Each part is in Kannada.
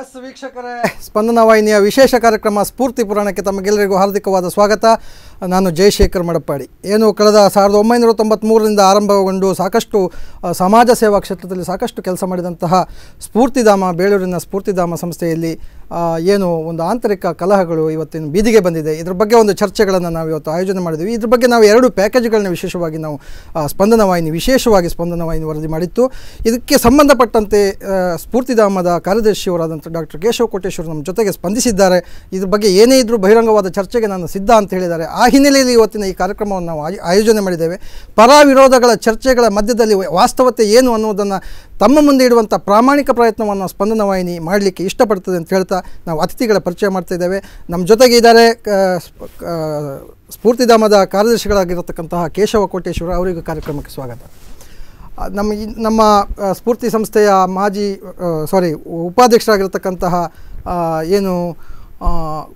ಎಸ್ ವೀಕ್ಷಕರೇ ಸ್ಪಂದನ ವಾಹಿನಿಯ ವಿಶೇಷ ಕಾರ್ಯಕ್ರಮ ಸ್ಫೂರ್ತಿ ಪುರಾಣಕ್ಕೆ ತಮಗೆಲ್ಲರಿಗೂ ಹಾರ್ದಿಕವಾದ ಸ್ವಾಗತ ನಾನು ಜಯಶೇಖರ್ ಮಡಪ್ಪಾಡಿ ಏನು ಕಳೆದ ಸಾವಿರದ ಒಂಬೈನೂರ ತೊಂಬತ್ತ್ಮೂರರಿಂದ ಆರಂಭಗೊಂಡು ಸಾಕಷ್ಟು ಆ, ಸಮಾಜ ಸೇವಾ ಕ್ಷೇತ್ರದಲ್ಲಿ ಸಾಕಷ್ಟು ಕೆಲಸ ಮಾಡಿದಂತಹ ಸ್ಫೂರ್ತಿಧಾಮ ಬೇಳೂರಿನ ಸ್ಫೂರ್ತಿಧಾಮ ಸಂಸ್ಥೆಯಲ್ಲಿ ಆ, ಏನು ಒಂದು ಆಂತರಿಕ ಕಲಹಗಳು ಇವತ್ತಿನ ಬೀದಿಗೆ ಬಂದಿದೆ ಇದ್ರ ಬಗ್ಗೆ ಒಂದು ಚರ್ಚೆಗಳನ್ನು ನಾವು ಇವತ್ತು ಆಯೋಜನೆ ಮಾಡಿದ್ವಿ ಇದ್ರ ಬಗ್ಗೆ ನಾವು ಎರಡು ಪ್ಯಾಕೇಜ್ಗಳನ್ನ ವಿಶೇಷವಾಗಿ ನಾವು ಆ, ಸ್ಪಂದನ ವಾಹಿನಿ ವಿಶೇಷವಾಗಿ ಸ್ಪಂದನ ವಾಹಿನಿ ವರದಿ ಮಾಡಿತ್ತು ಇದಕ್ಕೆ ಸಂಬಂಧಪಟ್ಟಂತೆ ಆ, ಸ್ಫೂರ್ತಿಧಾಮದ ಕಾರ್ಯದರ್ಶಿಯವರಾದಂಥ ಡಾಕ್ಟರ್ ಕೇಶವ ಕೋಟೇಶ್ವರ್ ನಮ್ಮ ಜೊತೆಗೆ ಸ್ಪಂದಿಸಿದ್ದಾರೆ ಇದ್ರ ಬಗ್ಗೆ ಏನೇ ಇದ್ರೂ ಬಹಿರಂಗವಾದ ಚರ್ಚೆಗೆ ನಾನು ಸಿದ್ಧ ಅಂತ ಹೇಳಿದ್ದಾರೆ ಆ ಹಿನ್ನೆಲೆಯಲ್ಲಿ ಇವತ್ತಿನ ಈ ಕಾರ್ಯಕ್ರಮವನ್ನು ನಾವು ಆಯ್- ಆಯೋಜನೆ ಮಾಡಿದ್ದೇವೆ ಪರ ವಿರೋಧಗಳ ಚರ್ಚೆಗಳ ಮಧ್ಯದಲ್ಲಿ ವಾಸ್ತವತೆ ಏನು ಅನ್ನೋದನ್ನು ತಮ್ಮ ಮುಂದೆ ಇಡುವಂಥ ಪ್ರಾಮಾಣಿಕ ಪ್ರಯತ್ನವನ್ನು ಸ್ಪಂದನ ವಾಹಿನಿ ಮಾಡಲಿಕ್ಕೆ ಇಷ್ಟಪಡ್ತದೆ ಅಂತ ಹೇಳ್ತಾ ನಾವು ಅತಿಥಿಗಳ ಪರಿಚಯ ಮಾಡ್ತಾ ಇದ್ದೇವೆ ನಮ್ಮ ಜೊತೆಗೆ ಇದ್ದಾರೆ ಕ- ಸ್ಪ- ಕ- ಸ್ಫೂರ್ತಿಧಾಮದ ಕಾರ್ಯದರ್ಶಿಗಳಾಗಿರತಕ್ಕಂತಹ ಕೇಶವ ಕೋಟೇಶ್ವರ ಅವರಿಗೂ ಕಾರ್ಯಕ್ರಮಕ್ಕೆ ಸ್ವಾಗತ ಆ, ನಮ್ಮ ಈ ನಮ್ಮ ಆ, ಸ್ಫೂರ್ತಿ ಸಂಸ್ಥೆಯ ಮಾಜಿ ಸಾರಿ ಉಪಾಧ್ಯಕ್ಷರಾಗಿರ್ತಕ್ಕಂತಹ ಆ, ಏನು ಆ,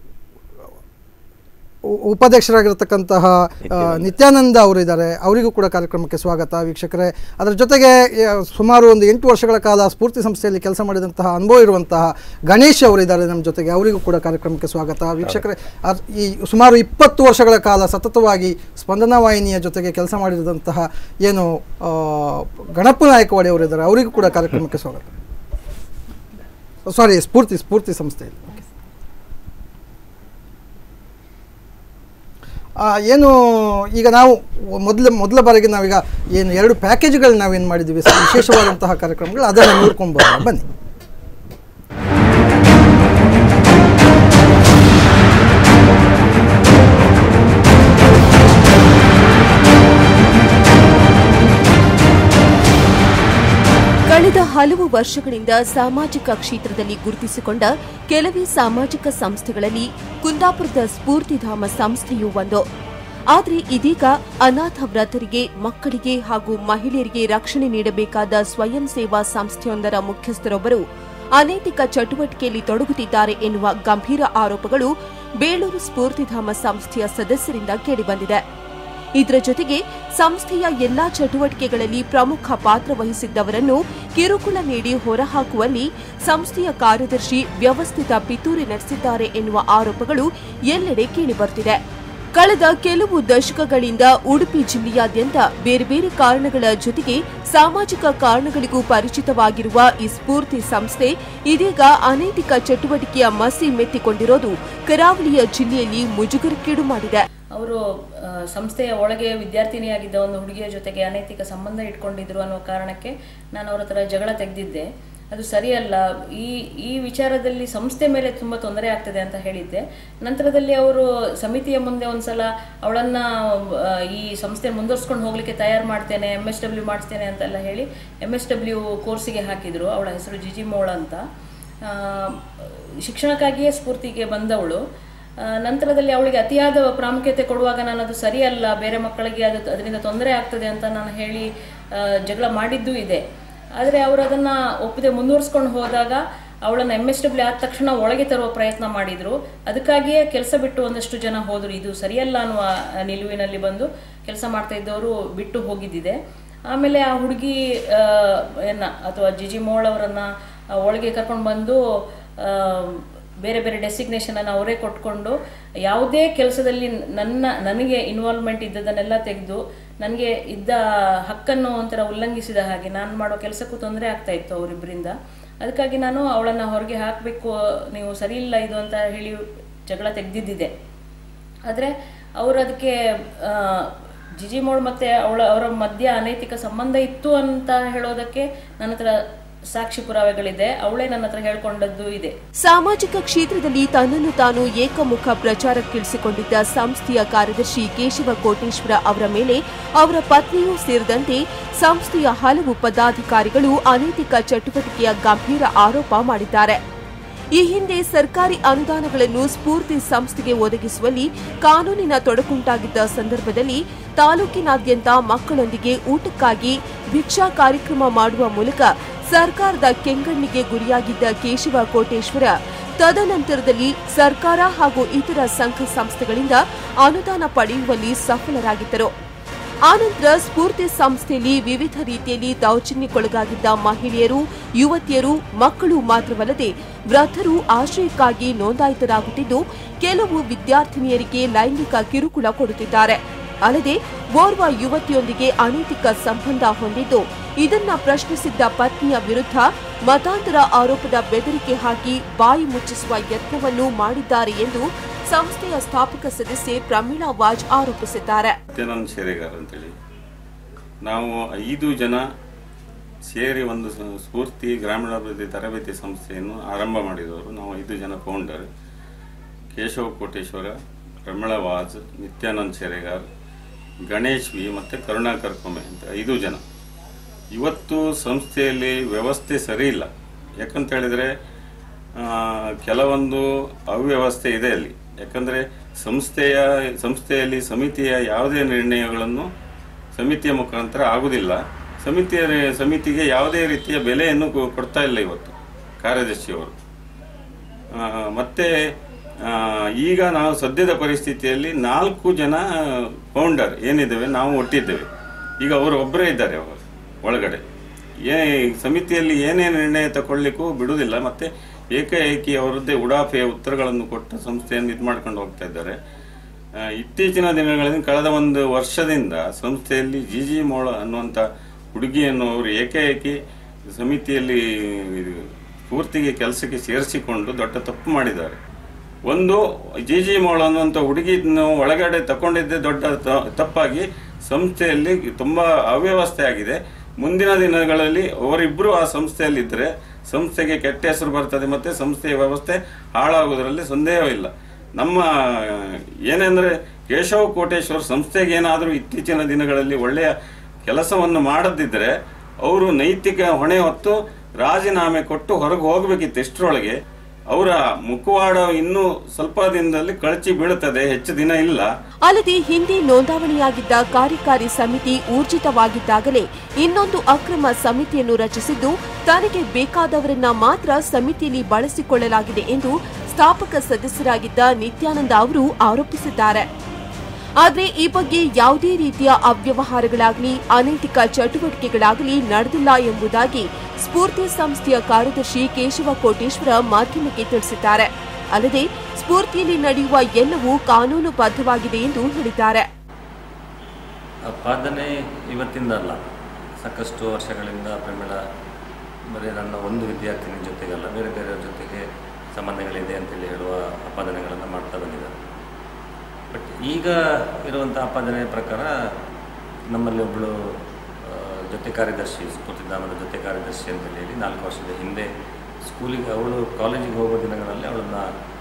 ಉ- ಉಪಾಧ್ಯಕ್ಷರಾಗಿರ್ತಕ್ಕಂತಹ ಆ, ನಿತ್ಯಾನಂದ ಅವರು ಇದ್ದಾರೆ ಅವರಿಗೂ ಕೂಡ ಕಾರ್ಯಕ್ರಮಕ್ಕೆ ಸ್ವಾಗತ ವೀಕ್ಷಕರೇ ಅದರ ಜೊತೆಗೆ ಆ, ಸುಮಾರು ಒಂದು ಎಂಟು ವರ್ಷಗಳ ಕಾಲ ಸ್ಫೂರ್ತಿ ಸಂಸ್ಥೆಯಲ್ಲಿ ಕೆಲಸ ಮಾಡಿದಂತಹ ಅನುಭವ ಇರುವಂತಹ ಗಣೇಶ್ ಅವರಿದ್ದಾರೆ ನಮ್ಮ ಜೊತೆಗೆ ಅವರಿಗೂ ಕೂಡ ಕಾರ್ಯಕ್ರಮಕ್ಕೆ ಸ್ವಾಗತ ವೀಕ್ಷಕರೇ ಅದ್- ಈ ಸುಮಾರು ಇಪ್ಪತ್ತು ವರ್ಷಗಳ ಕಾಲ ಸತತವಾಗಿ ಸ್ಪಂದನ ವಾಹಿನಿಯ ಜೊತೆಗೆ ಕೆಲಸ ಮಾಡಿದಂತಹ ಏನು ಆ, ಗಣಪ ನಾಯಕವಾಡಿ ಅವರಿದ್ದಾರೆ ಅವರಿಗೂ ಕೂಡ ಕಾರ್ಯಕ್ರಮಕ್ಕೆ ಸ್ವಾಗತ ಸಾರಿ ಸ್ಫೂರ್ತಿ ಸ್ಫೂರ್ತಿ ಸಂಸ್ಥೆಯಲ್ಲಿ ಆ, ಏನು ಈಗ ನಾವು ಮೊದಲ ಮೊದಲ ಬಾರಿಗೆ ನಾವೀಗ ಏನು ಎರಡು ಪ್ಯಾಕೇಜ್ಗಳು ನಾವೇನು ಮಾಡಿದ್ದೀವಿ ಸ- ವಿಶೇಷವಾದಂತಹ ಕಾರ್ಯಕ್ರಮಗಳು ಅದನ್ನು ನೋಡ್ಕೊಂಡು ಬರೋಣ ಬನ್ನಿ ಕಳೆದ ಹಲವು ವರ್ಷಗಳಿಂದ ಸಾಮಾಜಿಕ ಕ್ಷೇತ್ರದಲ್ಲಿ ಗುರುತಿಸಿಕೊಂಡ ಕೆಲವೇ ಸಾಮಾಜಿಕ ಸಂಸ್ಥೆಗಳಲ್ಲಿ ಕುಂದಾಪುರದ ಸ್ಫೂರ್ತಿಧಾಮ ಸಂಸ್ಥೆಯೂ ಒಂದು ಆದರೆ ಇದೀಗ ಅನಾಥ ವೃದ್ಧರಿಗೆ ಮಕ್ಕಳಿಗೆ ಹಾಗೂ ಮಹಿಳೆಯರಿಗೆ ರಕ್ಷಣೆ ನೀಡಬೇಕಾದ ಸ್ವಯಂ ಸೇವಾ ಸಂಸ್ಥೆಯೊಂದರ ಮುಖ್ಯಸ್ಥರೊಬ್ಬರು ಅನೈತಿಕ ಚಟುವಟಿಕೆಯಲ್ಲಿ ತೊಡಗುತ್ತಿದ್ದಾರೆ ಎನ್ನುವ ಗಂಭೀರ ಆರೋಪಗಳು ಬೇಳೂರು ಸ್ಫೂರ್ತಿಧಾಮ ಸಂಸ್ಥೆಯ ಸದಸ್ಯರಿಂದ ಕೇಳಿಬಂದಿದೆ ಇದರ ಜೊತೆಗೆ ಸಂಸ್ಥೆಯ ಎಲ್ಲಾ ಚಟುವಟಿಕೆಗಳಲ್ಲಿ ಪ್ರಮುಖ ಪಾತ್ರ ವಹಿಸಿದ್ದವರನ್ನು ಕಿರುಕುಳ ನೀಡಿ ಹೊರಹಾಕುವಲ್ಲಿ ಸಂಸ್ಥೆಯ ಕಾರ್ಯದರ್ಶಿ ವ್ಯವಸ್ಥಿತ ಪಿತೂರಿ ನಡೆಸಿದ್ದಾರೆ ಎನ್ನುವ ಆರೋಪಗಳು ಎಲ್ಲೆಡೆ ಕೇಳಿಬರುತ್ತಿದೆ ಕಳೆದ ಕೆಲವು ದಶಕಗಳಿಂದ ಉಡುಪಿ ಜಿಲ್ಲೆಯಾದ್ಯಂತ ಬೇರೆ ಬೇರೆ ಕಾರಣಗಳ ಜೊತೆಗೆ ಸಾಮಾಜಿಕ ಕಾರಣಗಳಿಗೂ ಪರಿಚಿತವಾಗಿರುವ ಈ ಸ್ಫೂರ್ತಿ ಸಂಸ್ಥೆ ಇದೀಗ ಅನೈತಿಕ ಚಟುವಟಿಕೆಯ ಮಸಿ ಮೆತ್ತಿಕೊಂಡಿರೋದು ಕರಾವಳಿಯ ಜಿಲ್ಲೆಯಲ್ಲಿ ಮುಜುಗರಕ್ಕೀಡು ಮಾಡಿದೆ ಅವರು ಸಂಸ್ಥೆಯ ಒಳಗೆ ವಿದ್ಯಾರ್ಥಿನಿಯಾಗಿದ್ದ ಒಂದು ಹುಡುಗಿಯ ಜೊತೆಗೆ ಅನೈತಿಕ ಸಂಬಂಧ ಇಟ್ಕೊಂಡಿದ್ರು ಅನ್ನೋ ಕಾರಣಕ್ಕೆ ನಾನು ಅವ್ರ ಹತ್ರ ಜಗಳ ತೆಗೆದಿದ್ದೆ ಅದು ಸರಿಯಲ್ಲ ಈ ಈ ವಿಚಾರದಲ್ಲಿ ಸಂಸ್ಥೆ ಮೇಲೆ ತುಂಬ ತೊಂದರೆ ಆಗ್ತದೆ ಅಂತ ಹೇಳಿದ್ದೆ ನಂತರದಲ್ಲಿ ಅವರು ಸಮಿತಿಯ ಮುಂದೆ ಒಂದ್ಸಲ ಅವಳನ್ನ ಆ, ಈ ಸಂಸ್ಥೆ ಮುಂದುವರ್ಸ್ಕೊಂಡು ಹೋಗ್ಲಿಕ್ಕೆ ತಯಾರು ಮಾಡ್ತೇನೆ ಎಮ್ ಎಸ್ ಡಬ್ಲ್ಯೂ ಮಾಡಿಸ್ತೇನೆ ಅಂತೆಲ್ಲ ಹೇಳಿ ಎಮ್ ಎಸ್ ಡಬ್ಲ್ಯೂ ಕೋರ್ಸಿಗೆ ಹಾಕಿದ್ರು ಅವಳ ಹೆಸರು ಜಿಜಿ ಮೋಳ ಅಂತ ಆ, ಶಿಕ್ಷಣಕ್ಕಾಗಿಯೇ ಸ್ಫೂರ್ತಿಗೆ ಬಂದವಳು ಆ, ನಂತರದಲ್ಲಿ ಅವಳಿಗೆ ಅತಿಯಾದ ಪ್ರಾಮುಖ್ಯತೆ ಕೊಡುವಾಗ ನಾನು ಅದು ಸರಿಯಲ್ಲ ಬೇರೆ ಮಕ್ಕಳಿಗೆ ಅದು ಅದರಿಂದ ತೊಂದರೆ ಆಗ್ತದೆ ಅಂತ ನಾನು ಹೇಳಿ ಆ, ಜಗಳ ಮಾಡಿದ್ದೂ ಇದೆ ಆದರೆ ಅವರು ಅದನ್ನು ಒಪ್ಪದೆ ಮುಂದುವರಿಸ್ಕೊಂಡು ಹೋದಾಗ ಅವಳನ್ನು ಎಮ್ ಎಸ್ ಡಬ್ಲ್ಯೂ ಆದ ತಕ್ಷಣ ಒಳಗೆ ತರುವ ಪ್ರಯತ್ನ ಮಾಡಿದರು ಅದಕ್ಕಾಗಿಯೇ ಕೆಲಸ ಬಿಟ್ಟು ಒಂದಷ್ಟು ಜನ ಹೋದರು ಇದು ಸರಿಯಲ್ಲ ಅನ್ನುವ ನಿಲುವಿನಲ್ಲಿ ಬಂದು ಕೆಲಸ ಮಾಡ್ತಾ ಇದ್ದವರು ಬಿಟ್ಟು ಹೋಗಿದ್ದಿದೆ ಆಮೇಲೆ ಆ ಹುಡುಗಿ ಏನ ಅಥವಾ ಜಿಜಿ ಮೋಳ್ ಅವರನ್ನು ಒಳಗೆ ಕರ್ಕೊಂಡು ಬಂದು ಆ, ಬೇರೆ ಬೇರೆ ಡೆಸಿಗ್ನೇಷನ್ ಅನ್ನು ಅವರೇ ಕೊಟ್ಕೊಂಡು ಯಾವುದೇ ಕೆಲಸದಲ್ಲಿ ನನ್ನ ನನಗೆ ಇನ್ವಾಲ್ವ್ಮೆಂಟ್ ಇದ್ದದನ್ನೆಲ್ಲ ತೆಗೆದು ನನಗೆ ಇದ್ದ ಹಕ್ಕನ್ನು ಒಂಥರ ಉಲ್ಲಂಘಿಸಿದ ಹಾಗೆ ನಾನು ಮಾಡೋ ಕೆಲಸಕ್ಕೂ ತೊಂದರೆ ಆಗ್ತಾ ಇತ್ತು ಅವರಿಬ್ಬರಿಂದ ಅದಕ್ಕಾಗಿ ನಾನು ಅವಳನ್ನು ಹೊರಗೆ ಹಾಕಬೇಕು ನೀವು ಸರಿ ಇಲ್ಲ ಇದು ಅಂತ ಹೇಳಿ ಜಗಳ ತೆಗೆದಿದ್ದಿದೆ ಆದರೆ ಅವರು ಅದಕ್ಕೆ ಆ, ಜಿಜಿ ಮೋಳ್ ಮತ್ತೆ ಅವಳ ಅವರ ಮಧ್ಯ ಅನೈತಿಕ ಸಂಬಂಧ ಇತ್ತು ಅಂತ ಹೇಳೋದಕ್ಕೆ ನನ್ನ ಹತ್ರ ಸಾಕ್ಷಿ ಪುರಾವೆಗಳಿದೆ ಅವಳೇ ನನ್ನ ಹತ್ರ ಹೇಳ್ಕೊಂಡದ್ದು ಇದೆ ಸಾಮಾಜಿಕ ಕ್ಷೇತ್ರದಲ್ಲಿ ತನ್ನನ್ನು ತಾನು ಏಕಮುಖ ಪ್ರಚಾರಕ್ಕಿಳಿಸಿಕೊಂಡಿದ್ದ ಸಂಸ್ಥೆಯ ಕಾರ್ಯದರ್ಶಿ ಕೇಶವ ಕೋಟೇಶ್ವರ ಅವರ ಮೇಲೆ ಅವರ ಪತ್ನಿಯೂ ಸೇರಿದಂತೆ ಸಂಸ್ಥೆಯ ಹಲವು ಪದಾಧಿಕಾರಿಗಳು ಅನೈತಿಕ ಚಟುವಟಿಕೆಯ ಗಂಭೀರ ಆರೋಪ ಮಾಡಿದ್ದಾರೆ ಈ ಹಿಂದೆ ಸರ್ಕಾರಿ ಅನುದಾನಗಳನ್ನು ಸ್ಫೂರ್ತಿ ಸಂಸ್ಥೆಗೆ ಒದಗಿಸುವಲ್ಲಿ ಕಾನೂನಿನ ತೊಡಕುಂಟಾಗಿದ್ದ ಸಂದರ್ಭದಲ್ಲಿ ತಾಲೂಕಿನಾದ್ಯಂತ ಮಕ್ಕಳೊಂದಿಗೆ ಊಟಕ್ಕಾಗಿ ಭಿಕ್ಷಾ ಕಾರ್ಯಕ್ರಮ ಮಾಡುವ ಮೂಲಕ ಸರ್ಕಾರದ ಕೆಂಗಣ್ಣಿಗೆ ಗುರಿಯಾಗಿದ್ದ ಕೇಶವ ಕೋಟೇಶ್ವರ ತದನಂತರದಲ್ಲಿ ಸರ್ಕಾರ ಹಾಗೂ ಇತರ ಸಂಘ ಸಂಸ್ಥೆಗಳಿಂದ ಅನುದಾನ ಪಡೆಯುವಲ್ಲಿ ಸಫಲರಾಗಿದ್ದರು ಆನಂತರ ಸ್ಫೂರ್ತಿ ಸಂಸ್ಥೆಯಲ್ಲಿ ವಿವಿಧ ರೀತಿಯಲ್ಲಿ ದೌರ್ಜನ್ಯಕ್ಕೊಳಗಾಗಿದ್ದ ಮಹಿಳೆಯರು ಯುವತಿಯರು ಮಕ್ಕಳು ಮಾತ್ರವಲ್ಲದೆ ವೃದ್ಧರು ಆಶ್ರಯಕ್ಕಾಗಿ ನೋಂದಾಯಿತರಾಗುತ್ತಿದ್ದು ಕೆಲವು ವಿದ್ಯಾರ್ಥಿನಿಯರಿಗೆ ಲೈಂಗಿಕ ಕಿರುಕುಳ ಕೊಡುತ್ತಿದ್ದಾರೆ ಅಲ್ಲದೆ ಓರ್ವ ಯುವತಿಯೊಂದಿಗೆ ಅನೈತಿಕ ಸಂಬಂಧ ಹೊಂದಿದ್ದು ಇದನ್ನ ಪ್ರಶ್ನಿಸಿದ್ದ ಪತ್ನಿಯ ವಿರುದ್ಧ ಮತಾಂತರ ಆರೋಪದ ಬೆದರಿಕೆ ಹಾಕಿ ಬಾಯಿ ಮುಚ್ಚಿಸುವ ಯತ್ನವನ್ನು ಮಾಡಿದ್ದಾರೆ ಎಂದು ಸಂಸ್ಥೆಯ ಸ್ಥಾಪಕ ಸದಸ್ಯೆ ಪ್ರಮೀಳಾ ವಾಜ್ ಆರೋಪಿಸಿದ್ದಾರೆ ಸತ್ಯಾನಂದ್ ಶೇರೆಗಾರ್ ಅಂತೇಳಿ ನಾವು ಐದು ಜನ ಸೇರಿ ಒಂದು ಸ- ಸ್ಫೂರ್ತಿ ಗ್ರಾಮೀಣಾಭಿವೃದ್ಧಿ ತರಬೇತಿ ಸಂಸ್ಥೆಯನ್ನು ಆರಂಭ ಮಾಡಿದವರು ನಾವು ಐದು ಜನ ಫೌಂಡರ್ ಕೇಶವ ಕೋಟೇಶ್ವರ ಪ್ರಮೀಳಾ ವಾಜ್ ನಿತ್ಯಾನಂದ್ ಶೇರೆಗಾರ್ ಗಣೇಶ್ ವಿ ಮತ್ತು ಕರುಣಾಕರ್ ಕೊಮ್ಮೆ ಅಂತ ಐದು ಜನ ಇವತ್ತು ಸಂಸ್ಥೆಯಲ್ಲಿ ವ್ಯವಸ್ಥೆ ಸರಿ ಇಲ್ಲ ಯಾಕಂತ ಹೇಳಿದರೆ ಕೆಲವೊಂದು ಅವ್ಯವಸ್ಥೆ ಇದೆ ಅಲ್ಲಿ ಯಾಕಂದರೆ ಸಂಸ್ಥೆಯ ಸಂಸ್ಥೆಯಲ್ಲಿ ಸಮಿತಿಯ ಯಾವುದೇ ನಿರ್ಣಯಗಳನ್ನು ಸಮಿತಿಯ ಮುಖಾಂತರ ಆಗುವುದಿಲ್ಲ ಸಮಿತಿಯ ಸಮಿತಿಗೆ ಯಾವುದೇ ರೀತಿಯ ಬೆಲೆಯನ್ನು ಕೊ- ಕೊಡ್ತಾ ಇಲ್ಲ ಇವತ್ತು ಕಾರ್ಯದರ್ಶಿಯವರು ಆ, ಮತ್ತೆ ಆ, ಈಗ ನಾವು ಸದ್ಯದ ಪರಿಸ್ಥಿತಿಯಲ್ಲಿ ನಾಲ್ಕು ಜನ ಫೌಂಡರ್ ಏನಿದ್ದೇವೆ ನಾವು ಒಟ್ಟಿದ್ದೇವೆ ಈಗ ಅವರು ಒಬ್ಬರೇ ಇದ್ದಾರೆ ಅವರು ಒಳಗಡೆ ಏ ಸಮಿತಿಯಲ್ಲಿ ಏನೇ ನಿರ್ಣಯ ತಗೊಳ್ಳಿಕ್ಕೂ ಬಿಡುವುದಿಲ್ಲ ಮತ್ತೆ ಏಕಾಏಕಿ ಅವರದ್ದೇ ಉಡಾಫೆಯ ಉತ್ತರಗಳನ್ನು ಕೊಟ್ಟು ಸಂಸ್ಥೆಯನ್ನು ಇದು ಮಾಡ್ಕೊಂಡು ಹೋಗ್ತಾ ಇದ್ದಾರೆ ಆ, ಇತ್ತೀಚಿನ ದಿನಗಳಲ್ಲಿ ಕಳೆದ ಒಂದು ವರ್ಷದಿಂದ ಸಂಸ್ಥೆಯಲ್ಲಿ ಜಿ ಜಿ ಮೋಳ ಅನ್ನುವಂಥ ಹುಡುಗಿಯನ್ನು ಅವರು ಏಕಾಏಕಿ ಸಮಿತಿಯಲ್ಲಿ ಇದು ಪೂರ್ತಿಗೆ ಕೆಲಸಕ್ಕೆ ಸೇರಿಸಿಕೊಂಡು ದೊಡ್ಡ ತಪ್ಪು ಮಾಡಿದ್ದಾರೆ ಒಂದು ಜಿ ಜಿ ಮೋಳ ಅನ್ನುವಂಥ ಹುಡುಗಿಯನ್ನು ಒಳಗಡೆ ತಗೊಂಡಿದ್ದೇ ದೊಡ್ಡ ತ- ತಪ್ಪಾಗಿ ಸಂಸ್ಥೆಯಲ್ಲಿ ತುಂಬಾ ಅವ್ಯವಸ್ಥೆ ಆಗಿದೆ ಮುಂದಿನ ದಿನಗಳಲ್ಲಿ ಅವರಿಬ್ಬರು ಆ ಸಂಸ್ಥೆಯಲ್ಲಿದ್ದರೆ ಸಂಸ್ಥೆಗೆ ಕೆಟ್ಟ ಹೆಸರು ಬರ್ತದೆ ಮತ್ತೆ ಸಂಸ್ಥೆಯ ವ್ಯವಸ್ಥೆ ಹಾಳಾಗುವುದರಲ್ಲಿ ಸಂದೇಹವಿಲ್ಲ ನಮ್ಮ ಏನೆಂದರೆ ಕೇಶವ ಕೋಟೇಶ್ವರ್ ಸಂಸ್ಥೆಗೆ ಏನಾದರೂ ಇತ್ತೀಚಿನ ದಿನಗಳಲ್ಲಿ ಒಳ್ಳೆಯ ಕೆಲಸವನ್ನು ಮಾಡದಿದ್ದರೆ ಅವರು ನೈತಿಕ ಹೊಣೆ ಹೊತ್ತು ರಾಜೀನಾಮೆ ಕೊಟ್ಟು ಹೊರಗೆ ಹೋಗಬೇಕಿತ್ತು ಇಷ್ಟರೊಳಗೆ ಅವರ ಮುಖವಾಡ ಇನ್ನೂ ಸ್ವಲ್ಪ ದಿನದಲ್ಲಿ ಕಳಚಿ ಬೀಳುತ್ತದೆ ಹೆಚ್ಚು ದಿನ ಇಲ್ಲ ಅಲ್ಲದೆ ಹಿಂದೆ ನೋಂದಾವಣಿಯಾಗಿದ್ದ ಕಾರ್ಯಕಾರಿ ಸಮಿತಿ ಊರ್ಜಿತವಾಗಿದ್ದಾಗಲೇ ಇನ್ನೊಂದು ಅಕ್ರಮ ಸಮಿತಿಯನ್ನು ರಚಿಸಿದ್ದು ತನಗೆ ಬೇಕಾದವರನ್ನ ಮಾತ್ರ ಸಮಿತಿಯಲ್ಲಿ ಬಳಸಿಕೊಳ್ಳಲಾಗಿದೆ ಎಂದು ಸ್ಥಾಪಕ ಸದಸ್ಯರಾಗಿದ್ದ ನಿತ್ಯಾನಂದ ಅವರು ಆರೋಪಿಸಿದ್ದಾರೆ ಆದರೆ ಈ ಬಗ್ಗೆ ಯಾವುದೇ ರೀತಿಯ ಅವ್ಯವಹಾರಗಳಾಗಲಿ ಅನೈತಿಕ ಚಟುವಟಿಕೆಗಳಾಗಲಿ ನಡೆದಿಲ್ಲ ಎಂಬುದಾಗಿ ಸ್ಫೂರ್ತಿ ಸಂಸ್ಥೆಯ ಕಾರ್ಯದರ್ಶಿ ಕೇಶವ ಕೋಟೇಶ್ವರ ಮಾಧ್ಯಮಕ್ಕೆ ತಿಳಿಸಿದ್ದಾರೆ ಅಲ್ಲದೆ ಸ್ಫೂರ್ತಿಯಲ್ಲಿ ನಡೆಯುವ ಎಲ್ಲವೂ ಕಾನೂನುಬದ್ಧವಾಗಿದೆ ಎಂದು ಹೇಳಿದ್ದಾರೆ ಆಪಾದನೆ ಇವತ್ತಿಂದ ಅಲ್ಲ ಸಾಕಷ್ಟು ವರ್ಷಗಳಿಂದ ಪ್ರಮಿಳ ಬರೀ ನನ್ನ ಒಂದು ವಿದ್ಯಾರ್ಥಿನಿ ಜೊತೆಗಲ್ಲ ಬೇರೆ ಬೇರೆಯವ್ರ ಜೊತೆಗೆ ಸಂಬಂಧಗಳಿದೆ ಅಂತೇಳಿ ಹೇಳುವ ಆಪಾದನೆಗಳನ್ನು ಮಾಡ್ತಾ ಬಂದಿದ್ದಾರೆ ಬಟ್ ಈಗ ಇರುವಂಥ ಆಪಾದನೆಯ ಪ್ರಕಾರ ನಮ್ಮಲ್ಲಿ ಒಬ್ಬಳು ಆ, ಜೊತೆ ಕಾರ್ಯದರ್ಶಿ ಸ್ಫೂರ್ತಿಧಾಮದ ಜೊತೆ ಕಾರ್ಯದರ್ಶಿ ಅಂತೇಳಿ ಹೇಳಿ ನಾಲ್ಕು ವರ್ಷದ ಹಿಂದೆ ಸ್ಕೂಲಿಗೆ ಅವಳು ಕಾಲೇಜಿಗೆ ಹೋಗೋ ದಿನಗಳಲ್ಲಿ ಅವಳನ್ನು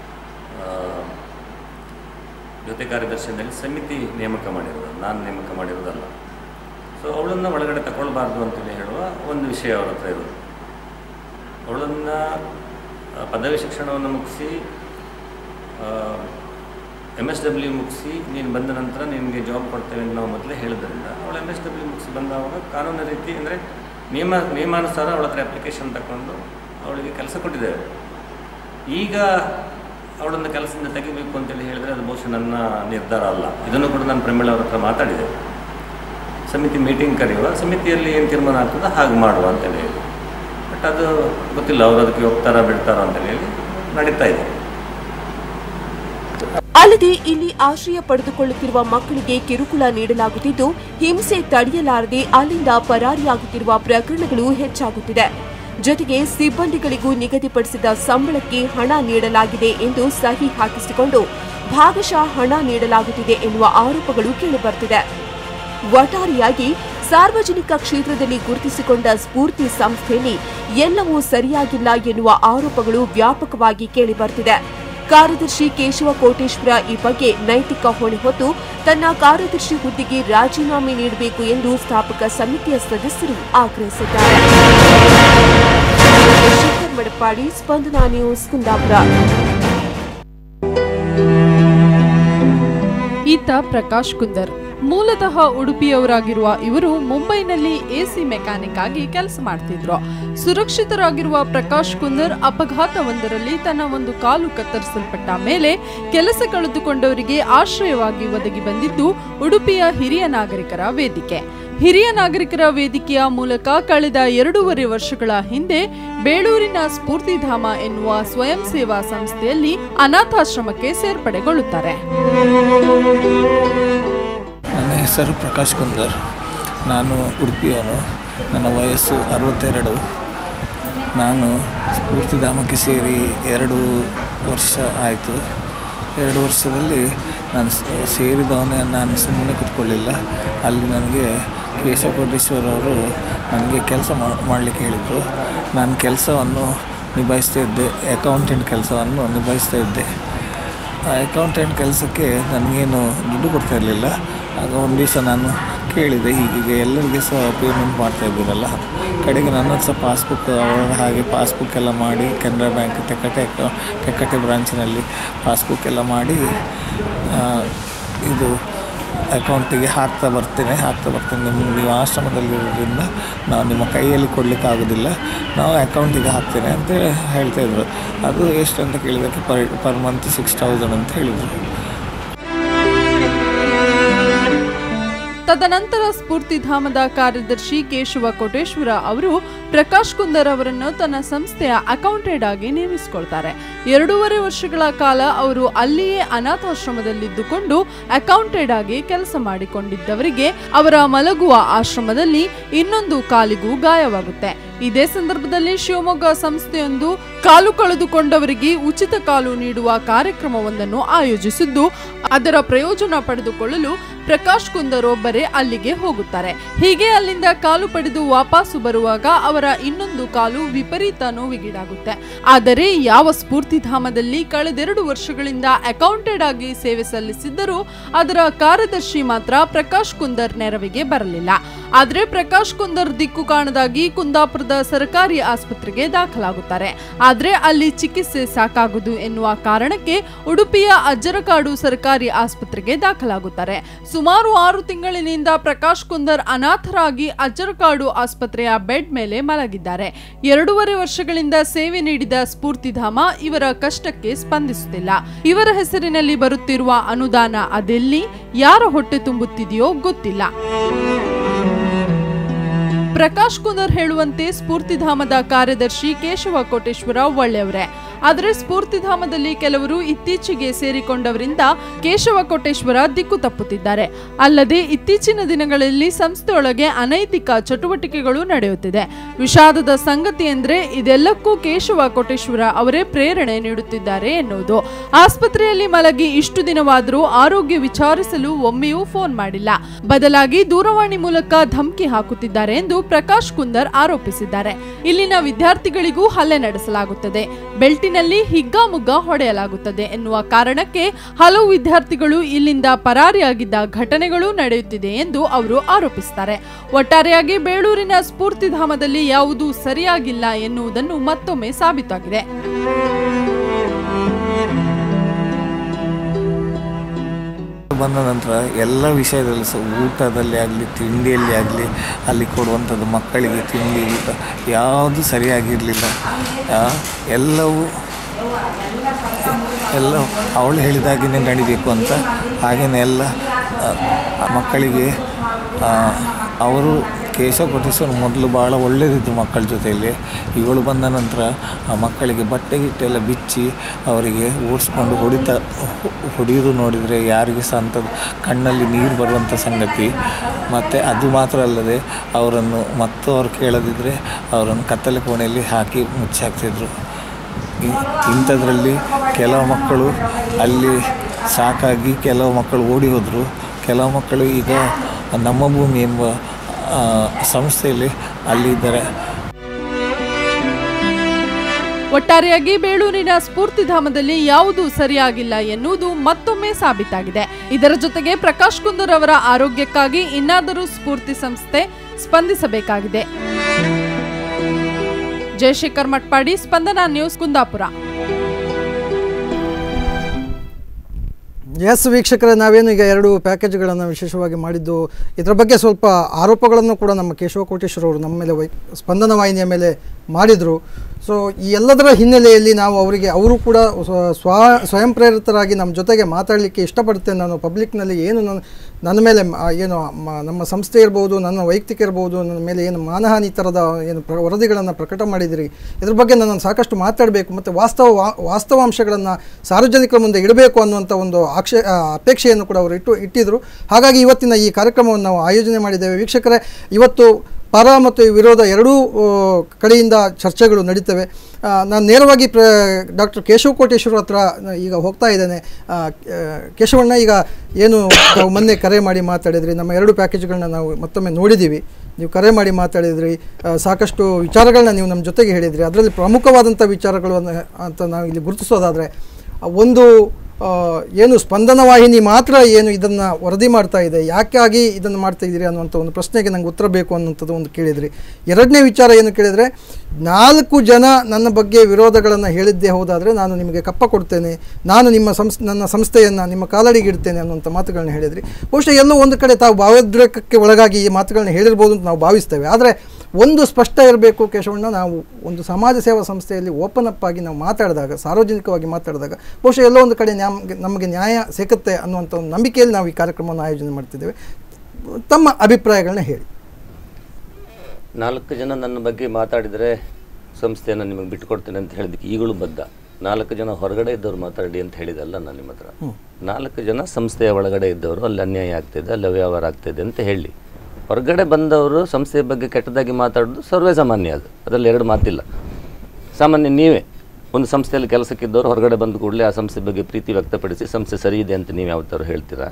ಜೊತೆ ಕಾರ್ಯದರ್ಶಿ ಅಂತೇಳಿ ಸಮಿತಿ ನೇಮಕ ಮಾಡಿರೋದು ನಾನು ನೇಮಕ ಮಾಡಿರೋದಲ್ಲ ಸೊ ಅವಳನ್ನು ಒಳಗಡೆ ತಗೊಳ್ಬಾರ್ದು ಅಂತೇಳಿ ಹೇಳುವ ಒಂದು ವಿಷಯ ಅವರ ಹತ್ರ ಇರೋದು ಅವಳನ್ನು ಪದವಿ ಶಿಕ್ಷಣವನ್ನು ಮುಗಿಸಿ ಎಮ್ ಎಸ್ ಡಬ್ಲ್ಯೂ ಮುಗಿಸಿ ನೀನು ಬಂದ ನಂತರ ನಿನಗೆ ಜಾಬ್ ಕೊಡ್ತೇವೆ ಅಂತ ನಾವು ಮೊದಲೇ ಹೇಳಿದ್ರಿಂದ ಅವಳು ಎಮ್ ಎಸ್ ಡಬ್ಲ್ಯೂ ಮುಗಿಸಿ ಬಂದಾಗ ಕಾನೂನು ರೀತಿ ಅಂದರೆ ನಿಯಮ ನಿಯಮಾನುಸಾರ ಅವಳ ಹತ್ರ ಅಪ್ಲಿಕೇಶನ್ ತಗೊಂಡು ಅವಳಿಗೆ ಕೆಲಸ ಕೊಟ್ಟಿದ್ದೇವೆ ಈಗ ಅವಳನ್ನು ಕೆಲಸದಿಂದ ತೆಗಿಬೇಕು ಅಂತೇಳಿ ಹೇಳಿದರೆ ಅದು ಬಹುಶಃ ನನ್ನ ನಿರ್ಧಾರ ಅಲ್ಲ ಇದನ್ನು ಕೂಡ ನಾನು ಪ್ರಮೀಳ ಅವ್ರ ಹತ್ರ ಮಾತಾಡಿದೆ ಸಮಿತಿ ಮೀಟಿಂಗ್ ಕರೆಯುವ ಸಮಿತಿಯಲ್ಲಿ ಏನು ತೀರ್ಮಾನ ಆಗ್ತದೆ ಹಾಗೆ ಮಾಡುವ ಅಂತೇಳಿ ಹೇಳಿ ಬಟ್ ಅದು ಗೊತ್ತಿಲ್ಲ ಅವರು ಅದಕ್ಕೆ ಹೋಗ್ತಾರಾ ಬಿಡ್ತಾರಾ ಅಂತೇಳಿ ಹೇಳಿ ನಡೀತಾ ಇದೆ ಅಲ್ಲದೆ ಇಲ್ಲಿ ಆಶ್ರಯ ಪಡೆದುಕೊಳ್ಳುತ್ತಿರುವ ಮಕ್ಕಳಿಗೆ ಕಿರುಕುಳ ನೀಡಲಾಗುತ್ತಿದ್ದು ಹಿಂಸೆ ತಡೆಯಲಾರದೆ ಅಲ್ಲಿಂದ ಪರಾರಿಯಾಗುತ್ತಿರುವ ಪ್ರಕರಣಗಳು ಹೆಚ್ಚಾಗುತ್ತಿದೆ ಜೊತೆಗೆ ಸಿಬ್ಬಂದಿಗಳಿಗೂ ನಿಗದಿಪಡಿಸಿದ ಸಂಬಳಕ್ಕೆ ಹಣ ನೀಡಲಾಗಿದೆ ಎಂದು ಸಹಿ ಹಾಕಿಸಿಕೊಂಡು ಭಾಗಶಃ ಹಣ ನೀಡಲಾಗುತ್ತಿದೆ ಎನ್ನುವ ಆರೋಪಗಳು ಕೇಳಿಬರುತ್ತಿದೆ ಒಟ್ಟಾರೆಯಾಗಿ ಸಾರ್ವಜನಿಕ ಕ್ಷೇತ್ರದಲ್ಲಿ ಗುರುತಿಸಿಕೊಂಡ ಸ್ಫೂರ್ತಿ ಸಂಸ್ಥೆಯಲ್ಲಿ ಎಲ್ಲವೂ ಸರಿಯಾಗಿಲ್ಲ ಎನ್ನುವ ಆರೋಪಗಳು ವ್ಯಾಪಕವಾಗಿ ಕೇಳಿಬರುತ್ತಿದೆ ಕಾರ್ಯದರ್ಶಿ ಕೇಶವ ಕೋಟೇಶ್ವರ ಈ ಬಗ್ಗೆ ನೈತಿಕ ಹೊಣೆ ಹೊತ್ತು ತನ್ನ ಕಾರ್ಯದರ್ಶಿ ಹುದ್ದೆಗೆ ರಾಜೀನಾಮೆ ನೀಡಬೇಕು ಎಂದು ಸ್ಥಾಪಕ ಸಮಿತಿಯ ಸದಸ್ಯರು ಆಗ್ರಹಿಸಿದ್ದಾರೆ ಶೇಖರ್ ಮಡಪಾಡಿ ಸ್ಪಂದನಾ ನ್ಯೂಸ್ ಕುಂದಾಪುರ ಈತ ಪ್ರಕಾಶ್ ಕುಂದರ್ ಮೂಲತಃ ಉಡುಪಿಯವರಾಗಿರುವ ಇವರು ಮುಂಬೈನಲ್ಲಿ ಎಸಿ ಮೆಕ್ಯಾನಿಕ್ ಆಗಿ ಕೆಲಸ ಮಾಡ್ತಿದ್ರು ಸುರಕ್ಷಿತರಾಗಿರುವ ಪ್ರಕಾಶ್ ಕುಂದರ್ ಅಪಘಾತವೊಂದರಲ್ಲಿ ತನ್ನ ಒಂದು ಕಾಲು ಕತ್ತರಿಸಲ್ಪಟ್ಟ ಮೇಲೆ ಕೆಲಸ ಕಳೆದುಕೊಂಡವರಿಗೆ ಆಶ್ರಯವಾಗಿ ಒದಗಿ ಬಂದಿದ್ದು ಉಡುಪಿಯ ಹಿರಿಯ ನಾಗರಿಕರ ವೇದಿಕೆ ಹಿರಿಯ ನಾಗರಿಕರ ವೇದಿಕೆಯ ಮೂಲಕ ಕಳೆದ ಎರಡೂವರೆ ವರ್ಷಗಳ ಹಿಂದೆ ಬೇಳೂರಿನ ಸ್ಫೂರ್ತಿಧಾಮ ಎನ್ನುವ ಸ್ವಯಂ ಸೇವಾ ಸಂಸ್ಥೆಯಲ್ಲಿ ಅನಾಥಾಶ್ರಮಕ್ಕೆ ಸೇರ್ಪಡೆಗೊಳ್ಳುತ್ತಾರೆ ನನ್ನ ಹೆಸರು ಪ್ರಕಾಶ್ ಕುಂದರ್ ನಾನು ಉಡುಪಿಯವನು ನನ್ನ ವಯಸ್ಸು ಅರವತ್ತೆರಡು ನಾನು ಸ್ಫೂರ್ತಿಧಾಮಕ್ಕೆ ಸೇರಿ ಎರಡು ವರ್ಷ ಆಯಿತು ಎರಡು ವರ್ಷದಲ್ಲಿ ನಾನು ಸ- ಸೇರಿದವನೇ ನಾನು ಸುಮ್ಮನೆ ಕೂತ್ಕೊಳ್ಳಿಲ್ಲ ಅಲ್ಲಿ ನನಗೆ ಕೇಶವಕೋಟೇಶ್ವರ ಅವರು ನನಗೆ ಕೆಲಸ ಮಾಡಲಿಕ್ಕೆ ಹೇಳಿದರು ನಾನು ಕೆಲಸವನ್ನು ನಿಭಾಯಿಸ್ತಾ ಇದ್ದೆ ಅಕೌಂಟೆಂಟ್ ಕೆಲಸವನ್ನು ನಿಭಾಯಿಸ್ತಾ ಇದ್ದೆ ಆ ಅಕೌಂಟೆಂಟ್ ಕೆಲಸಕ್ಕೆ ನನಗೇನು ದುಡ್ಡು ಕೊಡ್ತಾ ಇರಲಿಲ್ಲ ಆಗ ಒಂದು ದಿವಸ ನಾನು ಕೇಳಿದೆ ಹೀಗೆ ಎಲ್ಲರಿಗೆ ಸಹ ಪೇಮೆಂಟ್ ಮಾಡ್ತಾ ಇದ್ದೀರಲ್ಲ ಕಡೆಗೆ ನನ್ನ ಹತ್ರ ಸಹ ಪಾಸ್ಬುಕ್ ಅವರ ಹಾಗೆ ಪಾಸ್ಬುಕ್ ಎಲ್ಲ ಮಾಡಿ ಕೆನರಾ ಬ್ಯಾಂಕ್ ತೆಕ್ಕಟ್ಟೆ ಅಕೌ ತೆಕ್ಕಟ್ಟೆ ಬ್ರಾಂಚಿನಲ್ಲಿ ಪಾಸ್ಬುಕ್ ಎಲ್ಲ ಮಾಡಿ ಆ, ಇದು ಅಕೌಂಟಿಗೆ ಹಾಕ್ತಾ ಬರ್ತೇನೆ ಹಾಕ್ತಾ ಬರ್ತೇನೆ ನಿಮ್ಮ ನೀವು ಆಶ್ರಮದಲ್ಲಿರೋದ್ರಿಂದ ನಾವು ನಿಮ್ಮ ಕೈಯಲ್ಲಿ ಕೊಡಲಿಕ್ಕೆ ಆಗೋದಿಲ್ಲ ನಾವು ಅಕೌಂಟಿಗೆ ಹಾಕ್ತೇನೆ ಅಂತ ಹೇಳ್ತಾ ಇದ್ರು ಅದು ಎಷ್ಟು ಅಂತ ಕೇಳಿದ್ದಕ್ಕೆ per per month six thousand ಅಂತ ಹೇಳಿದರು ತದನಂತರ ಸ್ಫೂರ್ತಿಧಾಮದ ಕಾರ್ಯದರ್ಶಿ ಕೇಶವ ಕೋಟೇಶ್ವರ ಅವರು ಪ್ರಕಾಶ್ ಕುಂದರ್ ಅವರನ್ನು ತನ್ನ ಸಂಸ್ಥೆಯ ಅಕೌಂಟೆಂಟ್ ಆಗಿ ನೇಮಿಸಿಕೊಳ್ತಾರೆ ಎರಡೂವರೆ ವರ್ಷಗಳ ಕಾಲ ಅವರು ಅಲ್ಲಿಯೇ ಅನಾಥಾಶ್ರಮದಲ್ಲಿದ್ದುಕೊಂಡು ಅಕೌಂಟೆಂಟ್ ಆಗಿ ಕೆಲಸ ಮಾಡಿಕೊಂಡಿದ್ದವರಿಗೆ ಅವರ ಮಲಗುವ ಆಶ್ರಮದಲ್ಲಿ ಇನ್ನೊಂದು ಕಾಲಿಗೂ ಗಾಯವಾಗುತ್ತೆ ಇದೇ ಸಂದರ್ಭದಲ್ಲಿ ಶಿವಮೊಗ್ಗ ಸಂಸ್ಥೆಯೊಂದು ಕಾಲು ಕಳೆದುಕೊಂಡವರಿಗೆ ಉಚಿತ ಕಾಲು ನೀಡುವ ಕಾರ್ಯಕ್ರಮವೊಂದನ್ನು ಆಯೋಜಿಸಿದ್ದು ಅದರ ಪ್ರಯೋಜನ ಪಡೆದುಕೊಳ್ಳಲು ಪ್ರಕಾಶ್ ಕುಂದರ್ ಒಬ್ಬರೇ ಅಲ್ಲಿಗೆ ಹೋಗುತ್ತಾರೆ ಹೀಗೆ ಅಲ್ಲಿಂದ ಕಾಲು ಪಡೆದು ವಾಪಸ್ಸು ಬರುವಾಗ ಅವರ ಇನ್ನೊಂದು ಕಾಲು ವಿಪರೀತ ನೋವಿಗೀಡಾಗುತ್ತೆ ಆದರೆ ಯಾವ ಸ್ಫೂರ್ತಿಧಾಮದಲ್ಲಿ ಕಳೆದೆರಡು ವರ್ಷಗಳಿಂದ ಅಕೌಂಟೆಂಟ್ ಆಗಿ ಸೇವೆ ಸಲ್ಲಿಸಿದ್ದರೂ ಅದರ ಕಾರ್ಯದರ್ಶಿ ಮಾತ್ರ ಪ್ರಕಾಶ್ ಕುಂದರ್ ನೆರವಿಗೆ ಬರಲಿಲ್ಲ ಆದರೆ ಪ್ರಕಾಶ್ ಕುಂದರ್ ದಿಕ್ಕು ಕಾಣದಾಗಿ ಕುಂದಾಪುರದ ಸರ್ಕಾರಿ ಆಸ್ಪತ್ರೆಗೆ ದಾಖಲಾಗುತ್ತಾರೆ ಆದರೆ ಅಲ್ಲಿ ಚಿಕಿತ್ಸೆ ಸಾಕಾಗುವುದು ಎನ್ನುವ ಕಾರಣಕ್ಕೆ ಉಡುಪಿಯ ಅಜ್ಜರಕಾಡು ಸರ್ಕಾರಿ ಆಸ್ಪತ್ರೆಗೆ ದಾಖಲಾಗುತ್ತಾರೆ ಸುಮಾರು ಆರು ತಿಂಗಳಿನಿಂದ ಪ್ರಕಾಶ್ ಕುಂದರ್ ಅನಾಥರಾಗಿ ಅಜ್ಜರಕಾಡು ಆಸ್ಪತ್ರೆಯ ಬೆಡ್ ಮೇಲೆ ಮಲಗಿದ್ದಾರೆ ಎರಡೂವರೆ ವರ್ಷಗಳಿಂದ ಸೇವೆ ನೀಡಿದ ಸ್ಫೂರ್ತಿಧಾಮ ಇವರ ಕಷ್ಟಕ್ಕೆ ಸ್ಪಂದಿಸುತ್ತಿಲ್ಲ ಇವರ ಹೆಸರಿನಲ್ಲಿ ಬರುತ್ತಿರುವ ಅನುದಾನ ಅದೆಲ್ಲಿ ಯಾರ ಹೊಟ್ಟೆ ತುಂಬುತ್ತಿದೆಯೋ ಗೊತ್ತಿಲ್ಲ ಪ್ರಕಾಶ್ ಕುಂದರ್ ಹೇಳುವಂತೆ ಸ್ಫೂರ್ತಿಧಾಮದ ಕಾರ್ಯದರ್ಶಿ ಕೇಶವ ಕೋಟೇಶ್ವರ ಒಳ್ಳೆಯವರೇ ಆದರೆ ಸ್ಫೂರ್ತಿಧಾಮದಲ್ಲಿ ಕೆಲವರು ಇತ್ತೀಚೆಗೆ ಸೇರಿಕೊಂಡವರಿಂದ ಕೇಶವ ಕೋಟೇಶ್ವರ ದಿಕ್ಕು ತಪ್ಪುತ್ತಿದ್ದಾರೆ ಅಲ್ಲದೆ ಇತ್ತೀಚಿನ ದಿನಗಳಲ್ಲಿ ಸಂಸ್ಥೆಯೊಳಗೆ ಅನೈತಿಕ ಚಟುವಟಿಕೆಗಳು ನಡೆಯುತ್ತಿದೆ ವಿಷಾದದ ಸಂಗತಿ ಎಂದ್ರೆ ಇದೆಲ್ಲಕ್ಕೂ ಕೇಶವ ಕೋಟೇಶ್ವರ ಅವರೇ ಪ್ರೇರಣೆ ನೀಡುತ್ತಿದ್ದಾರೆ ಎನ್ನುವುದು ಆಸ್ಪತ್ರೆಯಲ್ಲಿ ಮಲಗಿ ಇಷ್ಟು ದಿನವಾದರೂ ಆರೋಗ್ಯ ವಿಚಾರಿಸಲು ಒಮ್ಮೆಯೂ ಫೋನ್ ಮಾಡಿಲ್ಲ ಬದಲಾಗಿ ದೂರವಾಣಿ ಮೂಲಕ ಧಮಕಿ ಹಾಕುತ್ತಿದ್ದಾರೆ ಎಂದು ಪ್ರಕಾಶ್ ಕುಂದರ್ ಆರೋಪಿಸಿದ್ದಾರೆ ಇಲ್ಲಿನ ವಿದ್ಯಾರ್ಥಿಗಳಿಗೂ ಹಲ್ಲೆ ನಡೆಸಲಾಗುತ್ತದೆ ಬೆಲ್ಟಿನಲ್ಲಿ ಹಿಗ್ಗಾಮುಗ್ಗ ಹೊಡೆಯಲಾಗುತ್ತದೆ ಎನ್ನುವ ಕಾರಣಕ್ಕೆ ಹಲವು ವಿದ್ಯಾರ್ಥಿಗಳು ಇಲ್ಲಿಂದ ಪರಾರಿಯಾಗಿದ್ದ ಘಟನೆಗಳು ನಡೆಯುತ್ತಿದೆ ಎಂದು ಅವರು ಆರೋಪಿಸುತ್ತಾರೆ ಒಟ್ಟಾರೆಯಾಗಿ ಬೇಳೂರಿನ ಸ್ಫೂರ್ತಿಧಾಮದಲ್ಲಿ ಯಾವುದೂ ಸರಿಯಾಗಿಲ್ಲ ಎನ್ನುವುದನ್ನು ಮತ್ತೊಮ್ಮೆ ಸಾಬೀತಾಗಿದೆ ಬಂದ ನಂತರ ಎಲ್ಲ ವಿಷಯದಲ್ಲೂ ಸಹ ಊಟದಲ್ಲಿ ಆಗಲಿ ತಿಂಡಿಯಲ್ಲಿ ಆಗಲಿ ಅಲ್ಲಿ ಕೊಡುವಂಥದ್ದು ಮಕ್ಕಳಿಗೆ ತಿಂಡಿ ಊಟ ಯಾವುದು ಸರಿಯಾಗಿರಲಿಲ್ಲ ಎಲ್ಲವೂ ಎಲ್ಲ ಅವಳು ಹೇಳಿದಾಗೇ ನಡಿಬೇಕು ಅಂತ ಹಾಗೆಯೇ ಎಲ್ಲ ಆ, ಮಕ್ಕಳಿಗೆ ಆ, ಅವರು ಕೇಶವ ಕೋಟೇಶ್ವರ ಮೊದಲು ಭಾಳ ಒಳ್ಳೆಯದಿದ್ದು ಮಕ್ಕಳ ಜೊತೆಯಲ್ಲಿ ಇವಳು ಬಂದ ನಂತರ ಆ ಮಕ್ಕಳಿಗೆ ಬಟ್ಟೆ ಗಿಟ್ಟೆಲ್ಲ ಬಿಚ್ಚಿ ಅವರಿಗೆ ಓಡಿಸ್ಕೊಂಡು ಹೊಡಿತಾ ಹೊಡೆಯೋದು ನೋಡಿದರೆ ಯಾರಿಗೆ ಸಹ ಅಂಥದ್ದು ಕಣ್ಣಲ್ಲಿ ನೀರು ಬರುವಂಥ ಸಂಗತಿ ಮತ್ತು ಅದು ಮಾತ್ರ ಅಲ್ಲದೆ ಅವರನ್ನು ಮತ್ತು ಅವ್ರು ಕೇಳದಿದ್ದರೆ ಅವರನ್ನು ಕತ್ತಲೆ ಕೋಣೆಯಲ್ಲಿ ಹಾಕಿ ಮುಚ್ಚಾಕ್ತಿದ್ರು ಇ- ಇಂಥದ್ರಲ್ಲಿ ಕೆಲವು ಮಕ್ಕಳು ಅಲ್ಲಿ ಸಾಕಾಗಿ ಕೆಲವು ಮಕ್ಕಳು ಓಡಿ ಹೋದರು ಕೆಲವು ಮಕ್ಕಳು ಈಗ ನಮ್ಮ ಭೂಮಿ ಎಂಬ ಆ, ಸಂಸ್ಥೆಯಲ್ಲಿ ಅಲ್ಲಿದ್ದಾರೆ ಒಟ್ಟಾರೆಯಾಗಿ ಬೇಳೂರಿನ ಸ್ಫೂರ್ತಿಧಾಮದಲ್ಲಿ ಯಾವುದೂ ಸರಿಯಾಗಿಲ್ಲ ಎನ್ನುವುದು ಮತ್ತೊಮ್ಮೆ ಸಾಬೀತಾಗಿದೆ ಇದರ ಜೊತೆಗೆ ಪ್ರಕಾಶ್ ಕುಂದರ್ ಅವರ ಆರೋಗ್ಯಕ್ಕಾಗಿ ಇನ್ನಾದರೂ ಸ್ಫೂರ್ತಿ ಸಂಸ್ಥೆ ಸ್ಪಂದಿಸಬೇಕಾಗಿದೆ ಜಯಶೇಖರ್ ಮಟ್ಪಾಡಿ ಸ್ಪಂದನ ನ್ಯೂಸ್ ಕುಂದಾಪುರ ಎಸ್ ವೀಕ್ಷಕರೇ ನಾವೇನು ಈಗ ಎರಡು ಪ್ಯಾಕೇಜ್ಗಳನ್ನು ವಿಶೇಷವಾಗಿ ಮಾಡಿದ್ದು ಇದರ ಬಗ್ಗೆ ಸ್ವಲ್ಪ ಆರೋಪಗಳನ್ನು ಕೂಡ ನಮ್ಮ ಕೇಶವ ಕೋಟೇಶ್ವರ ಅವರು ನಮ್ಮ ಮೇಲೆ ವೈ ಸ್ಪಂದನ ವಾಹಿನಿಯ ಮೇಲೆ ಮಾಡಿದರು ಸೊ ಈ ಎಲ್ಲದರ ಹಿನ್ನೆಲೆಯಲ್ಲಿ ನಾವು ಅವರಿಗೆ ಅವರು ಕೂಡ ಸ್ವ- ಸ್ವ ಸ್ವಯಂ ಪ್ರೇರಿತರಾಗಿ ನಮ್ಮ ಜೊತೆಗೆ ಮಾತಾಡಲಿಕ್ಕೆ ಇಷ್ಟಪಡ್ತೇನೆ ನಾನು ಪಬ್ಲಿಕ್ನಲ್ಲಿ ಏನು ನನ್ನ ನನ್ನ ಮೇಲೆ ಮ- ಆ, ಏನು ಮ- ನಮ್ಮ ಸಂಸ್ಥೆ ಇರ್ಬೋದು ನನ್ನ ವೈಯಕ್ತಿಕ ಇರ್ಬೋದು ನನ್ನ ಮೇಲೆ ಏನು ಮಾನಹಾನಿ ಥರದ ಏನು ಪ್ರ ವರದಿಗಳನ್ನು ಪ್ರಕಟ ಮಾಡಿದಿರಿ ಇದ್ರ ಬಗ್ಗೆ ನಾನು ಸಾಕಷ್ಟು ಮಾತಾಡಬೇಕು ಮತ್ತು ವಾಸ್ತವ ವಾ- ವಾಸ್ತವಾಂಶಗಳನ್ನು ಸಾರ್ವಜನಿಕರ ಮುಂದೆ ಇಡಬೇಕು ಅನ್ನುವಂಥ ಒಂದು ಆಕ್ಷೇ ಆ, ಅಪೇಕ್ಷೆಯನ್ನು ಕೂಡ ಅವರು ಇಟ್ಟು ಇಟ್ಟಿದ್ದರು ಹಾಗಾಗಿ ಇವತ್ತಿನ ಈ ಕಾರ್ಯಕ್ರಮವನ್ನು ನಾವು ಆಯೋಜನೆ ಮಾಡಿದ್ದೇವೆ ವೀಕ್ಷಕರೇ ಇವತ್ತು ಪರ ಮತ್ತು ಈ ವಿರೋಧ ಎರಡೂ ಆ, ಕಡೆಯಿಂದ ಚರ್ಚೆಗಳು ನಡೀತವೆ ಆ, ನಾನು ನೇರವಾಗಿ ಪ್ರ ಡಾಕ್ಟರ್ ಕೇಶವ ಕೋಟೇಶ್ವರ ಹತ್ರ ನ- ಈಗ ಹೋಗ್ತಾ ಇದ್ದೇನೆ ಆ, ಆ, ಕೇಶವಣ್ಣ ಈಗ ಏನು ನಾವು ಮೊನ್ನೆ ಕರೆ ಮಾಡಿ ಮಾತಾಡಿದ್ರಿ ನಮ್ಮ ಎರಡು ಪ್ಯಾಕೇಜ್ಗಳನ್ನ ನಾವು ಮತ್ತೊಮ್ಮೆ ನೋಡಿದ್ದೀವಿ ನೀವು ಕರೆ ಮಾಡಿ ಮಾತಾಡಿದ್ರಿ ಆ, ಸಾಕಷ್ಟು ವಿಚಾರಗಳನ್ನ ನೀವು ನಮ್ಮ ಜೊತೆಗೆ ಹೇಳಿದ್ರಿ ಅದರಲ್ಲಿ ಪ್ರಮುಖವಾದಂಥ ವಿಚಾರಗಳು ಅನ್ನ- ಅಂತ ನಾವು ಇಲ್ಲಿ ಗುರುತಿಸೋದಾದರೆ ಒಂದು ಆ, ಏನು ಸ್ಪಂದನ ವಾಹಿನಿ ಮಾತ್ರ ಏನು ಇದನ್ನು ವರದಿ ಮಾಡ್ತಾ ಇದೆ ಯಾಕಾಗಿ ಇದನ್ನು ಮಾಡ್ತಾ ಇದ್ದೀರಿ ಅನ್ನುವಂಥ ಒಂದು ಪ್ರಶ್ನೆಗೆ ನಂಗೆ ಉತ್ತರ ಬೇಕು ಅನ್ನುವಂಥದ್ದು ಒಂದು ಕೇಳಿದ್ರಿ ಎರಡನೇ ವಿಚಾರ ಏನು ಕೇಳಿದರೆ ನಾಲ್ಕು ಜನ ನನ್ನ ಬಗ್ಗೆ ವಿರೋಧಗಳನ್ನು ಹೇಳಿದ್ದೇ ಹೋದಾದರೆ ನಾನು ನಿಮಗೆ ಕಪ್ಪ ಕೊಡ್ತೇನೆ ನಾನು ನಿಮ್ಮ ಸಂಸ್ ನನ್ನ ಸಂಸ್ಥೆಯನ್ನು ನಿಮ್ಮ ಕಾಲಡಿಗೆ ಇಡ್ತೇನೆ ಅನ್ನುವಂಥ ಮಾತುಗಳನ್ನ ಹೇಳಿದ್ರಿ ಬಹುಶಃ ಎಲ್ಲೋ ಒಂದು ಕಡೆ ತಾವು ಭಾವೋದ್ರೇಕಕ್ಕೆ ಒಳಗಾಗಿ ಈ ಮಾತುಗಳನ್ನ ಹೇಳಿರ್ಬೋದು ಅಂತ ನಾವು ಭಾವಿಸ್ತೇವೆ ಆದರೆ ಒಂದು ಸ್ಪಷ್ಟ ಇರಬೇಕು ಕೇಶವಣ್ಣ ನಾವು ಒಂದು ಸಮಾಜ ಸೇವಾ ಸಂಸ್ಥೆಯಲ್ಲಿ ಓಪನ್ ಅಪ್ ಆಗಿ ನಾವು ಮಾತಾಡಿದಾಗ ಸಾರ್ವಜನಿಕವಾಗಿ ಮಾತಾಡಿದಾಗ ಬಹುಶಃ ಎಲ್ಲೋ ಒಂದು ಕಡೆ ನ್ಯಾಯ ನಮಗೆ ನ್ಯಾಯ ಸಿಗುತ್ತೆ ಅನ್ನುವಂಥ ಒಂದು ನಂಬಿಕೆಯಲ್ಲಿ ನಾವು ಈ ಕಾರ್ಯಕ್ರಮವನ್ನು ಆಯೋಜನೆ ಮಾಡ್ತಿದ್ದೇವೆ ತಮ್ಮ ಅಭಿಪ್ರಾಯಗಳನ್ನ ಹೇಳಿ ನಾಲ್ಕು ಜನ ನನ್ನ ಬಗ್ಗೆ ಮಾತಾಡಿದರೆ ಸಂಸ್ಥೆಯನ್ನು ನಿಮಗೆ ಬಿಟ್ಟುಕೊಡ್ತೇನೆ ಅಂತ ಹೇಳಿದ್ದಕ್ಕೆ ಈಗಲೂ ಬದ್ಧ ನಾಲ್ಕು ಜನ ಹೊರಗಡೆ ಇದ್ದವ್ರು ಮಾತಾಡಿ ಅಂತ ಹೇಳಿದಲ್ಲ ನಾನು ನಿಮ್ಮ ಹತ್ರ ನಾಲ್ಕು ಜನ ಸಂಸ್ಥೆಯ ಒಳಗಡೆ ಇದ್ದವರು ಅಲ್ಲಿ ಅನ್ಯಾಯ ಆಗ್ತಿದೆ ಅಲ್ಲಿ ಅವ್ಯವಹಾರ ಆಗ್ತಿದೆ ಅಂತ ಹೇಳಿ ಹೊರಗಡೆ ಬಂದವರು ಸಂಸ್ಥೆಯ ಬಗ್ಗೆ ಕೆಟ್ಟದಾಗಿ ಮಾತಾಡೋದು ಸರ್ವೇ ಸಾಮಾನ್ಯ ಅದು ಅದರಲ್ಲಿ ಎರಡು ಮಾತಿಲ್ಲ ಸಾಮಾನ್ಯ ನೀವೇ ಒಂದು ಸಂಸ್ಥೆಯಲ್ಲಿ ಕೆಲಸಕ್ಕಿದ್ದವರು ಹೊರಗಡೆ ಬಂದ ಕೂಡಲೇ ಆ ಸಂಸ್ಥೆ ಬಗ್ಗೆ ಪ್ರೀತಿ ವ್ಯಕ್ತಪಡಿಸಿ ಸಂಸ್ಥೆ ಸರಿ ಇದೆ ಅಂತ ನೀವು ಯಾವತ್ತಾರು ಹೇಳ್ತೀರಾ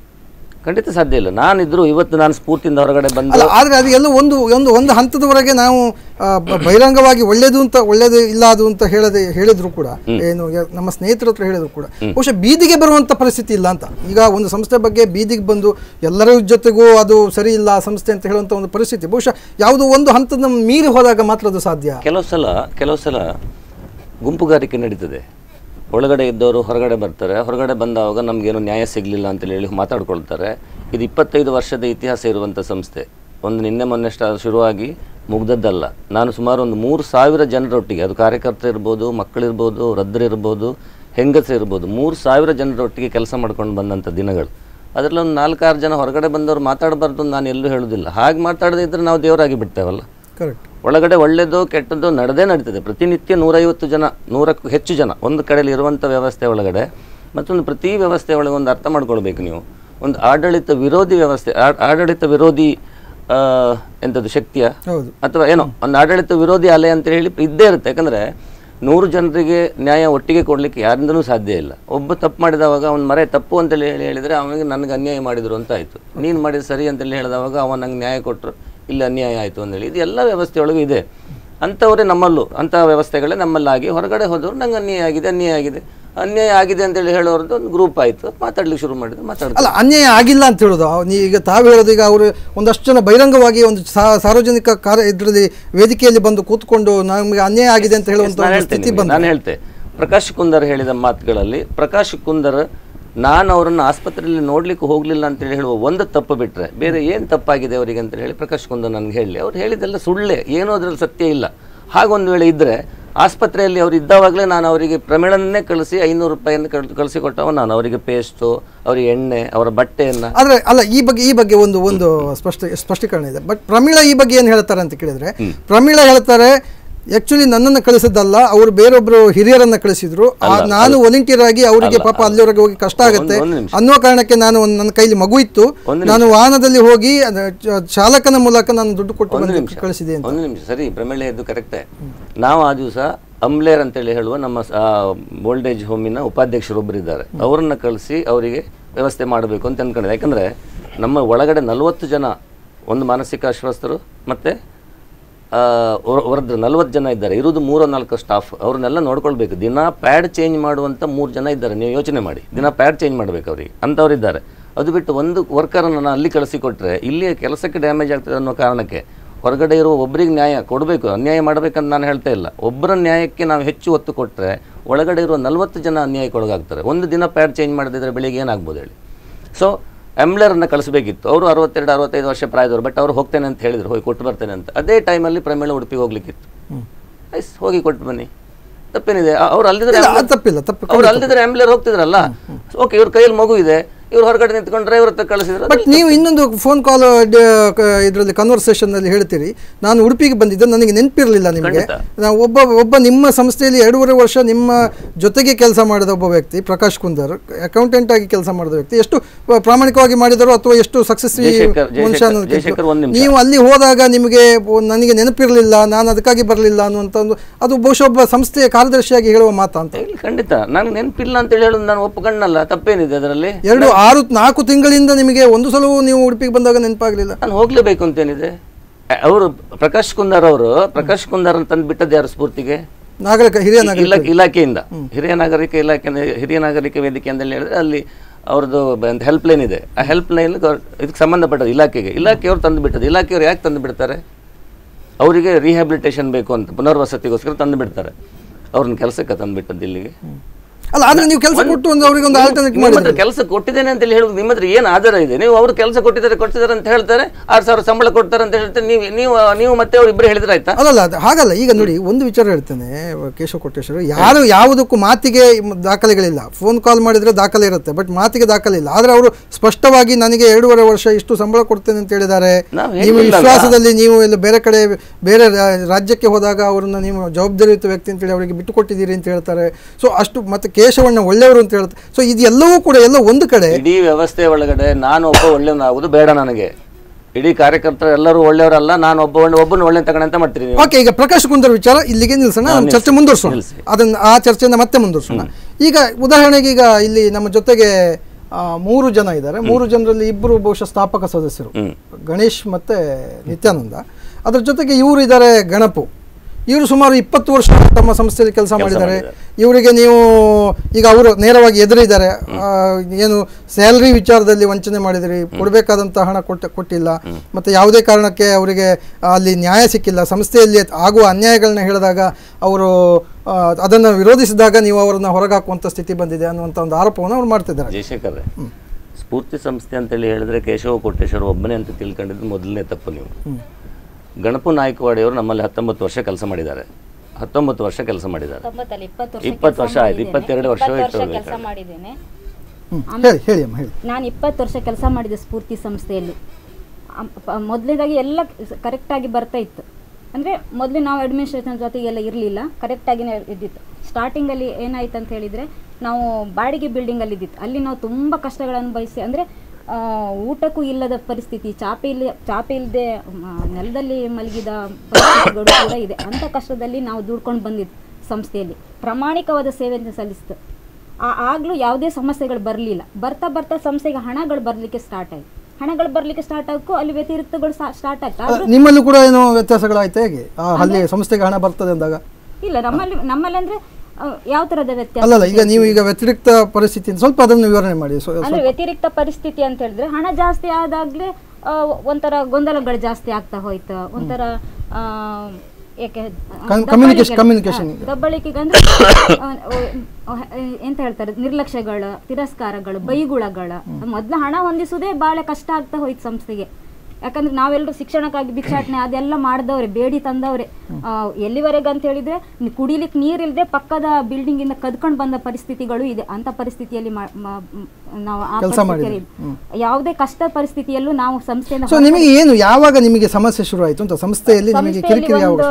ಖಂಡಿತ ಸಾಧ್ಯ ಇಲ್ಲ ನಾನಿದ್ರು ಇವತ್ತು ನಾನು ಸ್ಫೂರ್ತಿಯಿಂದ ಹೊರಗಡೆ ಬಂದು ಅಲ್ಲ ಆದರೆ ಅದು ಎಲ್ಲ ಒಂದು ಒಂದು ಒಂದು ಹಂತದವರೆಗೆ ನಾವು ಆ, ಬ- ಬಹಿರಂಗವಾಗಿ ಒಳ್ಳೇದು ಅಂತ ಒಳ್ಳೇದು ಇಲ್ಲ ಅದು ಅಂತ ಹೇಳದೆ ಹೇಳಿದ್ರು ಕೂಡ ಏನು ಯ- ನಮ್ಮ ಸ್ನೇಹಿತರ ಹತ್ರ ಹೇಳಿದ್ರು ಕೂಡ ಬಹುಶಃ ಬೀದಿಗೆ ಬರುವಂಥ ಪರಿಸ್ಥಿತಿ ಇಲ್ಲ ಅಂತ ಈಗ ಒಂದು ಸಂಸ್ಥೆ ಬಗ್ಗೆ ಬೀದಿಗೆ ಬಂದು ಎಲ್ಲರ ಜೊತೆಗೂ ಅದು ಸರಿ ಇಲ್ಲ ಆ ಸಂಸ್ಥೆ ಅಂತ ಹೇಳುವಂಥ ಒಂದು ಪರಿಸ್ಥಿತಿ ಬಹುಶಃ ಯಾವುದೋ ಒಂದು ಹಂತದ ಮೀರಿ ಹೋದಾಗ ಮಾತ್ರ ಅದು ಸಾಧ್ಯ ಕೆಲವು ಸಲ ಕೆಲವು ಸಲ ಗುಂಪುಗಾರಿಕೆ ನಡೀತದೆ ಒಳಗಡೆ ಇದ್ದವರು ಹೊರಗಡೆ ಬರ್ತಾರೆ ಹೊರಗಡೆ ಬಂದಾಗ ನಮಗೇನು ನ್ಯಾಯ ಸಿಗಲಿಲ್ಲ ಅಂತೇಳಿ ಹೇಳಿ ಮಾತಾಡ್ಕೊಳ್ತಾರೆ ಇದು ಇಪ್ಪತ್ತೈದು ವರ್ಷದ ಇತಿಹಾಸ ಇರುವಂಥ ಸಂಸ್ಥೆ ಒಂದು ನಿನ್ನೆ ಮೊನ್ನೆ ಸ್ಟಾ ಶುರುವಾಗಿ ಮುಗ್ದದ್ದಲ್ಲ ನಾನು ಸುಮಾರು ಒಂದು ಮೂರು ಸಾವಿರ ಜನರೊಟ್ಟಿಗೆ ಅದು ಕಾರ್ಯಕರ್ತರು ಇರ್ಬೋದು ಮಕ್ಕಳಿರ್ಬೋದು ವೃದ್ಧರಿರ್ಬೋದು ಹೆಂಗಸರಿರ್ಬೋದು ಮೂರು ಸಾವಿರ ಜನರೊಟ್ಟಿಗೆ ಕೆಲಸ ಮಾಡ್ಕೊಂಡು ಬಂದಂಥ ದಿನಗಳು ಅದರಲ್ಲಿ ಒಂದು ನಾಲ್ಕಾರು ಜನ ಹೊರಗಡೆ ಬಂದವರು ಮಾತಾಡಬಾರ್ದು ಅಂತ ನಾನು ಎಲ್ಲೂ ಹೇಳೋದಿಲ್ಲ ಹಾಗೆ ಮಾತಾಡದೇ ಇದ್ದರೆ ನಾವು ದೇವರಾಗಿ ಬಿಡ್ತೇವಲ್ಲ ಕರೆಕ್ಟ್ ಒಳಗಡೆ ಒಳ್ಳೆಯದು ಕೆಟ್ಟದ್ದು ನಡೆದೇ ನಡೀತದೆ ಪ್ರತಿನಿತ್ಯ ನೂರೈವತ್ತು ಜನ ನೂರಕ್ಕೂ ಹೆಚ್ಚು ಜನ ಒಂದು ಕಡೆಯಲ್ಲಿ ಇರುವಂಥ ವ್ಯವಸ್ಥೆ ಒಳಗಡೆ ಮತ್ತೊಂದು ಪ್ರತಿ ವ್ಯವಸ್ಥೆ ಒಳಗೆ ಒಂದು ಅರ್ಥ ಮಾಡ್ಕೊಳ್ಬೇಕು ನೀವು ಒಂದು ಆಡಳಿತ ವಿರೋಧಿ ವ್ಯವಸ್ಥೆ ಆ- ಆಡಳಿತ ವಿರೋಧಿ ಆ, ಎಂಥದ್ದು ಶಕ್ತಿಯ ಹೌದು ಅಥವಾ ಏನೋ ಒಂದು ಆಡಳಿತ ವಿರೋಧಿ ಅಲೆ ಅಂತ ಹೇಳಿ ಇದ್ದೇ ಇರುತ್ತೆ ಯಾಕಂದರೆ ನೂರು ಜನರಿಗೆ ನ್ಯಾಯ ಒಟ್ಟಿಗೆ ಕೊಡಲಿಕ್ಕೆ ಯಾರಿಂದನೂ ಸಾಧ್ಯ ಇಲ್ಲ ಒಬ್ಬ ತಪ್ಪು ಮಾಡಿದವಾಗ ಅವ್ನ ಮರೆ ತಪ್ಪು ಅಂತೇಳಿ ಹೇಳಿ ಹೇಳಿದರೆ ಅವನಿಗೆ ನನಗೆ ಅನ್ಯಾಯ ಮಾಡಿದ್ರು ಅಂತ ಆಯಿತು ನೀನು ಮಾಡಿದ ಸರಿ ಅಂತೇಳಿ ಹೇಳಿದವಾಗ ಅವ ನಂಗೆ ನ್ಯಾಯ ಕೊಟ್ಟರು ಇಲ್ಲಿ ಅನ್ಯಾಯ ಆಯಿತು ಅಂತೇಳಿ ಇದು ಎಲ್ಲ ವ್ಯವಸ್ಥೆಯೊಳಗೂ ಇದೆ ಅಂಥವರೇ ನಮ್ಮಲ್ಲೂ ಅಂಥ ವ್ಯವಸ್ಥೆಗಳೇ ನಮ್ಮಲ್ಲಾಗಿ ಹೊರಗಡೆ ಹೋದವರು ನಂಗೆ ಅನ್ಯಾಯ ಆಗಿದೆ ಅನ್ಯಾಯ ಆಗಿದೆ ಅನ್ಯಾಯ ಆಗಿದೆ ಅಂತೇಳಿ ಹೇಳೋರ್ದು ಒಂದು ಗ್ರೂಪ್ ಆಯಿತು ಮಾತಾಡ್ಲಿಕ್ಕೆ ಶುರು ಮಾಡಿದ್ರು ಮಾತಾಡ್ತಾರೆ ಅಲ್ಲ ಅನ್ಯಾಯ ಆಗಿಲ್ಲ ಅಂತ ಹೇಳೋದು ಅವ್- ನೀ ಈಗ ತಾವು ಹೇಳೋದು ಈಗ ಅವರು ಒಂದಷ್ಟು ಜನ ಬಹಿರಂಗವಾಗಿ ಒಂದು ಸಾ- ಸಾರ್ವಜನಿಕ ಕಾರ್ಯ ಇದರಲ್ಲಿ ವೇದಿಕೆಯಲ್ಲಿ ಬಂದು ಕೂತ್ಕೊಂಡು ನಮಗೆ ಅನ್ಯಾಯ ಆಗಿದೆ ಅಂತ ಹೇಳುವಂಥ ನಾನು ಒಂದು ಹೇಳ್ತೇನೆ ಸ್ಥಿತಿ ನಿಮಗೆ, ಬಂದ ನಾನು ಹೇಳ್ತೆ ಪ್ರಕಾಶ್ ಕುಂದರ್ ಹೇಳಿದ ಮಾತುಗಳಲ್ಲಿ ಪ್ರಕಾಶ್ ಕುಂದರ್ ನಾನು ಅವರನ್ನು ಆಸ್ಪತ್ರೆಯಲ್ಲಿ ನೋಡ್ಲಿಕ್ಕೆ ಹೋಗಲಿಲ್ಲ ಅಂತೇಳಿ ಹೇಳುವ ಒಂದು ತಪ್ಪು ಬಿಟ್ಟರೆ ಬೇರೆ ಏನು ತಪ್ಪಾಗಿದೆ ಅವರಿಗೆ ಅಂತ ಹೇಳಿ ಪ್ರಕಾಶ್ ಕುಂದರ್ ನನಗೆ ಹೇಳಿ ಅವ್ರು ಹೇಳಿದೆಲ್ಲ ಸುಳ್ಳೆ ಏನೂ ಅದರಲ್ಲಿ ಸತ್ಯ ಇಲ್ಲ ಹಾಗೊಂದು ವೇಳೆ ಇದ್ದರೆ ಆಸ್ಪತ್ರೆಯಲ್ಲಿ ಅವ್ರು ಇದ್ದಾವಾಗಲೇ ನಾನು ಅವರಿಗೆ ಪ್ರಮೇಳನ್ನೇ ಕಳಿಸಿ ಐನೂರು ರೂಪಾಯಿಯನ್ನು ಕಳ್ ಕಳಿಸಿಕೊಟ್ಟವ ನಾನು ಅವರಿಗೆ ಪೇಸ್ಟು ಅವರಿಗೆ ಎಣ್ಣೆ ಅವರ ಬಟ್ಟೆಯನ್ನು ಆದರೆ ಅಲ್ಲ ಈ ಬಗ್ಗೆ ಈ ಬಗ್ಗೆ ಒಂದು ಒಂದು ಸ್ಪಷ್ಟ ಸ್ಪಷ್ಟೀಕರಣ ಇದೆ ಬಟ್ ಪ್ರಮೀಳಾ ಈ ಬಗ್ಗೆ ಏನು ಹೇಳ್ತಾರೆ ಅಂತ ಕೇಳಿದ್ರೆ ಪ್ರಮೀಳಾ ಹೇಳ್ತಾರೆ ಆಕ್ಚುಲಿ ನನ್ನನ್ನು ಕಳಿಸಿದ್ದಲ್ಲ ಅವರು ಬೇರೊಬ್ರು ಹಿರಿಯರನ್ನ ಕಳಿಸಿದ್ರು ಆ ನಾನು ವಾಲಂಟಿಯರ್ ಆಗಿ ಅವರಿಗೆ ಪಾಪ ಅಲ್ಲಿವರೆಗೆ ಹೋಗಿ ಕಷ್ಟ ಆಗುತ್ತೆ ಒಂದು ನಿಮಿಷ. ಅನ್ನೋ ಕಾರಣಕ್ಕೆ ನಾನು ಒಂದು ನನ್ನ ಕೈಲಿ ಮಗು ಇತ್ತು ಒಂದು ನಾನು ವಾಹನದಲ್ಲಿ ಹೋಗಿ ಅದ ಚ- ಚಾಲಕನ ಮೂಲಕ ನಾನು ದುಡ್ಡು ಕೊಟ್ಟು ಒಂದು ಬಂದು ನಿಮಿಷ ಕಳಿಸಿದೆ ಅಂತ ಒಂದು ನಿಮಿಷ ಸರಿ ಪ್ರಮೇಳೆ ಎದ್ದು ಕರೆಕ್ಟೇ ನಾವು ಆ ದಿವಸ ಅಂಬ್ಲೇರ್ ಅಂತೇಳಿ ಹೇಳುವ ನಮ್ಮ ಓಲ್ಡ್ ಏಜ್ ಹೋಮಿನ ಉಪಾಧ್ಯಕ್ಷರೊಬ್ಬರು ಇದ್ದಾರೆ ಅವರನ್ನ ಕಳಿಸಿ ಅವರಿಗೆ ವ್ಯವಸ್ಥೆ ಮಾಡಬೇಕು ಅಂತ ಅಂದ್ಕೊಂಡಿದ್ದೆ ಯಾಕಂದರೆ ನಮ್ಮ ಒಳಗಡೆ ನಲವತ್ತು ಜನ ಒಂದು ಮಾನಸಿಕ ಅಸ್ವಸ್ಥರು ಮತ್ತು ವೃದ್ಧರು ನಲ್ವತ್ತು ಜನ ಇದ್ದಾರೆ ಇರೋದು ಮೂರು ನಾಲ್ಕು ಸ್ಟಾಫ್ ಅವ್ರನ್ನೆಲ್ಲ ನೋಡ್ಕೊಳ್ಬೇಕು ದಿನ ಪ್ಯಾಡ್ ಚೇಂಜ್ ಮಾಡುವಂಥ ಮೂರು ಜನ ಇದ್ದಾರೆ ನೀವು ಯೋಚನೆ ಮಾಡಿ ದಿನ ಪ್ಯಾಡ್ ಚೇಂಜ್ ಮಾಡಬೇಕು ಅವರಿಗೆ ಅಂಥವ್ರು ಇದ್ದಾರೆ ಅದು ಬಿಟ್ಟು ಒಂದು ವರ್ಕರನ್ನು ನಾನು ಅಲ್ಲಿ ಕಳಿಸಿಕೊಟ್ರೆ ಇಲ್ಲಿ ಕೆಲಸಕ್ಕೆ ಡ್ಯಾಮೇಜ್ ಆಗ್ತದೆ ಅನ್ನೋ ಕಾರಣಕ್ಕೆ ಹೊರಗಡೆ ಇರುವ ಒಬ್ಬರಿಗೆ ನ್ಯಾಯ ಕೊಡಬೇಕು ಅನ್ಯಾಯ ಮಾಡಬೇಕಂತ ನಾನು ಹೇಳ್ತಾ ಇಲ್ಲ ಒಬ್ಬರ ನ್ಯಾಯಕ್ಕೆ ನಾವು ಹೆಚ್ಚು ಒತ್ತು ಕೊಟ್ಟರೆ ಒಳಗಡೆ ಇರುವ ನಲವತ್ತು ಜನ ಅನ್ಯಾಯಕ್ಕೊಳಗಾಗ್ತಾರೆ ಒಂದು ದಿನ ಪ್ಯಾಡ್ ಚೇಂಜ್ ಮಾಡದಿದ್ರೆ ಬೆಳಿಗ್ಗೆ ಏನಾಗ್ಬೋದು ಹೇಳಿ ಸೊ ಎಂಬ್ಲರನ್ನು ಕಳಿಸ್ಬೇಕಿತ್ತು ಅವರು ಅರವತ್ತೆರಡು ಅರವತ್ತೈದು ವರ್ಷ ಪ್ರಾಯದವರು ಬಟ್ ಅವ್ರು ಹೋಗ್ತೇನೆ ಅಂತ ಹೇಳಿದ್ರು ಹೋಗಿ ಕೊಟ್ಟು ಬರ್ತೇನೆ ಅಂತ ಅದೇ ಟೈಮಲ್ಲಿ ಪ್ರಮೇಳ ಉಡುಪಿಗೆ ಹೋಗ್ಲಿಕ್ಕಿತ್ತು ಐಸ್ ಹೋಗಿ ಕೊಟ್ಟು ಬನ್ನಿ ತಪ್ಪೇನಿದೆ ಅ- ಅವ್ರು ಅಲ್ಲಿದ್ರೆ ಇಲ್ಲ, ಅದು ತಪ್ಪಿಲ್ಲ, ತಪ್ಪು- ಅವ್ರು ಅಲ್ಲಿದ್ರೆ ಆಂಬ್ಯುಲೆನ್ಸ್ ಹೋಗ್ತಿದ್ರಲ್ಲ ಓಕೆ ಇವ್ರ ಕೈಯಲ್ಲಿ ಮಗು ಇದೆ ಇವ್ರು ಹೊರಗಡೆ ನಿಂತ್ಕೊಂಡು ಡ್ರೈವರ್ ಹತ್ರ ಕಳಿಸಿದ್ರು ಬಟ್ ನೀವು ಇನ್ನೊಂದು ಫೋನ್ ಕಾಲ್ ಇದರಲ್ಲಿ ಕನ್ವರ್ಸೇಷನ್ನಲ್ಲಿ ಹೇಳ್ತೀರಿ ನಾನು ಉಡುಪಿಗೆ ಬಂದಿದ್ದೆ ನನಗೆ ನೆನಪಿರಲಿಲ್ಲ ನಿಮಗೆ ಖಂಡಿತ. ನಾವು ಒಬ್ಬ ಒಬ್ಬ ನಿಮ್ಮ ಸಂಸ್ಥೆಯಲ್ಲಿ ಎರಡೂವರೆ ವರ್ಷ ನಿಮ್ಮ ಜೊತೆಗೆ ಕೆಲಸ ಮಾಡಿದ ಒಬ್ಬ ವ್ಯಕ್ತಿ ಪ್ರಕಾಶ್ ಕುಂದರ್ ಅಕೌಂಟೆಂಟ್ ಆಗಿ ಕೆಲಸ ಮಾಡಿದ ವ್ಯಕ್ತಿ ಎಷ್ಟು ಪ- ಪ್ರಾಮಾಣಿಕವಾಗಿ ಮಾಡಿದರು ಅಥವಾ ಎಷ್ಟು ಸಕ್ಸಸ್ ಜಯಶೇಖರ್- ಜಯಶೇಖರ್- ಜಯಶೇಖರ್ ಒಂದ್ ನಿಮಿಷ. ನೀವು ಅಲ್ಲಿ ಹೋದಾಗ ನಿಮಗೆ ಓ, ನನಗೆ ನೆನಪಿರಲಿಲ್ಲ ನಾನು ಅದಕ್ಕಾಗಿ ಬರಲಿಲ್ಲ ಅನ್ನುವಂಥ ಒಂದು ಅದು ಬಹುಶಃ ಒಬ್ಬ ಸಂಸ್ಥೆಯ ಕಾರ್ಯದರ್ಶಿಯಾಗಿ ಹೇಳುವ ಮಾತಾ ಅಂತ ಇಲ್ಲ, ಖಂಡಿತ ನಾನು ನೆನಪಿಲ್ಲ ಅಂತ ಹೇಳಿ ಹೇಳೋದು ನಾನು ಒಪ್ಪಕಣ್ಣಲ್ಲ ತಪ್ಪೇನಿದೆ ಅದರಲ್ಲಿ ಎರಡು ಆರು ನಾಲ್ಕು ತಿಂಗಳಿಂದ ನಿಮಗೆ ಒಂದು ಸಲವೂ ನೀವು ಉಡುಪಿಗೆ ಬಂದಾಗ ನೆನಪಾಗಲಿಲ್ಲ ನಾನು ಹೋಗ್ಲೇಬೇಕು ಅಂತೇನಿದೆ ಅ- ಅವರು ಪ್ರಕಾಶ್ ಕುಂದರ್ ಅವರು ಪ್ರಕಾಶ್ ಕುಂದರ್ ಅಂತ ತಂದು ಬಿಟ್ಟದ್ದು ಯಾರು ಸ್ಫೂರ್ತಿಗೆ ನಾಗರಿಕ ಹಿರಿಯ ನಾಗರಿಕ ಇಲಾ- ಇಲಾಖೆಯಿಂದ ಹಿರಿಯ ನಾಗರಿಕ ಇಲಾಖೆ ಹಿರಿಯ ನಾಗರಿಕ ವೇದಿಕೆ ಅಂತ ಹೇಳಿದ್ರೆ ಅಲ್ಲಿ ಅವ್ರದ್ದು ಒಂದು ಹೆಲ್ಪ್ ಲೈನ್ ಇದೆ ಆ ಹೆಲ್ಪ್ ಲೈನ್ ಇದಕ್ಕೆ ಸಂಬಂಧಪಟ್ಟದ್ದು ಇಲಾಖೆಗೆ ಇಲಾಖೆಯವ್ರು ತಂದು ಬಿಟ್ಟದ್ದು ಇಲಾಖೆಯವ್ರು ಯಾಕೆ ತಂದು ಬಿಡ್ತಾರೆ ಅವರಿಗೆ ರಿಹ್ಯಾಬಿಲಿಟೇಷನ್ ಬೇಕು ಅಂತ ಪುನರ್ವಸತಿಗೋಸ್ಕರ ತಂದು ಬಿಡ್ತಾರೆ ಅವ್ರನ್ನ ಕೆಲಸಕ್ಕೆ ತಂದು ಬಿಟ್ಟದ್ದು ಇಲ್ಲಿಗೆ ಅಲ್ಲ ಆದ್ರೆ ನೀವು ಕೆಲಸ ಕೊಟ್ಟು ಒಂದು ಅವರಿಗೆ ಒಂದು ಆಲ್ಟರ್ನೇಟ್ ನಿಮ್ಮ ಹತ್ರ ಮಾಡಿದ್ರೆ ಕೆಲಸ ಕೊಟ್ಟಿದ್ದೇನೆ ಅಂತ ಹೇಳಿ ಹೇಳುದು ನಿಮ್ಮ ಹತ್ರ ಏನು ಆಧಾರ ಇದೆ ನೀವು ಅವ್ರು ಕೆಲಸ ಕೊಟ್ಟಿದ್ದಾರೆ ಕೊಟ್ಟಿದ್ದಾರೆ ಅಂತ ಹೇಳ್ತಾರೆ ಆರು ಸಾವಿರ ಸಂಬಳ ಕೊಡ್ತಾರೆ ಅಂತ ಹೇಳ್ತಾರೆ ನೀವು ನೀವು ನೀವು ಮತ್ತೆ ಅವ್ರು ಇಬ್ಬರು ಹೇಳಿದ್ರೆ ಆಯ್ತಾ ಅಲ್ಲಲ್ಲ ಅದು ಹಾಗಲ್ಲ ಈಗ ನೋಡಿ ಒಂದು ವಿಚಾರ ಹೇಳ್ತೇನೆ ಕೇಶವ ಕೊಟ್ಟೇಶ್ವರ ಯಾರು ಯಾವುದಕ್ಕೂ ಮಾತಿಗೆ ಮ್- ದಾಖಲೆಗಳಿಲ್ಲ ಫೋನ್ ಕಾಲ್ ಮಾಡಿದ್ರೆ ದಾಖಲೆ ಇರುತ್ತೆ ಬಟ್ ಮಾತಿಗೆ ದಾಖಲೆ ಇಲ್ಲ ಆದ್ರೆ ಅವರು ಸ್ಪಷ್ಟವಾಗಿ ನನಗೆ ಎರಡೂವರೆ ವರ್ಷ ಇಷ್ಟು ಸಂಬಳ ಕೊಡ್ತೇನೆ ಅಂತ ಹೇಳಿದ್ದಾರೆ ನಾವು ನೀವು ಹೇಳಿಲ್ಲಲ್ಲ. ವಿಶ್ವಾಸದಲ್ಲಿ ನೀವು ಎಲ್ಲ ಬೇರೆ ಕಡೆ ಬೇರೆ ರಾ- ರಾಜ್ಯಕ್ಕೆ ಹೋದಾಗ ಅವರನ್ನ ನೀವು ಜವಾಬ್ದಾರಿಯುತ ವ್ಯಕ್ತಿ ಅಂತೇಳಿ ಅವರಿಗೆ ಬಿಟ್ಟು ಕೊಟ್ಟಿದ್ದೀರಿ ಅಂತ ಹೇಳ್ತಾರೆ ಸೊ ಅಷ್ಟು ಮತ್ತೆ ಕೇಶವಣ್ಣ ಒಳ್ಳೆಯವರು ಅಂತ ಹೇಳ್ತಾರೆ ಸೊ ಇದೆಲ್ಲವೂ ಕೂಡ ಎಲ್ಲ ಒಂದು ಕಡೆ ಇಡೀ ವ್ಯವಸ್ಥೆ ಒಳಗಡೆ ನಾನು ಒಬ್ಬ ಒಳ್ಳೆಯವನಾಗುವುದು ಬೇಡ ನನಗೆ ಇಡೀ ಕಾರ್ಯಕರ್ತರು ಎಲ್ಲರೂ ಒಳ್ಳೆಯವರಲ್ಲ ನಾನು ಒಬ್ಬ ಒಬ್ಬನ ಒಳ್ಳೆ ತಗೊಂಡೆ ಅಂತ ಮಾಡ್ತೀರಿ ನೀವು ಓಕೆ ಈಗ ಪ್ರಕಾಶ್ ಕುಂದರ್ ವಿಚಾರ ಇಲ್ಲಿಗೆ ನಿಲ್ಸೋಣ ನಮ್ಮ ಚರ್ಚೆ ಮುಂದುವರ್ಸೋಣ ನಿಲ್ಸಿ. ಅದನ್ನ ಆ ಚರ್ಚೆಯಿಂದ ಮತ್ತೆ ಮುಂದುವರ್ಸೋಣ ಈಗ ಉದಾಹರಣೆಗೆ ಈಗ ಇಲ್ಲಿ ನಮ್ಮ ಜೊತೆಗೆ ಆ, ಮೂರು ಜನ ಇದ್ದಾರೆ ಮೂರು ಜನರಲ್ಲಿ ಇಬ್ಬರು ಬಹುಶಃ ಸ್ಥಾಪಕ ಸದಸ್ಯರು ಗಣೇಶ್ ಮತ್ತೆ ನಿತ್ಯಾನಂದ ಅದ್ರ ಜೊತೆಗೆ ಇವರು ಇದ್ದಾರೆ ಗಣಪು ಇವರು ಸುಮಾರು ಇಪ್ಪತ್ತು ವರ್ಷ ತಮ್ಮ ಸಂಸ್ಥೆಯಲ್ಲಿ ಕೆಲಸ ಮಾಡಿದ್ದಾರೆ ಇವರಿಗೆ ನೀವು ಈಗ ಅವರು ನೇರವಾಗಿ ಎದುರಿದ್ದಾರೆ ಆ, ಏನು ಸ್ಯಾಲ್ರಿ ವಿಚಾರದಲ್ಲಿ ವಂಚನೆ ಮಾಡಿದಿರಿ ಕೊಡಬೇಕಾದಂಥ ಹಣ ಕೊಟ್ಟ ಕೊಟ್ಟಿಲ್ಲ ಮತ್ತು ಯಾವುದೇ ಕಾರಣಕ್ಕೆ ಅವರಿಗೆ ಅಲ್ಲಿ ನ್ಯಾಯ ಸಿಕ್ಕಿಲ್ಲ ಸಂಸ್ಥೆಯಲ್ಲಿ ಆಗುವ ಅನ್ಯಾಯಗಳನ್ನ ಹೇಳಿದಾಗ ಅವರು ಅದನ್ನು ವಿರೋಧಿಸಿದಾಗ ನೀವು ಅವರನ್ನು ಹೊರಗಾಕುವಂಥ ಸ್ಥಿತಿ ಬಂದಿದೆ ಅನ್ನುವಂಥ ಒಂದು ಆರೋಪವನ್ನು ಅವ್ರು ಮಾಡ್ತಿದ್ದಾರೆ ಜಯಶೇಖರ್ ಸ್ಫೂರ್ತಿ ಸಂಸ್ಥೆ ಅಂತೇಳಿ ಹೇಳಿದ್ರೆ ಕೇಶವ ಕೋಟೇಶ್ವರ ಒಬ್ಬನೇ ಅಂತ ತಿಳ್ಕೊಂಡಿದ್ದು ಮೊದಲನೇ ತಪ್ಪು ನೀವು ಗಣಪು ನಾಯಕವಾಡಿಯವರು ನಮ್ಮಲ್ಲಿ ಹತ್ತೊಂಬತ್ತು ವರ್ಷ ಕೆಲಸ ಮಾಡಿದ್ದಾರೆ ಹತ್ತೊಂಬತ್ತು ವರ್ಷ ಕೆಲಸ ಮಾಡಿದ್ದಾರೆ ತೊಂಬತ್ತಲ್ಲಿ ಇಪ್ಪತ್ತು ವರ್ಷ ಇಪ್ಪತ್ತು ಕೆಲ್ಸ ವರ್ಷ ಆಯ್ತು ಮಾಡಿದ್ದೇನೆ. ಇಪ್ಪತ್ತೆರಡು ವರ್ಷ ಇಪ್ಪತ್ತು ವರ್ಷ ಇಟ್ಟು ಕೆಲಸ ಮಾಡಿದ್ದೇನೆ ಹ್ಮ್. ಹೇಳಿ ಹೇಳಿ ಅಮ್ಮ ಹೇಳಿ ನಾನು ಇಪ್ಪತ್ತು ವರ್ಷ ಕೆಲಸ ಮಾಡಿದೆ ಸ್ಫೂರ್ತಿ ಸಂಸ್ಥೆಯಲ್ಲಿ ಮೊದಲನೇದಾಗಿ ಎಲ್ಲ ಕರೆಕ್ಟಾಗಿ ಬರ್ತಾ ಇತ್ತು ಅಂದರೆ ಮೊದಲು ನಾವು ಅಡ್ಮಿನಿಸ್ಟ್ರೇಷನ್ ಜೊತೆಗೆಲ್ಲ ಇರಲಿಲ್ಲ ಕರೆಕ್ಟಾಗಿನೇ ಇದ್ದಿತ್ತು ಸ್ಟಾರ್ಟಿಂಗಲ್ಲಿ ಏನಾಯ್ತು ಅಂತ ಹೇಳಿದರೆ ನಾವು ಬಾಡಿಗೆ ಬಿಲ್ಡಿಂಗಲ್ಲಿ ಇದ್ದಿತ್ತು ಅಲ್ಲಿ ನಾವು ತುಂಬ ಕಷ್ಟಗಳನ್ನು ಅನುಭವಿಸಿ ಅಂದರೆ ಊಟಕ್ಕೂ ಇಲ್ಲದ ಪರಿಸ್ಥಿತಿ ಚಾಪೆ ಇಲ್ಲ ಚಾಪೆ ಇಲ್ಲದೆ ನೆಲದಲ್ಲಿ ಮಲಗಿದ ಪರಿಸ್ಥಿತಿಗಳು ಕೂಡ ಇದೆ ಅಂಥ ಕಷ್ಟದಲ್ಲಿ ನಾವು ದುಡ್ಕೊಂಡು ಬಂದಿದ್ದು ಸಂಸ್ಥೆಯಲ್ಲಿ ಪ್ರಾಮಾಣಿಕವಾದ ಸೇವೆಯನ್ನು ಸಲ್ಲಿಸ್ತು ಆ- ಆಗ್ಲೂ ಯಾವುದೇ ಸಮಸ್ಯೆಗಳು ಬರಲಿಲ್ಲ ಬರ್ತಾ ಬರ್ತಾ ಸಂಸ್ಥೆಗೆ ಹಣಗಳು ಬರಲಿಕ್ಕೆ ಸ್ಟಾರ್ಟ್ ಆಯ್ತು ಹಣಗಳು ಬರಲಿಕ್ಕೆ ಸ್ಟಾರ್ಟ್ ಆಗಕ್ಕೂ ಅಲ್ಲಿ ವ್ಯತಿರಿಕ್ತಗಳು ಸ್ಟಾರ್ಟ್ ಆಗ್ತಾ ಆ, ನಿಮ್ಮಲ್ಲೂ ಕೂಡ ಏನೋ ವ್ಯತ್ಯಾಸಗಳಾಯ್ತಾ ಹೇಗೆ ಆ, ಅಲ್ಲಿ ಸಂಸ್ಥೆಗೆ ಹಣ ಬರ್ತದೆ ಅಂದಾಗ ಇಲ್ಲ ನಮ್ಮಲ್ಲಿ ನಮ್ಮಲ್ಲಿ ಅಂದ್ರೆ ಆ, ಯಾವ ತರದ ವ್ಯತ್ಯಾಸ ಅಲ್ಲಲ್ಲ ಈಗ ನೀವು ಈಗ ವ್ಯತಿರಿಕ್ತ ಪರಿಸ್ಥಿತಿ ಸ್ವಲ್ಪ ಅದನ್ನು ವಿವರಣೆ ಮಾಡಿ ಸೊ- ಅಂದ್ರೆ ವ್ಯತಿರಿಕ್ತ ಪರಿಸ್ಥಿತಿ ಅಂತ ಹೇಳಿದ್ರೆ ಹಣ ಜಾಸ್ತಿ ಆದಾಗ್ಲೇ ಆ, ಒಂಥರ ಗೊಂದಲಗಳು ಜಾಸ್ತಿ ಆಗ್ತಾ ಹೋಯ್ತು ಒಂಥರ ಆ, ಯಾಕೆ Con- ದಬ್ಬಾಳಿಕೆ- communication- communication. ಹಾ, ದಬ್ಬಾಳಿಕೆಗೆ ಅಂದ್ರೆ ಆ, ಆ, ಎಂತ ಹೇಳ್ತಾರೆ ನಿರ್ಲಕ್ಷ್ಯಗಳು ತಿರಸ್ಕಾರಗಳು ಬೈಗುಳಗಳು ಮೊದ್ಲು ಹಣ ಹೊಂದಿಸುವುದೇ ಬಹಳ ಕಷ್ಟ ಆಗ್ತಾ ಹೋಯ್ತು ಸಂಸ್ಥೆಗೆ ಯಾಕಂದ್ರೆ ನಾವೆಲ್ಲರೂ ಶಿಕ್ಷಣಕ್ಕಾಗಿ ಭಿಕ್ಷಾಟನೆ ಅದೆಲ್ಲ ಮಾಡಿದವ್ರೆ ಬೇಡಿ ತಂದವ್ರೆ ಆ, ಎಲ್ಲಿವರೆಗೆ ಅಂತ ಹೇಳಿದ್ರೆ ನಿ- ಕುಡಿಲಿಕ್ಕೆ ನೀರಿಲ್ಲದೆ ಪಕ್ಕದ ಬಿಲ್ಡಿಂಗ್ ಇಂದ ಕದ್ಕೊಂಡು ಬಂದ ಪರಿಸ್ಥಿತಿಗಳು ಇದೆ ಅಂತ ಪರಿಸ್ಥಿತಿಯಲ್ಲಿ ಮಾ- ಮಾ- ಮ್- ನಾವು ಆ ಕೆಲ್ಸ ಪರಿಸ್ಥಿತಿಯಲ್ಲಿ ಯಾವುದೇ ಕಷ್ಟ ಪರಿಸ್ಥಿತಿಯಲ್ಲೂ ನಾವು ಸಂಸ್ಥೆಯಿಂದ ಸೊ ನಿಮಗೆ ಏನು ಯಾವಾಗ ನಿಮಗೆ ಸಮಸ್ಯೆ ಶುರು ಆಯಿತು ಅಂತ ಸಂಸ್ಥೆಯಲ್ಲಿ ನಿಮಗೆ ಸಂಸ್ಥೆಯಲ್ಲಿ ಕಿರಿಕಿರಿ ಯಾವಾಗ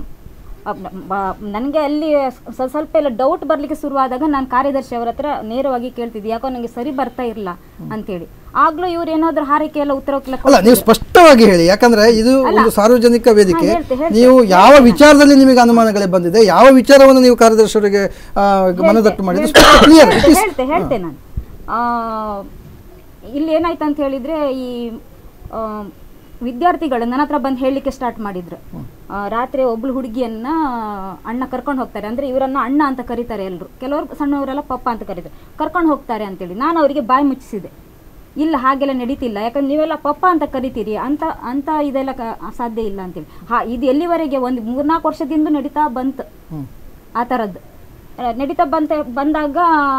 ಒಂದು ನನಗೆ ಅಲ್ಲಿ ಸ್ವ- ಸ್ವಲ್ಪ ಎಲ್ಲ ಡೌಟ್ ಬರ್ಲಿಕ್ಕೆ ಶುರುವಾದಾಗ ನಾನು ಕಾರ್ಯದರ್ಶಿ ಅವರ ಹತ್ರ ನೇರವಾಗಿ ಕೇಳ್ತಿದ್ದೆ ಯಾಕೋ ನನಗೆ ಸರಿ ಬರ್ತಾ ಇರಲ್ಲ ಅಂತೇಳಿ ಆಗ್ಲೂ ಇವ್ರು ಏನಾದ್ರು ಹಾರೈಕೆ ಎಲ್ಲ ಉತ್ತರಕ್ಕೆಲ್ಲ ಅಲ್ಲ ನೀವು ಸ್ಪಷ್ಟವಾಗಿ ಹೇಳಿ ಯಾಕಂದ್ರೆ ಇದು ಒಂದು ಸಾರ್ವಜನಿಕ ವೇದಿಕೆ ಹಾ, ಹೇಳ್ತೆ, ಹೇಳ್ತೆ. ನೀವು ಯಾವ ವಿಚಾರದಲ್ಲಿ ನಿಮಗೆ ಅನುಮಾನಗಳೇ ಬಂದಿದೆ ಯಾವ ವಿಚಾರವನ್ನು ನೀವು ಕಾರ್ಯದರ್ಶಿಯವರಿಗೆ ಆ, ಮನದಟ್ಟು ಮಾಡಿದ್ರೆ ಕ್ಲಿಯರ್ ಇಟ್ ಹೇಳ್ತೆ ಇಸ್ ಹೇಳ್ತೆ ಹೇಳ್ತೆ ನಾನು ಆ, ಇಲ್ಲಿ ಏನಾಯ್ತು ಅಂತ ಹೇಳಿದ್ರೆ ಈ ಆ, ವಿದ್ಯಾರ್ಥಿಗಳು ನನ್ನ ಹತ್ರ ಬಂದು ಹೇಳಲಿಕ್ಕೆ ಸ್ಟಾರ್ಟ್ ಮಾಡಿದ್ರು ಆ, ರಾತ್ರಿ ಒಬ್ಳು ಹುಡುಗಿಯನ್ನ ಅಣ್ಣ ಕರ್ಕೊಂಡು ಹೋಗ್ತಾರೆ ಅಂದ್ರೆ ಇವರನ್ನ ಅಣ್ಣ ಅಂತ ಕರೀತಾರೆ ಎಲ್ಲರೂ ಕೆಲವರು ಸಣ್ಣವರೆಲ್ಲ ಪಪ್ಪ ಅಂತ ಕರೀತಾರೆ ಕರ್ಕೊಂಡು ಹೋಗ್ತಾರೆ ಅಂತೇಳಿ ನಾನು ಅವರಿಗೆ ಬಾಯಿ ಮುಚ್ಚಿಸಿದೆ ಇಲ್ಲ ಹಾಗೆಲ್ಲ ನಡೀತಿಲ್ಲ ಯಾಕಂದ್ರೆ ನೀವೆಲ್ಲ ಪಪ್ಪ ಅಂತ ಕರಿತೀರಿ ಅಂತ ಅಂತ ಇದೆಲ್ಲ ಕ- ಸಾಧ್ಯ ಇಲ್ಲ ಅಂತೇಳಿ ಹಾ ಇದು ಎಲ್ಲಿವರೆಗೆ ಒಂದು ಮೂರ್ನಾಲ್ಕು ವರ್ಷದಿಂದ ನಡೀತಾ ಬಂತು ಆ ಥರದ್ದು ಆ, ನಡೀತಾ ಬಂತ ಬಂದಾಗ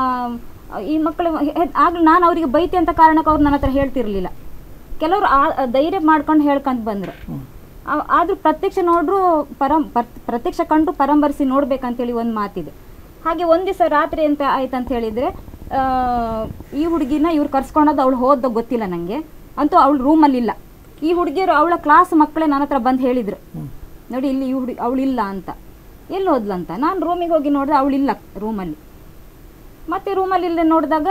ಆ, ಈ ಮಕ್ಕಳು ಹೆ- ಆಗ ನಾನು ಅವರಿಗೆ ಬೈತೆ ಅಂತ ಕಾರಣಕ್ಕೆ ಅವ್ರು ನನ್ನ ಹತ್ರ ಹೇಳ್ತಿರ್ಲಿಲ್ಲ ಕೆಲವರು ಆ ಧೈರ್ಯ ಮಾಡ್ಕೊಂಡು ಹೇಳ್ಕೊಂತ ಬಂದ್ರು ಆ- ಆದ್ರೂ ಪ್ರತ್ಯಕ್ಷ ನೋಡ್ರು ಪರಂ ಪರ್- ಪ್ರತ್ಯಕ್ಷ ಕಂಡು ಪರಂಬರಿಸಿ ನೋಡ್ಬೇಕಂತೇಳಿ ಒಂದು ಮಾತಿದೆ ಹಾಗೆ ಒಂದ್ ದಿವಸ ರಾತ್ರಿ ಅಂತ ಆಯ್ತಂತ ಹೇಳಿದ್ರೆ ಆ, ಈ ಹುಡುಗಿನ ಇವ್ರು ಕರ್ಸ್ಕೊಂಡದ್ದು ಅವಳು ಹೋದ ಗೊತ್ತಿಲ್ಲ ನನಗೆ ಅಂತೂ ಅವಳು ರೂಮಲ್ಲಿಲ್ಲ ಈ ಹುಡುಗಿಯರು ಅವಳ ಕ್ಲಾಸ್ ಮಕ್ಕಳೇ ನನ್ನ ಹತ್ರ ಬಂದು ಹೇಳಿದ್ರು ನೋಡಿ ಇಲ್ಲಿ ಈ ಹುಡುಗಿ ಅವಳಿಲ್ಲ ಅಂತ ಎಲ್ಲಿ ಹೋದ್ಲಂತ ನಾನು ರೂಮಿಗೆ ಹೋಗಿ ನೋಡಿದೆ ಅವಳಿಲ್ಲ ರೂಮಲ್ಲಿ ಮತ್ತೆ ರೂಮಲ್ಲಿ ಇಲ್ಲ ನೋಡಿದಾಗ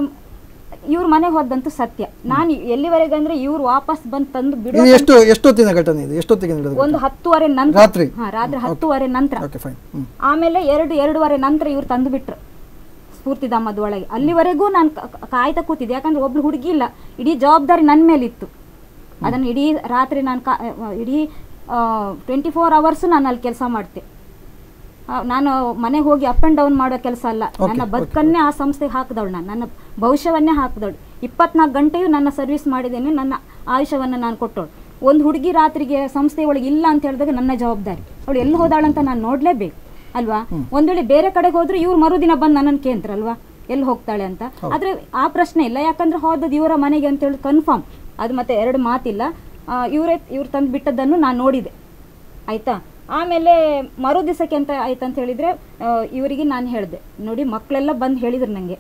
ಇವ್ರ ಮನೆಗೆ ಹೋದಂತೂ ಸತ್ಯ ನಾನು ಎಲ್ಲಿವರೆಗೆ ಅಂದ್ರೆ ಇವ್ರು ವಾಪಸ್ ಬಂದು ತಂದು ಬಿಡೋ ಇದು ಎಷ್ಟು ಎಷ್ಟೊತ್ತಿನ ಘಟನೆ ಇದು ಎಷ್ಟೊತ್ತಿಗೆ ನಡೆದ ಒಂದು ಹತ್ತುವರೆ ನಂತರ ರಾತ್ರಿ? ಹಾ ರಾತ್ರಿ ಹತ್ತುವರೆ ನಂತರ ಓಕೆ ಫೈನ್ ಹ್ಮ್ ಆಮೇಲೆ ಎರಡು ಎರಡೂವರೆ ನಂತರ ಇವ್ರು ತಂದು ಬಿಟ್ರು ಸ್ಫೂರ್ತಿಧಾಮದ ಒಳಗೆ ಅಲ್ಲಿವರೆಗೂ ನಾನು ಕಾಯ್ತಾ ಕೂತಿದ್ದೆ ಯಾಕಂದ್ರೆ ಒಬ್ಳು ಹುಡುಗಿ ಇಲ್ಲ ಇಡೀ ಜವಾಬ್ದಾರಿ ನನ್ನ ಮೇಲಿತ್ತು ಅದನ್ನು ಇಡೀ ರಾತ್ರಿ ನಾನು ಕಾ ಆ, ಇಡೀ ಟ್ವೆಂಟಿ ಫೋರ್ ಅವರ್ಸು ನಾನು ಅಲ್ಲಿ ಕೆಲಸ ಮಾಡ್ತೆ ಆ, ನಾನು ಮನೆಗೆ ಹೋಗಿ ಅಪ್ ಆ್ಯಂಡ್ ಡೌನ್ ಮಾಡೋ ಕೆಲಸ ಅಲ್ಲ ನನ್ನ ಬದುಕನ್ನೇ ಆ ಸಂಸ್ಥೆಗೆ ಹಾಕಿದವಳು ನಾನು ನನ್ನ ಭವಿಷ್ಯವನ್ನೇ ಹಾಕಿದವಳು ಇಪ್ಪತ್ನಾಲ್ಕು ಗಂಟೆಯೂ ನನ್ನ ಸರ್ವಿಸ್ ಮಾಡಿದ್ದೇನೆ ನನ್ನ ಆಯುಷ್ಯವನ್ನು ನಾನು ಕೊಟ್ಟವಳು ಒಂದು ಹುಡುಗಿ ರಾತ್ರಿಗೆ ಸಂಸ್ಥೆ ಒಳಗೆ ಇಲ್ಲ ಅಂತ ಹೇಳಿದಾಗ ನನ್ನ ಜವಾಬ್ದಾರಿ ಅವಳು ಎಲ್ಲಿ ಹೋದಾಳಂತ ನಾನು ನೋಡಲೇಬೇಕು ಅಲ್ವಾ ಒಂದ್ ವೇಳೆ ಬೇರೆ ಕಡೆಗೆ ಹೋದ್ರೆ ಇವ್ರು ಮರುದಿನ ಬಂದು ನನ್ನನ್ನು ಕೇಂದ್ರಲ್ವಾ ಎಲ್ಲಿ ಹೋಗ್ತಾಳೆ ಅಂತ ಆದ್ರೆ ಆ ಪ್ರಶ್ನೆ ಇಲ್ಲ ಯಾಕಂದ್ರೆ ಹೋದದ್ದು ಇವರ ಮನೆಗೆ ಅಂತ ಹೇಳಿ ಕನ್ಫರ್ಮ್ ಅದು ಮತ್ತೆ ಎರಡು ಮಾತಿಲ್ಲ ಆ, ಇವರೇ ಇವ್ರು ತಂದು ಬಿಟ್ಟದ್ದನ್ನು ನಾನು ನೋಡಿದೆ ಆಯ್ತಾ ಆಮೇಲೆ ಮರು ದಿವಸಕ್ಕೆ ಅಂತ ಆಯ್ತಂತ ಹೇಳಿದ್ರೆ ಆ, ಇವರಿಗೆ ನಾನು ಹೇಳಿದೆ ನೋಡಿ ಮಕ್ಕಳೆಲ್ಲ ಬಂದು ಹೇಳಿದ್ರು ನನಗೆ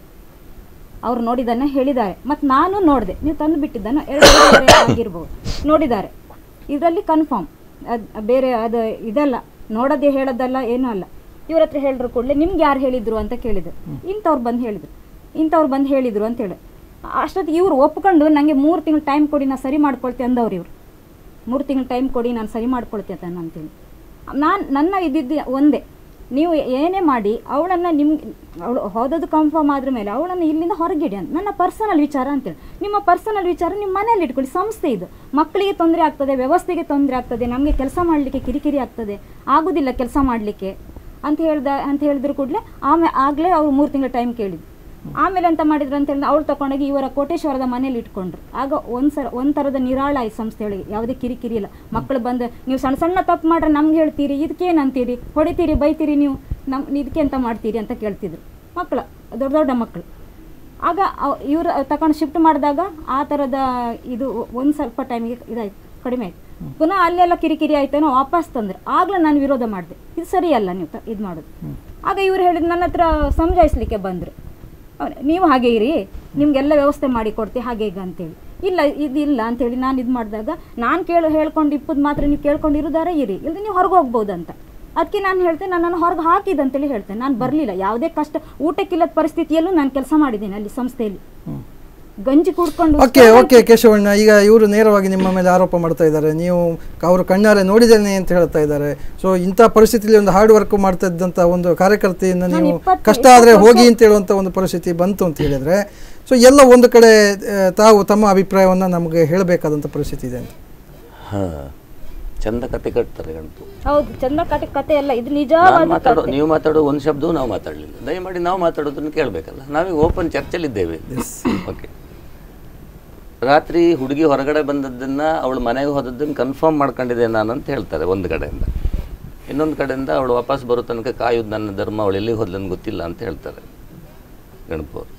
ಅವ್ರು ನೋಡಿದ್ದನ್ನ ಹೇಳಿದ್ದಾರೆ ಮತ್ತು ನಾನು ನೋಡಿದೆ ನೀವು ತಂದು ಬಿಟ್ಟಿದ್ದನ್ನು ಎರಡು ಎರಡೂವರೆ ಆಗಿರ್ಬೋದು ನೋಡಿದ್ದಾರೆ ಇದರಲ್ಲಿ ಕನ್ಫರ್ಮ್ ಅದು ಬೇರೆ ಅದು ಇದಲ್ಲ ನೋಡೋದೇ ಹೇಳೋದಲ್ಲ ಏನೂ ಅಲ್ಲ ಇವ್ರ ಹತ್ರ ಹೇಳಿದ್ರು ಕೂಡಲೇ ನಿಮ್ಗೆ ಯಾರು ಹೇಳಿದ್ರು ಅಂತ ಕೇಳಿದ್ರು ಇಂಥವ್ರು ಬಂದು ಹೇಳಿದ್ರು ಇಂಥವ್ರು ಬಂದು ಹೇಳಿದ್ರು ಅಂತ ಹೇಳಿ ಅಷ್ಟೊತ್ತಿಗೆ ಇವ್ರು ಒಪ್ಕೊಂಡು ನನಗೆ ಮೂರು ತಿಂಗಳು ಟೈಮ್ ಕೊಡಿ ನಾನು ಸರಿ ಮಾಡ್ಕೊಳ್ತೆ ಅಂದವ್ರು ಇವ್ರು ಮೂರು ತಿಂಗಳು ಟೈಮ್ ಕೊಡಿ ನಾನು ಸರಿ ಮಾಡ್ಕೊಳ್ತೇನೆ ಅಂತೇಳಿ ನಾನು ನನ್ನ ಇದ್ದಿದ್ದು ಒಂದೇ ನೀವು ಏನೇ ಮಾಡಿ ಅವಳನ್ನು ನಿಮ್ಗೆ ಅವಳು ಹೋದದ್ದು ಕನ್ಫರ್ಮ್ ಆದ್ರ ಮೇಲೆ ಅವಳನ್ನು ಇಲ್ಲಿಂದ ಹೊರಗಿಡಿ ಅಂತ ನನ್ನ ಪರ್ಸನಲ್ ವಿಚಾರ ಅಂತೇಳಿ ನಿಮ್ಮ ಪರ್ಸನಲ್ ವಿಚಾರ ನಿಮ್ಮ ಮನೇಲಿ ಇಟ್ಕೊಳ್ಳಿ ಸಂಸ್ಥೆ ಇದು ಮಕ್ಕಳಿಗೆ ತೊಂದರೆ ಆಗ್ತದೆ ವ್ಯವಸ್ಥೆಗೆ ತೊಂದರೆ ಆಗ್ತದೆ ನಮಗೆ ಕೆಲಸ ಮಾಡಲಿಕ್ಕೆ ಕಿರಿಕಿರಿ ಆಗ್ತದೆ ಆಗೋದಿಲ್ಲ ಕೆಲಸ ಮಾಡಲಿಕ್ಕೆ ಅಂತ ಹೇಳ್ದ ಅಂತ ಹೇಳಿದ್ರು ಕೂಡಲೇ ಆಮೇಲೆ ಆಗಲೇ ಅವ್ರು ಮೂರು ತಿಂಗಳ ಟೈಮ್ ಕೇಳಿದ್ರು ಆಮೇಲೆ ಅಂತ ಮಾಡಿದ್ರು ಅಂತ ಹೇಳಿದ್ರೆ ಅವಳು ತಗೊಂಡೋಗಿ ಇವರ ಕೋಟೇಶ್ವರದ ಮನೇಲಿ ಇಟ್ಕೊಂಡ್ರು ಆಗ ಒಂದ್ಸರ ಒಂದ್ ಥರದ ನಿರಾಳ ಈ ಸಂಸ್ಥೆಯೊಳಗೆ ಯಾವುದೇ ಕಿರಿಕಿರಿ ಇಲ್ಲ ಮಕ್ಕಳು ಬಂದು ನೀವು ಸಣ್ಣ ಸಣ್ಣ ತಪ್ಪು ಮಾಡ್ರೆ ನಮ್ಗೆ ಹೇಳ್ತೀರಿ ಇದಕ್ಕೇನು ಅಂತೀರಿ ಹೊಡಿತೀರಿ ಬೈತೀರಿ ನೀವು ನಮ್ ಇದಕ್ಕೆ ಅಂತ ಮಾಡ್ತೀರಿ ಅಂತ ಕೇಳ್ತಿದ್ರು ಮಕ್ಕಳು ದೊಡ್ಡ ದೊಡ್ಡ ಮಕ್ಕಳು ಆಗ ಇವರು ತಗೊಂಡು ಶಿಫ್ಟ್ ಮಾಡಿದಾಗ ಆ ಥರದ ಇದು ಒಂದು ಸ್ವಲ್ಪ ಟೈಮಿಗೆ ಇದಾಯ್ತು ಕಡಿಮೆ ಆಯ್ತು ಪುನಃ ಅಲ್ಲೆಲ್ಲ ಕಿರಿಕಿರಿ ಆಯ್ತೇನೋ ವಾಪಸ್ ತಂದ್ರು ಆಗ್ಲೂ ನಾನು ವಿರೋಧ ಮಾಡಿದೆ ಇದು ಸರಿಯಲ್ಲ ನೀವು ಇದು ಮಾಡೋದು ಆಗ ಇವ್ರು ಹೇಳಿದ್ ನನ್ನ ಹತ್ರ ಸಮಜಾಯಿಸ್ಲಿಕ್ಕೆ ಬಂದರು ನೀವು ಹಾಗೆ ಇರಿ ನಿಮಗೆಲ್ಲ ವ್ಯವಸ್ಥೆ ಮಾಡಿ ಕೊಡ್ತೀವಿ ಹಾಗೆ ಈಗ ಅಂತೇಳಿ ಇಲ್ಲ ಇದಿಲ್ಲ ಅಂತೇಳಿ ನಾನು ಇದು ಮಾಡಿದಾಗ ನಾನು ಕೇಳು ಹೇಳ್ಕೊಂಡು ಇಪ್ಪದು ಮಾತ್ರ ನೀವು ಕೇಳ್ಕೊಂಡು ಇರೋದಾರೆ ಇರಿ ಇಲ್ಲದೆ ನೀವು ಹೊರಗೆ ಹೋಗ್ಬೋದು ಅಂತ ಅದಕ್ಕೆ ನಾನು ಹೇಳ್ತೇನೆ ನನ್ನನ್ನು ಹೊರಗೆ ಹಾಕಿದಂತೇಳಿ ಹೇಳ್ತೇನೆ ನಾನು ಬರಲಿಲ್ಲ ಯಾವುದೇ ಕಷ್ಟ ಊಟಕ್ಕಿಲ್ಲದ ಪರಿಸ್ಥಿತಿಯಲ್ಲೂ ನಾನು ಕೆಲಸ ಮಾಡಿದ್ದೀನಿ ಅಲ್ಲಿ ಸಂಸ್ಥೆಯಲ್ಲಿ ಗಂಜಿ ಕುಡ್ಕೊಂಡು ಓಕೆ ಓಕೆ ಕೇಶವಣ್ಣ ಈಗ ಇವರು ನೇರವಾಗಿ ನಿಮ್ಮ ಮೇಲೆ ಆರೋಪ ಮಾಡ್ತಾ ಇದ್ದಾರೆ ನೀವು ಅವರು ಕಣ್ಣಾರೆ ನೋಡಿದ್ದೇನೆ ಅಂತ ಹೇಳ್ತಾ ಇದ್ದಾರೆ ಸೊ ಇಂಥ ಪರಿಸ್ಥಿತಿಯಲ್ಲಿ ಒಂದು ಹಾರ್ಡ್ ವರ್ಕ್ ಮಾಡ್ತಾ ಇದ್ದಂಥ ಒಂದು ಕಾರ್ಯಕರ್ತೆಯನ್ನು ನಾನು ನೀವು ಇಪ್ಪತ್ತು- ಕಷ್ಟ ಆದರೆ ಇಪ್ಪತ್ತು ಹೋಗಿ ಅಂತ ಹೇಳುವಂಥ ಒಂದು ಪರಿಸ್ಥಿತಿ ಬಂತು ಅಂತ ಹೇಳಿದರೆ ಸೊ ಎಲ್ಲ ಒಂದು ಕಡೆ ಆ, ತಾವು ತಮ್ಮ ಅಭಿಪ್ರಾಯವನ್ನು ನಮಗೆ ಹೇಳಬೇಕಾದಂಥ ಪರಿಸ್ಥಿತಿ ಇದೆ ಅಂತ ಹಾಂ ಚಂದ ಕತೆ ಕಟ್ತಾರೆ ಗಣಪು ಹೌದು ಚಂದ ಕತೆ ಕತೆ ಎಲ್ಲ ಇದು ನಾನು ನಿಜವಾದ ಮಾತಾಡೋ ಕತೆ ನೀವು ಮಾತಾಡೋ ಒಂದು ಶಬ್ದವೂ ನಾವು ಮಾತಾಡಲಿಲ್ಲ ದಯಮಾಡಿ ನಾವು ಮಾತಾಡೋದನ್ನು ಕೇಳಬೇಕಲ್ಲ ನಾವೀಗ ಓಪನ್ ಚರ್ಚೆಲಿದ್ದೇವೆ ಓಕೆ ರಾತ್ರಿ ಹುಡುಗಿ ಹೊರಗಡೆ ಬಂದದ್ದನ್ನು ಅವಳು ಮನೆಗೆ ಹೋದದ್ದನ್ನು ಕನ್ಫರ್ಮ್ ಮಾಡ್ಕೊಂಡಿದ್ದೆ ನಾನು ಅಂತ ಹೇಳ್ತಾರೆ ಒಂದು ಕಡೆಯಿಂದ ಇನ್ನೊಂದು ಕಡೆಯಿಂದ ಅವಳು ವಾಪಸ್ ಬರೋ ತನಕ ಕಾಯೋದು ನನ್ನ ಧರ್ಮ ಅವಳು ಎಲ್ಲಿಗೆ ಹೋದ್ಲನ್ನು ಗೊತ್ತಿಲ್ಲ ಅಂತ ಹೇಳ್ತಾರೆ ಗಣಪ ಅವರು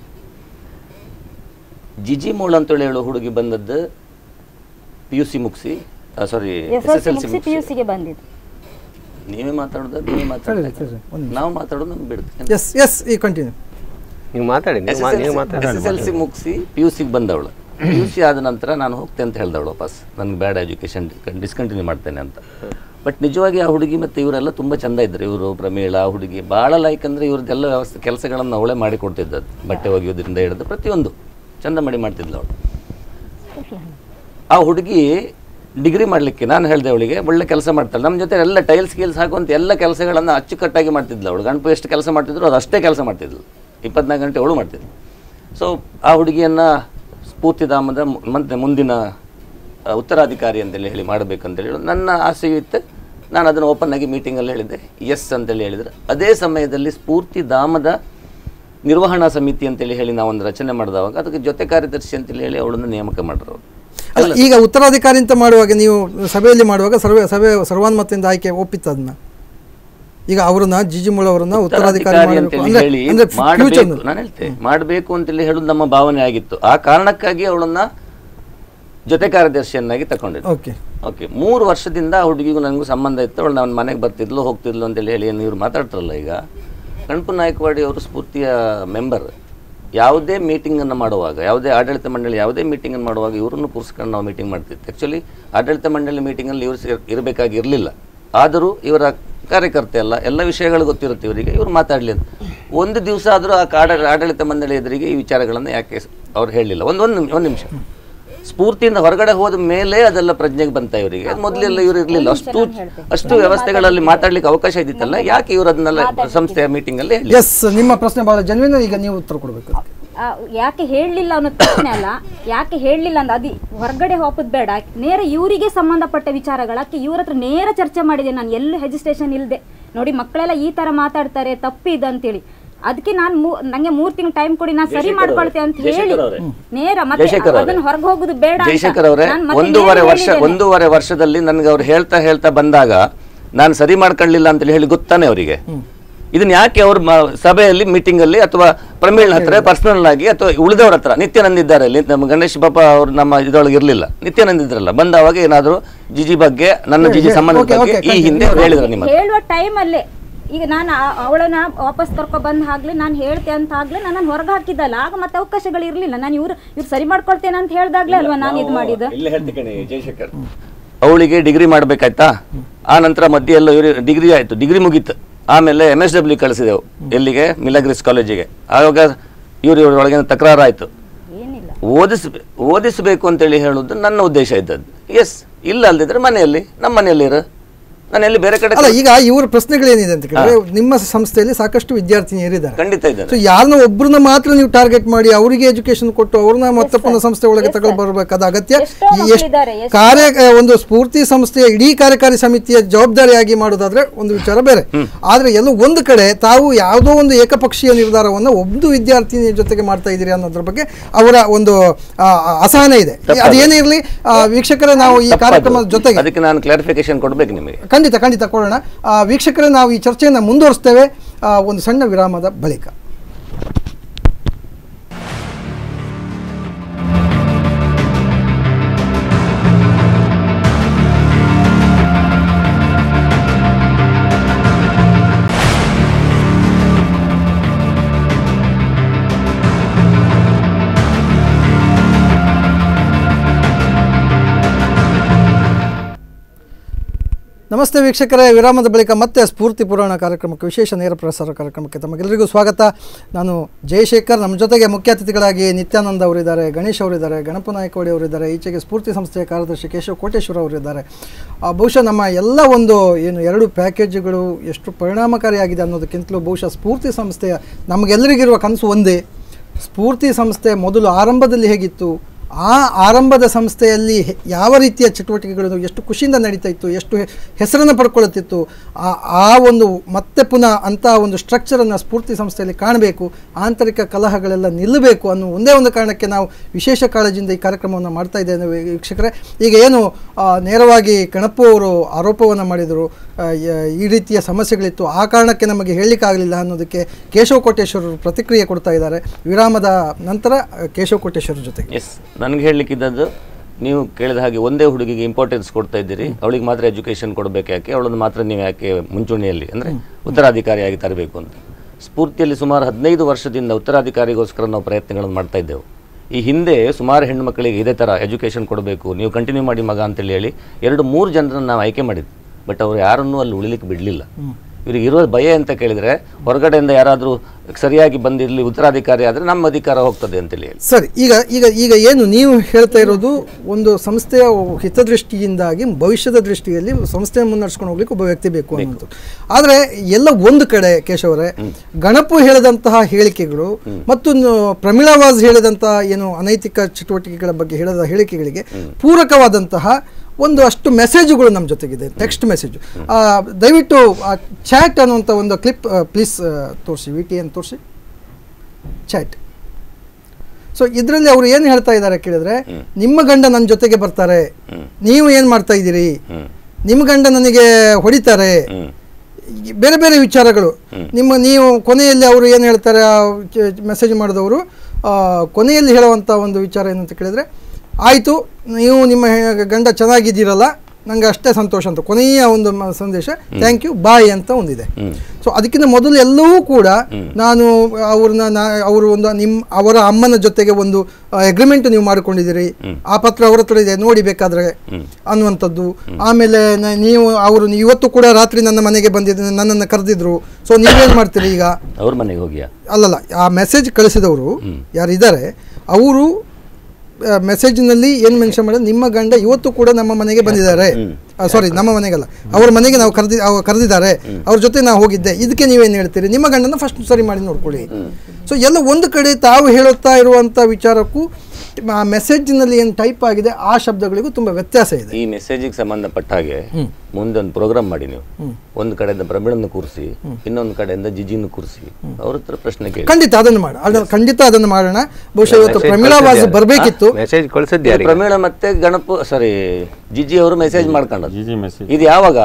ಜಿಜಿ ಮೋಳ್ ಅಂತೇಳಿ ಹೇಳೋ ಹುಡುಗಿ ಬಂದದ್ದು ಪಿ ಯು ಸಿ ಮುಗಿಸಿ ಸಾರಿ ಎಸ್ ಎಲ್ ಸಿ ಮುಗಿಸಿ ಪಿ ಯು ಸಿಗೆ ಬಂದಿದ್ದು ನೀವೇ ಮಾತಾಡೋದು ನೀವೇ ಮಾತಾಡೋದು ಸರಿ, ಒಂದು ನಾವು ಮಾತಾಡೋದು ನಮ್ಗೆ ಬಿಡ್ತೇನೆ ಎಸ್ ಎಸ್ ಈ ಕಂಟಿನ್ಯೂ ನೀವು ಮಾತಾಡಿ ನೀವು ಮಾ- ನೀವು ಮಾತಾಡಿ ಎಸ್ ಎಸ್ ಎಲ್ ಸಿ ಮುಗಿಸಿ ಪಿ ಯು ಸಿಗೆ ಬಂದವಳು ಪಿ ಯು ಸಿ ಆದ ನಂತರ ನಾನು ಹೋಗ್ತೇನೆ ಅಂತ ಹೇಳ್ದವಳು ವಾಪಸ್ ನನಗೆ ಬ್ಯಾಡ್ ಎಜುಕೇಷನ್ ಡಿಸ್ಕಂಟಿನ್ಯೂ ಮಾಡ್ತೇನೆ ಅಂತ ಬಟ್ ನಿಜವಾಗಿ ಆ ಹುಡುಗಿ ಮತ್ತು ಇವರೆಲ್ಲ ತುಂಬ ಚಂದ ಇದ್ರು ಇವರು ಪ್ರಮೀಳ ಆ ಹುಡುಗಿ ಭಾಳ ಲೈಕ್ ಅಂದರೆ ಇವ್ರದ್ದೆಲ್ಲ ವ್ಯವಸ್ಥೆ ಕೆಲಸಗಳನ್ನು ಅವಳೇ ಮಾಡಿ ಕೊಡ್ತಿದ್ದದ್ದು ಬಟ್ಟೆ ಒಗೆಯೋದ್ರಿಂದ ಹಿಡಿದು ಪ್ರತಿಯೊಂದು ಚಂದ ಮಾಡಿ ಮಾಡ್ತಿದ್ಲು ಅವಳು ಆ ಹುಡುಗಿ ಡಿಗ್ರಿ ಮಾಡಲಿಕ್ಕೆ ನಾನು ಹೇಳಿದೆ ಅವಳಿಗೆ ಒಳ್ಳೆ ಕೆಲಸ ಮಾಡ್ತಾಳೆ ನಮ್ಮ ಜೊತೆ ಎಲ್ಲ ಟೈಲ್ಸ್ ಗೀಲ್ಸ್ ಹಾಕುವಂತ ಎಲ್ಲ ಕೆಲಸಗಳನ್ನು ಅಚ್ಚುಕಟ್ಟಾಗಿ ಮಾಡ್ತಿದ್ಲು ಅವಳು ಗಣಪ ಎಷ್ಟು ಕೆಲಸ ಮಾಡ್ತಿದ್ರು ಅದು ಅಷ್ಟೇ ಕೆಲಸ ಮಾಡ್ತಿದ್ಲು ಇಪ್ಪತ್ನಾಲ್ಕು ಗಂಟೆ ಅವಳು ಮಾಡ್ತಿದ್ಲು ಸೊ ಆ ಹುಡುಗಿಯನ್ನು ಸ್ಫೂರ್ತಿಧಾಮದ ಮು- ಮತ್ತೆ ಮುಂದಿನ ಆ, ಉತ್ತರಾಧಿಕಾರಿ ಅಂತೇಳಿ ಹೇಳಿ ಮಾಡಬೇಕಂತೇಳಿ ಹೇಳಿ ನನ್ನ ಆಸೆಯೂ ಇತ್ತು ನಾನು ಅದನ್ನು ಓಪನ್ ಆಗಿ ಮೀಟಿಂಗಲ್ಲಿ ಹೇಳಿದ್ದೆ ಎಸ್ ಅಂತೇಳಿ ಹೇಳಿದರೆ ಅದೇ ಸಮಯದಲ್ಲಿ ಸ್ಫೂರ್ತಿಧಾಮದ ನಿರ್ವಹಣಾ ಸಮಿತಿ ಅಂತೇಳಿ ಹೇಳಿ ನಾವು ಒಂದು ರಚನೆ ಮಾಡಿದವಾಗ ಅದಕ್ಕೆ ಜೊತೆ ಕಾರ್ಯದರ್ಶಿ ಅಂತೇಳಿ ಹೇಳಿ ಅವಳನ್ನು ನೇಮಕ ಮಾಡಿದ್ರು ಅಲ್ಲ ಈಗ ಉತ್ತರಾಧಿಕಾರಿ ಅಂತ ಮಾಡುವಾಗ ನೀವು ಸಭೆಯಲ್ಲಿ ಮಾಡುವಾಗ ಸರ್ವೆ ಸಭೆ ಸರ್ವಾನುಮತದಿಂದ ಆಯ್ಕೆ ಒಪ್ಪಿತ್ತು ಅದನ್ನ ಈಗ ಅವ್ರನ್ನ ಜಿಜಿಮುಳ ಅವರನ್ನ ಉತ್ತರಾಧಿಕಾರಿ ಉತ್ತರಾಧಿಕಾರಿ ಮಾಡಬೇಕು ಅಂತೇಳಿ ಅಂದ್ರೆ ಹೇಳಿ ಅಂದ್ರೆ ಮಾಡಬೇಕು ಫ್ಯೂಚರ್ ನಾನು ಹೇಳ್ತೇನೆ ಮಾಡಬೇಕು ಅಂತೇಳಿ ಹೇಳೋದು ನಮ್ಮ ಭಾವನೆ ಆಗಿತ್ತು ಆ ಕಾರಣಕ್ಕಾಗಿ ಅವಳನ್ನ ಜೊತೆ ಕಾರ್ಯದರ್ಶಿಯನ್ನಾಗಿ ತಗೊಂಡಿದ್ದು ಓಕೆ ಓಕೆ ಮೂರು ವರ್ಷದಿಂದ ಆ ಹುಡುಗಿಗೂ ನನಗೂ ಸಂಬಂಧ ಇತ್ತು ಅವಳು ನನ್ನ ಮನೆಗೆ ಬರ್ತಿದ್ಲು ಹೋಗ್ತಿದ್ಲು ಅಂತೇಳಿ ಹೇಳಿ ಏನು ಇವ್ರು ಮಾತಾಡ್ತಾರಲ್ಲ ಈಗ ಗಣಪು ನಾಯಕವಾಡಿ ಅವರು ಸ್ಫೂರ್ತಿಯ ಮೆಂಬರ್ ಯಾವುದೇ ಮೀಟಿಂಗನ್ನು ಮಾಡುವಾಗ ಯಾವುದೇ ಆಡಳಿತ ಮಂಡಳಿ ಯಾವುದೇ ಮೀಟಿಂಗನ್ನು ಮಾಡುವಾಗ ಇವರನ್ನು ಕೂರಿಸ್ಕೊಂಡು ನಾವು ಮೀಟಿಂಗ್ ಮಾಡ್ತಿದ್ವಿ ಆ್ಯಕ್ಚುಲಿ ಆಡಳಿತ ಮಂಡಳಿ ಮೀಟಿಂಗಲ್ಲಿ ಇವರು ಇರಬೇಕಾಗಿ ಇರಲಿಲ್ಲ ಆದರೂ ಇವರ ಕಾರ್ಯಕರ್ತೆ ಅಲ್ಲ ಎಲ್ಲ ವಿಷಯಗಳು ಗೊತ್ತಿರುತ್ತೆ ಇವರಿಗೆ ಇವ್ರು ಮಾತಾಡಲಿ ಅಂತ ಒಂದು ದಿವಸ ಆದರೂ ಆ ಕಾಡ ಆಡಳಿತ ಮಂಡಳಿ ಎದುರಿಗೆ ಈ ವಿಚಾರಗಳನ್ನು ಯಾಕೆ ಅವ್ರು ಹೇಳಲಿಲ್ಲ ಒಂದು ಒಂದು ನಿಮಿಷ ಒಂದು ನಿಮಿಷ ಸ್ಫೂರ್ತಿಯಿಂದ ಹೊರಗಡೆ ಹೋದ ಮೇಲೆ ಅದೆಲ್ಲ ಪ್ರಜ್ಞೆಗೆ ಬಂತ ಇವರಿಗೆ ಮೊದಲೆಲ್ಲ ಇವರು ಇರಲಿಲ್ಲ ಅಷ್ಟು ಅಷ್ಟು ವ್ಯವಸ್ಥೆಗಳಲ್ಲಿ ಮಾತಾಡ್ಲಿಕ್ಕೆ ಅವಕಾಶ ಇದ್ದಿತ್ತಲ್ಲ ಯಾಕೆ ಇವರು ಅದನ್ನೆಲ್ಲ ಸಂಸ್ಥೆಯ ಮೀಟಿಂಗ್ ಅಲ್ಲಿ ಹೇಳಿ ಎಸ್ ನಿಮ್ಮ ಪ್ರಶ್ನೆ ಬಹಳ ಜನ್ವಿನ ಈಗ ನೀವು ಉತ್ತರ ಕೊಡಬೇಕು ಆ, ಯಾಕೆ ಹೇಳಲಿಲ್ಲ ಅನ್ನೋ ಪ್ರಶ್ನೆ ಅಲ್ಲ ಯಾಕೆ ಹೇಳಲಿಲ್ಲ ಅಂತ ಅದು ಹೊರಗಡೆ ಹೋಗೋದು ಬೇಡ ನೇರ ಇವರಿಗೆ ಸಂಬಂಧಪಟ್ಟ ವಿಚಾರಗಳಕ್ಕೆ ಇವ್ರ ಹತ್ರ ನೇರ ಚರ್ಚೆ ಮಾಡಿದೆ ನಾನು ಎಲ್ಲೂ ಹೆಜಿಸ್ಟೇಷನ್ ಇಲ್ಲದೆ ನೋಡಿ ಮಕ್ಕಳೆಲ್ಲ ಈ ತರ ಮಾತಾಡ್ತಾರೆ ತಪ್ಪಿದೆ ಅಂತೇಳಿ ಅದಕ್ಕೆ ನಾನು ಮೂ ನಂಗೆ ಮೂರ್ ತಿಂಗಳು ಟೈಮ್ ಕೊಡಿ ನಾನು ಸರಿ ಮಾಡ್ಕೊಳ್ತೇನೆ ಅಂತ ಹೇಳಿ ಜಯಶೇಖರ್ ಅವರೇ. ನೇರ ಮತ್ತೆ ಜಯಶೇಖರ್ ಅವರೇ. ಅದನ್ನ ಹೊರಗೆ ಹೋಗುದು ಬೇಡ ಅಂತ. ಜಯಶೇಖರ್ ಅವರೇ ನಾನ್ ಮತ್ತೆ ಒಂದೂವರೆ ನೇರ ವರ್ಷ ಹೇಳಿದ್ದೇನೆ. ಒಂದೂವರೆ ವರ್ಷದಲ್ಲಿ ನನಗೆ ಅವ್ರು ಹೇಳ್ತಾ ಹೇಳ್ತಾ ಬಂದಾಗ ನಾನು ಸರಿ ಮಾಡ್ಕೊಳ್ಳಿಲ್ಲ ಅಂತ ಹೇಳಿ ಗೊತ್ತಾನೆ ಅವರಿಗೆ ಇದನ್ನ ಯಾಕೆ ಅವ್ರ ಮ- ಸಭೆಯಲ್ಲಿ ಮೀಟಿಂಗ್ ಅಲ್ಲಿ ಅಥವಾ ಪ್ರಮೀಳ್ ಹತ್ರ ಪರ್ಸನಲ್ ಆಗಿ ಅಥವಾ ಉಳಿದವ್ರ ಹತ್ರ ನಿತ್ಯಾನಂದ್ ಇದ್ದಾರೆ ಅಲ್ಲಿ ನಮ್ಮ ಗಣೇಶ್ ಬಾಪ ಅವ್ರು ನಮ್ಮ ಇದ್ರೊಳಗೆ ಇರ್ಲಿಲ್ಲ ನಿತ್ಯಾನಂದ್ ಇದ್ರಲ್ಲ ಬಂದವಾಗ ಏನಾದ್ರು ಜಿಜಿ ಬಗ್ಗೆ ನನ್ನ ಜಿಜಿ ಸಂಬಂಧ Okay, ಬಗ್ಗೆ okay, ಈ ಹಿಂದೆ ಅವ್ರು ಹೇಳಿದ್ರು ನಿಮ್ಮ ಹತ್ರ. ಹೇಳುವ ಟೈಮಲ್ಲೇ ಈಗ ನಾನು ಆ- ಅವಳನ್ನ ವಾಪಸ್ ಕರ್ಕೊ ಬಂದ ಆಗ್ಲಿ ನಾನು ಹೇಳ್ತೆ ಅಂತ ಆಗ್ಲಿ ನಾನು ಹೊರಗೆ ಹಾಕಿದ್ದಲ್ಲ ಆಗ ಮತ್ತೆ ಅವಕಾಶಗಳು ಇರ್ಲಿಲ್ಲ ನಾನು ಇವ್ರು ಇವ್ರು ಸರಿ ಮಾಡ್ಕೊಳ್ತೇನೆ ಅಂತ ಹೇಳ್ದಾಗ್ಲೇ ಅಲ್ವಾ ನಾನು ಇದು ಮಾಡಿದ್ದು ಇಲ್ಲಿ ಹೇಳ್ತೀನಿ ಕಣೆ, ಜಯಶೇಖರ್ ಅವಳಿಗೆ ಡಿಗ್ರಿ ಮಾಡ್ಬೇಕಾಯ್ತಾ ಆ ನಂತರ ಮಧ್ಯೆ ಎಲ್ಲ ಇವ್ರು ಡಿಗ್ರಿ ಆಯ್ತು ಡಿಗ್ರಿ ಮುಗೀತು ಆಮೇಲೆ ಎಮ್ ಎಸ್ ಡಬ್ಲ್ಯೂ ಕಳಿಸಿದೆವು ಎಲ್ಲಿಗೆ ಮಿಲಗ್ರಿಸ್ ಕಾಲೇಜಿಗೆ ಆವಾಗ ಇವ್ರು ಇವ್ರ ಒಳಗಿನ ತಕರಾರಾಯ್ತು ಏನಿಲ್ಲ ಓದಿಸ್ ಓದಿಸಬೇಕು ಅಂತೇಳಿ ಹೇಳೋದು ನನ್ನ ಉದ್ದೇಶ ಇದ್ದದ್ದು ಎಸ್ ಇಲ್ಲ ಅಲ್ದಿದ್ರೆ ಮನೆಯಲ್ಲಿ ನಮ್ಮ ಮನೆಯಲ್ಲಿ ಇರು ನಾನು ಎಲ್ಲಿ ಬೇರೆ ಕಡೆ ಅಲ್ಲ ಈಗ ಇವ್ರ ಪ್ರಶ್ನೆಗಳೇನಿದೆ ಅಂತ ಕೇಳಿದ್ರೆ ನಿಮ್ಮ ಸಂಸ್ಥೆಯಲ್ಲಿ ಸಾಕಷ್ಟು ವಿದ್ಯಾರ್ಥಿನಿಯರಿದ್ದಾರೆ ಖಂಡಿತ ಇದ್ದಾರೆ ಸೊ ಯಾರನ್ನ ಒಬ್ಬರನ್ನ ಮಾತ್ರ ನೀವು ಟಾರ್ಗೆಟ್ ಮಾಡಿ ಅವರಿಗೆ ಎಜುಕೇಶನ್ ಕೊಟ್ಟು ಅವ್ರನ್ನ ಮತ್ತೆ ಪುನಃ ಸಂಸ್ಥೆ ಒಳಗೆ ತಗೊಂಡು ಬರಬೇಕಾದ ಅಗತ್ಯ ಎಷ್ಟೋ ಈ ಮಕ್ಳು ಎಷ್ಟ್- ಇದ್ದಾರೆ, ಎಷ್ಟೋ ಕಾರ್ಯ ಆ, ಒಂದು ಸ್ಫೂರ್ತಿ ಸಂಸ್ಥೆಯ ಇಡೀ ಕಾರ್ಯಕಾರಿ ಸಮಿತಿಯ ಜವಾಬ್ದಾರಿಯಾಗಿ ಮಾಡೋದಾದ್ರೆ ಒಂದು ವಿಚಾರ ಬೇರೆ ಆದ್ರೆ ಎಲ್ಲೋ ಒಂದು ಕಡೆ ತಾವು ಯಾವುದೋ ಒಂದು ಏಕಪಕ್ಷೀಯ ನಿರ್ಧಾರವನ್ನು ಒಂದು ವಿದ್ಯಾರ್ಥಿನಿ ಜೊತೆಗೆ ಮಾಡ್ತಾ ಇದ್ದೀರಿ ಅನ್ನೋದ್ರ ಬಗ್ಗೆ ಅವರ ಒಂದು ಆ, ಅಸಹನೆ ಇದೆ ತಪ್ಪದು. ಅದೇನೇ ಇರಲಿ ವೀಕ್ಷಕರೇ ನಾವು ಈ ಕಾರ್ಯಕ್ರಮದ ಜೊತೆಗೆ ಅದಕ್ಕೆ ನಾನು ಕ್ಲಾರಿಫಿಕೇಶನ್ ಕೊಡ್ಬೇಕು ನಿಮಗೆ ಖಂಡಿತ ಖಂಡಿತ ಕೊಡೋಣ ಆ, ವೀಕ್ಷಕರೇ ನಾವು ಈ ಚರ್ಚೆಯನ್ನು ಮುಂದುವರಿಸ್ತೇವೆ ಆ, ಒಂದು ಸಣ್ಣ ವಿರಾಮದ ಬಳಿಕ ನಮಸ್ತೆ ವೀಕ್ಷಕರೇ ವಿರಾಮದ ಬಳಿಕ ಮತ್ತೆ ಸ್ಫೂರ್ತಿ ಪುರಾಣ ಕಾರ್ಯಕ್ರಮಕ್ಕೆ ವಿಶೇಷ ನೇರ ಪ್ರಸಾರ ಕಾರ್ಯಕ್ರಮಕ್ಕೆ ತಮಗೆಲ್ಲರಿಗೂ ಸ್ವಾಗತ ನಾನು ಜಯಶೇಖರ್ ನಮ್ಮ ಜೊತೆಗೆ ಮುಖ್ಯ ಅತಿಥಿಗಳಾಗಿ ನಿತ್ಯಾನಂದ ಅವರಿದ್ದಾರೆ ಗಣೇಶ್ ಅವರಿದ್ದಾರೆ ಗಣಪ ನಾಯಕವಾಡಿ ಅವರಿದ್ದಾರೆ ಈಚೆಗೆ ಸ್ಫೂರ್ತಿ ಸಂಸ್ಥೆಯ ಕಾರ್ಯದರ್ಶಿ ಕೇಶವ ಕೋಟೇಶ್ವರ ಅವರಿದ್ದಾರೆ ಆ, ಬಹುಶಃ ನಮ್ಮ ಎಲ್ಲ ಒಂದು ಏನು ಎರಡು ಪ್ಯಾಕೇಜುಗಳು ಎಷ್ಟು ಪರಿಣಾಮಕಾರಿಯಾಗಿದೆ ಅನ್ನೋದಕ್ಕಿಂತಲೂ ಬಹುಶಃ ಸ್ಫೂರ್ತಿ ಸಂಸ್ಥೆಯ ನಮಗೆಲ್ಲರಿಗಿರುವ ಕನಸು ಒಂದೇ ಸ್ಫೂರ್ತಿ ಸಂಸ್ಥೆ ಮೊದಲು ಆರಂಭದಲ್ಲಿ ಹೇಗಿತ್ತು ಆ ಆರಂಭದ ಸಂಸ್ಥೆಯಲ್ಲಿ ಹೆ- ಯಾವ ರೀತಿಯ ಚಟುವಟಿಕೆಗಳು ಎಷ್ಟು ಖುಷಿಯಿಂದ ನಡೀತಾ ಇತ್ತು ಎಷ್ಟು ಹೆ- ಹೆಸರನ್ನು ಪಡ್ಕೊಳ್ಳುತ್ತಿತ್ತು ಆ ಆ ಒಂದು ಮತ್ತೆ ಪುನಃ ಅಂಥ ಒಂದು ಸ್ಟ್ರಕ್ಚರನ್ನು ಸ್ಫೂರ್ತಿ ಸಂಸ್ಥೆಯಲ್ಲಿ ಕಾಣಬೇಕು ಆಂತರಿಕ ಕಲಹಗಳೆಲ್ಲ ನಿಲ್ಲಬೇಕು ಅನ್ನೋ ಒಂದೇ ಒಂದು ಕಾರಣಕ್ಕೆ ನಾವು ವಿಶೇಷ ಕಾಳಜಿಯಿಂದ ಈ ಕಾರ್ಯಕ್ರಮವನ್ನು ಮಾಡ್ತಾ ಇದ್ದೇವೆ ವೀ- ವೀಕ್ಷಕರೇ ಈಗ ಏನು ಆ, ನೇರವಾಗಿ ಕಣಪ್ಪು ಅವರು ಆರೋಪವನ್ನು ಮಾಡಿದರು ಆ, ಯ- ಈ ರೀತಿಯ ಸಮಸ್ಯೆಗಳಿತ್ತು ಆ ಕಾರಣಕ್ಕೆ ನಮಗೆ ಹೇಳಲಿಕ್ಕಾಗಲಿಲ್ಲ ಅನ್ನೋದಕ್ಕೆ ಕೇಶವ ಕೋಟೇಶ್ವರರು ಪ್ರತಿಕ್ರಿಯೆ ಕೊಡ್ತಾ ಇದ್ದಾರೆ ವಿರಾಮದ ನಂತರ ಆ, ಕೇಶವ ಕೋಟೇಶ್ವರ ಜೊತೆಗೆ ಎಸ್ ನನಗೆ ಹೇಳಲಿಕ್ಕಿದ್ದದ್ದು ನೀವು ಕೇಳಿದ ಹಾಗೆ ಒಂದೇ ಹುಡುಗಿಗೆ ಇಂಪಾರ್ಟೆನ್ಸ್ ಕೊಡ್ತಾ ಇದ್ದೀರಿ ಅವಳಿಗೆ ಮಾತ್ರ ಎಜುಕೇಷನ್ ಕೊಡಬೇಕು ಯಾಕೆ ಅವಳನ್ನು ಮಾತ್ರ ನೀವು ಯಾಕೆ ಮುಂಚೂಣಿಯಲ್ಲಿ ಅಂದರೆ ಉತ್ತರಾಧಿಕಾರಿಯಾಗಿ ತರಬೇಕು ಅಂತ ಸ್ಫೂರ್ತಿಯಲ್ಲಿ ಸುಮಾರು ಹದಿನೈದು ವರ್ಷದಿಂದ ಉತ್ತರಾಧಿಕಾರಿಗೋಸ್ಕರ ನಾವು ಪ್ರಯತ್ನಗಳನ್ನು ಮಾಡ್ತಾ ಇದ್ದೆವು ಈ ಹಿಂದೆ ಸುಮಾರು ಹೆಣ್ಣು ಮಕ್ಕಳಿಗೆ ಇದೇ ಥರ ಎಜುಕೇಷನ್ ಕೊಡಬೇಕು ನೀವು ಕಂಟಿನ್ಯೂ ಮಾಡಿ ಮಗ ಅಂತೇಳಿ ಹೇಳಿ ಎರಡು ಮೂರು ಜನರನ್ನು ನಾವು ಆಯ್ಕೆ ಮಾಡಿದ್ವಿ ಬಟ್ ಅವರು ಯಾರನ್ನೂ ಅಲ್ಲಿ ಉಳಿಲಿಕ್ಕೆ ಬಿಡಲಿಲ್ಲ ಇವ್ರಿಗೆ ಇರೋ ಭಯ ಅಂತ ಕೇಳಿದರೆ ಹೊರಗಡೆಯಿಂದ ಯಾರಾದರೂ ಸರಿಯಾಗಿ ಬಂದಿರಲಿ ಉತ್ತರಾಧಿಕಾರಿ ಆದರೆ ನಮ್ಮ ಅಧಿಕಾರ ಹೋಗ್ತದೆ ಅಂತೇಳಿ ಹೇಳಿ ಸರಿ ಈಗ ಈಗ ಈಗ ಏನು ನೀವು ಹೇಳ್ತಾ ಇರೋದು ಒಂದು ಸಂಸ್ಥೆಯ ಹಿತದೃಷ್ಟಿಯಿಂದಾಗಿ ಭವಿಷ್ಯದ ದೃಷ್ಟಿಯಲ್ಲಿ ಸಂಸ್ಥೆಯನ್ನು ಮುನ್ನಡೆಸ್ಕೊಂಡು ಹೋಗ್ಲಿಕ್ಕೆ ಒಬ್ಬ ವ್ಯಕ್ತಿ ಬೇಕು ಅನ್ನೋದು ಆದರೆ ಎಲ್ಲ ಒಂದು ಕಡೆ ಕೇಶವರೇ ಗಣಪು ಹೇಳಿದಂತಹ ಹೇಳಿಕೆಗಳು ಮತ್ತು ನ- ಪ್ರಮೀಳಾ ವಾಜ್ ಹೇಳಿದಂತಹ ಏನು ಅನೈತಿಕ ಚಟುವಟಿಕೆಗಳ ಬಗ್ಗೆ ಹೇಳಿದ ಹೇಳಿಕೆಗಳಿಗೆ ಪೂರಕವಾದಂತಹ ಒಂದು ಅಷ್ಟು ಮೆಸೇಜುಗಳು ನಮ್ಮ ಜೊತೆಗಿದೆ ಟೆಕ್ಸ್ಟ್ ಮೆಸೇಜು ದಯವಿಟ್ಟು ಚಾಟ್ ಅನ್ನುವಂಥ ಒಂದು ಕ್ಲಿಪ್ ಪ್ಲೀಸ್ ತೋರಿಸಿ ವಿ ಟಿ ಎನ್ ತೋರಿಸಿ ಚಾಟ್ ಸೊ ಇದರಲ್ಲಿ ಅವರು ಏನು ಹೇಳ್ತಾ ಇದ್ದಾರೆ ಕೇಳಿದ್ರೆ ನಿಮ್ಮ ಗಂಡ ನನ್ನ ಜೊತೆಗೆ ಬರ್ತಾರೆ ನೀವು ಏನು ಮಾಡ್ತಾ ಇದ್ದೀರಿ ನಿಮ್ಮ ಗಂಡ ನನಗೆ ಹೊಡಿತಾರೆ ಈ ಬೇರೆ ಬೇರೆ ವಿಚಾರಗಳು ನಿಮ್ಮ ನೀವು ಕೊನೆಯಲ್ಲಿ ಅವರು ಏನು ಹೇಳ್ತಾರೆ ಮೆಸೇಜ್ ಮಾಡಿದವರು ಆ, ಕೊನೆಯಲ್ಲಿ ಹೇಳುವಂಥ ಒಂದು ವಿಚಾರ ಏನಂತ ಕೇಳಿದ್ರೆ ಆಯಿತು ನೀವು ನಿಮ್ಮ ಹೆ- ಗಂಡ ಚೆನ್ನಾಗಿದ್ದೀರಲ್ಲ ನಂಗೆ ಅಷ್ಟೇ ಸಂತೋಷ ಅಂತ ಕೊನೆಯ ಒಂದು ಮ- ಸಂದೇಶ ಥ್ಯಾಂಕ್ ಯು ಬಾಯ್ ಅಂತ ಒಂದಿದೆ ಸೊ ಅದಕ್ಕಿಂತ ಮೊದಲು ಎಲ್ಲವೂ ಕೂಡ ನಾನು ಅವ್ರನ್ನ ನಾ ಅವರು ಒಂದು ನಿಮ್ಮ ಅವರ ಅಮ್ಮನ ಜೊತೆಗೆ ಒಂದು ಅಗ್ರಿಮೆಂಟ್ ನೀವು ಮಾಡಿಕೊಂಡಿದ್ದೀರಿ ಆ ಪತ್ರ ಅವ್ರ ಹತ್ರ ಇದೆ ನೋಡಿ ಬೇಕಾದ್ರೆ ಅನ್ನುವಂಥದ್ದು ಆಮೇಲೆ ನ- ನೀವು ಅವರು ಇವತ್ತು ಕೂಡ ರಾತ್ರಿ ನನ್ನ ಮನೆಗೆ ಬಂದಿದ್ದು ನನ್ನನ್ನು ಕರೆದಿದ್ರು ಸೊ ನೀವೇನು ಮಾಡ್ತೀರಿ ಈಗ ಅವ್ರ ಮನೆಗೆ ಹೋಗಿಯಾ ಅಲ್ಲಲ್ಲ ಆ ಮೆಸೇಜ್ ಕಳಿಸಿದವರು ಯಾರಿದ್ದಾರೆ ಅವರು ಮೆಸೇಜ್ನಲ್ಲಿ ಏನು ಮೆನ್ಷನ್ ಮಾಡಿದ್ರೆ ನಿಮ್ಮ ಗಂಡ ಇವತ್ತು ಕೂಡ ನಮ್ಮ ಮನೆಗೆ ಬಂದಿದ್ದಾರೆ ಸಾರಿ ನಮ್ಮ ಮನೆಗಲ್ಲ ಅವ್ರ ಮನೆಗೆ ನಾವು ಕರೆದಿ ಅವ ಕರೆದಿದ್ದಾರೆ ಅವ್ರ ಜೊತೆ ನಾವು ಹೋಗಿದ್ದೆ ಇದಕ್ಕೆ ನೀವೇನು ಹೇಳ್ತೀರಿ ನಿಮ್ಮ ಗಂಡನ ಫಸ್ಟ್ ಸರಿ ಮಾಡಿ ನೋಡ್ಕೊಳ್ಳಿ ಸೊ ಎಲ್ಲ ಒಂದು ಕಡೆ ತಾವು ಹೇಳುತ್ತಾ ಇರುವಂಥ ವಿಚಾರಕ್ಕೂ ಆ ಮೆಸೇಜ್ನಲ್ಲಿ ಏನು ಟೈಪ್ ಆಗಿದೆ ಆ ಶಬ್ದಗಳಿಗೂ ತುಂಬ ವ್ಯತ್ಯಾಸ ಇದೆ ಈ ಮೆಸೇಜಿಗೆ ಸಂಬಂಧಪಟ್ಟ ಹಾಗೆ ಮುಂದೆ ಒಂದು ಪ್ರೋಗ್ರಾಮ್ ಮಾಡಿ ನೀವು ಒಂದು ಕಡೆಯಿಂದ ಪ್ರವೀಣನ್ನು ಕೂರಿಸಿ ಇನ್ನೊಂದು ಕಡೆಯಿಂದ ಜಿಜಿನ ಕೂರಿಸಿ ಅವ್ರ ಹತ್ರ ಪ್ರಶ್ನೆ ಕೇಳಿ ಖಂಡಿತ ಅದನ್ನು ಮಾಡಿ ಅದನ್ನು ಖಂಡಿತ ಅದನ್ನು ಮಾಡೋಣ ಬಹುಶಃ ಇವತ್ತು Message ಪ್ರಮೀಳಾ ವಾಸ್ ಕಳ್ಸಿದ್ಯಾರು? ಬರಬೇಕಿತ್ತು ಮೆಸೇಜ್ ಕಳ್ಸಿದ್ದು ಇದು ಯಾರಿಗೆ ಪ್ರಮೀಳ ಮತ್ತೆ ಗಣಪ ಸಾರಿ ಜಿಜಿ ಅವರು ಮೆಸೇಜ್ ಮಾಡ್ಕೊಂಡದ್ದು ಜಿಜಿ ಮೆಸೇಜ್ ಇದು ಯಾವಾಗ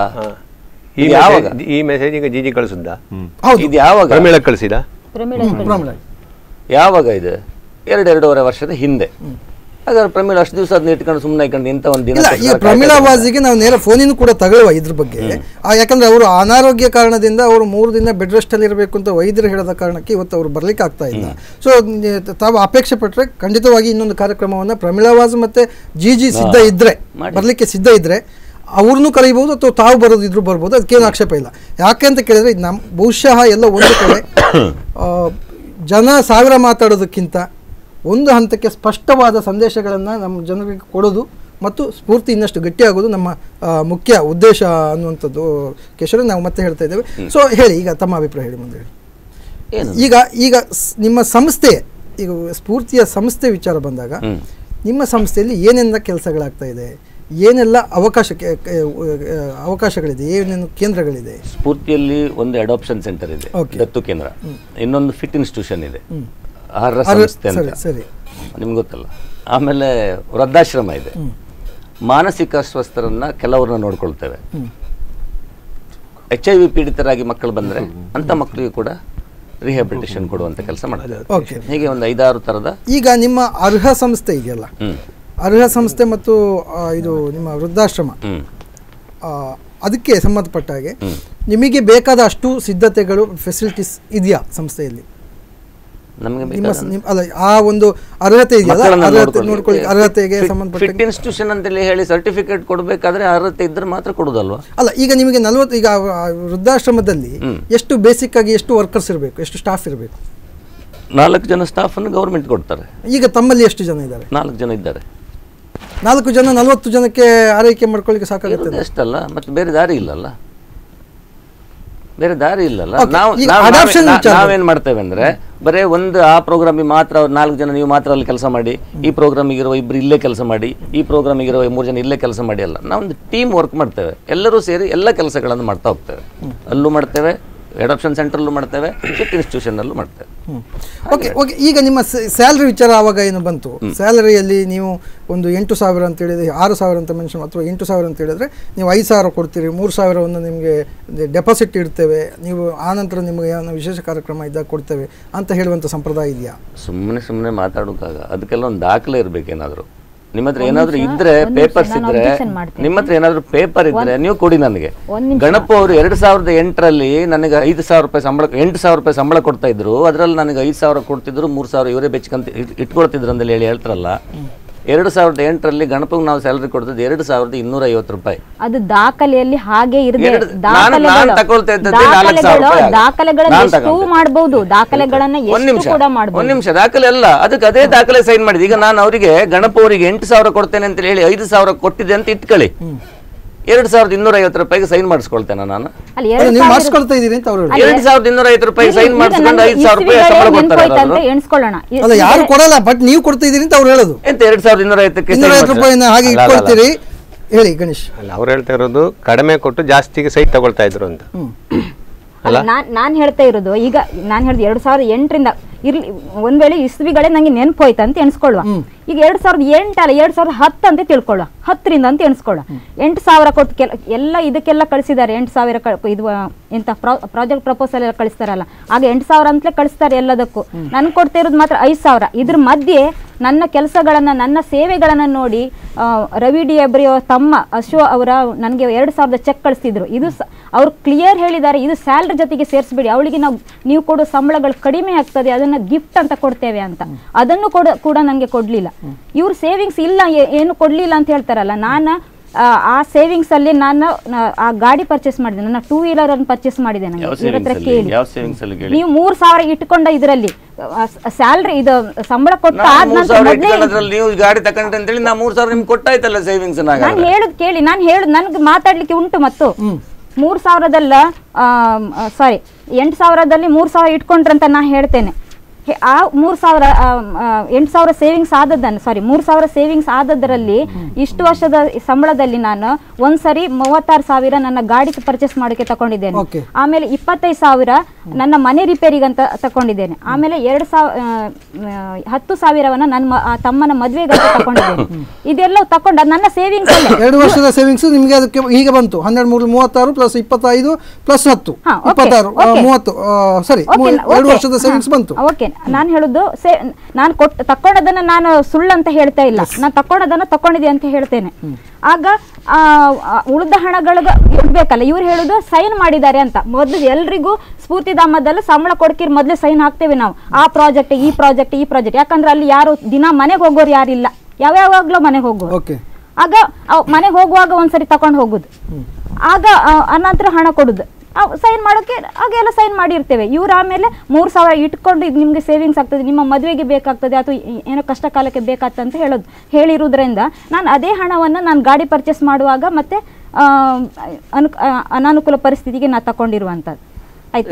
ಈ ಇದು ಯಾವಾಗ? ಮೆಸೇಜ್ ಈ ಮೆಸೇಜ್ ಈಗ ಜಿಜಿ ಕಳಿಸಿದ್ದ ಹೌದು ಇದು ಯಾವಾಗ ಪ್ರಮೀಳ ಕಳಿಸಿದ ಪ್ರಮೀಳ ಪ್ರಮೀಳಾ. ಯಾವಾಗ ಇದು ಎರಡು ಎರಡೂವರೆ ವರ್ಷದ ಹಿಂದೆ ಹಾಗಾದ್ರೆ ಪ್ರಮೀಳ ಅಷ್ಟು ದಿವಸ ಅದನ್ನ ಇಟ್ಕೊಂಡು ಸುಮ್ಮನೆ ಇಟ್ಕೊಂಡು ಇಂಥ ಒಂದು ದಿನ ಇಲ್ಲ ಈ ತೆಗ್ದಾಗ ಪ್ರಮೀಳಾ ಕಾಯ್ತಾ ವಾಜಿಗೆ ನಾವು ನೇರ ಫೋನಿನ ಕೂಡ ತಗೊಳ್ಳುವ ಇದ್ರ ಬಗ್ಗೆ ಆ, ಯಾಕಂದ್ರೆ ಅವರು ಅನಾರೋಗ್ಯ ಕಾರಣದಿಂದ ಅವರು ಮೂರು ದಿನ ಬೆಡ್ ರೆಸ್ಟ್ ಅಲ್ಲಿ ಇರಬೇಕು ಅಂತ ವೈದ್ಯರು ಹೇಳದ ಕಾರಣಕ್ಕೆ ಇವತ್ತು ಅವರು ಬರ್ಲಿಕ್ಕೆ ಆಗ್ತಾ ಇಲ್ಲ ಸೊ ತಾವು ಅಪೇಕ್ಷೆ ಪಟ್ಟರೆ ಖಂಡಿತವಾಗಿ ಇನ್ನೊಂದು ಕಾರ್ಯಕ್ರಮವನ್ನ ಪ್ರಮೀಳಾ ವಾಜ್ ಮತ್ತೆ ಜಿ ಜಿ ಸಿದ್ಧ ಇದ್ರೆ ಮಾಡಿ. ಬರ್ಲಿಕ್ಕೆ ಸಿದ್ಧ ಇದ್ರೆ ಅವ್ರನ್ನೂ ಕರೀಬಹುದು ಅಥವಾ ತಾವು ಬರೋದು ಇದ್ರು ಬರ್ಬೋದು ಅದಕ್ಕೇನು ಆಕ್ಷೇಪ ಇಲ್ಲ ಯಾಕೆ ಅಂತ ಕೇಳಿದ್ರೆ ಇದು ನಮ್ಮ ಬಹುಶಃ ಎಲ್ಲ ಒಂದು ಕಡೆ ಆ, ಜನ ಸಾವಿರ ಮಾತಾಡೋದಕ್ಕಿಂತ ಒಂದು ಹಂತಕ್ಕೆ ಸ್ಪಷ್ಟವಾದ ಸಂದೇಶಗಳನ್ನು ನಮ್ಮ ಜನರಿಗೆ ಕೊಡೋದು ಮತ್ತು ಸ್ಫೂರ್ತಿ ಇನ್ನಷ್ಟು ಗಟ್ಟಿಯಾಗೋದು ನಮ್ಮ ಆ, ಮುಖ್ಯ ಉದ್ದೇಶ ಅನ್ನುವಂಥದ್ದು ಕೇಶವ ನಾವು ಮತ್ತೆ ಹೇಳ್ತಾ ಇದ್ದೇವೆ ಸೊ ಹೇಳಿ ಈಗ ತಮ್ಮ ಅಭಿಪ್ರಾಯ ಹೇಳಿ ಮುಂದೆ ಹೇಳಿ ಏನು? ಈಗ ಈಗ ಸ್- ನಿಮ್ಮ ಸಂಸ್ಥೆ ಈಗ ಸ್ಫೂರ್ತಿಯ ಸಂಸ್ಥೆ ವಿಚಾರ ಬಂದಾಗ ನಿಮ್ಮ ಸಂಸ್ಥೆಯಲ್ಲಿ ಏನೆಲ್ಲ ಕೆಲಸಗಳಾಗ್ತಾ ಇದೆ ಏನೆಲ್ಲ ಅವಕಾಶಕ್ಕೆ ಕ- ಆ, ಅವಕಾಶಗಳಿದೆ ಏನೇನು ಕೇಂದ್ರಗಳಿದೆ ಸ್ಫೂರ್ತಿಯಲ್ಲಿ ಒಂದು ಅಡಾಪ್ಷನ್ ಸೆಂಟರ್ ಇದೆ Okay. ದತ್ತು ಕೇಂದ್ರ ಇನ್ನೊಂದು ಫಿಟ್ ಇನ್ಸ್ಟಿಟ್ಯೂಷನ್ ಇದೆ ಆಹಾರ ಅರ- ಸಂಸ್ಥೆ ಸರಿ ಅಂತ ಸರಿ ನಿಮ್ಗೆ ಗೊತ್ತಲ್ಲ ಆಮೇಲೆ ವೃದ್ಧಾಶ್ರಮ ಇದೆ ಮಾನಸಿಕ ಅಸ್ವಸ್ಥರನ್ನ ಕೆಲವ್ರನ್ನ ನೋಡ್ಕೊಳ್ತೇವೆ ಎಚ್ ಐ ವಿ ಪೀಡಿತರಾಗಿ ಮಕ್ಕಳು ಬಂದ್ರೆ ಅಂತ ಮಕ್ಕಳಿಗೆ ಕೂಡ ರಿಹ್ಯಾಬಿಲಿಟೇಷನ್ ಕೊಡುವಂತ ಕೆಲಸ ಮಾಡ್ತೇವೆ ಓಕೆ ಹೀಗೆ ಒಂದು ಐದಾರು ತರದ ಈಗ ನಿಮ್ಮ ಅರ್ಹ ಸಂಸ್ಥೆ ಇದೆಯಲ್ಲ ಹ್ಮ್ ಅರ್ಹ ಸಂಸ್ಥೆ ಮತ್ತು ಆ, ಇದು ನಿಮ್ಮ ವೃದ್ಧಾಶ್ರಮ ಹ್ಮ್ ಆ, ಅದಕ್ಕೆ ಸಂಬಂಧಪಟ್ಟ ಹಾಗೆ ನಿಮಗೆ ಬೇಕಾದ ಅಷ್ಟು ಸಿದ್ಧತೆಗಳು ಫೆಸಿಲಿಟೀಸ್ ಇದೆಯಾ ಸಂಸ್ಥೆಯಲ್ಲಿ ನಮಗೆ ನಿಮ್ಮ ಸ- ನಿಮ್- ಅಲ್ಲ ಆ ಒಂದು ಅರ್ಹತೆ ಇದೆಯಲ್ಲ ಅರ್ಹತೆ ನೋಡ್ಕೊಳ್ಳಿ ಅರ್ಹತೆಗೆ ಸಂಬಂಧಪಟ್ಟ ಫಿಟ್ ಇನ್ಸ್ಟಿಟ್ಯೂಷನ್ ಅಂತೇಳಿ ಹೇಳಿ ಸರ್ಟಿಫಿಕೇಟ್ ಕೊಡಬೇಕಾದ್ರೆ ಅರ್ಹತೆ ಇದ್ರೆ ಮಾತ್ರ ಕೊಡುದಲ್ವಾ ಅಲ್ಲ ಈಗ ನಿಮಗೆ ನಲ್ವತ್ತು ಈಗ ಆ ವೃದ್ಧಾಶ್ರಮದಲ್ಲಿ ಎಷ್ಟು ಬೇಸಿಕ್ ಆಗಿ ಎಷ್ಟು ವರ್ಕರ್ಸ್ ಇರಬೇಕು ಎಷ್ಟು ಸ್ಟಾಫ್ ಇರಬೇಕು ನಾಲ್ಕು ಜನ ಸ್ಟಾಫ್ ಅನ್ನು ಗೌರ್ಮೆಂಟ್ ಕೊಡ್ತಾರೆ ಈಗ ತಮ್ಮಲ್ಲಿ ಎಷ್ಟು ಜನ ಇದ್ದಾರೆ ನಾಲ್ಕು ಜನ ಇದ್ದಾರೆ ನಾಲ್ಕು ಜನ ನಲವತ್ತು ಜನಕ್ಕೆ ಆರೈಕೆ ಮಾಡ್ಕೊಳ್ಳಿಕ್ಕೆ ಸಾಕಾಗುತ್ತೆ ಇರೋದು ಅಷ್ಟಲ್ಲ ಮತ್ತೆ ಬೇರೆ ದಾರಿ ಇಲ್ಲಲ್ಲ ಬೇರೆ ದಾರಿ ಇಲ್ಲಲ್ಲ Okay, ನಾವು ಈಗ ನಾವು- adoption ನಾವೇ- ವಿಚಾರ ನಾವೇನ್ ಮಾಡ್ತೇವೆ ಅಂದ್ರೆ ಬರೇ ಒಂದು ಆ ಪ್ರೋಗ್ರಾಮಿಗೆ ಮಾತ್ರ ಅವ್ರು ನಾಲ್ಕು ಜನ ನೀವು ಮಾತ್ರ ಅಲ್ಲಿ ಕೆಲಸ ಮಾಡಿ ಈ ಪ್ರೋಗ್ರಾಮಿಗೆ ಇರುವ ಇಬ್ರು ಇಲ್ಲೇ ಕೆಲಸ ಮಾಡಿ ಈ ಪ್ರೋಗ್ರಾಮಿಗೆ ಇರುವ ಮೂರು ಜನ ಇಲ್ಲೇ ಕೆಲಸ ಮಾಡಿ ಅಲ್ಲ ನಾವೊಂದು ಟೀಮ್ ವರ್ಕ್ ಮಾಡ್ತೇವೆ ಎಲ್ಲರೂ ಸೇರಿ ಎಲ್ಲ ಕೆಲಸಗಳನ್ನು ಮಾಡ್ತಾ ಹೋಗ್ತೇವೆ ಅಲ್ಲೂ ಮಾಡ್ತೇವೆ ಅಡಾಪ್ಷನ್ ಸೆಂಟ್ರಲ್ಲೂ ಮಾಡ್ತೇವೆ ಫಿಟ್ ಇನ್ಸ್ಟಿಟ್ಯೂಷನ್ನಲ್ಲೂ ಮಾಡ್ತೇವೆ ಓಕೆ ಓಕೆ ಈಗ ನಿಮ್ಮ ಸ್ಯಾಲ್ರಿ ವಿಚಾರ ಆವಾಗ ಏನು ಬಂತು ಸ್ಯಾಲರಿಯಲ್ಲಿ ನೀವು ಒಂದು ಎಂಟು ಸಾವಿರ ಅಂತ ಹೇಳಿದ್ರೆ ಆರು ಸಾವಿರ ಅಂತ ಮೆನ್ಷನ್ ಅಥವಾ ಎಂಟು ಸಾವಿರ ಅಂತ ಹೇಳಿದ್ರೆ ನೀವು ಐದು ಸಾವಿರ ಕೊಡ್ತೀರಿ ಮೂರು ಸಾವಿರವನ್ನು ನಿಮಗೆ ಡೆಪಾಸಿಟ್ ಇಡ್ತೇವೆ ನೀವು ಆನಂತರ ನಿಮಗೆ ಏನೋ ವಿಶೇಷ ಕಾರ್ಯಕ್ರಮ ಇದ್ದಾಗ ಕೊಡ್ತೇವೆ ಅಂತ ಹೇಳುವಂಥ ಸಂಪ್ರದಾಯ ಇದೆಯಾ ಸುಮ್ಮನೆ ಸುಮ್ಮನೆ ಮಾತಾಡೋಕ್ಕಾಗ ಅದಕ್ಕೆಲ್ಲ ಒಂದು ದಾಖಲೆ ಇರ್ಬೇಕೇನಾದ್ರು ನಿಮ್ಮ ಹತ್ರ ಒಂದ್ ಏನಾದ್ರು ನಿಮಿಷ, ಇದ್ರೆ ಒಂದ್ ನಿಮಿಷ, ಪೇಪರ್ಸ್ ನಾನು ಇದ್ರೆ objection ಮಾಡ್ತೇನೆ. ನಿಮ್ಮ ಹತ್ರ ಏನಾದ್ರು ಪೇಪರ್ ಇದ್ರೆ ನೀವು ಕೊಡಿ ನನಗೆ ಒಂದ್ ನಿಮಿಷ. ಗಣಪ ಅವರು ಎರಡ್ ಸಾವಿರದ ಎಂಟರಲ್ಲಿ ನನಗೆ ಐದು ಸಾವಿರ ರೂಪಾಯಿ ಸಂಬಳ ಎಂಟು ಸಾವಿರ ರೂಪಾಯಿ ಸಂಬಳ ಕೊಡ್ತಾ ಇದ್ರು ಅದ್ರಲ್ಲಿ ನನಗೆ ಐದು ಸಾವಿರ ಕೊಡ್ತಿದ್ರು ಮೂರು ಸಾವಿರ ಇವರೇ ಬೆಚ್ಕಂತ ಇಟ್- ಇಟ್ಕೊಳ್ತಿದ್ರು ಅಂತೇಳಿ ಹೇಳಿ ಹೇಳ್ತಾರಲ್ಲ ಎರಡು ಸಾವಿರದ ಎಂಟರಲ್ಲಿ ಗಣಪಗೆ ನಾವು ಸ್ಯಾಲರಿ ಕೊಡ್ತಿದ್ದು ಎರಡು ಸಾವಿರದ ಇನ್ನೂರ ಐವತ್ತು ರೂಪಾಯಿ ಅದು ದಾಖಲೆಯಲ್ಲಿ ಹಾಗೆ ಇರದೆ ಎರಡು- ನಾನು- ನಾನು ತಗೊಳ್ತಾ ಇದ್ದದ್ದೇ ನಾಲ್ಕು ಸಾವಿರ ರೂಪಾಯಿ ಆಗ. ದಾಖಲೆಗಳನ್ನ ನಾನು ಎಷ್ಟು ತಗೊಂಡೆ. ಮಾಡಬಹುದು ದಾಖಲೆಗಳನ್ನ ಒಂದ್ ಎಷ್ಟು ನಿಮಿಷ ಕೂಡ ಒಂದ್ ಮಾಡಬಹುದು ನಿಮಿಷ ದಾಖಲೆ ಅಲ್ಲ ಅದಕ್ಕೆ ಅದೇ ದಾಖಲೆ ಸೈನ್ ಮಾಡಿದೆ ಈಗ ನಾನು ಅವರಿಗೆ ಗಣಪ ಅವರಿಗೆ ಎಂಟು ಸಾವಿರ ಕೊಡ್ತೇನೆ ಅಂತ ಹೇಳಿ ಐದು ಸಾವಿರ ಕೊಟ್ಟಿದೆ ಅಂತ ಇಟ್ಕೊಳ್ಳಿ ಎರಡು ಸಾವಿರದ ಇನ್ನೂರ ಐವತ್ತು ರೂಪಾಯಿಗೆ ಸೈನ್ ಮಾಡಿಸ್ಕೊಳ್ತೇನೆ ನಾನು ಅಲ್ಲಿ ಅಲ್ಲ, ಎರಡು ನೀವು ಸಾವಿರ ಮಾಡಿಸ್ಕೊಳ್ತಾ ಇದ್ದೀರಿ ಅಂತ ಅವ್ರು ಹೇಳಿ ಎರಡು ಸಾವಿರದ ಇನ್ನೂರ ಐವತ್ತು ರೂಪಾಯಿ ಸೈನ್ ಈಗ ಮಾಡಿಸ್ಕೊಂಡು ನಮ್ಗೆ ಐದು ಸಾವಿರ ರೂಪಾಯಿ ಇಸ್ವಿಗಳೇ ಸಂಬಳ ಕೊಡ್ತಾರೆ ನೆನ್ಪೋಯ್ತು ಅಂತ ಯಾರಾದ್ರು? ಎಣಿಸ್ಕೊಳ್ಳೋಣ ಇ- ಅಲ್ಲ ಯಾರು ಈಗ- ಕೊಡಲ್ಲ ಬಟ್ ನೀವು ಕೊಡ್ತಾ ಇದ್ದೀರಿ ಅಂತ ಅವ್ರು ಹೇಳೋದು ಎಂತ ಎರಡ್ ಸಾವಿರದ ಇನ್ನೂರ ಐವತ್ತಕ್ಕೆ ಇನ್ನೂರ ಐವತ್ತು ರೂಪಾಯಿನ ಹಾಗೆ ಅಲ್ಲ, ಅಲ್ಲ, ಅಲ್ಲ. ಇಟ್ಕೊಳ್ತೀರಿ ಹೇಳಿ ಗಣೇಶ್ ಅಲ್ಲ ಅವ್ರು ಹೇಳ್ತಾ ಇರೋದು ಕಡಿಮೆ ಕೊಟ್ಟು ಜಾಸ್ತಿಗೆ ಸೈಟ್ ತಗೊಳ್ತಾ ಇದ್ರು ಅಂತ ಅಲ್ಲ ನಾನ್ ನಾನ್ ಹೇಳ್ತಾ ಇರೋದು ಈಗ ನಾನ್ ಹೇಳಿದ ಎರಡ್ ಸಾವಿರದ ಎಂಟರಿಂದ ಇರ್ಲಿ ಒಂದ್ ವೇಳೆ ಇಸ್ವಿಗಳೇ ನಂಗೆ ನೆನಪು ಹೋಯ್ತು ಅಂತ ಎಣಿಸ್ಕೊಳ್ಳುವ ಈಗ ಎರಡ್ ಸಾವಿರದ ಎಂಟಲ್ಲ ಎರಡ್ ಸಾವಿರದ ಹತ್ತು ಅಂತ ತಿಳ್ಕೊಳ್ಳುವ ಹತ್ತರಿಂದ ಅಂತ ಎಣಿಸ್ಕೊಳ್ಳುವ ಎಂಟು ಸಾವಿರ ಕೊಟ್ಟು ಕೆಲ ಎಲ್ಲ ಇದಕ್ಕೆಲ್ಲ ಕಳಿಸಿದ್ದಾರೆ ಎಂಟು ಸಾವಿರ ಕ- ಇದು ಆ, ಎಂತ ಪ್ರಾಜೆಕ್ಟ್ ಪ್ರಪೋಸಲ್ ಎಲ್ಲ ಕಳಿಸ್ತಾರಲ್ಲ ಆಗ ಎಂಟು ಸಾವಿರ ಅಂತಲೇ ಕಳಿಸ್ತಾರೆ ಎಲ್ಲದಕ್ಕೂ ನನ್ಗೆ ಕೊಡ್ತಾ ಇರೋದು ಮಾತ್ರ ಐದು ಸಾವಿರ ಇದ್ರ ಮಧ್ಯೆ ನನ್ನ ಕೆಲಸಗಳನ್ನ ನನ್ನ ಸೇವೆಗಳನ್ನ ನೋಡಿ ಆ, ರವಿ ಡಿ ಅಬ್ರಿ ಅವರ ತಮ್ಮ ಅಶೋ ಅವರ ನನಗೆ ಎರಡು ಸಾವಿರದ ಚೆಕ್ ಕಳಿಸ್ತಿದ್ರು ಇದು ಸ- ಅವ್ರು ಕ್ಲಿಯರ್ ಹೇಳಿದ್ದಾರೆ ಇದು ಸ್ಯಾಲ್ರಿ ಜೊತೆಗೆ ಸೇರಿಸ್ಬಿಡಿ ಅವಳಿಗೆ ನಾವು ನೀವು ಕೊಡೋ ಸಂಬಳಗಳು ಕಡಿಮೆ ಆಗ್ತದೆ ಅದನ್ನ ಗಿಫ್ಟ್ ಅಂತ ಕೊಡ್ತೇವೆ ಅಂತ ಅದನ್ನು ಕೂಡ ಕೂಡ ನನಗೆ ಕೊಡ್ಲಿಲ್ಲ ಇವ್ರು ಸೇವಿಂಗ್ಸ್ ಇಲ್ಲ ಏ- ಏನು ಕೊಡ್ಲಿಲ್ಲ ಅಂತ ಹೇಳ್ತಾರಲ್ಲ ನಾನು ಆ, ಆ ಸೇವಿಂಗ್ಸ್ ಅಲ್ಲಿ ನಾನು ನ- ಆ ಗಾಡಿ ಪರ್ಚೇಸ್ ಮಾಡಿದೆ ನನ್ನ ಟೂ ವೀಲರ್ ಅನ್ನು ಪರ್ಚೇಸ್ ಮಾಡಿದೆ ನನಗೆ ಯಾವ ಇವ್ರ ಸೇವಿಂಗ್ಸ್ ಹತ್ರ ಅಲ್ಲಿ ಕೇಳಿ ಯಾವ ಸೇವಿಂಗ್ಸ್ ಅಲ್ಲಿ ಕೇಳಿ ನೀವು ಮೂರ್ ಸಾವಿರ ಇಟ್ಕೊಂಡ ಇದರಲ್ಲಿ ಸ್ಯಾಲ್ರಿ ಇದು ಸಂಬಳ ಕೊಟ್ಟ ಆದ ಮೂರ್ ನಂತರ ಸಾವಿರ ಮೊದ್ಲೇ ಇಟ್ಕೊಳ್ಳೋದ್ರಲ್ಲಿ ನೀವು ಗಾಡಿ ತಕೊಂಡ್ರಿ ಅಂತೇಳಿ ನಾ ಮೂರ್ ಸಾವಿರ ನಿಮ್ಗೆ ಕೊಟ್ಟಾಯ್ತಲ್ಲ ಸೇವಿಂಗ್ಸ್ ನಾನು ಹೇಳುದು ಕೇಳಿ ನಾನು ಹೇಳುದು ನನ್ಗೆ ಮಾತಾಡ್ಲಿಕ್ಕೆ ಉಂಟು ಮತ್ತು ಮೂರ್ ಸಾವಿರದಲ್ಲ ಸಾರಿ ಎಂಟು ಸಾವಿರದಲ್ಲಿ ಮೂರ್ ಸಾವಿರ ಇಟ್ಕೊಂಡ್ರಂತ ನಾ ಹೇಳ್ತೇನೆ ಹೆ- ಆ ಮೂರ್ ಸಾವಿರ ಎಂಟು ಸಾವಿರ ಸೇವಿಂಗ್ಸ್ ಆದದ್ದನ್ನು ಸಾರಿ ಮೂರ್ ಸಾವಿರ ಸೇವಿಂಗ್ಸ್ ಆದದ್ರಲ್ಲಿ ಇಷ್ಟು ವರ್ಷದ ಸಂಬಳದಲ್ಲಿ ನಾನು ಒಂದ್ಸರಿ ಮೂವತ್ತಾರು ಸಾವಿರ ನನ್ನ ಗಾಡಿ ಪರ್ಚೇಸ್ ಮಾಡೋಕೆ ತಗೊಂಡಿದ್ದೇನೆ Okay. ಆಮೇಲೆ ಇಪ್ಪತ್ತೈದು ಸಾವಿರ ನನ್ನ ಮನೆ ರಿಪೇರಿಗಂತ ತಕೊಂಡಿದ್ದೇನೆ ಆಮೇಲೆ ಎರಡು ಸಾವಿರ ಹತ್ತು ಸಾವಿರವನ್ನ ನನ್ನ ಮ- ಆ ತಮ್ಮನ ಮದ್ವೆಗಂತ ತಕೊಂಡಿದ್ದೇನೆ ಇದೆಲ್ಲ ತಕೊಂಡ ನನ್ನ ಸೇವಿಂಗ್ಸ್ ಅಲ್ಲೇ ಎರಡು ವರ್ಷದ ಸೇವಿಂಗ್ಸ್ ನಿಮಗೆ ಅದಕ್ಕೆ ಈಗ ಬಂತು ಹನ್ನೆರಡು ಮೂರು ಮೂವತ್ತಾರು ಪ್ಲಸ್ ಇಪ್ಪತ್ತೈದು ಪ್ಲಸ್ ಹತ್ತು ಹಾ, okay, ಇಪ್ಪತ್ತಾರು ಆ, okay. ಮೂವತ್ತು ಸರಿ ಓಕೆ ಎರಡು ವರ್ಷದ ಸೇವಿಂಗ್ಸ್ ಬಂತು ಓಕೆ ನಾನು ಹೇಳುದು ಸೇ ನಾನು ಕೊಟ್ಟು ತಕೊಂಡದನ್ನ ನಾನು ಸುಳ್ಳು ಅಂತ ಹೇಳ್ತಾ ಇಲ್ಲ ನಾನು ತಕೊಂಡದನ್ನ ತಕೊಂಡಿದೆ ಅಂತ ಹೇಳ್ತೇನೆ ಆಗ ಆ, ಆ, ಉಳಿದ ಹಣಗಳು ಇಡ್ಬೇಕಲ್ಲ ಇವ್ರು ಹೇಳುದು ಸೈನ್ ಮಾಡಿದ್ದಾರೆ ಅಂತ ಮೊದಲು ಎಲ್ರಿಗೂ ಸ್ಫೂರ್ತಿಧಾಮದಲ್ಲಿ ಸಂಬಳ ಕೊಡ್ಕಿರ್ ಮೊದಲೇ ಸೈನ್ ಹಾಕ್ತೇವೆ ನಾವು ಆ ಪ್ರಾಜೆಕ್ಟ್ ಈ ಪ್ರಾಜೆಕ್ಟ್ ಈ ಪ್ರಾಜೆಕ್ಟ್ ಯಾಕಂದ್ರೆ ಅಲ್ಲಿ ಯಾರು ದಿನ ಮನೆಗೆ ಹೋಗೋರು ಯಾರಿಲ್ಲ ಯಾವ್ಯಾವಾಗ್ಲೂ ಮನೆಗೆ ಹೋಗೋರು ಓಕೆ ಆಗ ಅವ್ ಮನೆಗೆ ಹೋಗುವಾಗ ಒಂದ್ಸರಿ ತಕೊಂಡು ಹೋಗುದು ಆಗ ಆ, ಅನಂತರ ಹಣ ಕೊಡುದು ಸೈನ್ ಮಾಡೋಕೆ ಹಾಗೆಲ್ಲ ಸೈನ್ ಮಾಡಿರ್ತೇವೆ ಇವ್ರು ಆಮೇಲೆ ಮೂರು ಸಾವಿರ ಇಟ್ಕೊಂಡು ಇದು ನಿಮಗೆ ಸೇವಿಂಗ್ಸ್ ಆಗ್ತದೆ ನಿಮ್ಮ ಮದುವೆಗೆ ಬೇಕಾಗ್ತದೆ ಅಥವಾ ಈ- ಏನೋ ಕಷ್ಟ ಕಾಲಕ್ಕೆ ಬೇಕಾಗ್ತದೆ ಅಂತ ಹೇಳೋದು ಹೇಳಿರುವುದರಿಂದ ನಾನು ಅದೇ ಹಣವನ್ನು ನಾನು ಗಾಡಿ ಪರ್ಚೇಸ್ ಮಾಡುವಾಗ ಮತ್ತೆ ಆ, ಅನು ಆ, ಅನಾನುಕೂಲ ಪರಿಸ್ಥಿತಿಗೆ ನಾನು ತಗೊಂಡಿರುವಂಥದ್ದು ಆಯ್ತಾ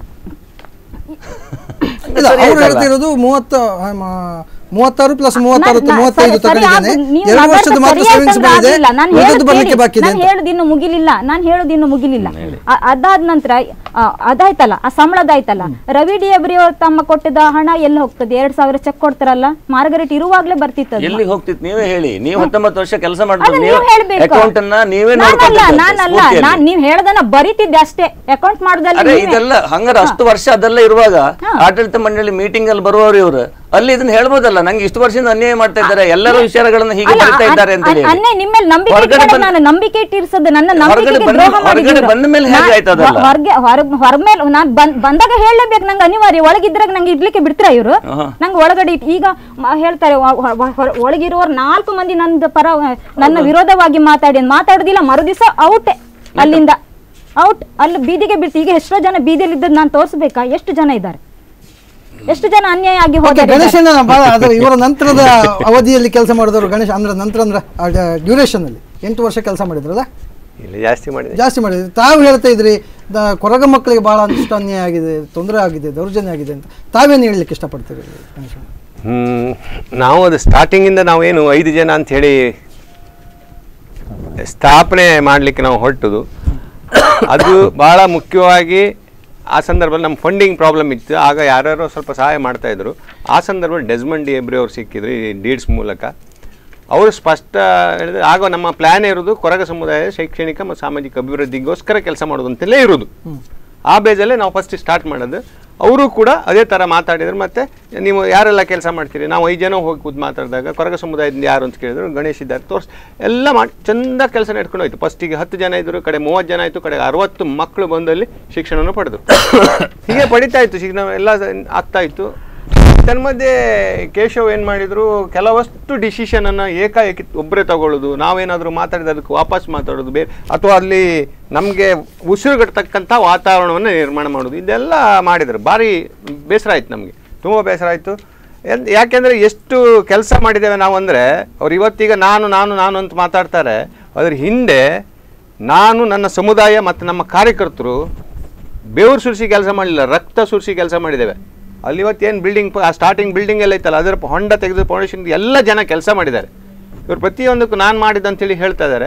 ಇಲ್ಲ ಅವ್ರು ಹೇಳ್ತಿರೋದು ಮೂವತ್ತ ಆ, ಮ- ಮೂವತ್ತಾರು ಪ್ಲಸ್ ಮೂವತ್ತಾರು ನಾನ್- ಮೂವತ್ತೈದು ಸರಿ- ಸರಿ ತಗೊಂಡಿದ್ದೇನೆ ಆಯ್ತು. ನೀವು ಎರಡು ನಗರದ ವರ್ಷದ ಮಾತ್ರ ಸರಿಯಾಗಿ ಸೇವಿಂಗ್ಸ್ ತಂದ್ರೆ ಬಂದಿದೆ ಆಗ್ಲಿಲ್ಲ. ನಾನ್ ಉಳಿದದ್ದು ಹೇಳುದು ಬರ್ಲಿಕ್ಕೆ ಕೇಳಿ. ಬಾಕಿ ಇದೆ ನಾನ್ ಅಂತ ಹೇಳುದು ಇನ್ನು ಮುಗಿಲಿಲ್ಲ ನಾನು ಹೇಳುದು ಇನ್ನು ಮುಗಿಲಿಲ್ಲ ಅ- ಅದಾದ ನಂತರ ಆ, ಅದಾಯ್ತಲ್ಲ ಆ ಸಂಬಳದಾಯ್ತಲ್ಲ ರವಿ ಡಿ ಅಬ್ರಿ ಅವ್ರು ತಮ್ಮ ಕೊಟ್ಟಿದ್ದ ಹಣ ಎಲ್ಲಿ ಹೋಗ್ತದೆ ಎರಡ್ ಸಾವಿರ ಚೆಕ್ ಕೊಡ್ತಾರಲ್ಲ ಮಾರ್ಗರೇಟ್ ಇರುವಾಗ್ಲೇ ಬರ್ತಿತ್ತು ಅದು. ಎಲ್ಲಿ ಹೋಗ್ತಿತ್ತು ನೀವೇ ಹೇಳಿ ನೀವು ಹತ್ತೊಂಬತ್ತು ವರ್ಷ ಕೆಲಸ ಅದನ್ನ ಮಾಡಿದ್ರು ನೀವು ನೀವು ಹೇಳ್ಬೇಕು ಅಕೌಂಟ್ ಅನ್ನ ನೀವೇ ನಾನಲ್ಲ ನೋಡ್ಕೊಂತಿದ್ದಂತೆ ನಾನಲ್ಲ ಸ್ಫೂರ್ತಿಯಲ್ಲಿ. ನಾನ್ ನೀವ್ ಹೇಳ್ದನ್ನ ಬರಿತಿದ್ದೆ ಅಷ್ಟೇ ಅಕೌಂಟ್ ಮಾಡುದಲ್ಲಿ ಅರೆ ನೀವೇ. ಇದೆಲ್ಲ ಹಂಗಾರೆ ಅಷ್ಟು ವರ್ಷ ಅದೆಲ್ಲ ಇರುವಾಗ ಆಡಳಿತ ಮಂಡಳಿ ಮೀಟಿಂಗ್ ಅಲ್ಲಿ ಬರುವವರು ಇವರು ಅಲ್ಲಿ ಇದನ್ನ ಹೇಳ್ಬೋದಲ್ಲ ನಂಗೆ ಇಷ್ಟು ವರ್ಷದಿಂದ ಅನ್ಯಾಯ ಮಾಡ್ತಾ ಇದ್ದಾರೆ ಎಲ್ಲರೂ ವಿಚಾರಗಳನ್ನ ಹೀಗೆ ಅಲ್ಲ, ಬರೀತಾ ಅನ್- ಇದ್ದಾರೆ ಅಂತ ಹೇಳಿ ಅನ್- ಅನ್ನೇ ನಿಮ್ಮ ಮೇಲೆ ನಂಬಿಕೆ ಹೊರಗಡೆ ಇಟ್ಕೊಂಡು ಬಂದ್- ನಾನು ನಂಬಿಕೆ ಇಟ್ಟಿರ್ಸದ್ದು ನನ್ನ ಹೊರಗಡೆ ನಂಬಿಕೆಗೆ ಬಂದ- ದ್ರೋಹ ಹೊರಗಡೆ ಮಾಡಿದ್ರು. ಬಂದ ಮೇಲೆ ಹೇಗೆ ನಾ- ಆಯ್ತು ಅದೆಲ್ಲ? ಹೊರಗೆ ಹೊರಗ್ ಹೊರಮೇಲೆ ನಾನು ಬಂದಾಗ ಹೇಳಲೇಬೇಕು ನಂಗೆ ಅನಿವಾರ್ಯ ಒಳಗಿದ್ರಾಗ ನಂಗೆ ಇಡ್ಲಿಕ್ಕೆ ಬಿಡ್ತೀರಾ ಇವರು ಆಹಾ. ನಂಗೆ ಒಳಗಡೆ ಇಟ್- ಈಗ ಮ- ಹೇಳ್ತಾರೆ ಒ- ಒ- ಹೊರ- ಒಳಗಿರುವವರು ನಾಲ್ಕು ಮಂದಿ ನನ್ನ ಪರ ನನ್ನ ವಿರೋಧವಾಗಿ ಮಾತಾಡಿ ಮಾತಾಡುದಿಲ್ಲ ಮರುದಿವಸ ಔಟ್ ಅಲ್ಲಿಂದ ಔಟ್ ಅಲ್ಲಿ ಬೀದಿಗೆ ಬಿಡ್ತು ಈಗ ಎಷ್ಟೋ ಜನ ಬೀದಿಯಲ್ಲಿ ಇದ್ದದ್ದು ನಾನು ತೋರಿಸ್ಬೇಕಾ ಎಷ್ಟು ಜನ ಇದ್ದಾರೆ ಎಷ್ಟು ಜನ ಅನ್ಯಾಯ ಆಗಿ ಓಕೆ ಹೋಗಿದ್ದಾರೆ ಗಣೇಶನ ಬಹಳ ಅದರ ಇವರ ನಂತರದ ಅವಧಿಯಲ್ಲಿ ಕೆಲಸ ಮಾಡಿದವರು ಗಣೇಶ ಅಂದ್ರೆ ನಂತರ ಅಂದ್ರೆ ಡ್ಯೂರೇಷನ್ ಅಲ್ಲಿ ಎಂಟು ವರ್ಷ ಕೆಲಸ ಮಾಡಿದ್ರಲ್ಲ ಇಲ್ಲ ಜಾಸ್ತಿ ಮಾಡಿದೆ ಜಾಸ್ತಿ ಮಾಡಿದ್ರಿ ತಾವು ಹೇಳ್ತಾ ಇದ್ರಿ ದ- ಕೊರಗ ಮಕ್ಕಳಿಗೆ ಬಹಳ ಅನಿಷ್ಟ ಅನ್ಯಾಯ ಆಗಿದೆ ತೊಂದರೆ ಆಗಿದೆ ದೌರ್ಜನ್ಯ ಆಗಿದೆ ಅಂತ ತಾವೇನು ಹೇಳಲಿಕ್ಕೆ ಇಷ್ಟಪಡ್ತೀರಿ ಗಣೇಶ ಹ್ಮ್, ನಾವು ಅದು ಸ್ಟಾರ್ಟಿಂಗಿಂದ ನಾವೇನು ಐದು ಜನ ಅಂತ ಹೇಳಿ ಸ್ಥಾಪನೆ ಮಾಡಲಿಕ್ಕೆ ನಾವು ಹೊರಟುದು ಅದು ಭಾಳ ಮುಖ್ಯವಾಗಿ ಆ ಸಂದರ್ಭದಲ್ಲಿ ನಮ್ಮ ಫಂಡಿಂಗ್ ಪ್ರಾಬ್ಲಮ್ ಇತ್ತು ಆಗ ಯಾರ್ಯಾರೋ ಸ್ವಲ್ಪ ಸಹಾಯ ಮಾಡ್ತಾ ಇದ್ರು ಆ ಸಂದರ್ಭದಲ್ಲಿ ಡೆಸ್ಮಂಡ್ ಡಿ ಎಬ್ರಿ ಅವ್ರು ಸಿಕ್ಕಿದ್ರು ಈ ಡೀಡ್ಸ್ ಮೂಲಕ ಅವರು ಸ್ಪಷ್ಟ ಹೇಳಿದ್ರೆ ಆಗ ನಮ್ಮ ಪ್ಲ್ಯಾನ್ ಇರೋದು ಕೊರಗ ಸಮುದಾಯದ ಶೈಕ್ಷಣಿಕ ಮತ್ತು ಸಾಮಾಜಿಕ ಅಭಿವೃದ್ಧಿಗೋಸ್ಕರ ಕೆಲಸ ಮಾಡೋದು ಅಂತಲೇ ಇರೋದು ಆ ಬೇಜಲ್ಲೇ ನಾವು ಫಸ್ಟ್ ಸ್ಟಾರ್ಟ್ ಮಾಡೋದು ಅವರು ಕೂಡ ಅದೇ ಥರ ಮಾತಾಡಿದ್ರು ಮತ್ತು ನೀವು ಯಾರೆಲ್ಲ ಕೆಲಸ ಮಾಡ್ತೀರಿ ನಾವು ಐದು ಜನ ಹೋಗಿ ಕೂತು ಮಾತಾಡಿದಾಗ ಕೊರಗ ಸಮುದಾಯದಿಂದ ಯಾರು ಅಂತ ಕೇಳಿದ್ರು ಗಣೇಶ್ ಇದ್ದಾರೆ ತೋರ್ಸ್ ಎಲ್ಲ ಮಾಡಿ ಚಂದ ಕೆಲಸ ನಡ್ಕೊಂಡು ಹೋಯ್ತು ಫಸ್ಟಿಗೆ ಹತ್ತು ಜನ ಇದ್ದರು ಕಡೆ ಮೂವತ್ತು ಜನ ಆಯಿತು ಕಡೆ ಅರವತ್ತು ಮಕ್ಕಳು ಬಂದಲ್ಲಿ ಶಿಕ್ಷಣವನ್ನು ಪಡೆದ್ರು ಹೀಗೆ ಪಡಿತಾ ಇತ್ತು ಶಿಕ್ಷಣ ಎಲ್ಲ ಆಗ್ತಾ ಇತ್ತು ತನ್ಮಧ್ಯೆ ಕೇಶವ್ ಏನು ಮಾಡಿದ್ರು ಕೆಲವಷ್ಟು ಡಿಸಿಷನನ್ನು ಏಕಾಏಕಿ ಒಬ್ಬರೇ ತಗೊಳ್ಳೋದು ನಾವೇನಾದರೂ ಮಾತಾಡಿದ ಅದಕ್ಕೆ ವಾಪಸ್ ಮಾತಾಡೋದು ಬೇರೆ ಅಥವಾ ಅಲ್ಲಿ ನಮಗೆ ಉಸಿರುಗಟ್ಟತಕ್ಕಂಥ ವಾತಾವರಣವನ್ನು ನಿರ್ಮಾಣ ಮಾಡೋದು ಇದೆಲ್ಲ ಮಾಡಿದರು ಭಾರಿ ಬೇಸರ ಆಯ್ತು ನಮಗೆ ತುಂಬ ಬೇಸರ ಆಯಿತು ಯಾಕೆಂದರೆ ಎಷ್ಟು ಕೆಲಸ ಮಾಡಿದ್ದೇವೆ ನಾವು ಅಂದರೆ ಅವ್ರು ಇವತ್ತೀಗ ನಾನು ನಾನು ನಾನು ಅಂತ ಮಾತಾಡ್ತಾರೆ ಅದ್ರ ಹಿಂದೆ ನಾನು ನನ್ನ ಸಮುದಾಯ ಮತ್ತು ನಮ್ಮ ಕಾರ್ಯಕರ್ತರು ಬೆವರು ಸುರಿಸಿ ಕೆಲಸ ಮಾಡಲಿಲ್ಲ ರಕ್ತ ಸುರಿಸಿ ಕೆಲಸ ಮಾಡಿದ್ದೇವೆ ಅಲ್ಲಿ ಇವತ್ತೇನು ಬಿಲ್ಡಿಂಗ್ ಆ ಸ್ಟಾರ್ಟಿಂಗ್ ಬಿಲ್ಡಿಂಗ್ ಎಲ್ಲ ಐತಲ್ಲ ಅದರ ಹೊಂಡ ತೆಗೆದು ಫೌಂಡೇಶನ್ ಎಲ್ಲ ಜನ ಕೆಲಸ ಮಾಡಿದ್ದಾರೆ ಇವರು ಪ್ರತಿಯೊಂದಕ್ಕೂ ನಾನು ಮಾಡಿದ್ದು ಅಂತೇಳಿ ಹೇಳ್ತಾ ಇದ್ದಾರೆ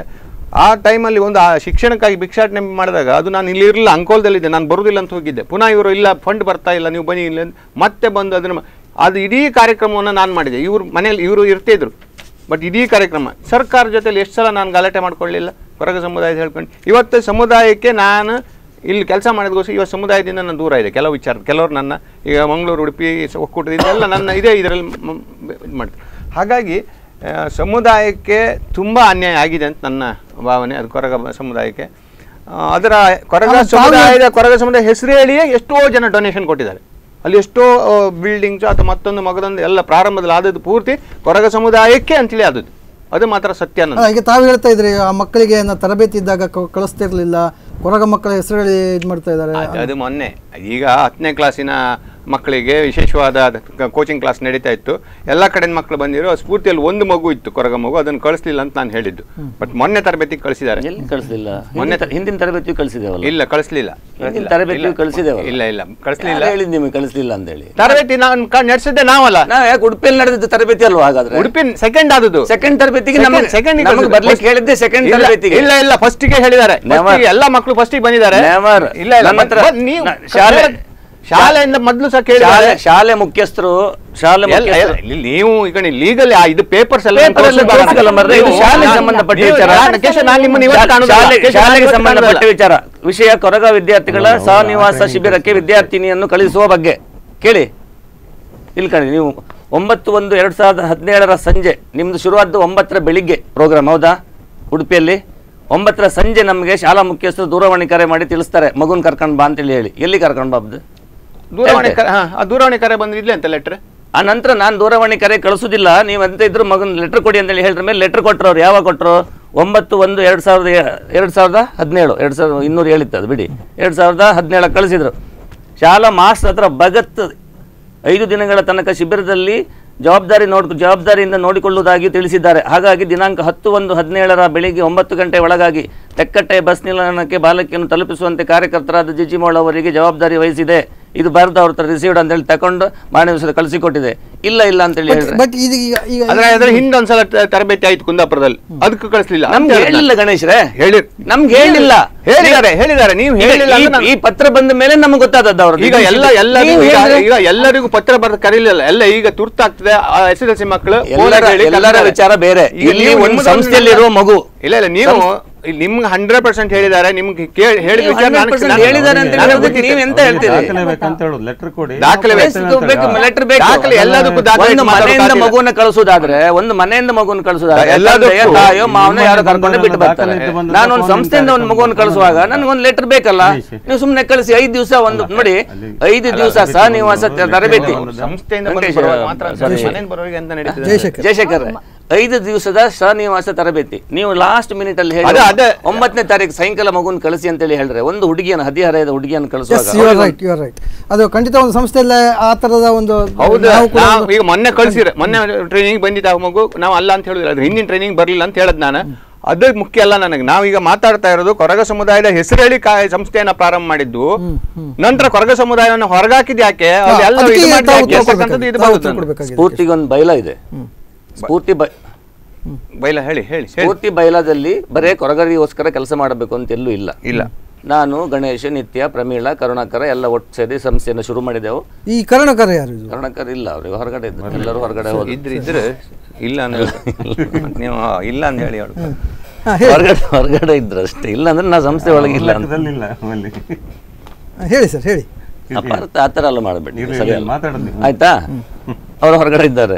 ಆ ಟೈಮಲ್ಲಿ ಒಂದು ಆ ಶಿಕ್ಷಣಕ್ಕಾಗಿ ಭಿಕ್ಷಾಟನೆ ಮಾಡಿದಾಗ ಅದು ನಾನು ಇಲ್ಲಿ ಇರಲಿಲ್ಲ ಅಂಕೋಲದಲ್ಲಿದ್ದೆ ನಾನು ಬರುವುದಿಲ್ಲ ಅಂತ ಹೋಗಿದ್ದೆ ಪುನಃ ಇವರು ಇಲ್ಲ ಫಂಡ್ ಬರ್ತಾ ಇಲ್ಲ ನೀವು ಬನ್ನಿ ಇಲ್ಲ ಅಂತ ಮತ್ತೆ ಬಂದು ಅದನ್ನು ಮ- ಅದು ಇಡೀ ಕಾರ್ಯಕ್ರಮವನ್ನು ನಾನು ಮಾಡಿದೆ ಇವರು ಮನೆಯಲ್ಲಿ ಇವರು ಇರ್ತಿದ್ರು ಬಟ್ ಇಡೀ ಕಾರ್ಯಕ್ರಮ ಸರ್ಕಾರ ಜೊತೆಲಿ ಎಷ್ಟು ಸಲ ನಾನು ಗಲಾಟೆ ಮಾಡ್ಕೊಳ್ಳಿಲ್ಲ ಹೊರಗ ಸಮುದಾಯದ ಹೇಳ್ಕೊಂಡು ಇವತ್ತು ಸಮುದಾಯಕ್ಕೆ ನಾನು ಇಲ್ಲಿ ಕೆಲಸ ಮಾಡಿದಗೋಸ್ಕರ ಇವತ್ತು ಸಮುದಾಯದಿಂದ ನಾನು ದೂರ ಇದೆ ಕೆಲವು ವಿಚಾರ ಕೆಲವರು ನನ್ನ ಈಗ ಮಂಗಳೂರು ಉಡುಪಿ ಸ- ಒಕ್ಕೂಟದಿಂದ ಎಲ್ಲ ನನ್ನ ಇದೇ ಇದರಲ್ಲಿ ಇದು ಮಾಡ್ತಾರೆ ಹಾಗಾಗಿ ಆ, ಸಮುದಾಯಕ್ಕೆ ತುಂಬ ಅನ್ಯಾಯ ಆಗಿದೆ ಅಂತ ನನ್ನ ಭಾವನೆ ಅದು ಕೊರಗ ಬ- ಸಮುದಾಯಕ್ಕೆ ಆ, ಅದರ ಕೊರಗ ಆಮೇಲೆ ತಾವು- ಸಮುದಾಯದ ಕೊರಗ ಸಮುದಾಯ ಹೆಸರು ಹೇಳಿಯೇ ಎಷ್ಟೋ ಜನ ಡೊನೇಷನ್ ಕೊಟ್ಟಿದ್ದಾರೆ ಅಲ್ಲಿ ಎಷ್ಟೋ ಬಿಲ್ಡಿಂಗ್ಸ್ ಅಥವಾ ಮತ್ತೊಂದು ಮಗದೊಂದು ಎಲ್ಲ ಪ್ರಾರಂಭದಲ್ಲಿ ಆದದ್ದು ಪೂರ್ತಿ ಕೊರಗ ಸಮುದಾಯಕ್ಕೆ ಅಂತೇಳಿ ಆದದ್ದು ಅದು ಮಾತ್ರ ಸತ್ಯ ನನ್ನ ಅಲ್ಲ ಈಗ ತಾವು ಹೇಳ್ತಾ ಇದ್ರಿ ಆ ಮಕ್ಕಳಿಗೆ ಏನೋ ತರಬೇತಿ ಇದ್ದಾಗ ಕ- ಕಳಿಸ್ತಿರ್ಲಿಲ್ಲ ಕೊರಗ ಮಕ್ಕಳ ಹೆಸರುಗಳು ಇದು ಮಾಡ್ತಾ ಇದ್ದಾರೆ ಅದು ಅದು ಮೊನ್ನೆ ಈಗ ಹತ್ತನೇ ಕ್ಲಾಸಿನ ಮಕ್ಕಳಿಗೆ ವಿಶೇಷವಾದ ಕೋಚಿಂಗ್ ಕ್ಲಾಸ್ ನಡೀತಾ ಇತ್ತು ಎಲ್ಲ ಕಡೆಯಿಂದ ಮಕ್ಕಳು ಬಂದಿರೋ ಸ್ಫೂರ್ತಿಯಲ್ಲಿ ಒಂದು ಮಗು ಇತ್ತು ಕೊರಗ ಮಗು ಅದನ್ನು ಕಳಿಸ್ಲಿಲ್ಲ ಅಂತ ನಾನು ಹೇಳಿದ್ದು ಬಟ್ ಮೊನ್ನೆ ತರಬೇತಿಗೆ ಕಳಿಸಿದ್ದಾರೆ ಎಲ್ಲಿ ಕಳಿಸ್ಲಿಲ್ಲ ಮೊನ್ನೆ ಹಿಂದಿನ ಹಿಂದಿನ ತರಬೇತಿ ಕಳಿಸಿದೇವಲ್ಲ ಇಲ್ಲ ಕಳಿಸ್ಲಿಲ್ಲ ಹಿಂದಿನ ತರಬೇತಿ ಕಳಿಸಿದೇವಲ್ಲ ಇಲ್ಲ ಇಲ್ಲ ಕಳಿಸ್ಲಿಲ್ಲ ಹೇಳಿದ್ ನಿಮಗೆ ಕಳಿಸ್ಲಿಲ್ಲ ಅಂತ ಹೇಳಿ ತರಬೇತಿ ನಾನು ನಡೆಸಿದ್ದೆ ನಾವಲ್ಲ ನಾವ್ ಯಾಕೆ ಉಡುಪಿಯಲ್ಲಿ ನಡೆದಿದ್ದು ತರಬೇತಿ ಅಲ್ವಾ ಹಾಗಾದ್ರೆ ಉಡುಪಿ ಸೆಕೆಂಡ್ ಆದದ್ದು ಸೆಕೆಂಡ್ ತರಬೇತಿಗೆ Second- ನಮಗೆ second ಗೆ ನಮಗೆ ಕಳ್ಸಿದ್ದು. ಬರ್ಲಿಕ್ಕೆ ಹೇಳಿದ್ದೆ ಸೆಕೆಂಡ್ ಇಲ್ಲ, ತರಬೇತಿಗೆ ಇಲ್ಲ ಇಲ್ಲ ಫಸ್ಟ್ ಗೆ ಹೇಳಿದ್ದಾರೆ Never. First ಗೆ ಎಲ್ಲ ಮಕ್ಕಳು ಫಸ್ಟ್ ಬಂದಿದ್ದಾರೆ Never. ಇಲ್ಲ ಇಲ್ಲ ನನ್ನ ಹತ್ರ ಬಟ್ ನೀವು ನಾ- ಶಾಲೆ- ಶಾಲೆಯಿಂದ ಮೊದಲು ಸಹ ಕೇಳಿದ್ದಾರೆ ಶಾಲೆ ಶಾಲೆ ಮುಖ್ಯಸ್ಥರು ಶಾಲೆ ಎಲ್ಲ- ಮುಖ್ಯಸ್ಥರು ಎಲ್ಲ- ಇಲ್ಲಿ ನೀವು ಈಗ ಲೀಗಲ್ ಇದು ಪೇಪರ್ಸ್ ಎಲ್ಲ Paper ಎಲ್ಲ ತೋರಿಸ್ಬೇಕಲ್ಲ ಮಾರ್ರೆ, ಇದು ಶಾಲೆಗೆ ಸಂಬಂಧಪಟ್ಟ ವಿಚಾರ. ನಾನು ನಿಮ್ಮನ್ನು ಇವತ್ತು ಕಾಣುವುದಿಲ್ಲ. ಶಾಲೆ ಕೇಶವ್, ನಾನು ಶಾಲೆಗೆ ಇವತ್ತು ಸಂಬಂಧಪಟ್ಟ ಕಾಣುವುದಿಲ್ಲ. ವಿಚಾರ ವಿಷಯ ಕೊರಗ ವಿದ್ಯಾರ್ಥಿಗಳ ಸಹನಿವಾಸ ಶಿಬಿರಕ್ಕೆ ವಿದ್ಯಾರ್ಥಿನಿಯನ್ನು ಕಳಿಸುವ ಬಗ್ಗೆ ಕೇಳಿ ಇಲ್ಲಿ ಕಣಿ ನೀವು ಒಂಬತ್ತು ಒಂದು ಎರಡ್ ಸಾವಿರದ ಹದಿನೇಳರ ಸಂಜೆ ನಿಮ್ದು ಶುರುವಾದ್ದು ಒಂಬತ್ತರ ಬೆಳಿಗ್ಗೆ ಪ್ರೋಗ್ರಾಮ್ ಹೌದಾ ಉಡುಪಿಯಲ್ಲಿ ಒಂಬತ್ತರ ಸಂಜೆ ನಮಗೆ ಶಾಲಾ ಮುಖ್ಯಸ್ಥರು ದೂರವಾಣಿ ಕರೆ ಮಾಡಿ ತಿಳಿಸ್ತಾರೆ ಮಗುನ್ ಕರ್ಕೊಂಡ್ ಬಾ ಅಂತೇಳಿ ಹೇಳಿ ಎಲ್ಲಿ ಕರ್ಕೊಂಡ್ ಬಾಬ್ದು ದೂರವಾಣಿ ಕರೆ ಹಾ, ಆ ದೂರವಾಣಿ ಕರೆ ಬಂದಿದ್ಲೆ ಅಂತ ಲೆಟ್ರ್ ಆ ನಂತರ ನಾನು ದೂರವಾಣಿ ಕರೆ ಕಳಿಸೋದಿಲ್ಲ ನೀವು ಅಂತ ಇದ್ರು ಮಗನ ಲೆಟರ್ ಕೊಡಿ ಅಂತೇಳಿ ಹೇಳಿದ್ರ ಮೇಲೆ ಲೆಟರ್ ಕೊಟ್ಟರು ಅವ್ರು ಯಾವಾಗ ಕೊಟ್ಟರು ಒಂಬತ್ತು ಒಂದು ಎರಡು ಸಾವಿರದ ಎರಡು ಸಾವಿರದ ಹದಿನೇಳು ಎರಡು ಸಾವಿರದ ಇನ್ನೂರು ಹೇಳಿತ್ತು ಅದು ಬಿಡಿ ಎರಡು ಸಾವಿರದ ಹದಿನೇಳಕ್ಕೆ ಕಳಿಸಿದ್ರು ಶಾಲಾ ಮಾಸ್ಟರ್ ಹತ್ರ ಭಗತ್ ಐದು ದಿನಗಳ ತನಕ ಶಿಬಿರದಲ್ಲಿ ಜವಾಬ್ದಾರಿ ನೋಡ್ ಜವಾಬ್ದಾರಿಯಿಂದ ನೋಡಿಕೊಳ್ಳುವುದಾಗಿ ತಿಳಿಸಿದ್ದಾರೆ ಹಾಗಾಗಿ ದಿನಾಂಕ ಹತ್ತು ಒಂದು ಹದಿನೇಳರ ಬೆಳಿಗ್ಗೆ ಒಂಬತ್ತು ಗಂಟೆ ಒಳಗಾಗಿ ತೆಕ್ಕಟ್ಟೆ ಬಸ್ ನಿಲ್ದಾಣಕ್ಕೆ ಬಾಲಕಿಯನ್ನು ತಲುಪಿಸುವಂತೆ ಕಾರ್ಯಕರ್ತರಾದ ಜಿಜಿಮೋಳ್ ಅವರಿಗೆ ಜವಾಬ್ದಾರಿ ವಹಿಸಿದೆ ಇದು ಬರೆದು ಅವ್ರ ಹತ್ರ ರಿಸೀವ್ಡ್ ಅಂತೇಳಿ ತಕೊಂಡು ಮಾನ್ಯ ದಿವಸದ ಕಳಿಸಿಕೊಟ್ಟಿದೆ ಇಲ್ಲ ಇಲ್ಲ ಅಂತೇಳಿ ಹೇಳಿದ್ರೆ ಬಟ್ ಇದು ಈಗ ಈಗ ಅದ್ರ ಅದ್ರ ಹಿಂದೆ ಒಂದ್ಸಲ ತ- ತರಬೇತಿ ಆಯ್ತು ಕುಂದಾಪುರದಲ್ಲಿ ಅದಕ್ಕೂ ಕಳಿಸ್ಲಿಲ್ಲ ಅಂತ ನಮ್ಗೆ ಹೇಳಿದ್ರು ಹೇಳಿಲ್ಲ ಗಣೇಶ್ರೆ ಹೇಳಿ ನಮ್ಗೆ ಹೇಳಿಲ್ಲ ಹೇಳಿದ್ದಾರೆ ಹೇಳಿದ್ದಾರೆ ನೀವು ಈಗ ಹೇಳಿಲ್ಲ ಈ- ಅಂದ್ರೆ ನಾನು- ಈ ಪತ್ರ ಬಂದ ಮೇಲೆ ನಮ್ಗೆ ಗೊತ್ತಾದದ್ದು ಅವ್ರದ್ದು ಈಗ ಎಲ್ಲ ಎಲ್ಲರಿಗೂ ನೀವು ಈಗ ಹೇಳಿದ್ರೆ- ಈಗ ಎಲ್ಲರಿಗೂ ಪತ್ರ ಬರೆದು ಕರೀಲಿಲ್ಲ ಎಲ್ಲ ಈಗ ತುರ್ತಾಗ್ತದೆ ಎಸ್ ಎಲ್ ಸಿ ಮಕ್ಕಳು ಎಲ್ಲರ ಹೇಳಿ ಎಲ್ಲರ ಕರೀತಾರೆ. ವಿಚಾರ ಬೇರೆ ಈಗ ಇಲ್ಲಿ ನೀವು ಒಂದು ನಿಮ್ಮದೊಂದು ಸಂಸ್ಥೆಯಲ್ಲಿರುವ ಮಗು ಇಲ್ಲ ಇಲ್ಲ ನೀವು ಇಲ್ಲಿ ನಿಮ್ಗೆ ಹಂಡ್ರೆಡ್ ಪರ್ಸೆಂಟ್ ಹೇಳಿದ್ದಾರೆ ನಿಮ್ಗೆ ಕೇಳಿ ಹೇಳಿದ ನೀವು ವಿಚಾರ 100% ನನಗೆ- ಹೇಳಿದ್ದಾರೆ ಅಂತ ನನಗೆ ಹೇಳೋದಕ್ಕೆ ಗೊತ್ತಿತ್ತು. ನೀವು ಎಂತ ಹೇಳ್ತೀರಿ ದಾಖಲೆ ಬೇಕಂತ ಹೇಳೋದು ಲೆಟರ್ ಕೊಡಿ ದಾಖಲೆ ಬೇಕು. ಬೇಕು, ಬೇಕು, letter ಬೇಕು. ದಾಖಲೆ ಎಲ್ಲದಕ್ಕೂ ದಾಖಲೆ ಒಂದು ಮಾತಾಡೋ ಮನೆಯಿಂದ ಸಾಧ್ಯ ಇಲ್ಲ. ಮಗುವನ್ನ ಕಳಿಸೋದಾದ್ರೆ ಒಂದು ಮನೆಯಿಂದ ಮಗುವನ್ನು ಕಳಿಸೋದಾದ್ರೆ ಎಲ್ಲದಕ್ಕೂ ತಂದೆಯೋ, ತಾಯಿಯೋ ಮಾವನ ನಿಮ್ಮ ಯಾರು ಮನೆ ಕರ್ಕೊಂಡು ಬಿಟ್ಟು ಬಂದವರೆಲ್ಲ ಬರ್ತಾರೆ ದಾಖಲೆ ಇದ್ದು ಬಂದದ್ದು ನಾನು ಒಂದು ಫೋನ್ ಸಂಸ್ಥೆಯಿಂದ ಒಂದು ಇಂದ ಮಗುವನ್ನು ಕಳಿಸುವಾಗ ನನಗೊಂದು ಲೆಟರ್ ಬೇಕಲ್ಲ ನಿಮಿಷ. ನೀವು ಸುಮ್ಮನೆ ಕಳಿಸಿ ಐದು ದಿವಸ ಒಂದು ನೋಡಿ ಅಲ್ಲಿ- ಐದು ಅಲ್ಲ, ದಿವಸ ಅದಕ್ಕೆ ಸಹ ಒಂದು ನಿವಾಸ ಲೆಟರ್ ತರಬೇತಿ ಒಂದು ಸಂಸ್ಥೆಯಿಂದ ಬಂದು ವೆಂಕಟೇಶ್ ಬರುವಾಗ ಮಾತ್ರ ಅಂತ sorry. ಮನೆಯಿಂದ ಬರುವವರಿಗೆ ಅಂತ ನಡೀತದೆ ಜಯಶೇಖರ್ ಜಯಶೇಖರ್ ಐದು ದಿವಸದ ಸಹನಿವಾಸ ತರಬೇತಿ ನೀವು ಲಾಸ್ಟ್ ಮಿನಿಟ್ ಅಲ್ಲಿ ಹೇಳಿ ಅದೇ- ಅದೇ- ಒಂಬತ್ತನೇ ತಾರೀಕು ಸಾಯಂಕಾಲ ಮಗುನ್ ಕಳಿಸಿ ಅಂತೇಳಿ ಹೇಳಿದ್ರೆ ಒಂದು ಹುಡುಗಿಯನ್ನು ಹದಿಹರೆಯದ ಹುಡುಗಿಯನ್ನು ಎಸ್ ಯು ಆರ್ ಕಳಿಸುವಾಗ ರೈಟ್ ಯು ಆರ್ ರೈಟ್ ಅದು ಖಂಡಿತ ಒಂದು ಸಂಸ್ಥೆಯಲ್ಲ ಆ ಥರದ ಒಂದು ಹೌದು ನಾವು ಕೂಡ ನಾವು ಈಗ ಮೊನ್ನೆ ಕಳ್ಸಿರ ಮೊನ್ನೆ ಟ್ರೈನಿಂಗ್ ಬಂದಿದ್ದ ಆ ಮಗು ನಾವು ಅಲ್ಲ ಅಂತ ಹೇಳಿದ್ರೆ ಅದ್ರ ಹಿಂದಿನ ಟ್ರೈನಿಂಗ್ ಬರಲಿಲ್ಲ ಅಂತ ಹೇಳದ್ ನಾನು ಅದು ಮುಖ್ಯ ಅಲ್ಲ ನನಗೆ ನಾವೀಗ ಮಾತಾಡ್ತಾ ಇರೋದು ಕೊರಗ ಸಮುದಾಯದ ಹೆಸರು ಹೇಳಿ ಕಾ- ಸಂಸ್ಥೆಯನ್ನ ಪ್ರಾರಂಭ ಮಾಡಿದ್ದು ನಂತರ ಕೊರಗ ಸಮುದಾಯವನ್ನು ಹೊರಗಾಕಿದ್ ಯಾಕೆ ಹಾ, ಅದೆಲ್ಲ ಅದಕ್ಕೆ ಇದು ಮಾಡಿದ್ ತಾವು ಯಾಕೆ ಉತ್ತರ ಅಂತಕ್ಕಂಥದ್ದು ಇದು ತಾವು ಬರುತ್ತೆ ಉತ್ತರ ನನಗೆ. ಕೊಡ್ಬೇಕಾಗಿದೆ. ಸ್ಫೂರ್ತಿಗೆ ಒಂದು ಬೈಲ ಇದೆ ಸ್ಫೂರ್ತಿ ಬೈ ಬೈಲ ಹೇಳಿ ಹೇಳಿ ಹೇಳಿ ಸ್ಫೂರ್ತಿ ಬೈಲಾದಲ್ಲಿ ಬರೇ ಕೊರಗರಿಗೋಸ್ಕರ ಕೆಲಸ ಮಾಡಬೇಕು ಅಂತ ಎಲ್ಲೂ ಇಲ್ಲ ಇಲ್ಲ ನಾನು ಗಣೇಶ್ ನಿತ್ಯ ಪ್ರಮೀಳ ಕರುಣಾಕರ ಎಲ್ಲ ಒಟ್ಟು ಸೇರಿ ಸಂಸ್ಥೆಯನ್ನು ಶುರು ಮಾಡಿದೆವು ಈ ಕರ್ಣಕರ ಯಾರು ಇದು ಕರುಣಾಕರ್ ಇಲ್ಲ ಅವ್ರಿಗೆ ಹೊರಗಡೆ ಇದ್ರು ಎಲ್ಲರೂ ಹೊರಗಡೆ ಹೋದ್ರು ಇದ್ರೆ ಇದ್ರೆ ಇಲ್ಲ ಅಂದ್ರೆ ನೀವು ಇಲ್ಲ ಅಂತ ಹೇಳಿ ಹೇಳು ಹಾ, ಹೇಳಿ ಹೊರಗಡೆ ಹೊರಗಡೆ ಇದ್ರು ಅಷ್ಟೇ ಇಲ್ಲ ಅಂದ್ರೆ ನಾ ಸಂಸ್ಥೆ ಒಳಗೆ ಇಲ್ಲ ಅಂತ ಲೆಕ್ಕದಲ್ಲಿಲ್ಲ ಅಲ್ಲಿ ಹಾ, ಹೇಳಿ ಸರ್ ಹೇಳಿ ಅಪಾರ್ಥ ಆ ಥರ ಎಲ್ಲ ಮಾಡಬೇಡಿ ಇರ್ಲಿ, ಸರಿ ಇರ್ಲಿ, ಅಲ್ಲ ಮಾತಾಡೋದು ನೀವು. ಆಯ್ತಾ ಅವ್ರು ಹೊರಗಡೆ ಇದ್ದಾರೆ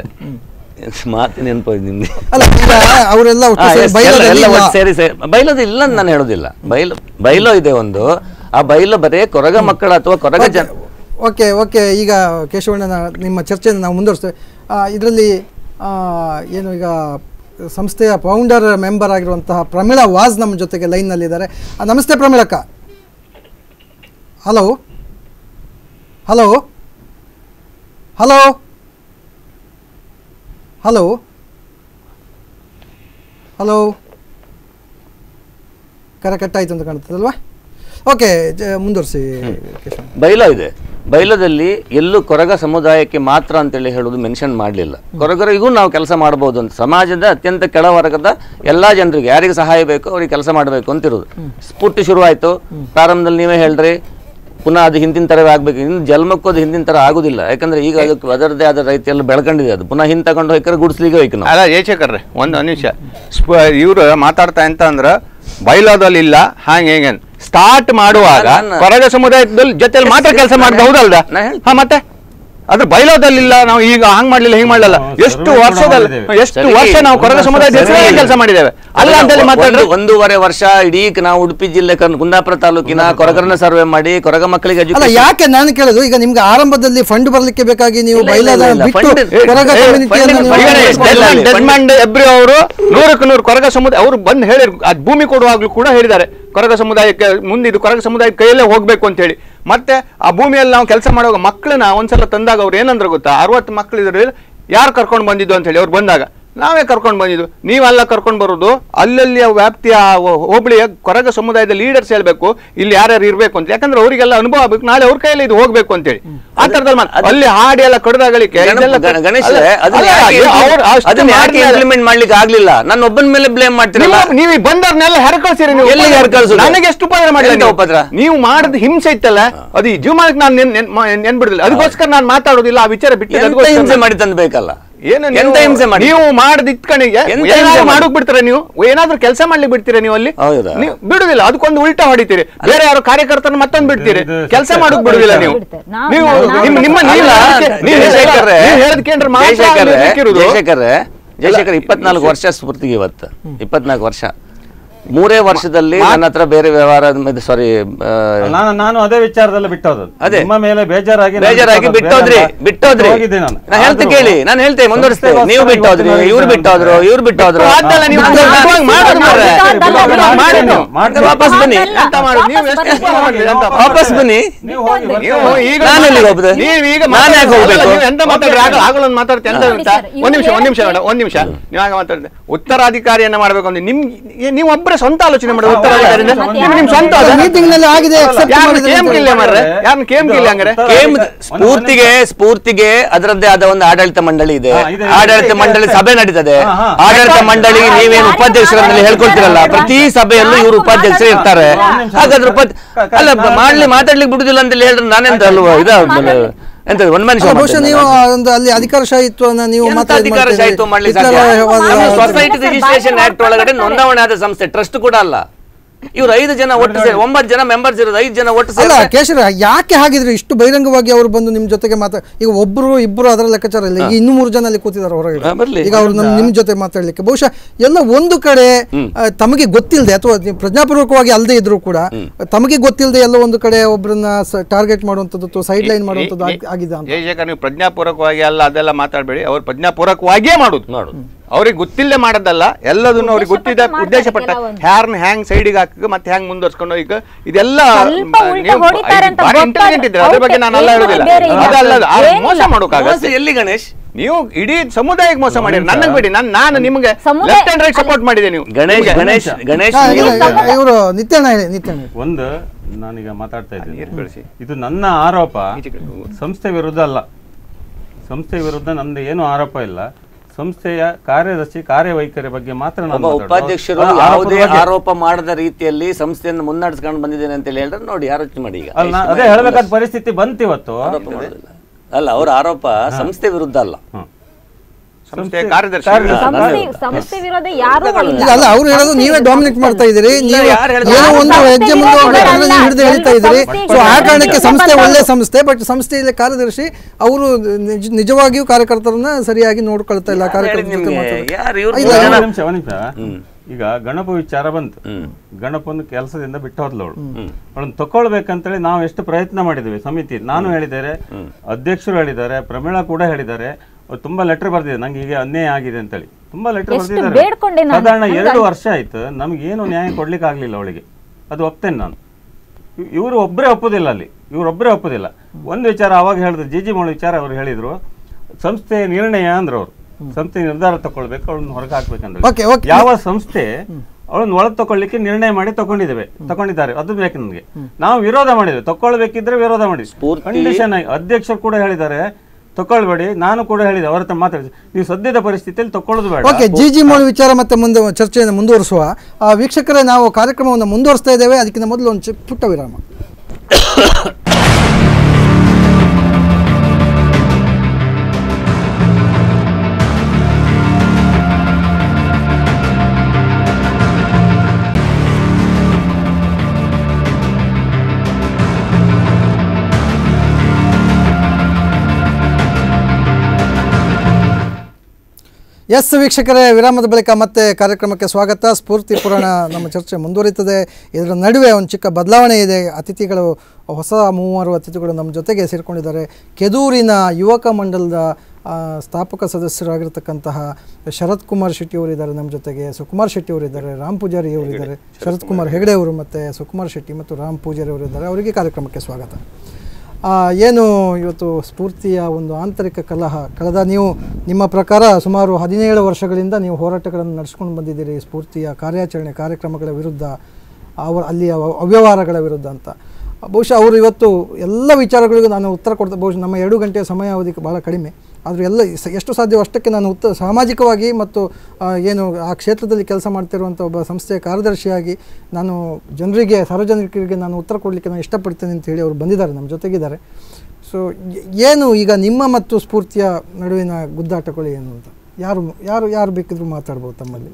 ಮಾತು ನೆನಪೋಯ್ತು ನಿಮ್ಗೆ ಅಲ್ಲ ಈಗ ಅವರೆಲ್ಲ ಒಟ್ಟು ಹಾ, ಸೇರಿ yes, ಎಲ್ಲ- ಬೈಲದಲ್ಲಿ ಎಲ್ಲ ಇಲ್ಲ. ಒಟ್ಟು ಸೇರಿ ಸೇರಿ ಬೈಲೋದು ಇಲ್ಲ ಅಂತ ನಾನು ಹೇಳೋದಿಲ್ಲ ಬೈಲು ಬೈಲೋ ಇದೆ ಒಂದು ಆ ಬೈಲು ಬರೇ ಕೊರಗ ಮಕ್ಕಳ ಅಥವಾ ಕೊರಗ ಜನ ಓಕೆ ಓಕೆ ಈಗ ಕೇಶವಣ್ಣ ನಿಮ್ಮ ಚರ್ಚೆಯನ್ನು ನಾವು ಮುಂದುವರಿಸ್ತೇವೆ ಇದರಲ್ಲಿ ಏನು ಈಗ ಸಂಸ್ಥೆಯ ಫೌಂಡರ್ ಮೆಂಬರ್ ಆಗಿರುವಂತಹ ಪ್ರಮೀಳಾ ವಾಜ್ ನಮ್ಮ ಜೊತೆಗೆ ಲೈನ್ನಲ್ಲಿದ್ದಾರೆ ಆ, ನಮಸ್ತೆ ಪ್ರಮೀಳಕ್ಕ hello hello hello hello hello ಕರೆ ಕಟ್ಟಾಯಿತು ಅಂತ ಕಾಣ್ತದಲ್ವಾ ಓಕೆ ಮುಂದುವರಿಸಿ ಕೇಶವಣ್ಣ ಬೈಲೋ ಇದೆ ಬೈಲದಲ್ಲಿ ಎಲ್ಲೂ ಕೊರಗ ಸಮುದಾಯಕ್ಕೆ ಮಾತ್ರ ಅಂತೇಳಿ ಹೇಳೋದು ಮೆನ್ಷನ್ ಮಾಡಲಿಲ್ಲ ಕೊರಗರಿಗೂ ನಾವು ಕೆಲಸ ಮಾಡಬಹುದು ಅಂತ ಸಮಾಜದ ಅತ್ಯಂತ ಕೆಳವರ್ಗದ ಎಲ್ಲಾ ಜನರಿಗೆ ಯಾರಿಗೆ ಸಹಾಯ ಬೇಕು ಅವ್ರಿಗೆ ಕೆಲಸ ಮಾಡಬೇಕು ಅಂತಿರೋದು ಸ್ಫೂರ್ತಿ ಶುರುವಾಯಿತು ಪ್ರಾರಂಭದಲ್ಲಿ ನೀವೇ ಹೇಳ್ರಿ ಪುನಃ ಅದು ಹಿಂದಿನ ಥರವೇ ಆಗಬೇಕು ಇನ್ನು ಜನ್ಮಕ್ಕೂ ಅದು ಹಿಂದಿನ ಥರ ಆಗುದಿಲ್ಲ ಯಾಕಂದ್ರೆ ಈಗ ಅದಕ್ಕೆ ಅದರದೇ ಆದ ರೀತಿಯಲ್ಲಿ ಬೆಳ್ಕೊಂಡಿದೆ ಅದು ಪುನಃ ಹಿಂದೆ ತಗೊಂಡು ಹೋಗ್ತಾರೆ ಗುಡಿಸ್ಲಿಕ್ಕೆ ಹೋಯ್ತು ನಾವು ಅಲ್ಲ ಜಯಶೇಖರ್ರೆ ಒಂದು ನಿಮಿಷ ಇವ್ರು ಮಾತಾಡ್ತಾ ಎಂತ ಅಂದ್ರ ಬೈಲಾದಲ್ಲಿ ಇಲ್ಲ ಹಾಂಗೆ ಹೇಗೆ ಸ್ಟಾರ್ಟ್ ಮಾಡುವಾಗ ನಾನು- ಕೊರಗ ಸಮುದಾಯದಲ್ಲಿ ಜೊತೆಲಿ ಮಾತ್ರ ಕೆಲಸ ಮಾಡಿದ ಹೌದಲ್ದ ನಾ ಹೇಳ್ತೀನಿ. ಹಾ ಮತ್ತೆ ಅದ್ರ ಬೈಲಾದಲ್ಲಿಲ್ಲ ನಾವು ಈಗ ಹಂಗ್ ಮಾಡ್ಲಿಲ್ಲ ಹಿಂಗ್ ಮಾಡ್ಲಿಲ್ಲ ಎಷ್ಟು ವರ್ಷದಲ್ಲಿ ಎಷ್ಟು ಸರಿ. ವರ್ಷ ನಾವು ಕೊರಗ ಸಮುದಾಯದ ಹೆಸರೇ ಕೆಲಸ ಮಾಡಿದ್ದೇವೆ ಅಲ್ಲ ಅಂತೇಳಿ ಮಾತಾಡ್ರಿ ಒಂದು- ಒಂದೂವರೆ ವರ್ಷ ಇಡೀ ನಾವು ಉಡುಪಿ ಜಿಲ್ಲೆ ಕನ್- ಕುಂದಾಪುರ ತಾಲೂಕಿನ ಕೊರಗರನ್ನ ಸರ್ವೆ ಮಾಡಿ ಕೊರಗ ಮಕ್ಕಳಿಗೆ ಅಲ್ಲ education- ಯಾಕೆ ನಾನು ಕೇಳೋದು ಈಗ ನಿಮ್ಗೆ ಆರಂಭದಲ್ಲಿ ಫಂಡ್ ಬರ್ಲಿಕ್ಕೆ ಬೇಕಾಗಿ ನೀವು ಇಲ್ಲ, ಇಲ್ಲ, ಬೈಲಾದ ಇಲ್ಲ, ಬಿಟ್ಟು fund- ಕೊರಗ ಏ, community-ಯನ್ನು fund- ನೀವು- fund- ಡೆಸ್ಮಂಡ್- ಡೆಸ್ಮಂಡ್ ಎಬ್ರಿ ಅವರು ನೂರಕ್ಕೆ ನೂರು ಕೊರಗ ಸಮುದಾಯ ಅವರು ಬಂದು ಹೇಳಿ ಅದ್ ಭೂಮಿ ಕೊಡುವಾಗ್ಲೂ ಕೂಡ ಹೇಳಿದ್ದಾರೆ ಕೊರಗ ಸಮುದಾಯಕ್ಕೆ ಮುಂದೆ ಇದು ಕೊರಗ ಸಮುದಾಯದ ಕೈಯಲ್ಲೇ ಹೋಗ್ಬೇಕು ಅಂತ ಹೇಳಿ ಮತ್ತೆ ಆ ಭೂಮಿಯಲ್ಲಿ ನಾವು ಕೆಲಸ ಮಾಡುವಾಗ ಮಕ್ಕಳನ್ನ ಒಂದ್ಸಲ ತಂದಾಗ ಅವ್ರು ಏನಂದ್ರೆ ಗೊತ್ತಾ ಅರವತ್ತು ಮಕ್ಕಳು ಇದ್ರೆ ಯಾರು ಕರ್ಕೊಂಡು ಬಂದಿದ್ದು ಅಂತ ಹೇಳಿ ಅವ್ರು ಬಂದಾಗ ನಾವೇ ಕರ್ಕೊಂಡು ಬಂದಿದ್ದು ನೀವೆಲ್ಲ ಕರ್ಕೊಂಡು ಬರೋದು ಅಲ್ಲಲ್ಲಿ ಆ ವ್ಯಾಪ್ತಿಯ ಆ ಹೋ- ಹೋಬಳಿಯ ಕೊರಗ ಸಮುದಾಯದ ಲೀಡರ್ಸ್ ಹೇಳ್ಬೇಕು ಇಲ್ಲಿ ಯಾರ್ಯಾರು ಇರ್ಬೇಕು ಅಂತ ಯಾಕಂದ್ರೆ ಅವರಿಗೆಲ್ಲ ಅನುಭವ ಆಗ್ಬೇಕು ನಾಳೆ ಅವ್ರ ಕೈಯಲ್ಲಿ ಇದು ಹೋಗ್ಬೇಕು ಅಂತ ಹೇಳಿ ಆ ತರದಲ್ಲಿ ಮಾಡ್- ಅಲ್ಲಿ ಹಾಡಿ ಎಲ್ಲ ಕಡ್ದಾಗಳಿಕೆ ಗಣ- ಇದೆಲ್ಲ ಗಣ- ಗಣೇಶ್ ಅಲ್ಲ, ಅದನ್ನ ಅಲ್ಲ, ಯಾಕೆ ಅದು ಅವ್ರು ಅಷ್ಟು ಅದನ್ನ ಯಾಕೆ ಮಾಡಿದ್ಮೇಲೆ- ಇಂಪ್ಲಿಮೆಂಟ್ ಮಾಡ್ಲಿಕ್ಕೆ ಆಗ್ಲಿಲ್ಲ ನಾನು ಒಬ್ಬನ ಮೇಲೆ ಬ್ಲೇಮ್ ಮಾಡ್ತೀರಲ್ಲ ನೀವು ನೀವು ಬಂದವ್ರನ್ನೆಲ್ಲ ಹೆರಕಳ್ಸಿರಿ ನೀವು ಎಲ್ಲಿಗೆ ಹೆರಕಳ್ಸೋದು? ನನಗೆ ಎಷ್ಟು ಉಪದ್ರ ಮಾಡಿಲ್ಲ ಎಂತ ನೀವು? ಉಪದ್ರ? ನೀವು ಮಾಡಿದ ಹಿಂಸೆ ಇತ್ತಲ್ಲ ಅದು ಈ ಜೀವಮಾನಕ್ಕೆ ನಾನು ನೆನ್- ನೆನ್- ಮ- ನೆನ್ಬಿಡುದಿಲ್ಲ ಅದಕ್ಕೋಸ್ಕರ ನಾನು ಮಾತಾಡೋದಿಲ್ಲ ಆ ವಿಚಾರ ಬಿಟ್ಟು ಎಂತ ಹಿಂಸೆ ಮಾಡಿ ತಂದ್ಬೇಕಲ್ಲ ಏನು ಎಂತ ಹಿಂಸೆ ಮಾಡಿ ನೀವು ಮಾಡಿದ ಇಟ್ಕಣಿಗೆ ಎಂತ ಹಿಂಸೆ ಏನಾದ್ರು ಮಾಡಿ? ಮಾಡೋಕ್ ಬಿಡ್ತೀರಾ ನೀವು ಏನಾದ್ರೂ ಕೆಲಸ ಮಾಡ್ಲಿಕ್ಕೆ ಬಿಡ್ತೀರಾ ನೀವು ಅಲ್ಲಿ ಹೌದಾ? ನೀವು ಬಿಡುದಿಲ್ಲ ಅದಕ್ಕೊಂದು ಉಲ್ಟಾ ಹೊಡಿತೀರಿ ಬೇರೆ ಯಾರು ಕಾರ್ಯಕರ್ತನ ಮತ್ತೊಂದು ಬಿಡ್ತೀರಿ ಕೆಲಸ ಮಾಡೋಕ್ ಬಿಡುದಿಲ್ಲ ನೀವು ನಾವು- ನೀವು ನಾವು- ನಿಮ್ಮ ನಿಮ್ಮ ಅಲ್ಲ, ನೀವು ಹೇಳೋದಕ್ಕೆ- ನೀವು ಜಯಶೇಖರ್ರೆ, ನೀವು ಹೇಳೋದಕ್ಕೆ ಏನ್ರ ಮಾತ್ರ ಜಯಶೇಖರ್ರೆ, ಅಲ್ಲಿ ಬೇಕಿರೋದು. ಜಯಶೇಖರ್ರೆ, ಜಯಶೇಖರ್ ಇಪ್ಪತ್ನಾಲ್ಕು ವರ್ಷ ಸ್ಫೂರ್ತಿಗೆ ಇವತ್ತು ಇಪ್ಪತ್ನಾಲ್ಕು ವರ್ಷ ಮೂರೇ ವರ್ಷದಲ್ಲಿ ನನ್ನ ಹತ್ರ ಬೇರೆ ವ್ಯವಹಾರ ಸಾರಿ ನಾನು ನಾನು ಅದೇ ವಿಚಾರದಲ್ಲಿ ಬಿಟ್ಟೋದು ಅದೇ. ನಿಮ್ಮ ಮೇಲೆ ಬೇಜಾರಾಗಿ ನಾನು ಬೇಜಾರಾಗಿ ಬಿಟ್ಟೋದು. ಬಿಟ್ಟೋದ್ರಿ ಬೇರೆ ಬಿಟ್ಟೋದ್ರಿ ಹೋಗಿದ್ದೆ ನಾನು ನಾ ಹೇಳ್ತೆ ಆದ್ರೂ ಕೇಳಿ ನಾನು ಹೇಳ್ತೆ ಮುಂದುವರಿಸ್ತೇವೆ ಸಂಸ್ಥೆಗೋಸ್ಕರ ನೀವು ಬಿಟ್ಟೋದ್ರಿ ಇವತ್ತು ಇವ್ರು ನಾನು ಬಿಟ್ಟೋದ್ರು ಇವ್ರು ಬಿಟ್ಟೋದ್ರು ಆದ್ದಲ್ಲ, ನೀವು ನಾನು- ಅದನ್ನ ನಾನು- ಮಾಡೋದು ಮಾರ್ರೆ. ಬಿಟ್ಟೋದಲ್ಲ, ಮಾಡಿ ಬಿಟ್ಟೋದು. ನೀವು. ಮಾಡ್ತೀನಿ. ವಾಪಸ್ ಬನ್ನಿ ಎಂತ ಮಾಡುದು? ನೀವು ಎಷ್ಟು ವಾಪಸ್ ಉಪಕಾರ ಮಾಡಿದ್ರಿ ಅಂತ? ವಾಪಸ್ ಬನ್ನಿ ನೀವು ಹೋಗಿ ನೀವು ಈಗ ನಾನು ಎಲ್ಲಿಗೆ ಹೋಗ್ಬೋದು? ನೀವು ಈಗ ನಾನು ಯಾಕೆ ಮಾತಾಡೋದು ಹೋಗ್ಬೇಕು? ನೀವು ಎಂತ ಮಾತಾಡ್ರಿ ಆಗಲ್ಲ ಆಗಲ್ಲ ಅಂತ ಮಾತಾಡ್ತೀರಿ ಎಂತ ನೋಡಿ ಗೊತ್ತಾ? ಸರ್, ಇವ್ರು ಒಂದ್ ನಿಮಿಷ ಒಂದ್ ನಿಮಿಷ ಹೇಳೋದು ಮೇಡಮ್ ಒಂದ್ ನಿಮಿಷ ನೀವು ಆಗ ಮಾತಾಡಿದೆ ಉತ್ತರಾಧಿಕಾರಿಯನ್ನ ಮಾಡ್ಬೇಕು ಅಂದ್ರೆ ನಿಮ್ ನೀವು ಒಬ್ಬರೇ ಸ್ವಂತ ಆಲೋಚನೆ ಮಾಡೋದು ಉತ್ತರಾಧಿಕಾರಿಯಿಂದ ಮತ್ತೆ ನಿಮ್ ನಿಮ್ ಸ್ವಂತ ಅದು meeting ನಲ್ಲಿ ಆಗಿದೆ accept ಯಾರು ಮಾಡಿದ್ರೆ ಕೇಮ್ ಅಂತ ಕಿಲ್ಲ ಮಾಡ್ರೆ ಯಾರು ಕೇಮ್ ಕಿಲ್ಲ ಹಂಗಾರೆ ಕೇಮ್ ಸ್ಫೂರ್ತಿಗೆ ಸ್ಫೂರ್ತಿಗೆ ಅದರದ್ದೇ ಆದ ಒಂದು ಆಡಳಿತ ಮಂಡಳಿ ಇದೆ ಹಾ, ಇದೆ, ಇದೆ, ಆಡಳಿತ ಇದೆ, ಮಂಡಳಿ ಇದೆ. ಸಭೆ ನಡೀತದೆ ಹಾ, ಹಾ. ಆಡಳಿತ ಮಂಡಳಿಗೆ ನೀವೇನು ಉಪಾಧ್ಯಕ್ಷರಲ್ಲಿ ಹೇಳ್ಕೊಳ್ತೀರಲ್ಲ ಪ್ರತಿ ಸಭೆಯಲ್ಲೂ ಇವರು ಉಪಾಧ್ಯಕ್ಷರು ಇರ್ತಾರೆ ಹಾಗಾದ್ರೆ ಉಪ ಅಲ್ಲ ಮಾಡ್ಲಿ ಮಾತಾಡ್ಲಿಕ್ಕೆ ಬಿಡುದಿಲ್ಲ ಅಂತ ಹೇಳಿದ್ರೆ ನಾನೆಂತ ಅಲ್ವಾ ಇದ ಎಂತ ಒಂದ್ ಮನುಷ್ಯ ಅಲ್ಲ, ಬಹುಶಃ ನೀವು ಆ ಒಂದು ಅಲ್ಲಿ ಅಧಿಕಾರಶಾಹಿತ್ವನ ನೀವು ಎಂತ ಮಾತಾಡಿ ಅಧಿಕಾರಶಾಹಿತ್ವ ಮಾಡ್ಲಿಕ್ಕೆ ಸಾಧ್ಯ? ನಮ್ಮ ಸೊಸೈಟಿ ರಿಜಿಸ್ಟ್ರೇಷನ್ ಆಕ್ಟ್ ಒಳಗಡೆ ನೋಂದಾವಣೆ ಆದ ಸಂಸ್ಥೆ ಟ್ರಸ್ಟ್ ಕೂಡ ಅಲ್ಲ ಇವ್ರು ಐದು ಜನ ಒಟ್ಟು ಸೇರಿ ಒಂಬತ್ತು ಜನ ಮೆಂಬರ್ಸ್ ಇರೋದು ಐದು ಜನ ಒಟ್ಟು ಅಲ್ಲ ಸೇರಿ ಕೇಶರ ಯಾಕೆ ಹಾಗಿದ್ರೆ ಇಷ್ಟು ಬಹಿರಂಗವಾಗಿ ಅವರು ಬಂದು ನಿಮ್ ಜೊತೆಗೆ ಮಾತಾ ಈಗ ಒಬ್ರು ಇಬ್ರು ಅದರ ಲೆಕ್ಕಾಚಾರ ಇಲ್ಲ ಈಗ ಇನ್ನೂ ಮೂರು ಜನ ಅಲ್ಲಿ ಕೂತಿದ್ದಾರೆ ಹೊರಗಡೆ ಹಾ, ಬರ್ಲಿ. ಈಗ ಅವ್ರು ನಮ್ ನಿಮ್ ಜೊತೆ ಮಾತಾಡ್ಲಿಕ್ಕೆ ಬಹುಶಃ ಎಲ್ಲ ಒಂದು ಕಡೆ ಆ, ತಮಗೆ ಗೊತ್ತಿಲ್ಲದೆ ಅಥವಾ ನೀವು ಪ್ರಜ್ಞಾಪೂರ್ವಕವಾಗಿ ಅಲ್ಲದೆ ಇದ್ರು ಕೂಡ ತಮಗೆ ಗೊತ್ತಿಲ್ಲದೆ ಎಲ್ಲ ಒಂದು ಕಡೆ ಒಬ್ಬರನ್ನ ಟಾರ್ಗೆಟ್ ಮಾಡುವಂಥದ್ದು ಅಥವಾ ಸೈಡ್ ಲೈನ್ ಮಾಡುವಂಥದ್ದು ಆಗ್- ಆಗಿದೆ ಅಂತ ಜಯಶೇಖರ್ ನೀವು ಪ್ರಜ್ಞಾಪೂರ್ವಕವಾಗಿ ಅಲ್ಲ ಅದೆಲ್ಲ ಮಾತಾಡಬೇಡಿ ಅವ್ರು ಪ್ರಜ್ಞಾಪೂರ್ವಕವಾಗಿಯೇ ಮಾಡುದು ಮಾಡುದು. ಅವ್ರಿಗೆ ಗೊತ್ತಿಲ್ಲದೆ ಮಾಡೋದಲ್ಲ ಎಲ್ಲದನ್ನು ಅವ್ರಿಗೆ ಗೊತ್ತಿದ್ದ ಮಾಡ್ತಾರೆ ಉದ್ದೇಶ ಪಟ್ಟ ಕೆಲವೊಂದು. ಹ್ಯಾರ್ನ ಹ್ಯಾಂಗ್ ಸೈಡಿಗೆ ಹಾಕ ಮತ್ತೆ ಹ್ಯಾಂಗ್ ಮುಂದುವರ್ಸ್ಕೊಂಡು ಈಗ ಇದೆಲ್ಲ ಸ್ವಲ್ಪ ಉಲ್ಟಾ ಹೊಡಿತಾರೆ ಅಂತ ಭಾರಿ ಗೊತ್ತಾದ್ರೆ ಇಂಟೆಲಿಜೆಂಟ್ ಇದ್ರೆ ಅದ್ರ ಬಗ್ಗೆ ನಾನು ಅಲ್ಲ ಏನು ಹೇಳುದಿಲ್ಲ ಬೇರೆ ಇಲ್ಲ. ಅದಲ್ಲ ಅದು. ಆ ಏನಿಲ್ಲ. ಮೋಸ ಮಾಡೋಕ್ಕಾಗತ್ತೆ ಮೋಸ ಎಲ್ಲಿ ಗಣೇಶ್ ನೀವು ಇಡೀ ಸಮುದಾಯಕ್ಕೆ ಮೋಸ ಮಾಡಿರಿ ನನಗೆ ಬಿಡಿ ನಾನು ನಾನು ನಿಮಗೆ ಸಮುದಾಯ- ಲೆಫ್ಟ್ ಅಂಡ್ ರೈಟ್ ಸಪೋರ್ಟ್ ಮಾಡಿದೆ ನೀವು ಗಣೇಶ್ ನಿಮ್ಗೆ- ಗಣೇಶ್ ಗಣೇಶ್ ಇವರು ನಿತ್ಯಣ್ಣ ಹೇಳಿ ನಿತ್ಯಣ್ಣ ಹೇಳಿ. ಒಂದು ನಾನೀಗ ಮಾತಾಡ್ತಾ ನೀರು ಇದ್ದೀನಿ ಕಳಿಸಿ. ಇದು ನನ್ನ ಆರೋಪ ಈಚೆ ಕಡೆ ಹೋಗು. ಸಂಸ್ಥೆ ವಿರುದ್ಧ ಅಲ್ಲ ಸಂಸ್ಥೆ ವಿರುದ್ಧ ನಂದು ಏನು ಆರೋಪ ಇಲ್ಲ ಸಂಸ್ಥೆಯ ಕಾರ್ಯದರ್ಶಿ ಕಾರ್ಯವೈಖರಿ ಬಗ್ಗೆ ಮಾತ್ರ ನಾನು ಒಬ್ಬ ಮಾತಾಡೋದು. ಉಪಾಧ್ಯಕ್ಷರು ಆ ಆರೋಪದ ಯಾವುದೇ ಬಗ್ಗೆ- ಆರೋಪ ಮಾಡದ ರೀತಿಯಲ್ಲಿ ಸಂಸ್ಥೆಯನ್ನು ಮುನ್ನಡೆಸ್ಕೊಂಡು ಬಂದಿದ್ದೇನೆ ಅಂತ ಹೇಳಿದ್ರೆ ನೋಡಿ ಆಲೋಚನೆ ಮಾಡಿ ಈಗ ಅಲ್ಲ ನಾ- ಅದೇ ಹೇಳಬೇಕಾದ ಪರಿಸ್ಥಿತಿ ಬಂತು ಇವತ್ತು ಆರೋಪ ಮಾಡೋದಿಲ್ಲ. ಅಲ್ಲ ಅವರ ಆರೋಪ ಸಂಸ್ಥೆ ವಿರುದ್ಧ ಅಲ್ಲ ಹ್ಮ್. ಸಂಸ್ಥೆಯ ಕಾರ್ಯದರ್ಶಿ ಕಾರ್ಯದರ್ಶಿ. ಸಂಸ್ಥೆ ಸಂಸ್ಥೆ ವಿರೋಧ ಯಾರು ಇಲ್ಲ ಇಲ್ಲ ಅಲ್ಲ ಅವ್ರು ಹೇಳೋದು ನೀವೇ ಡಾಮಿನೇಟ್ ಮಾಡ್ತಾ ಇದ್ದೀರಿ ನೀವು ಯಾರು ಹೇಳಿದ್ರು? ಏನೋ ಒಂದು ಸಂಸ್ಥೆ ಹೆಜ್ಜೆ ಮುಂದೆ ವಿರೋಧ ಹೋಗ್ಬೇಕಂದ್ರೆ ನೀವು ಅಲ್ಲ. ಹಿಡಿದು ಹೇಳ್ತಾ ಇದ್ದೀರಿ ಸಂಸ್ಥೆ ಸೊ ಆ ವಿರೋಧ ಕಾರಣಕ್ಕೆ ಅಲ್ಲ. ಸಂಸ್ಥೆ ಸಂಸ್ಥೆ ಒಳ್ಳೆ ಸಂಸ್ಥೆ ಬಟ್ ಸಂಸ್ಥೆಯಲ್ಲಿ ಕಾರ್ಯದರ್ಶಿ ಅವರು ನಿಜ ನಿಜವಾಗಿಯೂ ಕಾರ್ಯಕರ್ತರನ್ನ ಸರಿಯಾಗಿ ನೋಡ್ಕೊಳ್ತಾ ಇಲ್ಲ ಕಾರ್ಯಕರ್ತರ ಜೊತೆ ನಿಮ್ಗೆ ಮಾತಾಡ್ತಾ- ಯಾರು ಇವ್ರು ಇಲ್ಲ, ಒಂದ್ ಇಲ್ಲ. ನಿಮಿಷ ಒಂದ್ ನಿಮಿಷ ಈಗ ಗಣಪ ವಿಚಾರ ಬಂತು ಗಣಪನ ಕೆಲಸದಿಂದ ಬಿಟ್ಟು ಹೋದ್ಲು ಅವಳು ಅವಳನ್ನ ತಕೊಳ್ಬೇಕಂತೇಳಿ ನಾವು ಎಷ್ಟು ಪ್ರಯತ್ನ ಮಾಡಿದ್ವಿ ಸಮಿತಿ ನಾನು ಹೇಳಿದ್ದಾರೆ ಅಧ್ಯಕ್ಷರು ಹೇಳಿದ್ದಾರೆ ಪ್ರಮೀಳಾ ಕೂಡ ಹೇಳಿದ್ದಾರೆ ಅವ್ರು ತುಂಬಾ ಲೆಟರ್ ಬರ್ದಿದೆ ನಂಗೆ ಹೀಗೆ ಅನ್ಯಾಯ ಆಗಿದೆ ಅಂತೇಳಿ ತುಂಬಾ ಲೆಟರ್ ಎಷ್ಟು ಬರ್ದಿದ್ದಾರೆ ಬೇಡ್ಕೊಂಡೆ ನಾನು. ಸಾಧಾರಣ ಹಂಗಾಗಿ- ಎರಡು ವರ್ಷ ಆಯ್ತು ನಮ್ಗೆ ಏನು ನ್ಯಾಯ ಕೊಡ್ಲಿಕ್ಕೆ ಆಗ್ಲಿಲ್ಲ ಅವಳಿಗೆ ಅದು ಒಪ್ತೇನೆ ನಾನು ಇವ್- ಇವ್ರು ಒಬ್ಬರೇ ಒಪ್ಪೋದಿಲ್ಲ ಅಲ್ಲಿ ಇವ್ರೊಬ್ಬರೇ ಒಪ್ಪೋದಿಲ್ಲ ಒಂದು ವಿಚಾರ ಅವಾಗ ಹೇಳಿದ್ರು ಜಿ ಜಿ ಮೋಳ ವಿಚಾರ ಅವ್ರು ಹೇಳಿದ್ರು ಸಂಸ್ಥೆಯ ನಿರ್ಣಯ ಅಂದ್ರು ಅವ್ರು ಸಂಸ್ಥೆ ನಿರ್ಧಾರ ತಗೊಳ್ಬೇಕು ಅವ್ರನ್ನ ಹೊರಗೆ ಹಾಕ್ಬೇಕಂದ್ರೆ Okay, okay. ಯಾವ ಸಂಸ್ಥೆ ಅವಳನ್ನು ಒಳಗೆ ತಗೊಳ್ಳಿಕ್ಕೆ ನಿರ್ಣಯ ಮಾಡಿ ತಗೊಂಡಿದ್ದೇವೆ ತಗೊಂಡಿದ್ದಾರೆ ಅದು ಬೇಕು ನಮಗೆ ನಾವು ವಿರೋಧ ಮಾಡಿದ್ವಿ ತಗೊಳ್ಬೇಕಿದ್ರೆ ವಿರೋಧ ಮಾಡಿದ್ವಿ ಸ್ಫೂರ್ತಿ- ಕಂಡೀಷನ್ ಆಗಿ ಅಧ್ಯಕ್ಷರು ಕೂಡ ಹೇಳಿದ್ದಾರೆ ತಗೊಳ್ಬೇಡಿ ನಾನು ಕೂಡ ಹೇಳಿದೆ ಅವ್ರ ಹತ್ರ ಮಾತಾಡಿಸಿ ನೀವು ಸದ್ಯದ ಪರಿಸ್ಥಿತಿಯಲ್ಲಿ ತಗೊಳ್ಳೋದು ಬೇಡ ಓಕೆ ಜಿ ಜಿ ಮೋಳಿ ವಿಚಾರ ಮತ್ತೆ ಮುಂದೆ ಚರ್ಚೆಯನ್ನು ಮುಂದುವರಿಸುವ ಆ, ವೀಕ್ಷಕರೇ ನಾವು ಕಾರ್ಯಕ್ರಮವನ್ನು ಮುಂದುವರಿಸ್ತಾ ಇದ್ದೇವೆ ಅದಕ್ಕಿಂತ ಮೊದಲು ಒಂದು ಚಿ- ಪುಟ್ಟ ವಿರಾಮ ಎಸ್ ವೀಕ್ಷಕರೇ ವಿರಾಮದ ಬಳಿಕ ಮತ್ತೆ ಕಾರ್ಯಕ್ರಮಕ್ಕೆ ಸ್ವಾಗತ ಸ್ಫೂರ್ತಿ ಪುರಾಣ ನಮ್ಮ ಚರ್ಚೆ ಮುಂದುವರಿತದೆ ಇದರ ನಡುವೆ ಒಂದು ಚಿಕ್ಕ ಬದಲಾವಣೆ ಇದೆ ಅತಿಥಿಗಳು ಹೊಸ ಮೂವರು ಅತಿಥಿಗಳು ನಮ್ಮ ಜೊತೆಗೆ ಸೇರಿಕೊಂಡಿದ್ದಾರೆ ಕೆದೂರಿನ ಯುವಕ ಮಂಡಲದ ಆ, ಸ್ಥಾಪಕ ಸದಸ್ಯರಾಗಿರ್ತಕ್ಕಂತಹ ಶರತ್ ಕುಮಾರ್ ಶೆಟ್ಟಿ ಅವರಿದ್ದಾರೆ ನಮ್ಮ ಜೊತೆಗೆ ಸುಕುಮಾರ್ ಶೆಟ್ಟಿ ಅವರಿದ್ದಾರೆ ರಾಮ್ ಪೂಜಾರಿ ಅವರಿದ್ದಾರೆ ಶರತ್ ಕುಮಾರ್ ಹೆಗಡೆ ಅವರು ಮತ್ತು ಸುಕುಮಾರ್ ಶೆಟ್ಟಿ ಮತ್ತು ರಾಮ್ ಪೂಜಾರಿ ಅವರಿದ್ದಾರೆ ಅವರಿಗೆ ಕಾರ್ಯಕ್ರಮಕ್ಕೆ ಸ್ವಾಗತ ಆ, ಏನು ಇವತ್ತು ಸ್ಫೂರ್ತಿಯ ಒಂದು ಆಂತರಿಕ ಕಲಹ ಕಳೆದ ನೀವು ನಿಮ್ಮ ಪ್ರಕಾರ ಸುಮಾರು ಹದಿನೇಳು ವರ್ಷಗಳಿಂದ ನೀವು ಹೋರಾಟಗಳನ್ನು ನಡೆಸ್ಕೊಂಡು ಬಂದಿದ್ದೀರಿ ಸ್ಫೂರ್ತಿಯ ಕಾರ್ಯಾಚರಣೆ ಕಾರ್ಯಕ್ರಮಗಳ ವಿರುದ್ಧ ಅವರ ಅಲ್ಲಿಯ ಅವ- ಅವ್ಯವಹಾರಗಳ ವಿರುದ್ಧ ಅಂತ ಬಹುಶಃ ಅವರು ಇವತ್ತು ಎಲ್ಲ ವಿಚಾರಗಳಿಗೂ ನಾನು ಉತ್ತರ ಕೊಡ್ತಾ ಬಹುಶಃ ನಮ್ಮ ಎರಡು ಗಂಟೆಯ ಸಮಯಾವಧಿ ಭಾಳ ಕಡಿಮೆ ಆದರೂ ಎಲ್ಲ ಸ- ಎಷ್ಟು ಸಾಧ್ಯವೋ ಅಷ್ಟಕ್ಕೆ ನಾನು ಉತ್ತ ಸಾಮಾಜಿಕವಾಗಿ ಮತ್ತು ಆ, ಏನು ಆ ಕ್ಷೇತ್ರದಲ್ಲಿ ಕೆಲಸ ಮಾಡ್ತಿರುವಂಥ ಒಬ್ಬ ಸಂಸ್ಥೆಯ ಕಾರ್ಯದರ್ಶಿಯಾಗಿ ನಾನು ಜನರಿಗೆ ಸಾರ್ವಜನಿಕರಿಗೆ ನಾನು ಉತ್ತರ ಕೊಡಲಿಕ್ಕೆ ನಾನು ಇಷ್ಟಪಡ್ತೇನೆ ಅಂತ ಹೇಳಿ ಅವರು ಬಂದಿದ್ದಾರೆ ನಮ್ಮ ಜೊತೆಗಿದ್ದಾರೆ ಸೊ ಏನು ಈಗ ನಿಮ್ಮ ಮತ್ತು ಸ್ಫೂರ್ತಿಯ ನಡುವಿನ ಗುದ್ದಾಟಗಳು ಏನು ಅಂತ ಯಾರು ಯಾರು ಯಾರು ಬೇಕಿದ್ರೂ ಮಾತಾಡ್ಬೋದು ತಮ್ಮಲ್ಲಿ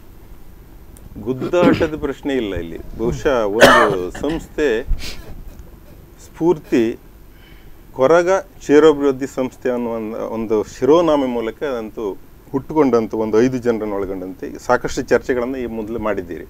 ಗುದ್ದಾಟದ ಪ್ರಶ್ನೆ ಇಲ್ಲ ಇಲ್ಲಿ ಬಹುಶಃ ಒಂದು ಸಂಸ್ಥೆ ಸ್ಫೂರ್ತಿ ಕೊರಗ ಕ್ಷೀರೋಭಿವೃದ್ಧಿ ಸಂಸ್ಥೆ ಅನ್ನುವ ಒಂದು- ಒಂದು ಶಿರೋನಾಮೆ ಮೂಲಕ ಅದಂತೂ ಹುಟ್ಟುಕೊಂಡಂತ ಒಂದು ಐದು ಜನರನ್ನು ಒಳಗೊಂಡಂತೆ ಸಾಕಷ್ಟು ಚರ್ಚೆಗಳನ್ನು ಈ ಮೊದಲು ಮಾಡಿದ್ದೀರಿ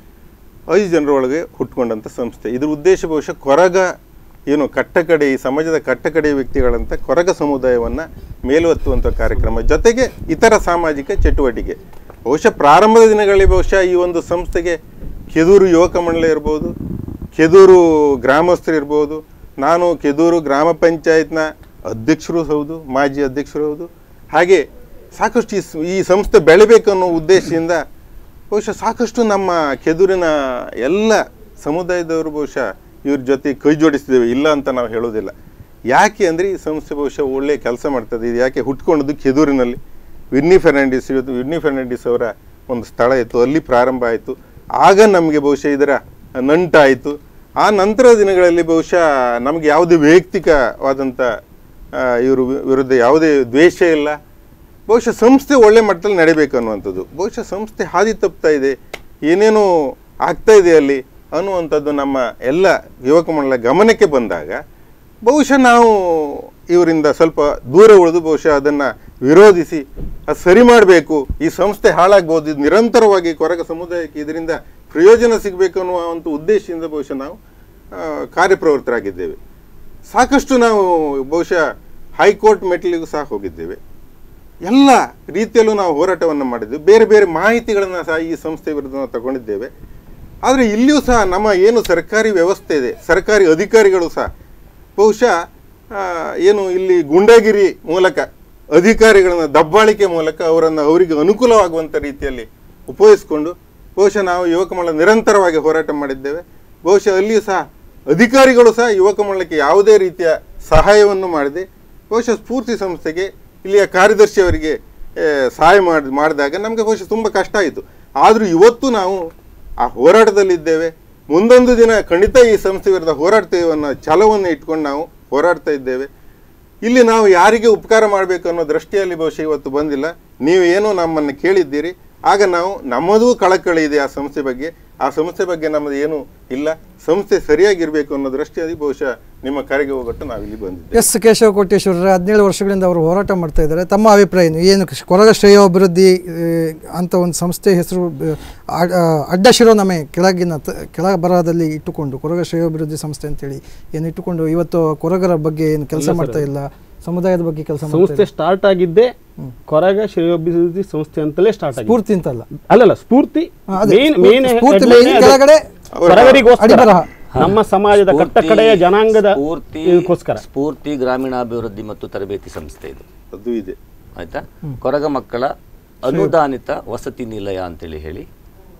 ಐದು ಜನರ ಒಳಗೆ ಹುಟ್ಟುಕೊಂಡಂಥ ಸಂಸ್ಥೆ ಇದ್ರ ಉದ್ದೇಶ ಬಹುಶಃ ಕೊರಗ ಏನು ಕಟ್ಟಕಡೆ ಈ ಸಮಾಜದ ಕಟ್ಟಕಡೆ ವ್ಯಕ್ತಿಗಳಂತ ಕೊರಗ ಸಮುದಾಯವನ್ನು ಮೇಲುವತ್ತುವಂಥ ಕಾರ್ಯಕ್ರಮ ಜೊತೆಗೆ ಇತರ ಸಾಮಾಜಿಕ ಚಟುವಟಿಕೆ ಬಹುಶಃ ಪ್ರಾರಂಭದ ದಿನಗಳಲ್ಲಿ ಬಹುಶಃ ಈ ಒಂದು ಸಂಸ್ಥೆಗೆ ಕೆದೂರು ಯುವಕ ಮಂಡಳಿ ಇರ್ಬೋದು ಕೆದೂರು ಗ್ರಾಮಸ್ಥರು ಇರ್ಬೋದು ನಾನು ಕೆದೂರು ಗ್ರಾಮ ಪಂಚಾಯತ್ನ ಅಧ್ಯಕ್ಷರು ಹೌದು ಮಾಜಿ ಅಧ್ಯಕ್ಷರು ಹೌದು ಹಾಗೆ ಸಾಕಷ್ಟು ಈ ಸ- ಈ ಸಂಸ್ಥೆ ಬೆಳಿಬೇಕು ಅನ್ನೋ ಉದ್ದೇಶದಿಂದ ಬಹುಶಃ ಸಾಕಷ್ಟು ನಮ್ಮ ಕೆದೂರಿನ ಎಲ್ಲ ಸಮುದಾಯದವರು ಬಹುಶಃ ಇವ್ರ ಜೊತೆ ಕೈ ಜೋಡಿಸಿದ್ದೇವೆ ಇಲ್ಲ ಅಂತ ನಾವು ಹೇಳೋದಿಲ್ಲ ಯಾಕೆ ಅಂದರೆ ಈ ಸಂಸ್ಥೆ ಬಹುಶಃ ಒಳ್ಳೆಯ ಕೆಲಸ ಮಾಡ್ತದೆ ಇದು ಯಾಕೆ ಹುಟ್ಕೊಂಡದ್ದು ಕೆದೂರಿನಲ್ಲಿ ವಿರ್ನಿ ಫೆರ್ನಾಂಡಿಸ್ ಇವತ್ತು ವಿರ್ನಿ ಫೆರ್ನಾಂಡಿಸ್ ಅವರ ಒಂದು ಸ್ಥಳ ಇತ್ತು ಅಲ್ಲಿ ಪ್ರಾರಂಭ ಆಯಿತು ಆಗ ನಮಗೆ ಬಹುಶಃ ಇದರ ನಂಟಾಯಿತು ಆ ನಂತರದ ದಿನಗಳಲ್ಲಿ ಬಹುಶಃ ನಮಗೆ ಯಾವುದೇ ವೈಯಕ್ತಿಕವಾದಂಥ ಆ, ಇವರು ವಿ- ವಿರುದ್ಧ ಯಾವುದೇ ದ್ವೇಷ ಇಲ್ಲ ಬಹುಶಃ ಸಂಸ್ಥೆ ಒಳ್ಳೆ ಮಟ್ಟದಲ್ಲಿ ನಡಿಬೇಕು ಅನ್ನುವಂಥದ್ದು ಬಹುಶಃ ಸಂಸ್ಥೆ ಹಾದಿ ತಪ್ತಾ ಇದೆ ಏನೇನೋ ಆಗ್ತಾ ಇದೆ ಅಲ್ಲಿ ಅನ್ನುವಂಥದ್ದು ನಮ್ಮ ಎಲ್ಲ ಯುವಕ ಮಂಡಲ ಗಮನಕ್ಕೆ ಬಂದಾಗ ಬಹುಶಃ ನಾವು ಇವರಿಂದ ಸ್ವಲ್ಪ ದೂರ ಉಳಿದು ಬಹುಶಃ ಅದನ್ನು ವಿರೋಧಿಸಿ ಅದು ಸರಿ ಮಾಡಬೇಕು ಈ ಸಂಸ್ಥೆ ಹಾಳಾಗ್ಬೋದು ಇದು ನಿರಂತರವಾಗಿ ಕೊರಗ ಸಮುದಾಯಕ್ಕೆ ಇದರಿಂದ ಪ್ರಯೋಜನ ಸಿಗಬೇಕು ಅನ್ನುವ ಒಂದು ಉದ್ದೇಶದಿಂದ ಬಹುಶಃ ನಾವು ಆ, ಕಾರ್ಯಪ್ರವೃತ್ತರಾಗಿದ್ದೇವೆ ಸಾಕಷ್ಟು ನಾವು ಬಹುಶಃ ಹೈಕೋರ್ಟ್ ಮೆಟ್ಲಿಗೂ ಸಹ ಹೋಗಿದ್ದೇವೆ ಎಲ್ಲ ರೀತಿಯಲ್ಲೂ ನಾವು ಹೋರಾಟವನ್ನು ಮಾಡಿದ್ದೇವೆ ಬೇರೆ ಬೇರೆ ಮಾಹಿತಿಗಳನ್ನು ಸಹ ಈ ಸಂಸ್ಥೆ ವಿರುದ್ಧ ನಾವು ತಗೊಂಡಿದ್ದೇವೆ ಆದರೆ ಇಲ್ಲಿಯೂ ಸಹ ನಮ್ಮ ಏನು ಸರ್ಕಾರಿ ವ್ಯವಸ್ಥೆ ಇದೆ ಸರ್ಕಾರಿ ಅಧಿಕಾರಿಗಳು ಸಹ ಬಹುಶಃ ಆ, ಏನು ಇಲ್ಲಿ ಗುಂಡಗಿರಿ ಮೂಲಕ ಅಧಿಕಾರಿಗಳನ್ನ ದಬ್ಬಾಳಿಕೆ ಮೂಲಕ ಅವರನ್ನು ಅವರಿಗೆ ಅನುಕೂಲವಾಗುವಂಥ ರೀತಿಯಲ್ಲಿ ಉಪಯೋಗಿಸಿಕೊಂಡು ಬಹುಶಃ ನಾವು ಯುವಕ ಮಂಡಲ ನಿರಂತರವಾಗಿ ಹೋರಾಟ ಮಾಡಿದ್ದೇವೆ ಬಹುಶಃ ಅಲ್ಲಿಯೂ ಸಹ ಅಧಿಕಾರಿಗಳು ಸಹ ಯುವಕ ಮಂಡಲಕ್ಕೆ ಯಾವುದೇ ರೀತಿಯ ಸಹಾಯವನ್ನು ಮಾಡದೆ ಬಹುಶಃ ಸ್ಫೂರ್ತಿ ಸಂಸ್ಥೆಗೆ ಇಲ್ಲಿಯ ಕಾರ್ಯದರ್ಶಿ ಅವರಿಗೆ ಆ, ಸಹಾಯ ಮಾಡಿ ಮಾಡಿದಾಗ ನಮಗೆ ಬಹುಶಃ ತುಂಬ ಕಷ್ಟ ಆಯಿತು ಆದರೂ ಇವತ್ತು ನಾವು ಆ ಹೋರಾಟದಲ್ಲಿದ್ದೇವೆ ಮುಂದೊಂದು ದಿನ ಖಂಡಿತ ಈ ಸಂಸ್ಥೆ ವಿರುದ್ಧ ಹೋರಾಡ್ತೇವೆ ಅನ್ನೋ ಛಲವನ್ನು ಇಟ್ಕೊಂಡು ನಾವು ಹೋರಾಡ್ತಾ ಇದ್ದೇವೆ ಇಲ್ಲಿ ನಾವು ಯಾರಿಗೆ ಉಪಕಾರ ಮಾಡಬೇಕು ಅನ್ನೋ ದೃಷ್ಟಿಯಲ್ಲಿ ಬಹುಶಃ ಇವತ್ತು ಬಂದಿಲ್ಲ ನೀವು ಏನೋ ನಮ್ಮನ್ನು ಕೇಳಿದ್ದೀರಿ ಆಗ ನಾವು ನಮ್ಮದೂ ಕಳಕಳಿ ಇದೆ ಆ ಸಂಸ್ಥೆ ಬಗ್ಗೆ ಆ ಸಂಸ್ಥೆ ಬಗ್ಗೆ ನಮ್ಮದು ಏನು ಇಲ್ಲ ಸಂಸ್ಥೆ ಸರಿಯಾಗಿರಬೇಕು ಅನ್ನೋ ದೃಷ್ಟಿಯಲ್ಲಿ ಬಹುಶಃ ನಿಮ್ಮ ಕರೆಗೆ ಹೋಗೊಟ್ಟು ನಾವಿಲ್ಲಿ ಬಂದಿದ್ದೇವೆ ಎಸ್ ಕೇಶವ ಕೋಟೇಶ್ವರ ಹದಿನೇಳು ವರ್ಷಗಳಿಂದ ಅವರು ಹೋರಾಟ ಮಾಡ್ತಾ ಇದ್ದಾರೆ ತಮ್ಮ ಅಭಿಪ್ರಾಯ ಏನು ಏನು ಕೃಷಿ- ಕೊರಗ ಶ್ರೇಯೋಭಿವೃದ್ಧಿ ಆ, ಅಂತ ಒಂದು ಸಂಸ್ಥೆ ಹೆಸರು ಆ, ಅಡ್- ಆ, ಅಡ್ಡ ಶಿರೋನಾಮೆ ಕೆಳಗಿನ ತ- ಕೆಳ ಬರಹದಲ್ಲಿ ಇಟ್ಟುಕೊಂಡು ಕೊರಗ ಶ್ರೇಯೋಭಿವೃದ್ಧಿ ಸಂಸ್ಥೆ ಅಂತೇಳಿ ಏನು ಇಟ್ಟುಕೊಂಡು ಇವತ್ತು ಕೊರಗರ ಬಗ್ಗೆ ಏನು ಕೆಲಸ ಇಲ್ಲ ಸರ್ ಮಾಡ್ತಾ ಅದು. ಇಲ್ಲ ಸಮುದಾಯದ ಬಗ್ಗೆ ಕೆಲಸ ಮಾಡ್ತಾ ಸಂಸ್ಥೆ ಇಲ್ಲ ಸ್ಟಾರ್ಟ್ ಆಗಿದ್ದೇ ಕೊರಗ ಶ್ರೇಯೋಭಿವೃದ್ಧಿ ಸಂಸ್ಥೆ ಅಂತಲೇ ಸ್ಟಾರ್ಟ್ ಆಗಿದೆ ಸ್ಫೂರ್ತಿ ಅಂತಲ್ಲ ಅಲ್ಲಲ್ಲ ಸ್ಫೂರ್ತಿ ಹಾ, ಅದೇ, main Spoorthi- main Spoorthi main ಕೆಳಗಡೆ ಕೊರಗರಿಗೋಸ್ಕರ ಅಡಿಬರಹ. ನಮ್ಮ ಸಮಾಜದ ಸ್ಫೂರ್ತಿ- ಕಟ್ಟಕಡೆಯ ಜನಾಂಗದ ಸ್ಫೂರ್ತಿ ಇದಕ್ಕೋಸ್ಕರ ಸ್ಫೂರ್ತಿ ಗ್ರಾಮೀಣಾಭಿವೃದ್ಧಿ ಮತ್ತು ತರಬೇತಿ ಸಂಸ್ಥೆ ಇದು ಅದು ಇದೆ ಆಯ್ತಾ ಕೊರಗ ಮಕ್ಕಳ ಅನುದಾನಿತ ವಸತಿ ನಿಲಯ ಅಂತೇಳಿ ಹೇಳಿ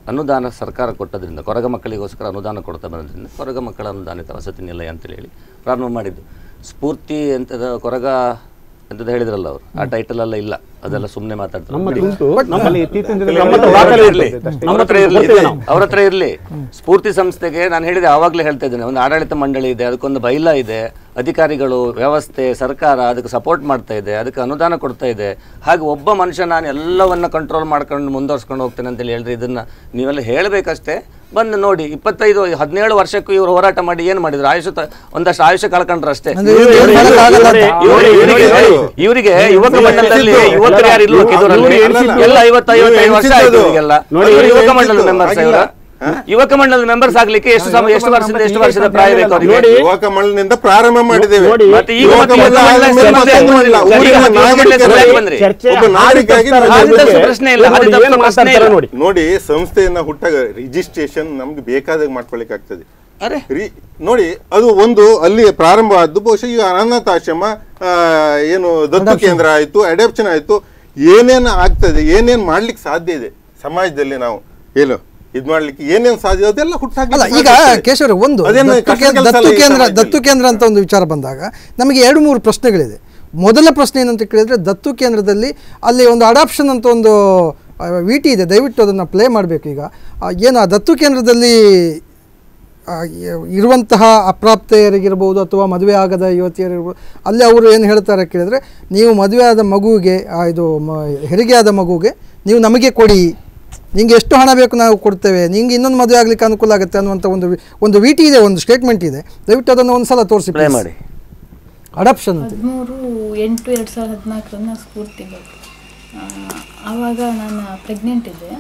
ಅನುದಾನ ಸರ್ಕಾರ ಕೊಟ್ಟದ್ರಿಂದ ಕೊರಗ ಮಕ್ಕಳಿಗೋಸ್ಕರ ಅನುದಾನ ಕೊಡ್ತಾ ಬಂದ್ರಿಂದ ಕೊರಗ ಮಕ್ಕಳ ಅನುದಾನಿತ ವಸತಿ ನಿಲಯ ಅಂತೇಳಿ ಹೇಳಿ ಪ್ರಾರಂಭ ಮಾಡಿದ್ದು ಸ್ಫೂರ್ತಿ ಅಂತದ ಕೊರಗ ಅಂತದ ಹೇಳಿದ್ರಲ್ಲ ಅವರು ಆ ಟೈಟಲ್ ಎಲ್ಲ ಇಲ್ಲ ಅದೆಲ್ಲ ಸುಮ್ಮನೆ ಮಾತಾಡ್ತಾರೆ ನಮ್ಮಲ್ಲಿ ಉಂಟು. But ನಮ್ಮಲ್ಲಿ ಇತ್ತೀಚಿನ ದಿನಗಳಲ್ಲಿ ನಮ್ಮ ಹತ್ರ ದಾಖಲೆ ಇರ್ಲಿ. ಇರ್ತದೆ ಅಷ್ಟೇ. ನಮ್ಮ ಹತ್ರ ಇರ್ಲಿ ಗೊತ್ತಿದೆ ನಾವು. ಅವ್ರ ಹತ್ರ ಇರಲಿ ಸ್ಫೂರ್ತಿ ಸಂಸ್ಥೆಗೆ ನಾನು ಹೇಳಿದೆ ಆವಾಗಲೇ ಹೇಳ್ತಾ ಇದ್ದೇನೆ ಒಂದು ಆಡಳಿತ ಮಂಡಳಿ ಇದೆ ಅದಕ್ಕೊಂದು ಬೈಲ ಇದೆ ಅಧಿಕಾರಿಗಳು ವ್ಯವಸ್ಥೆ ಸರ್ಕಾರ ಅದಕ್ಕೆ ಸಪೋರ್ಟ್ ಮಾಡ್ತಾ ಇದೆ ಅದಕ್ಕೆ ಅನುದಾನ ಕೊಡ್ತಾ ಇದೆ ಹಾಗೆ ಒಬ್ಬ ಮನುಷ್ಯ ನಾನು ಎಲ್ಲವನ್ನ ಕಂಟ್ರೋಲ್ ಮಾಡ್ಕೊಂಡು ಮುಂದುವರ್ಸ್ಕೊಂಡು ಹೋಗ್ತೇನೆ ಅಂತೇಳಿ ಹೇಳಿದ್ರೆ ಇದನ್ನ ನೀವೆಲ್ಲ ಹೇಳಬೇಕಷ್ಟೇ ಬಂದು ನೋಡಿ ಇಪ್ಪತ್ತೈದು ಹದಿನೇಳು ವರ್ಷಕ್ಕೂ ಇವರು ಹೋರಾಟ ಮಾಡಿ ಏನು ಮಾಡಿದ್ರು ಆಯುಷ್ಯ ತ- ಒಂದಷ್ಟು ಆಯುಷ್ಯ ಕಳ್ಕೊಂಡ್ರು ಅಷ್ಟೇ ಅಂದ್ರೆ ಇವ್ರು ಏನ್ ಮಾಡಕ್ಕಾಗಲ್ಲ ಅಂತ. ಇವ್ರಿಗೆ- ಇವ್ರಿಗೆ- ಇವರಿಗೆ ಯುವಕ ಮಂಡಲದಲ್ಲಿ ಯುವಕರು ಯಾರು ಇಲ್ವಾ ಕಿದೂರಲ್ಲಿ ಎಲ್ಲ ಐವತ್ತು ಐವತ್ತೈದು ವರ್ಷ ಆಯ್ತು ಇವರಿಗೆಲ್ಲ ನೋಡಿ, ಇವ್ರು ಯುವಕ ಇವ್ರು ಮಂಡಲದ ಎಣಿಸಿದ್ದು. ಮೆಂಬರ್ಸ್ ಆಗಿಲ್ಲ. ಇವರು ಯುವಕ ಮಂಡಲದ ಮೆಂಬರ್ಸ್ ಆಗ್ಲಿಕ್ಕೆ ಎಷ್ಟು ಸಮಯ ಎಷ್ಟು ವರ್ಷದಿಂದ ಎಷ್ಟು ವರ್ಷದ ಪ್ರಾಯ ಬೇಕು ಅವರಿಗೆ ನೋಡಿ ಯುವಕ ಮಂಡಳಿನಿಂದ ಪ್ರಾರಂಭ ಮಾಡಿದ್ದೇವೆ ನೋಡಿ, ಮತ್ತೆ ಈಗ ಯುವಕ ಮತ್ತೆ ಮಂಡಲ ಯುವಕ ಮಂಡಲ ಆದ್ಮೇಲೆ ಸಂಸ್ಥೆ ಮತ್ತೊಂದು ಇಲ್ಲ. ಈಗ ಊರಿನ ಯುವಕ ಮಂಡಲ ನಾಗರಿಕರಾಗಿ ಸಂಸ್ಥೆ ಬಂದ್ರಿ. ಚರ್ಚೆ ಒಬ್ಬ ನಾಗರಿಕರಾಗಿ ಆದಿ ನಾನು ಆದಿ ಹೇಳ್ಬೇಕು. ತಪ್ಪು ಪ್ರಶ್ನೆ ಇಲ್ಲ ಆದಿ ನೋಡಿ, ತಪ್ಪು ಏನು ಪ್ರಶ್ನೆ ಮಾತಾಡ್ತಾರೆ ಇಲ್ಲ ನೋಡಿ ನೋಡಿ ಸಂಸ್ಥೆಯನ್ನ ಹುಟ್ಟಾಗ ರಿಜಿಸ್ಟ್ರೇಷನ್ ನಮ್ಗೆ ಬೇಕಾದಾಗ ಮಾಡ್ಕೊಳ್ಳಿಕ್ಕೆ ಆಗ್ತದೆ ಅರೆ ರಿ- ನೋಡಿ ಅದು ಒಂದು ಅಲ್ಲಿ ಪ್ರಾರಂಭ ಆದ್ದು ಬಹುಶಃ ಈಗ ಅನಾಥಾಶ್ರಮ ಆ, ಏನು ದತ್ತು ಕೇಂದ್ರ ಆಯ್ತು ಅಡಾಪ್ಷನ್ ಆಯ್ತು ಏನೇನು ಆಗ್ತದೆ ಏನೇನ್ ಮಾಡ್ಲಿಕ್ಕೆ ಸಾಧ್ಯ ಇದೆ ಸಮಾಜದಲ್ಲಿ ನಾವು ಏನು ಇದ್ ಮಾಡ್ಲಿಕ್ಕೆ ಏನೇನ್ ಸಾಧ್ಯ ಅದೆಲ್ಲ ಹುಟ್ಟಾಗ ಅಲ್ಲ ಈಗ ಕೇಶವರ ಒಂದು ಅದೇನು ದತ್ತು ಕಷ್ಟ ಕೇಂದ್ರ ಕೆಲ್ಸ ದತ್ತು ಅಲ್ಲ ಈ ಕೇಂದ್ರ ಸಮಾಜದಲ್ಲಿ. ದತ್ತು ಕೇಂದ್ರ ಅಂತ ಒಂದು ವಿಚಾರ ಬಂದಾಗ ನಮಗೆ ಎರಡು ಮೂರು ಪ್ರಶ್ನೆಗಳಿದೆ ಮೊದಲ ಪ್ರಶ್ನೆ ಏನಂತ ಕೇಳಿದ್ರೆ ದತ್ತು ಕೇಂದ್ರದಲ್ಲಿ ಅಲ್ಲಿ ಒಂದು ಅಡಾಪ್ಷನ್ ಅಂತ ಒಂದು ವಿ ಟಿ ಇದೆ ದಯವಿಟ್ಟು ಅದನ್ನು ಪ್ಲೇ ಮಾಡಬೇಕು ಈಗ ಆ, ಏನು ಆ ದತ್ತು ಕೇಂದ್ರದಲ್ಲಿ ಆ, ಇ- ಇರುವಂತಹ ಅಪ್ರಾಪ್ತೆಯರಿಗಿರ್ಬೋದು ಅಥವಾ ಮದುವೆ ಆಗದ ಯುವತಿಯರಿರ್ಬೋದು ಅಲ್ಲಿ ಅವರು ಏನು ಹೇಳ್ತಾರೆ ಕೇಳಿದ್ರೆ ನೀವು ಮದುವೆ ಆದ ಮಗುವಿಗೆ ಆ, ಇದು ಮ ಹೆರಿಗೆ ಆದ ಮಗುವಿಗೆ ನೀವು ನಮಗೆ ಕೊಡಿ ನಿಂಗೆ ಎಷ್ಟು ಹಣ ಬೇಕು ನಾವು ಕೊಡ್ತೇವೆ ನಿಂಗೆ ಇನ್ನೊಂದು ಮದುವೆ ಆಗಲಿಕ್ಕೆ ಅನುಕೂಲ ಆಗುತ್ತೆ ಅನ್ನುವಂಥ ಒಂದು ವಿ- ಒಂದು ವಿ ಟಿ ಇದೆ ಒಂದು ಸ್ಟೇಟ್ಮೆಂಟ್ ಇದೆ ದಯವಿಟ್ಟು ಅದನ್ನು ಒಂದು ಸಲ ತೋರಿಸಿ ಪ್ಲೇ ಮಾಡಿ ಅಡಾಪ್ಷನ್ ಅಂತ ಹದಿಮೂರು ಎಂಟು ಎರಡು ಸಾವಿರದ ಹದಿನಾಲ್ಕರನ್ನ ಸ್ಫೂರ್ತಿ ಬಂತು ಆ, ಆವಾಗ ನಾನು ಪ್ರೆಗ್ನೆಂಟ್ ಇದ್ದೆ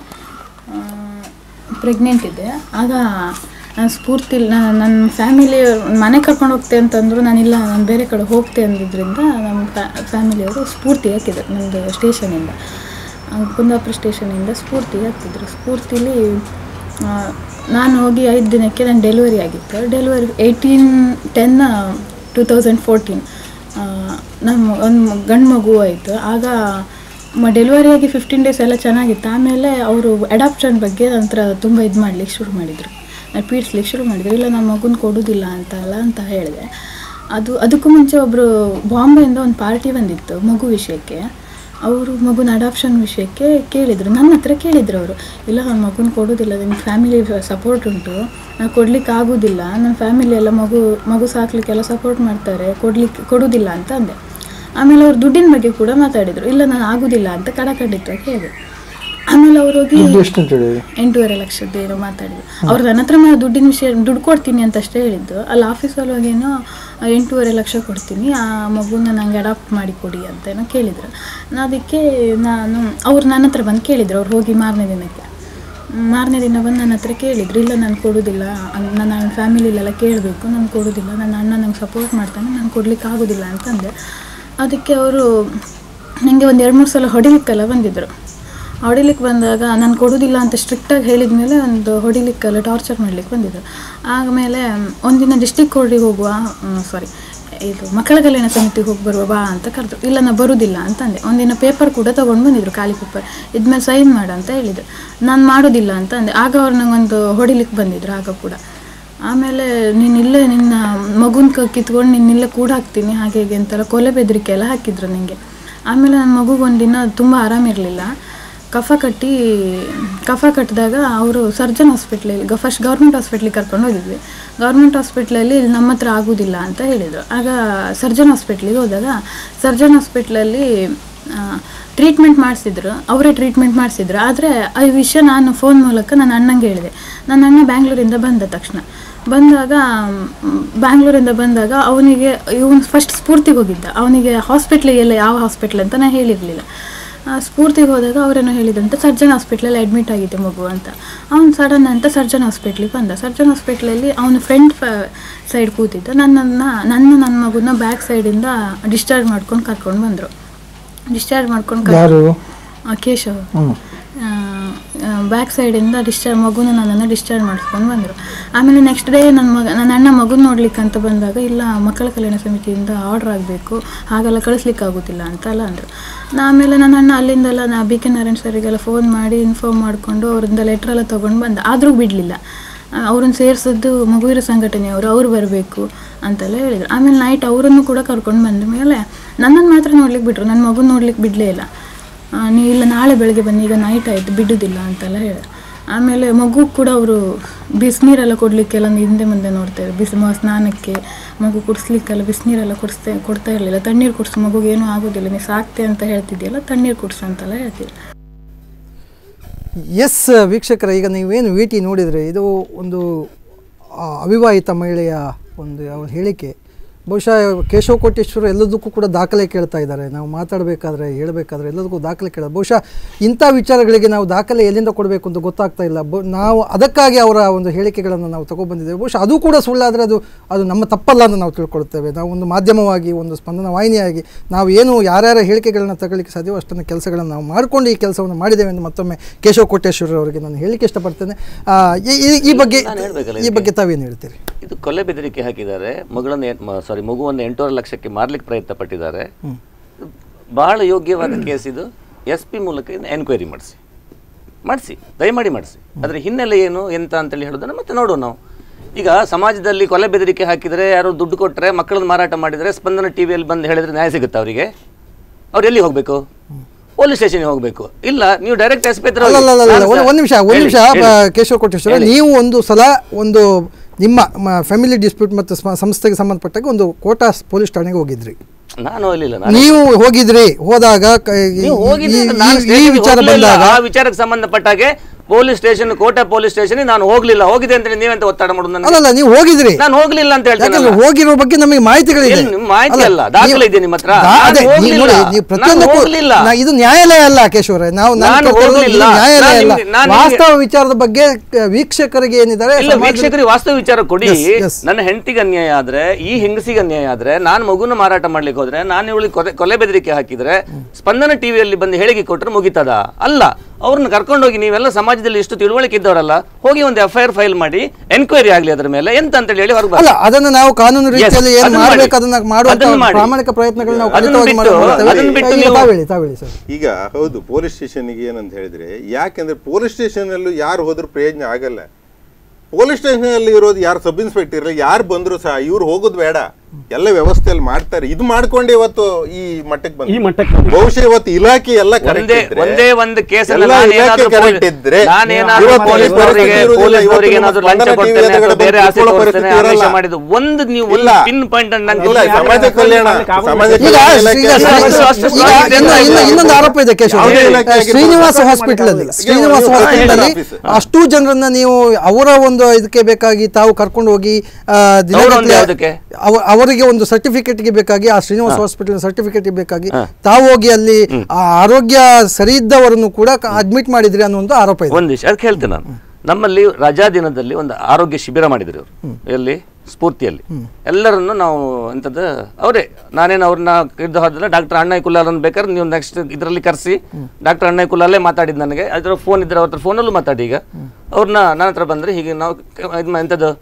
ಪ್ರೆಗ್ನೆಂಟ್ ಇದ್ದೆ ಆಗ ನಾನು ಸ್ಫೂರ್ತಿ ನಾನು ನನ್ನ ಫ್ಯಾಮಿಲಿ ಮನೆ ಕರ್ಕೊಂಡು ಹೋಗ್ತೆ ಅಂತಂದ್ರು ನಾನಿಲ್ಲ ನಾನು ಬೇರೆ ಕಡೆ ಹೋಗ್ತೆ ಅಂದಿದ್ದರಿಂದ ನಮ್ಮ ಫ್ಯಾಮಿಲಿಯವರು ಸ್ಫೂರ್ತಿ ಹಾಕಿದ್ರು ನಮ್ಮದು ಸ್ಟೇಷನಿಂದ ಆ, ಕುಂದಾಪುರ ಸ್ಟೇಷನಿಂದ ಸ್ಫೂರ್ತಿ ಹಾಕ್ತಿದ್ರು ಸ್ಫೂರ್ತಿಲಿ ಆ, ನಾನು ಹೋಗಿ ಐದು ದಿನಕ್ಕೆ ನನ್ನ ಡೆಲಿವರಿ ಆಗಿತ್ತು delivery eighteen ten two thousand fourteen ನಮ್ಮ ಒಂದು ಗಂಡು ಮಗು ಆಯಿತು ಆಗ ಮ ಡೆಲಿವರಿ ಆಗಿ ಫಿಫ್ಟೀನ್ ಡೇಸ್ ಎಲ್ಲ ಚೆನ್ನಾಗಿತ್ತು ಆಮೇಲೆ ಅವರು ಅಡಾಪ್ಷನ್ ಬಗ್ಗೆ ನಂತರ ತುಂಬ ಇದು ಮಾಡ್ಲಿಕ್ಕೆ ಶುರು ಮಾಡಿದರು ನಾನು ಪೀಡಿಸ್ಲಿಕ್ಕೆ ಶುರು ಮಾಡಿದ್ರು ಇಲ್ಲ ನಮ್ಮ ಮಗುನ ಕೊಡೋದಿಲ್ಲ ಅಂತ ಅಲ್ಲ ಅಂತ ಹೇಳಿದೆ ಅದು ಅದಕ್ಕೂ ಮುಂಚೆ ಒಬ್ಬರು ಬಾಂಬೆಯಿಂದ ಒಂದು ಪಾರ್ಟಿ ಬಂದಿತ್ತು ಮಗು ವಿಷಯಕ್ಕೆ ಅವರು ಮಗುನ ಅಡಾಪ್ಷನ್ ವಿಷಯಕ್ಕೆ ಕೇಳಿದರು ನನ್ನ ಹತ್ರ ಕೇಳಿದ್ರು ಅವರು ಇಲ್ಲ ನನ್ನ ಮಗುನ ಕೊಡೋದಿಲ್ಲ ನಿಮ್ಮ ಫ್ಯಾಮಿಲಿ ಸಪೋರ್ಟ್ ಉಂಟು ನಾನು ಕೊಡ್ಲಿಕ್ಕೆ ಆಗೋದಿಲ್ಲ ನನ್ನ ಫ್ಯಾಮಿಲಿ ಎಲ್ಲ ಮಗು ಮಗು ಸಾಕ್ಲಿಕ್ಕೆಲ್ಲ ಸಪೋರ್ಟ್ ಮಾಡ್ತಾರೆ ಕೊಡ್ಲಿಕ್ಕೆ ಕೊಡೋದಿಲ್ಲ ಅಂತ ಅಂದೆ ಆಮೇಲೆ ಅವ್ರು ದುಡ್ಡಿನ ಬಗ್ಗೆ ಕೂಡ ಮಾತಾಡಿದರು ಇಲ್ಲ ನಾನು ಆಗೋದಿಲ್ಲ ಅಂತ ಕಡಕಂಡಿತ್ತು ಹೇಳಿದೆ ಆಮೇಲೆ ಅವ್ರು ಹೋಗಿ ಎಷ್ಟು ಅಂತ ಹೇಳಿ ಎಂಟೂವರೆ ಲಕ್ಷದ್ದು ಏನೋ ಮಾತಾಡಿದ್ರು ಅವ್ರು ನನ್ನ ಹತ್ರ ಮಾ- ದುಡ್ಡಿನ ವಿಷಯ ದುಡ್ಡು ಕೊಡ್ತೀನಿ ಅಂತ ಅಷ್ಟೇ ಹೇಳಿದ್ದು ಅಲ್ಲಿ ಆಫೀಸಲ್ಲಿ ಹೋಗೇನೋ ಎಂಟೂವರೆ ಲಕ್ಷ ಕೊಡ್ತೀನಿ ಆ ಮಗುನ ನಂಗೆ ಅಡಾಪ್ಟ್ ಮಾಡಿ ಕೊಡಿ ಅಂತ ಏನೋ ಕೇಳಿದ್ರು ನಾ ಅದಕ್ಕೆ ನಾನು ಅವ್ರು ನನ್ನ ಹತ್ರ ಬಂದು ಕೇಳಿದ್ರು ಅವ್ರು ಹೋಗಿ ಮಾರನೇ ದಿನಕ್ಕೆ ಮಾರನೇ ದಿನ ಬಂದು ನನ್ನ ಹತ್ರ ಕೇಳಿದ್ರು ಇಲ್ಲ ನಾನು ಕೊಡೋದಿಲ್ಲ ಅನ್- ನನ್ನ ಫ್ಯಾಮಿಲಿಲೆಲ್ಲ ಕೇಳಬೇಕು ನಾನು ಕೊಡೋದಿಲ್ಲ ನನ್ನ ಅಣ್ಣ ನಂಗೆ ಸಪೋರ್ಟ್ ಮಾಡ್ತಾನೆ ನಾನು ಕೊಡ್ಲಿಕ್ಕೆ ಆಗೋದಿಲ್ಲ ಅಂತಂದೆ ಅದಕ್ಕೆ ಅವರು ನನಗೆ ಒಂದು ಎರಡು ಮೂರು ಸಲ ಹೊಡಿಲಿಕ್ಕೆಲ್ಲ ಬಂದಿದ್ದರು ಹೊಡಿಲಿಕ್ಕೆ ಬಂದಾಗ ನಾನು ಕೊಡೋದಿಲ್ಲ ಅಂತ ಸ್ಟ್ರಿಕ್ಟಾಗಿ ಹೇಳಿದ ಮೇಲೆ ಒಂದು ಹೊಡಿಲಿಕ್ಕೆಲ್ಲ ಟಾರ್ಚರ್ ಮಾಡ್ಲಿಕ್ಕೆ ಬಂದಿದ್ದರು ಆಮೇಲೆ ಒಂದಿನ ಡಿಸ್ಟಿಕ್ ಕೋರ್ಟಿಗೆ ಹೋಗುವ ಸಾರಿ ಇದು ಮಕ್ಕಳ ಕಲ್ಯಾಣ ಸಮಿತಿಗೆ ಹೋಗಿ ಬರುವ ಬಾ ಅಂತ ಕರೆದ್ರು ಇಲ್ಲ ನಾನು ಬರುವುದಿಲ್ಲ ಅಂತಂದೆ ಒಂದಿನ ಪೇಪರ್ ಕೂಡ ತೊಗೊಂಡು ಬಂದಿದ್ರು ಖಾಲಿ ಪೇಪರ್ ಇದ್ಮೇಲೆ ಸೈನ್ ಮಾಡು ಅಂತ ಹೇಳಿದ್ರು ನಾನು ಮಾಡೋದಿಲ್ಲ ಅಂತ ಅಂದೆ ಆಗ ಅವ್ರು ನಂಗೊಂದು ಹೊಡಿಲಿಕ್ಕೆ ಬಂದಿದ್ರು ಆಗ ಕೂಡ ಆಮೇಲೆ ನೀನು ಇಲ್ಲೇ ನಿನ್ನ ಮಗುನ ಕ ಕಿತ್ಕೊಂಡು ನೀನು ಇಲ್ಲೇ ಕೂಡ ಹಾಕ್ತೀನಿ ಹಾಗೆ ಹೀಗೆ ಅಂತೆಲ್ಲ ಕೊಲೆ ಬೆದರಿಕೆ ಎಲ್ಲ ಹಾಕಿದ್ರು ನನಗೆ ಆಮೇಲೆ ನನ್ನ ಮಗುಗೆ ಒಂದಿನ ತುಂಬ ಆರಾಮಿರಲಿಲ್ಲ ಕಫ ಕಟ್ಟಿ ಕಫ ಕಟ್ಟಿದಾಗ ಅವರು ಸರ್ಜನ್ ಹಾಸ್ಪಿಟ್ಲಲ್ಲಿ ಗ ಫಸ್ಟ್ ಗೌರ್ಮೆಂಟ್ ಹಾಸ್ಪಿಟ್ಲಿಗೆ ಕರ್ಕೊಂಡು ಹೋಗಿದ್ವಿ ಗೌರ್ಮೆಂಟ್ ಹಾಸ್ಪಿಟ್ಲಲ್ಲಿ ಇಲ್ಲಿ ನಮ್ಮ ಹತ್ರ ಆಗೋದಿಲ್ಲ ಅಂತ ಹೇಳಿದರು ಆಗ ಸರ್ಜನ್ ಹಾಸ್ಪಿಟ್ಲಿಗೆ ಹೋದಾಗ ಸರ್ಜನ್ ಹಾಸ್ಪಿಟ್ಲಲ್ಲಿ ಟ್ರೀಟ್ಮೆಂಟ್ ಮಾಡಿಸಿದ್ರು ಅವರೇ ಟ್ರೀಟ್ಮೆಂಟ್ ಮಾಡಿಸಿದ್ರು ಆದರೆ ಈ ವಿಷಯ ನಾನು ಫೋನ್ ಮೂಲಕ ನನ್ನ ಅಣ್ಣಂಗೆ ಹೇಳಿದೆ ನನ್ನ ಅಣ್ಣ ಬ್ಯಾಂಗ್ಳೂರಿಂದ ಬಂದ ತಕ್ಷಣ ಬಂದಾಗ ಮ್, ಬ್ಯಾಂಗ್ಳೂರಿಂದ ಬಂದಾಗ ಅವನಿಗೆ ಇವನು ಫಸ್ಟ್ ಸ್ಫೂರ್ತಿಗೆ ಹೋಗಿದ್ದ ಅವನಿಗೆ ಹಾಸ್ಪಿಟ್ಲಿಗೆಲ್ಲ ಯಾವ ಹಾಸ್ಪಿಟ್ಲ್ ಅಂತ ನಾನು ಹೇಳಿರಲಿಲ್ಲ ಸ್ಫೂರ್ತಿಗೆ ಹೋದಾಗ ಅವರೇನೋ ಹೇಳಿದಂತೆ ಸರ್ಜನ್ ಹಾಸ್ಪಿಟ್ಲಲ್ಲಿ ಅಡ್ಮಿಟ್ ಆಗಿದೆ ಮಗು ಅಂತ ಅವ್ನು ಸಡನ್ ಅಂತ ಸರ್ಜನ್ ಹಾಸ್ಪಿಟ್ಲಿಗೆ ಬಂದ ಸರ್ಜನ್ ಹಾಸ್ಪಿಟ್ಲಲ್ಲಿ ಅವನ ಫ್ರಂಟ್ ಸೈಡ್ ಕೂತಿದ್ದ ನನ್ನನ್ನು ನನ್ನ ನನ್ನ ಮಗುನ ಬ್ಯಾಕ್ ಸೈಡಿಂದ ಡಿಸ್ಚಾರ್ಜ್ ಮಾಡ್ಕೊಂಡು ಕರ್ಕೊಂಡು ಬಂದರು ಡಿಸ್ಚಾರ್ಜ್ ಮಾಡ್ಕೊಂಡು ಯಾರು? ಕೇಶವ್ ಹ್ಮ್. ಬ್ಯಾಕ್ ಸೈಡಿಂದ ಡಿಸ್ಚಾರ್ಜ್ ಮಗುನ ನನ್ನನ್ನು ಡಿಸ್ಚಾರ್ಜ್ ಮಾಡಿಸ್ಕೊಂಡು ಬಂದರು ಆಮೇಲೆ ನೆಕ್ಸ್ಟ್ ಡೇ ನನ್ನ ಮಗ ನನ್ನ ಅಣ್ಣ ಮಗುನ ನೋಡ್ಲಿಕ್ಕೆ ಅಂತ ಬಂದಾಗ ಇಲ್ಲ ಮಕ್ಕಳ ಕಲ್ಯಾಣ ಸಮಿತಿಯಿಂದ ಆರ್ಡರ್ ಆಗಬೇಕು ಹಾಗೆಲ್ಲ ಕಳಿಸ್ಲಿಕ್ಕೆ ಆಗೋದಿಲ್ಲ ಅಂತ ಎಲ್ಲ ಅಂದರು ನಾ ಆಮೇಲೆ ನನ್ನ ಅಣ್ಣ ಅಲ್ಲಿಂದೆಲ್ಲ ನಾ ಬಿ ಕೆ ನಾರಾಯಣ್ ಸರಿಗೆಲ್ಲ ಫೋನ್ ಮಾಡಿ ಇನ್ಫಾರ್ಮ್ ಮಾಡಿಕೊಂಡು ಅವರಿಂದ ಲೆಟ್ರ್ ಎಲ್ಲ ತೊಗೊಂಡು ಬಂದ ಆದರೂ ಬಿಡಲಿಲ್ಲ ಅವ್ರನ್ನ ಸೇರಿಸಿದ್ದು ಮಗುವಿನ ಸಂಘಟನೆಯವರು ಅವ್ರು ಬರಬೇಕು ಅಂತೆಲ್ಲ ಹೇಳಿದರು ಆಮೇಲೆ ನೈಟ್ ಅವರನ್ನು ಕೂಡ ಕರ್ಕೊಂಡು ಬಂದ ಮೇಲೆ ನನ್ನನ್ನು ಮಾತ್ರ ನೋಡ್ಲಿಕ್ಕೆ ಬಿಟ್ಟರು ನನ್ನ ಮಗು ನೋಡ್ಲಿಕ್ಕೆ ಬಿಡಲೇ ಇಲ್ಲ ಆ, ನೀವು ಇಲ್ಲ ನಾಳೆ ಬೆಳಗ್ಗೆ ಬನ್ನಿ ಈಗ ನೈಟ್ ಆಯಿತು ಬಿಡುದಿಲ್ಲ ಅಂತೆಲ್ಲ ಹೇಳಿದ್ರು ಆಮೇಲೆ ಮಗು ಕೂಡ ಅವರು ಬಿಸಿನೀರೆಲ್ಲ ಕೊಡಲಿಕ್ಕೆಲ್ಲ ಹಿಂದೆ ಮುಂದೆ ನೋಡ್ತಾರೆ ಬಿಸಿ ಮ ಸ್ನಾನಕ್ಕೆ ಮಗು ಕುಡಿಸ್ಲಿಕ್ಕೆಲ್ಲ ಬಿಸಿನೀರೆಲ್ಲ ಕುಡಿಸ್ತಾ ಕೊಡ್ತಾ ಇರಲಿಲ್ಲ ತಣ್ಣೀರು ಕುಡಿಸು ಮಗುಗೆ ಏನೂ ಆಗೋದಿಲ್ಲ ನೀವು ಸಾಕ್ತೆ ಅಂತ ಹೇಳ್ತಿದ್ಯಲ್ಲ ತಣ್ಣೀರು ಕುಡಿಸು ಅಂತೆಲ್ಲ ಹೇಳ್ತಿದ್ರು ಎಸ್ ವೀಕ್ಷಕರ ಈಗ ನೀವೇನು ವಿ ಟಿ ನೋಡಿದರೆ ಇದು ಒಂದು ಆ, ಅವಿವಾಹಿತ ಮಹಿಳೆಯ ಒಂದು ಯಾವ ಹೇಳಿಕೆ ಬಹುಶಃ ಕೇಶವ ಕೋಟೇಶ್ವರ ಎಲ್ಲದಕ್ಕೂ ಕೂಡ ದಾಖಲೆ ಕೇಳ್ತಾ ಇದ್ದಾರೆ ನಾವು ಮಾತಾಡಬೇಕಾದ್ರೆ ಹೇಳಬೇಕಾದ್ರೆ ಎಲ್ಲದಕ್ಕೂ ದಾಖಲೆ ಕೇಳೋದು ಬಹುಶಃ ಇಂಥ ವಿಚಾರಗಳಿಗೆ ನಾವು ದಾಖಲೆ ಎಲ್ಲಿಂದ ಕೊಡಬೇಕು ಅಂತ ಗೊತ್ತಾಗ್ತಾ ಇಲ್ಲ ಬ ನಾವು ಅದಕ್ಕಾಗಿ ಅವರ ಒಂದು ಹೇಳಿಕೆಗಳನ್ನು ನಾವು ತಗೊಬಂದಿದ್ದೇವೆ ಬಹುಶಃ ಅದು ಕೂಡ ಸುಳ್ಳಾದರೆ ಅದು ಅದು ನಮ್ಮ ತಪ್ಪಲ್ಲ ಅಂತ ನಾವು ತಿಳ್ಕೊಳ್ತೇವೆ ನಾವು ಒಂದು ಮಾಧ್ಯಮವಾಗಿ ಒಂದು ಸ್ಪಂದನ ವಾಹಿನಿಯಾಗಿ ನಾವು ಏನು ಯಾರ್ಯಾರ ಹೇಳಿಕೆಗಳನ್ನ ತಗೊಳ್ಳಿಕ್ಕೆ ಸಾಧ್ಯವೋ ಅಷ್ಟನ್ನು ಕೆಲಸಗಳನ್ನು ನಾವು ಮಾಡಿಕೊಂಡು ಈ ಕೆಲಸವನ್ನು ಮಾಡಿದ್ದೇವೆ ಎಂದು ಮತ್ತೊಮ್ಮೆ ಕೇಶವ ಕೋಟೇಶ್ವರ ಅವರಿಗೆ ನಾನು ಹೇಳಿಕೆ ಇಷ್ಟಪಡ್ತೇನೆ ಆ, ಈ- ಈ- ಈ ಬಗ್ಗೆ ನಾನು ಹೇಳ್ಬೇಕಲ್ಲ ಈ ಬಗ್ಗೆ ತಾವೇನು ಹೇಳ್ತೀರಿ ಇದು ಕೊಲೆ ಬೆದರಿಕೆ ಹಾಕಿದ್ದಾರೆ ಮಗಳನ್ನು ಸಾರಿ ಮಗುವನ್ನು ಎಂಟೂವರೆ ಲಕ್ಷಕ್ಕೆ ಮಾರ್ಲಿಕ್ಕೆ ಪ್ರಯತ್ನ ಪಟ್ಟಿದ್ದಾರೆ ಬಹಳ ಯೋಗ್ಯವಾದ ಕೇಸ್ ಇದು ಎಸ್ ಪಿ ಮೂಲಕ ಎನ್ಕ್ವೈರಿ ಮಾಡಿಸಿ ಮಾಡಿಸಿ ದಯಮಾಡಿ ಮಾಡಿಸಿ ಅದರ ಹಿನ್ನೆಲೆ ಏನು ಎಂತ ಅಂತೇಳಿ ಹೇಳೋದನ್ನ ಮತ್ತೆ ನೋಡೋಣ ನಾವು ಈಗ ಸಮಾಜದಲ್ಲಿ ಕೊಲೆ ಬೆದರಿಕೆ ಹಾಕಿದರೆ ಯಾರು ದುಡ್ಡು ಕೊಟ್ಟರೆ ಮಕ್ಕಳನ್ನ ಮಾರಾಟ ಮಾಡಿದರೆ ಸ್ಪಂದನ ಟಿ ವಿಯಲ್ಲಿ ಬಂದು ಹೇಳಿದ್ರೆ ನ್ಯಾಯ ಸಿಗುತ್ತಾ ಅವರಿಗೆ ಅವ್ರು ಎಲ್ಲಿ ಹೋಗಬೇಕು ಪೊಲೀಸ್ ಸ್ಟೇಷನ್ಗೆ ಹೋಗಬೇಕು ಇಲ್ಲ ನೀವು ಡೈರೆಕ್ಟ್ ಎಸ್ ಪಿ ಹತ್ರ ಅಲ್ಲ ಹೋಗಿ. ಅಲ್ಲ ಅಲ್ಲ ನಾನು ಒಂದು ಸರ್- ಒಂದು ನಿಮಿಷ ಒಂದು ಹೇಳಿ, ನಿಮಿಷ ಹೇಳಿ. ಬ- ಕೇಶವ ಕೋಟೇಶ್ವರ ಹೇಳಿ. ನೀವು ಒಂದು ಸಲ ಒಂದು ನಿಮ್ಮ ಫ್ಯಾಮಿಲಿ ಡಿಸ್ಪ್ಯೂಟ್ ಮತ್ತು ಸ್ಮ- ಸಂಸ್ಥೆಗೆ ಸಂಬಂಧಪಟ್ಟಾಗ ಒಂದು ಕೋಟಾ ಪೊಲೀಸ್ ಠಾಣೆಗೆ ಹೋಗಿದ್ರಿ ನಾನು ಹೋಗ್ಲಿಲ್ಲ ನಾನು ನೀವು ಹೋಗಿದ್ರಿ ಹೋದಾಗ ಕ- ಈ- ನೀವು ಹೋಗಿದ್ರೆ ಈ- ನಾನು ಈ- ಈ ಸ್ಟೇಷನ್ಗೆ ವಿಚಾರ ಹೋಗ್ಲಿಲ್ಲ. ಬಂದಾಗ ಆ ವಿಚಾರಕ್ಕೆ ಸಂಬಂಧಪಟ್ಟಾಗೆ ಪೊಲೀಸ್ ಸ್ಟೇಷನ್ ಕೋಟೆ ಪೊಲೀಸ್ ಸ್ಟೇಷನ್ ನಾನು ಹೋಗ್ಲಿಲ್ಲ ಹೋಗಿದೆ ಅಂತ ನೀವೆಂತ ಒತ್ತಡ ಮಾಡೋದು ನನಗೆ? ಅಲ್ಲಲ್ಲ ನೀವು ಹೋಗಿದ್ರಿ ನಾನು ಹೋಗ್ಲಿಲ್ಲ ಅಂತ ಹೇಳ್ತೀನಿ ಯಾಕಂದ್ರೆ ಹೋಗಿರೋ ಬಗ್ಗೆ ನಮಗೆ ಮಾಹಿತಿಗಳಿದೆ ಎಲ್ಲಿ ನಿಮ್ಮ ಮಾಹಿತಿ ಅಲ್ಲ, ದಾಖಲೆ ಇದೆ ನಿಮ್ಮ ಹತ್ರ? ದಾ- ನಾನು ಅದೇ, ನೀವು ಹೋಗ್ಲಿಲ್ಲ. ನೋಡಿ, ನೀವು ನಾನು ಪ್ರತಿಯೊಂದಕ್ಕೂ ಹೋಗ್ಲಿಲ್ಲ. ನಾ- ಇದು ನ್ಯಾಯಾಲಯ ಅಲ್ಲ ಕೇಶವರೇ ನಾವು ನಾನು ನಾನು ಕೇಳ್ತಾ ಇರೋದು ಇದು ಹೋಗ್ಲಿಲ್ಲ. ನ್ಯಾಯಾಲಯ ನಾನು ಅಲ್ಲ ನಿಮ್ಗೆ- ನಾನು ನಿಮ್ಗೆ- ವಾಸ್ತವ ವಿಚಾರದ ಬಗ್ಗೆ ಕ- ವೀಕ್ಷಕರಿಗೆ ಏನಿದ್ದಾರೆ ಇಲ್ಲ ಸಮಾಜದ- ವೀಕ್ಷಕರಿಗೆ ವಾಸ್ತವ ವಿಚಾರ ಕೊಡಿ Yes, yes. ನನ್ನ ಹೆಂಡತಿಗೆ ಅನ್ಯಾಯ ಆದ್ರೆ ಈ ಹೆಂಗಸಿಗೆ ಅನ್ಯಾಯ ಆದ್ರೆ ನಾನು ಮಗುನ ಮಾರಾಟ ಮಾಡ್ಲಿಕ್ಕೆ ಹೋದ್ರೆ ನಾನು ಇವಳಿಗೆ ಕೊಲೆ ಕೊಲೆ ಬೆದರಿಕೆ ಹಾಕಿದ್ರೆ ಸ್ಪಂದನ ಟಿವಿಯಲ್ಲಿ ಬಂದು ಹೇಳಿಕೆ ಕೊಟ್ರೆ ಮುಗಿತದ ಅಲ್ಲ ಅವ್ರನ್ನ ಕರ್ಕೊಂಡೋಗಿ ನೀವೆಲ್ಲ ಸಮಾಜದಲ್ಲಿ ಇಷ್ಟು ತಿಳುವಳಿಕೆ ಇದ್ದವರಲ್ಲ ಹೋಗಿ ಒಂದು ಎಫ್ ಐ ಆರ್ ಫೈಲ್ ಮಾಡಿ ಎನ್ಕ್ವೈರಿ ಆಗ್ಲಿ ಅದ್ರ ಮೇಲೆ ಎಂತ ಅಂತ ಹೇಳಿ ಹೊರಗೆ ಅಲ್ಲ ಅದನ್ನ ನಾವು ಕಾನೂನು Yes, ರೀತಿಯಲ್ಲಿ ಏನು ಅದನ್ನ ಮಾಡಿ. ಮಾಡಬೇಕು ಅದನ್ನ ಮಾಡುವಂತ ಅದನ್ನ ಮಾಡಿ. ಪ್ರಾಮಾಣಿಕ ಪ್ರಯತ್ನಗಳು ನಾವು ಅದನ್ನ ಖಂಡಿತವಾಗಿ ಬಿಟ್ಟು- ಮಾಡ್ತೇವೆ. ಅದನ್ನ ಬಿಟ್ಟು ಈಗ ನೀವು- ತಾವೇಳಿ ತಾವೇಳಿ ಸರ್ ಈಗ ಹೌದು ಪೊಲೀಸ್ ಸ್ಟೇಷನ್ಗೆ ಏನಂತ ಹೇಳಿದ್ರೆ ಯಾಕೆಂದ್ರೆ ಪೊಲೀಸ್ ಸ್ಟೇಷನಲ್ಲೂ ಯಾರು ಹೋದ್ರೂ ಪ್ರಯೋಜನ ಆಗಲ್ಲ ಪೊಲೀಸ್ ಸ್ಟೇಷನಲ್ಲಿ ಇರೋದು ಯಾರು ಸಬ್ ಇನ್ಸ್ಪೆಕ್ಟರ್ ಇರಲ್ಲ ಯಾರು ಬಂದ್ರು ಸಹ ಇವ್ರು ಹೋಗೋದು ಬೇಡ ಎಲ್ಲ ವ್ಯವಸ್ಥೆಯಲ್ಲಿ ಮಾಡ್ತಾರೆ ಇದು ಮಾಡ್ಕೊಂಡು ಇವತ್ತು ಈ ಮಟ್ಟಕ್ಕೆ ಬಂದ ಈ ಮಟ್ಟಕ್ಕೆ ಬಹುಶಃ ಇವತ್ತು ಇಲಾಖೆ ಎಲ್ಲ correct ಒಂದೇ ಇದ್ರೆ, ಒಂದೇ ಒಂದು ಕೇಸಲ್ಲಿ ಎಲ್ಲ ನಾನು ಇಲಾಖೆ ಏನಾದ್ರೂ correct ಪೊಲೀಸ್- ಇದ್ರೆ ನಾನೇನಾದ್ರೂ ಇವತ್ತು ಈ ಪೊಲೀಸ್ನವರಿಗೆ ಪರಿಸ್ಥಿತಿ ಇರುವುದಿಲ್ಲ. ಪೊಲೀಸ್ನವರಿಗೆ ಇವತ್ತು ಏನಾದ್ರೂ ನಮ್ಮ ಲಂಚ ಸ್ಪಂದನ ಕೊಡ್ತೇನೆ TV ಅಥವಾ ಬೇರೆ ಆಸೆ ಇಟ್ಕೊಳ್ಳೋ ತೋರಿಸ್ತೇನೆ ಪರಿಸ್ಥಿತಿ ಆಮಿಷ ಇರಲ್ಲ. ಮಾಡಿದ್ದು ಒಂದು ನೀವು ಇಲ್ಲ. ಪಿನ್ ಪಾಯಿಂಟ್ ನಂಗೆ ಇಲ್ಲ ಸಮಾಜ ಕಲ್ಯಾಣ ಸಮಾಜ ಈಗ ಕಲ್ಯಾಣ ಈಗ ಇಲಾಖೆ ಶ್ರೀ- ಅಷ್ಟು ಈಗ ಸ್ಟ್ರಾಂಗ್ ಇನ್ನು- ಇದೆ. ಇನ್ನು- ಇನ್ನೊಂದು ಆರೋಪ ಇದೆ ಕೇಶವ ಯಾವುದೇ ಇಲಾಖೆ ಆಗಿರ್ಬೋದು. ಶ್ರೀನಿವಾಸ ಹಾಸ್ಪಿಟಲ್ ಅಲ್ಲಿ ಶ್ರೀನಿವಾಸ ನೀವು ಹಾಸ್ಪಿಟಲ್ ಅಲ್ಲಿ ಆಫೀಸ್. ಅಷ್ಟು ಜನರನ್ನ ನೀವು ಅವರ ಒಂದು ಇದಕ್ಕೆ ಬೇಕಾಗಿ ತಾವು ಕರ್ಕೊಂಡು ಹೋಗಿ ಆ, ದಿನಗಟ್ಟಲೆ ಒಂದು ಯಾವುದಕ್ಕೆ? ಅವ- ಅವರಿಗೆ ಒಂದು ಸರ್ಟಿಫಿಕೇಟ್ಗೆ ಬೇಕಾಗಿ ಆ ಶ್ರೀನಿವಾಸ ಹಾಸ್ಪಿಟಲ್ ಸರ್ಟಿಫಿಕೇಟ್ ಬೇಕಾಗಿ ತಾವು ಹೋಗಿ ಅಲ್ಲಿ ಆ ಆರೋಗ್ಯ ಸರಿ ಇದ್ದವರನ್ನು ಕೂಡ ಅಡ್ಮಿಟ್ ಮಾಡಿದ್ರಿ ಅನ್ನೋ ಒಂದು ಆರೋಪ ಇದೆ ಒಂದು ವಿಷಯ ಅದಕ್ಕೆ ಹೇಳ್ತೇನೆ ನಾನು ನಮ್ಮಲ್ಲಿ ರಜಾ ದಿನದಲ್ಲಿ ಒಂದು ಆರೋಗ್ಯ ಶಿಬಿರ ಮಾಡಿದ್ರು ಅವರು ಎಲ್ಲಿ ಸ್ಫೂರ್ತಿಯಲ್ಲಿ ಎಲ್ಲರನ್ನು ನಾವು ಎಂಥದ್ದು ಅವರೇ ನಾನೇನು ಅವ್ರನ್ನ ಇದ್ದು ಹೋದ್ರೆ ಡಾಕ್ಟರ್ ಅಣ್ಣಯ್ಯ ಕುಲಾಲನ್ನು ಬೇಕಾದ್ರೆ ನೀವು ನೆಕ್ಸ್ಟ್ ಇದರಲ್ಲಿ ಕರೆಸಿ ಡಾಕ್ಟರ್ ಅಣ್ಣಯ್ಯ ಕುಲಾಲೇ ಮಾತಾಡಿದ್ದು ನನಗೆ ಅದ್ರ ಫೋನ್ ಇದ್ರೆ ಅವ್ರ ಹತ್ರ ಫೋನಲ್ಲೂ ಮಾತಾಡಿ ಈಗ ಅವ್ರನ್ನ ನನ್ನ ಹತ್ರ ಬಂದರೆ ಹೀಗೆ ನಾವು ಕ- ಇದು ಮಾ- ಎಂಥದ್ದು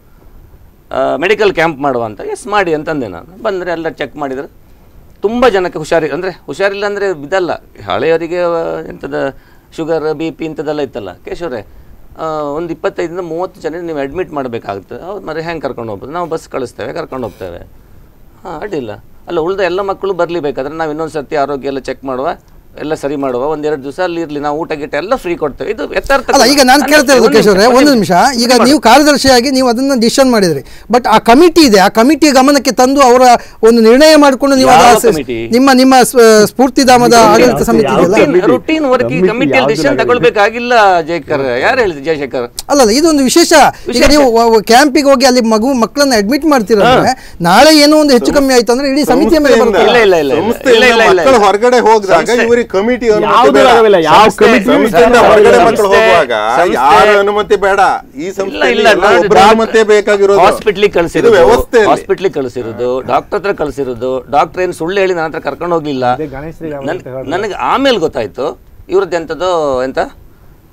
ಮೆಡಿಕಲ್ ಕ್ಯಾಂಪ್ ಮಾಡುವ ಅಂತ ಎಸ್ ಮಾಡಿ ಅಂತಂದೆ ನಾನು ಬಂದರೆ ಎಲ್ಲ ಚೆಕ್ ಮಾಡಿದ್ರು ತುಂಬ ಜನಕ್ಕೆ ಹುಷಾರಿ ಅಂದರೆ ಹುಷಾರಿಲ್ಲ ಅಂದರೆ ಇದಲ್ಲ ಹಳೆಯವರಿಗೆ ಆ, ಎಂಥದ ಶುಗರ್ ಬಿ ಪಿ ಇಂಥದ್ದೆಲ್ಲ ಇತ್ತಲ್ಲ ಕೇಶವ್ರೆ ಆ, ಒಂದು ಇಪ್ಪತ್ತೈದರಿಂದ ಮೂವತ್ತು ಜನ ನೀವು ಅಡ್ಮಿಟ್ ಮಾಡಬೇಕಾಗುತ್ತೆ ಹೌದು మరి ಹೆಂಗೆ ಕರ್ಕೊಂಡು ಹೋಗ್ಬೋದು ನಾವು ಬಸ್ ಕಳಿಸ್ತೇವೆ ಕರ್ಕೊಂಡು ಹೋಗ್ತೇವೆ ಹಾಂ ಅಡ್ಡಿಲ್ಲ ಅಲ್ಲ ಉಳಿದ ಎಲ್ಲ ಮಕ್ಕಳು ಬರಲಿ ಬೇಕಾದ್ರೆ ನಾವು ಇನ್ನೊಂದು ಸರ್ತಿ ಆರೋಗ್ಯ ಎಲ್ಲ ಚೆಕ್ ಮಾಡುವ ಎಲ್ಲ ಸರಿ ಮಾಡುವ ಒಂದೆರಡು ದಿವಸ ಅಲ್ಲಿ ಇರಲಿ ನಾವು ಊಟ ಗೀಟ ಎಲ್ಲ ಫ್ರೀ ಕೊಡ್ತೇವೆ ಇದು ಯಥಾರ್ಥ ಅಲ್ಲ ಈಗ ನಾನು ಕೇಳ್ತಾ ಇರೋದು ಕೇಶವ್ರೆ ಒಂದು ನಿಮಿಷ ಈಗ ನೀವು ಕಾರ್ಯದರ್ಶಿಯಾಗಿ ನೀವು ಅದನ್ನ ಡಿಸಿಷನ್ ಮಾಡಿದ್ರಿ ಬಟ್ ಆ ಕಮಿಟಿ ಇದೆ ಆ ಕಮಿಟಿ ಗಮನಕ್ಕೆ ತಂದು ಅವರ ಒಂದು ನಿರ್ಣಯ ಮಾಡಿಕೊಂಡು ನೀವು ಯಾವ ಅದು ಆ- committee? ನಿಮ್ಮ ನಿಮ್ಮ ಸ್ವ- ಸ್ಫೂರ್ತಿಧಾಮದ ಆಡಳಿತ ಸಮಿತಿ ಇದೆಯಲ್ಲ ರುಟೀನ್ ವರ್ಕ್ ಈ ಕಮಿಟಿಯಲ್ಲಿ ಡಿಸಿಷನ್ ತಗೊಳ್ಬೇಕಾಗಿಲ್ಲ ಜಯಕರ್ ಯಾರು ಹೇಳಿದ್ರು ಜಯಶೇಖರ್ ಅಲ್ಲಲ್ಲ ಇದೊಂದು ವಿಶೇಷ ಈಗ ನೀವು ಕ್ಯಾಂಪಿಗೆ ಹೋಗಿ ಅಲ್ಲಿ ಮಗು ಮಕ್ಕಳನ್ನ ಅಡ್ಮಿಟ್ ಮಾಡ್ತೀರಂದ್ರೆ ನಾಳೆ ಏನೋ ಒಂದು ಹೆಚ್ಚು ಕಮ್ಮಿ ಆಯ್ತು ಅಂದ್ರೆ ಇಡೀ ಸಮಿತಿಯ ಮೇಲೆ ಬರುತ್ತೆ ಇಲ್ಲ, ಇಲ್ಲ, ಇಲ್ಲ, ಇಲ್ಲ. ಸಂಸ್ಥೆಯಿಂದ ಇಲ್ಲ, ಇಲ್ಲ, ಇಲ್ಲ. ಮಕ್ಕಳು ಹೊರಗಡೆ ಹೋಗಿದಾಗ ಸಂಸ್ಥೆ- ಇವರಿಗೆ ಕಮಿಟಿ ಅನುಮತಿ ಯಾವ್ದು ಬೇಡ. ಆಗಲ್ಲ, ಯಾವ ಸಂಸ್ಥೆ- committee ಸಂಸ್ಥೆಯಿಂದ ಸಂಸ್ಥೆ- ಹೊರಗಡೆ ಸಂಸ್ಥೆ- ಮಕ್ಕಳು ಹೋಗುವಾಗ ಸಂಸ್ಥೆ- ಯಾರ ಅನುಮತಿ ಬೇಡ ಈ ಇಲ್ಲ ಸಂಸ್ಥೆಯಲ್ಲಿ ಇಲ್ಲ ಎಲ್ಲ ಒಬ್ಬರ ಅನುಮತಿ ಬೇಕಾಗಿರೋದು ಹಾಸ್ಪಿಟ್ಲಿಗೆ ಇದು ಕಳಿಸಿರೋದು ವ್ಯವಸ್ಥೆ ಹಾಸ್ಪಿಟ್ಲಿಗೆ ಕಳಿಸಿರೋದು ಡಾಕ್ಟರ್ ಹತ್ರ ಕಳಿಸಿರೋದು ಡಾಕ್ಟರ್ ಏನು ಸುಳ್ಳು ಹೇಳಿ ನನ್ನ ಹತ್ರ ಕರ್ಕೊಂಡು ಹೋಗ್ಲಿಲ್ಲ ನನ್- ನನಗೆ ಆಮೇಲೆ ಗೊತ್ತಾಯ್ತು ಇವ್ರದ್ದು ಎಂಥದ್ದು ಎಂತ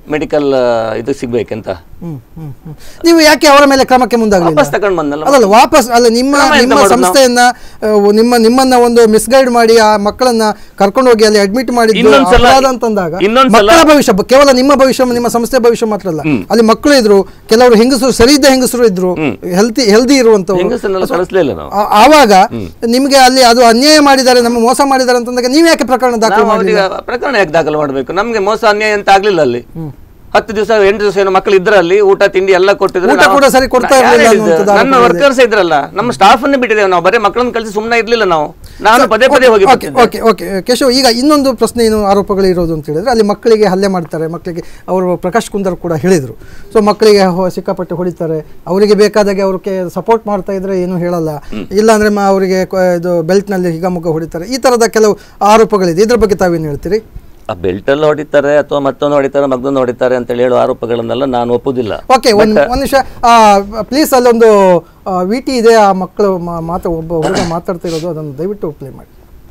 ಮೆಡಿಕಲ್ ಇದು ಸಿಗ್ಬೇಕಂತ ಹ್ಮ್, ಹ್ಮ್, ಹ್ಮ್. ನೀವು ಯಾಕೆ ಅವರ ಮೇಲೆ ಕ್ರಮಕ್ಕೆ ಮುಂದಾಗಲಿಲ್ಲ ವಾಪಸ್ ತಗೊಂಡ್ ಬಂದಲ್ಲ ಅಲ್ಲಲ್ಲ ವಾಪಸ್ ಅಲ್ಲ ನಿಮ್ಮ ಕ್ರಮ ಎಂತ ನಿಮ್ಮ ಮಾಡೋದು ನಾವು? ಸಂಸ್ಥೆಯನ್ನ ಆ, ನಿಮ್ಮ ನಿಮ್ಮನ್ನ ಒಂದು ಮಿಸ್ಗೈಡ್ ಮಾಡಿ ಆ ಮಕ್ಕಳನ್ನ ಕರ್ಕೊಂಡು ಹೋಗಿ ಅಲ್ಲಿ ಅಡ್ಮಿಟ್ ಮಾಡಿದ್ದು ಇನ್ನೊಂದ್ಸಲ- ಅಪರಾಧ ಅಂತಂದಾಗ ಇನ್ನೊಂದ್ಸಲ- ಮಕ್ಕಳ ಭವಿಷ್ಯ ಬ- ಕೇವಲ ನಿಮ್ಮ ಭವಿಷ್ಯ ನಿಮ್ಮ ಸಂಸ್ಥೆ ಭವಿಷ್ಯ ಮಾತ್ರ ಅಲ್ಲ ಅಲ್ಲಿ ಮಕ್ಕಳು ಇದ್ರು ಕೆಲವರು ಹೆಂಗಸರು ಸರಿ ಇದ್ದ ಹೆಂಗಸರು ಇದ್ರು ಹೆಲ್ತಿ ಹೆಲ್ದಿ ಇರುವಂತವ್ರು ಹೆಂಗಸನ್ನೆಲ್ಲ ಕಳಿಸ್ಲೇ ಇಲ್ಲ ನಾವು ಆ- ಆವಾಗ ನಿಮಗೆ ಅಲ್ಲಿ ಅದು ಅನ್ಯಾಯ ಮಾಡಿದ್ದಾರೆ ನಮ್ಮ ಮೋಸ ಮಾಡಿದ್ದಾರೆ ಅಂತಂದಾಗ ನೀವು ಯಾಕೆ ಪ್ರಕರಣ ದಾಖಲು ನಾವು ಮಾಡಲಿಲ್ಲ ಅವರಿಗೆ ಪ್ರಕರಣ ಯಾಕೆ ದಾಖಲು ಮಾಡಬೇಕು ನಮ್ಗೆ ಮೋಸ ಅನ್ಯಾಯ ಅಂತ ಆಗ್ಲಿಲ್ಲ ಅಲ್ಲಿ ಹತ್ತು ದಿವಸ ಎಂಟು ದಿವಸ ಏನೋ ಮಕ್ಕಳು ಇದ್ರಲ್ಲಿ ಊಟ ತಿಂಡಿ ಎಲ್ಲ ಕೊಟ್ಟಿದ್ರು ಊಟ ನಾವು- ಕೂಡ ಸರಿ ಕೊಡ್ತಾ ಯಾರು ಇರ್ಲಿಲ್ಲ ಹೇಳಿದ್ದು? ಅನ್ನುವಂಥದ್ದು ನನ್ನ ಆರೋಪ ಇದೆ. ವರ್ಕರ್ಸ್ ಇದ್ರಲ್ಲ ನಮ್ಮ ಸ್ಟಾಫ್ ಅನ್ನು ಬಿಟ್ಟಿದ್ದೇವೆ ನಾವು ಬರೀ ಮಕ್ಕಳನ್ನ ಕಳಿಸಿ ಸುಮ್ಮನೆ ಇರ್ಲಿಲ್ಲ ನಾವು ನಾನು ಪದೇ ಪದೇ ಹೋಗಿ ಓಕೆ ಬರ್ತಿದ್ದೆ. ಓಕೆ ಓಕೆ ಕೇಶವ್ ಈಗ ಇನ್ನೊಂದು ಪ್ರಶ್ನೆ ಏನು ಆರೋಪಗಳು ಇರೋದು ಅಂತ ಹೇಳಿದ್ರೆ ಅಲ್ಲಿ ಮಕ್ಕಳಿಗೆ ಹಲ್ಲೆ ಮಾಡ್ತಾರೆ ಮಕ್ಕಳಿಗೆ ಅವರು ಪ್ರಕಾಶ್ ಕುಂದರ್ ಕೂಡ ಹೇಳಿದರು ಸೊ ಮಕ್ಕಳಿಗೆ ಹೊ- ಸಿಕ್ಕಾಪಟ್ಟೆ ಹೊಡಿತಾರೆ ಅವರಿಗೆ ಬೇಕಾದಾಗೆ ಅವ್ರಿಗೆ ಸಪೋರ್ಟ್ ಮಾಡ್ತಾ ಇದ್ರೆ ಏನು ಹೇಳಲ್ಲ ಇಲ್ಲಾಂದ್ರೆ ಮ- ಅವರಿಗೆ ಕ- ಇದು ಬೆಲ್ಟ್ನಲ್ಲಿ ಹಿಗಮುಗ ಹೊಡಿತಾರೆ ಈ ಥರದ ಕೆಲವು ಆರೋಪಗಳಿದೆ ಇದ್ರ ಬಗ್ಗೆ ತಾವೇನು ಹೇಳ್ತೀರಿ ಆ ಬೆಲ್ಟ್ ಅಲ್ಲಿ ಹೊಡಿತಾರೆ ಅಥವಾ ಮತ್ತೊಂದು ಹೊಡಿತಾರೆ ಮಗದೊಂದು ಹೊಡಿತಾರೆ ಅಂತ ಹೇಳಿ ಹೇಳೋ ಆರೋಪಗಳನ್ನೆಲ್ಲ ನಾನು ಒಪ್ಪುದಿಲ್ಲ ಓಕೆ ಒಂದು ಒಂದು ನಿಮಿಷ ಪ್ಲೀಸ್ ಅಲ್ಲೊಂದು ವಿ ಟಿ ಇದೆ ಆ ಮಕ್ಕಳು ಮಾ- ಮಾತು ಒಬ್ಬ ಹುಡುಗ ಮಾತಾಡ್ತಿರೋದು ಅದನ್ನು ದಯವಿಟ್ಟು ಪ್ಲೇ ಮಾಡಿ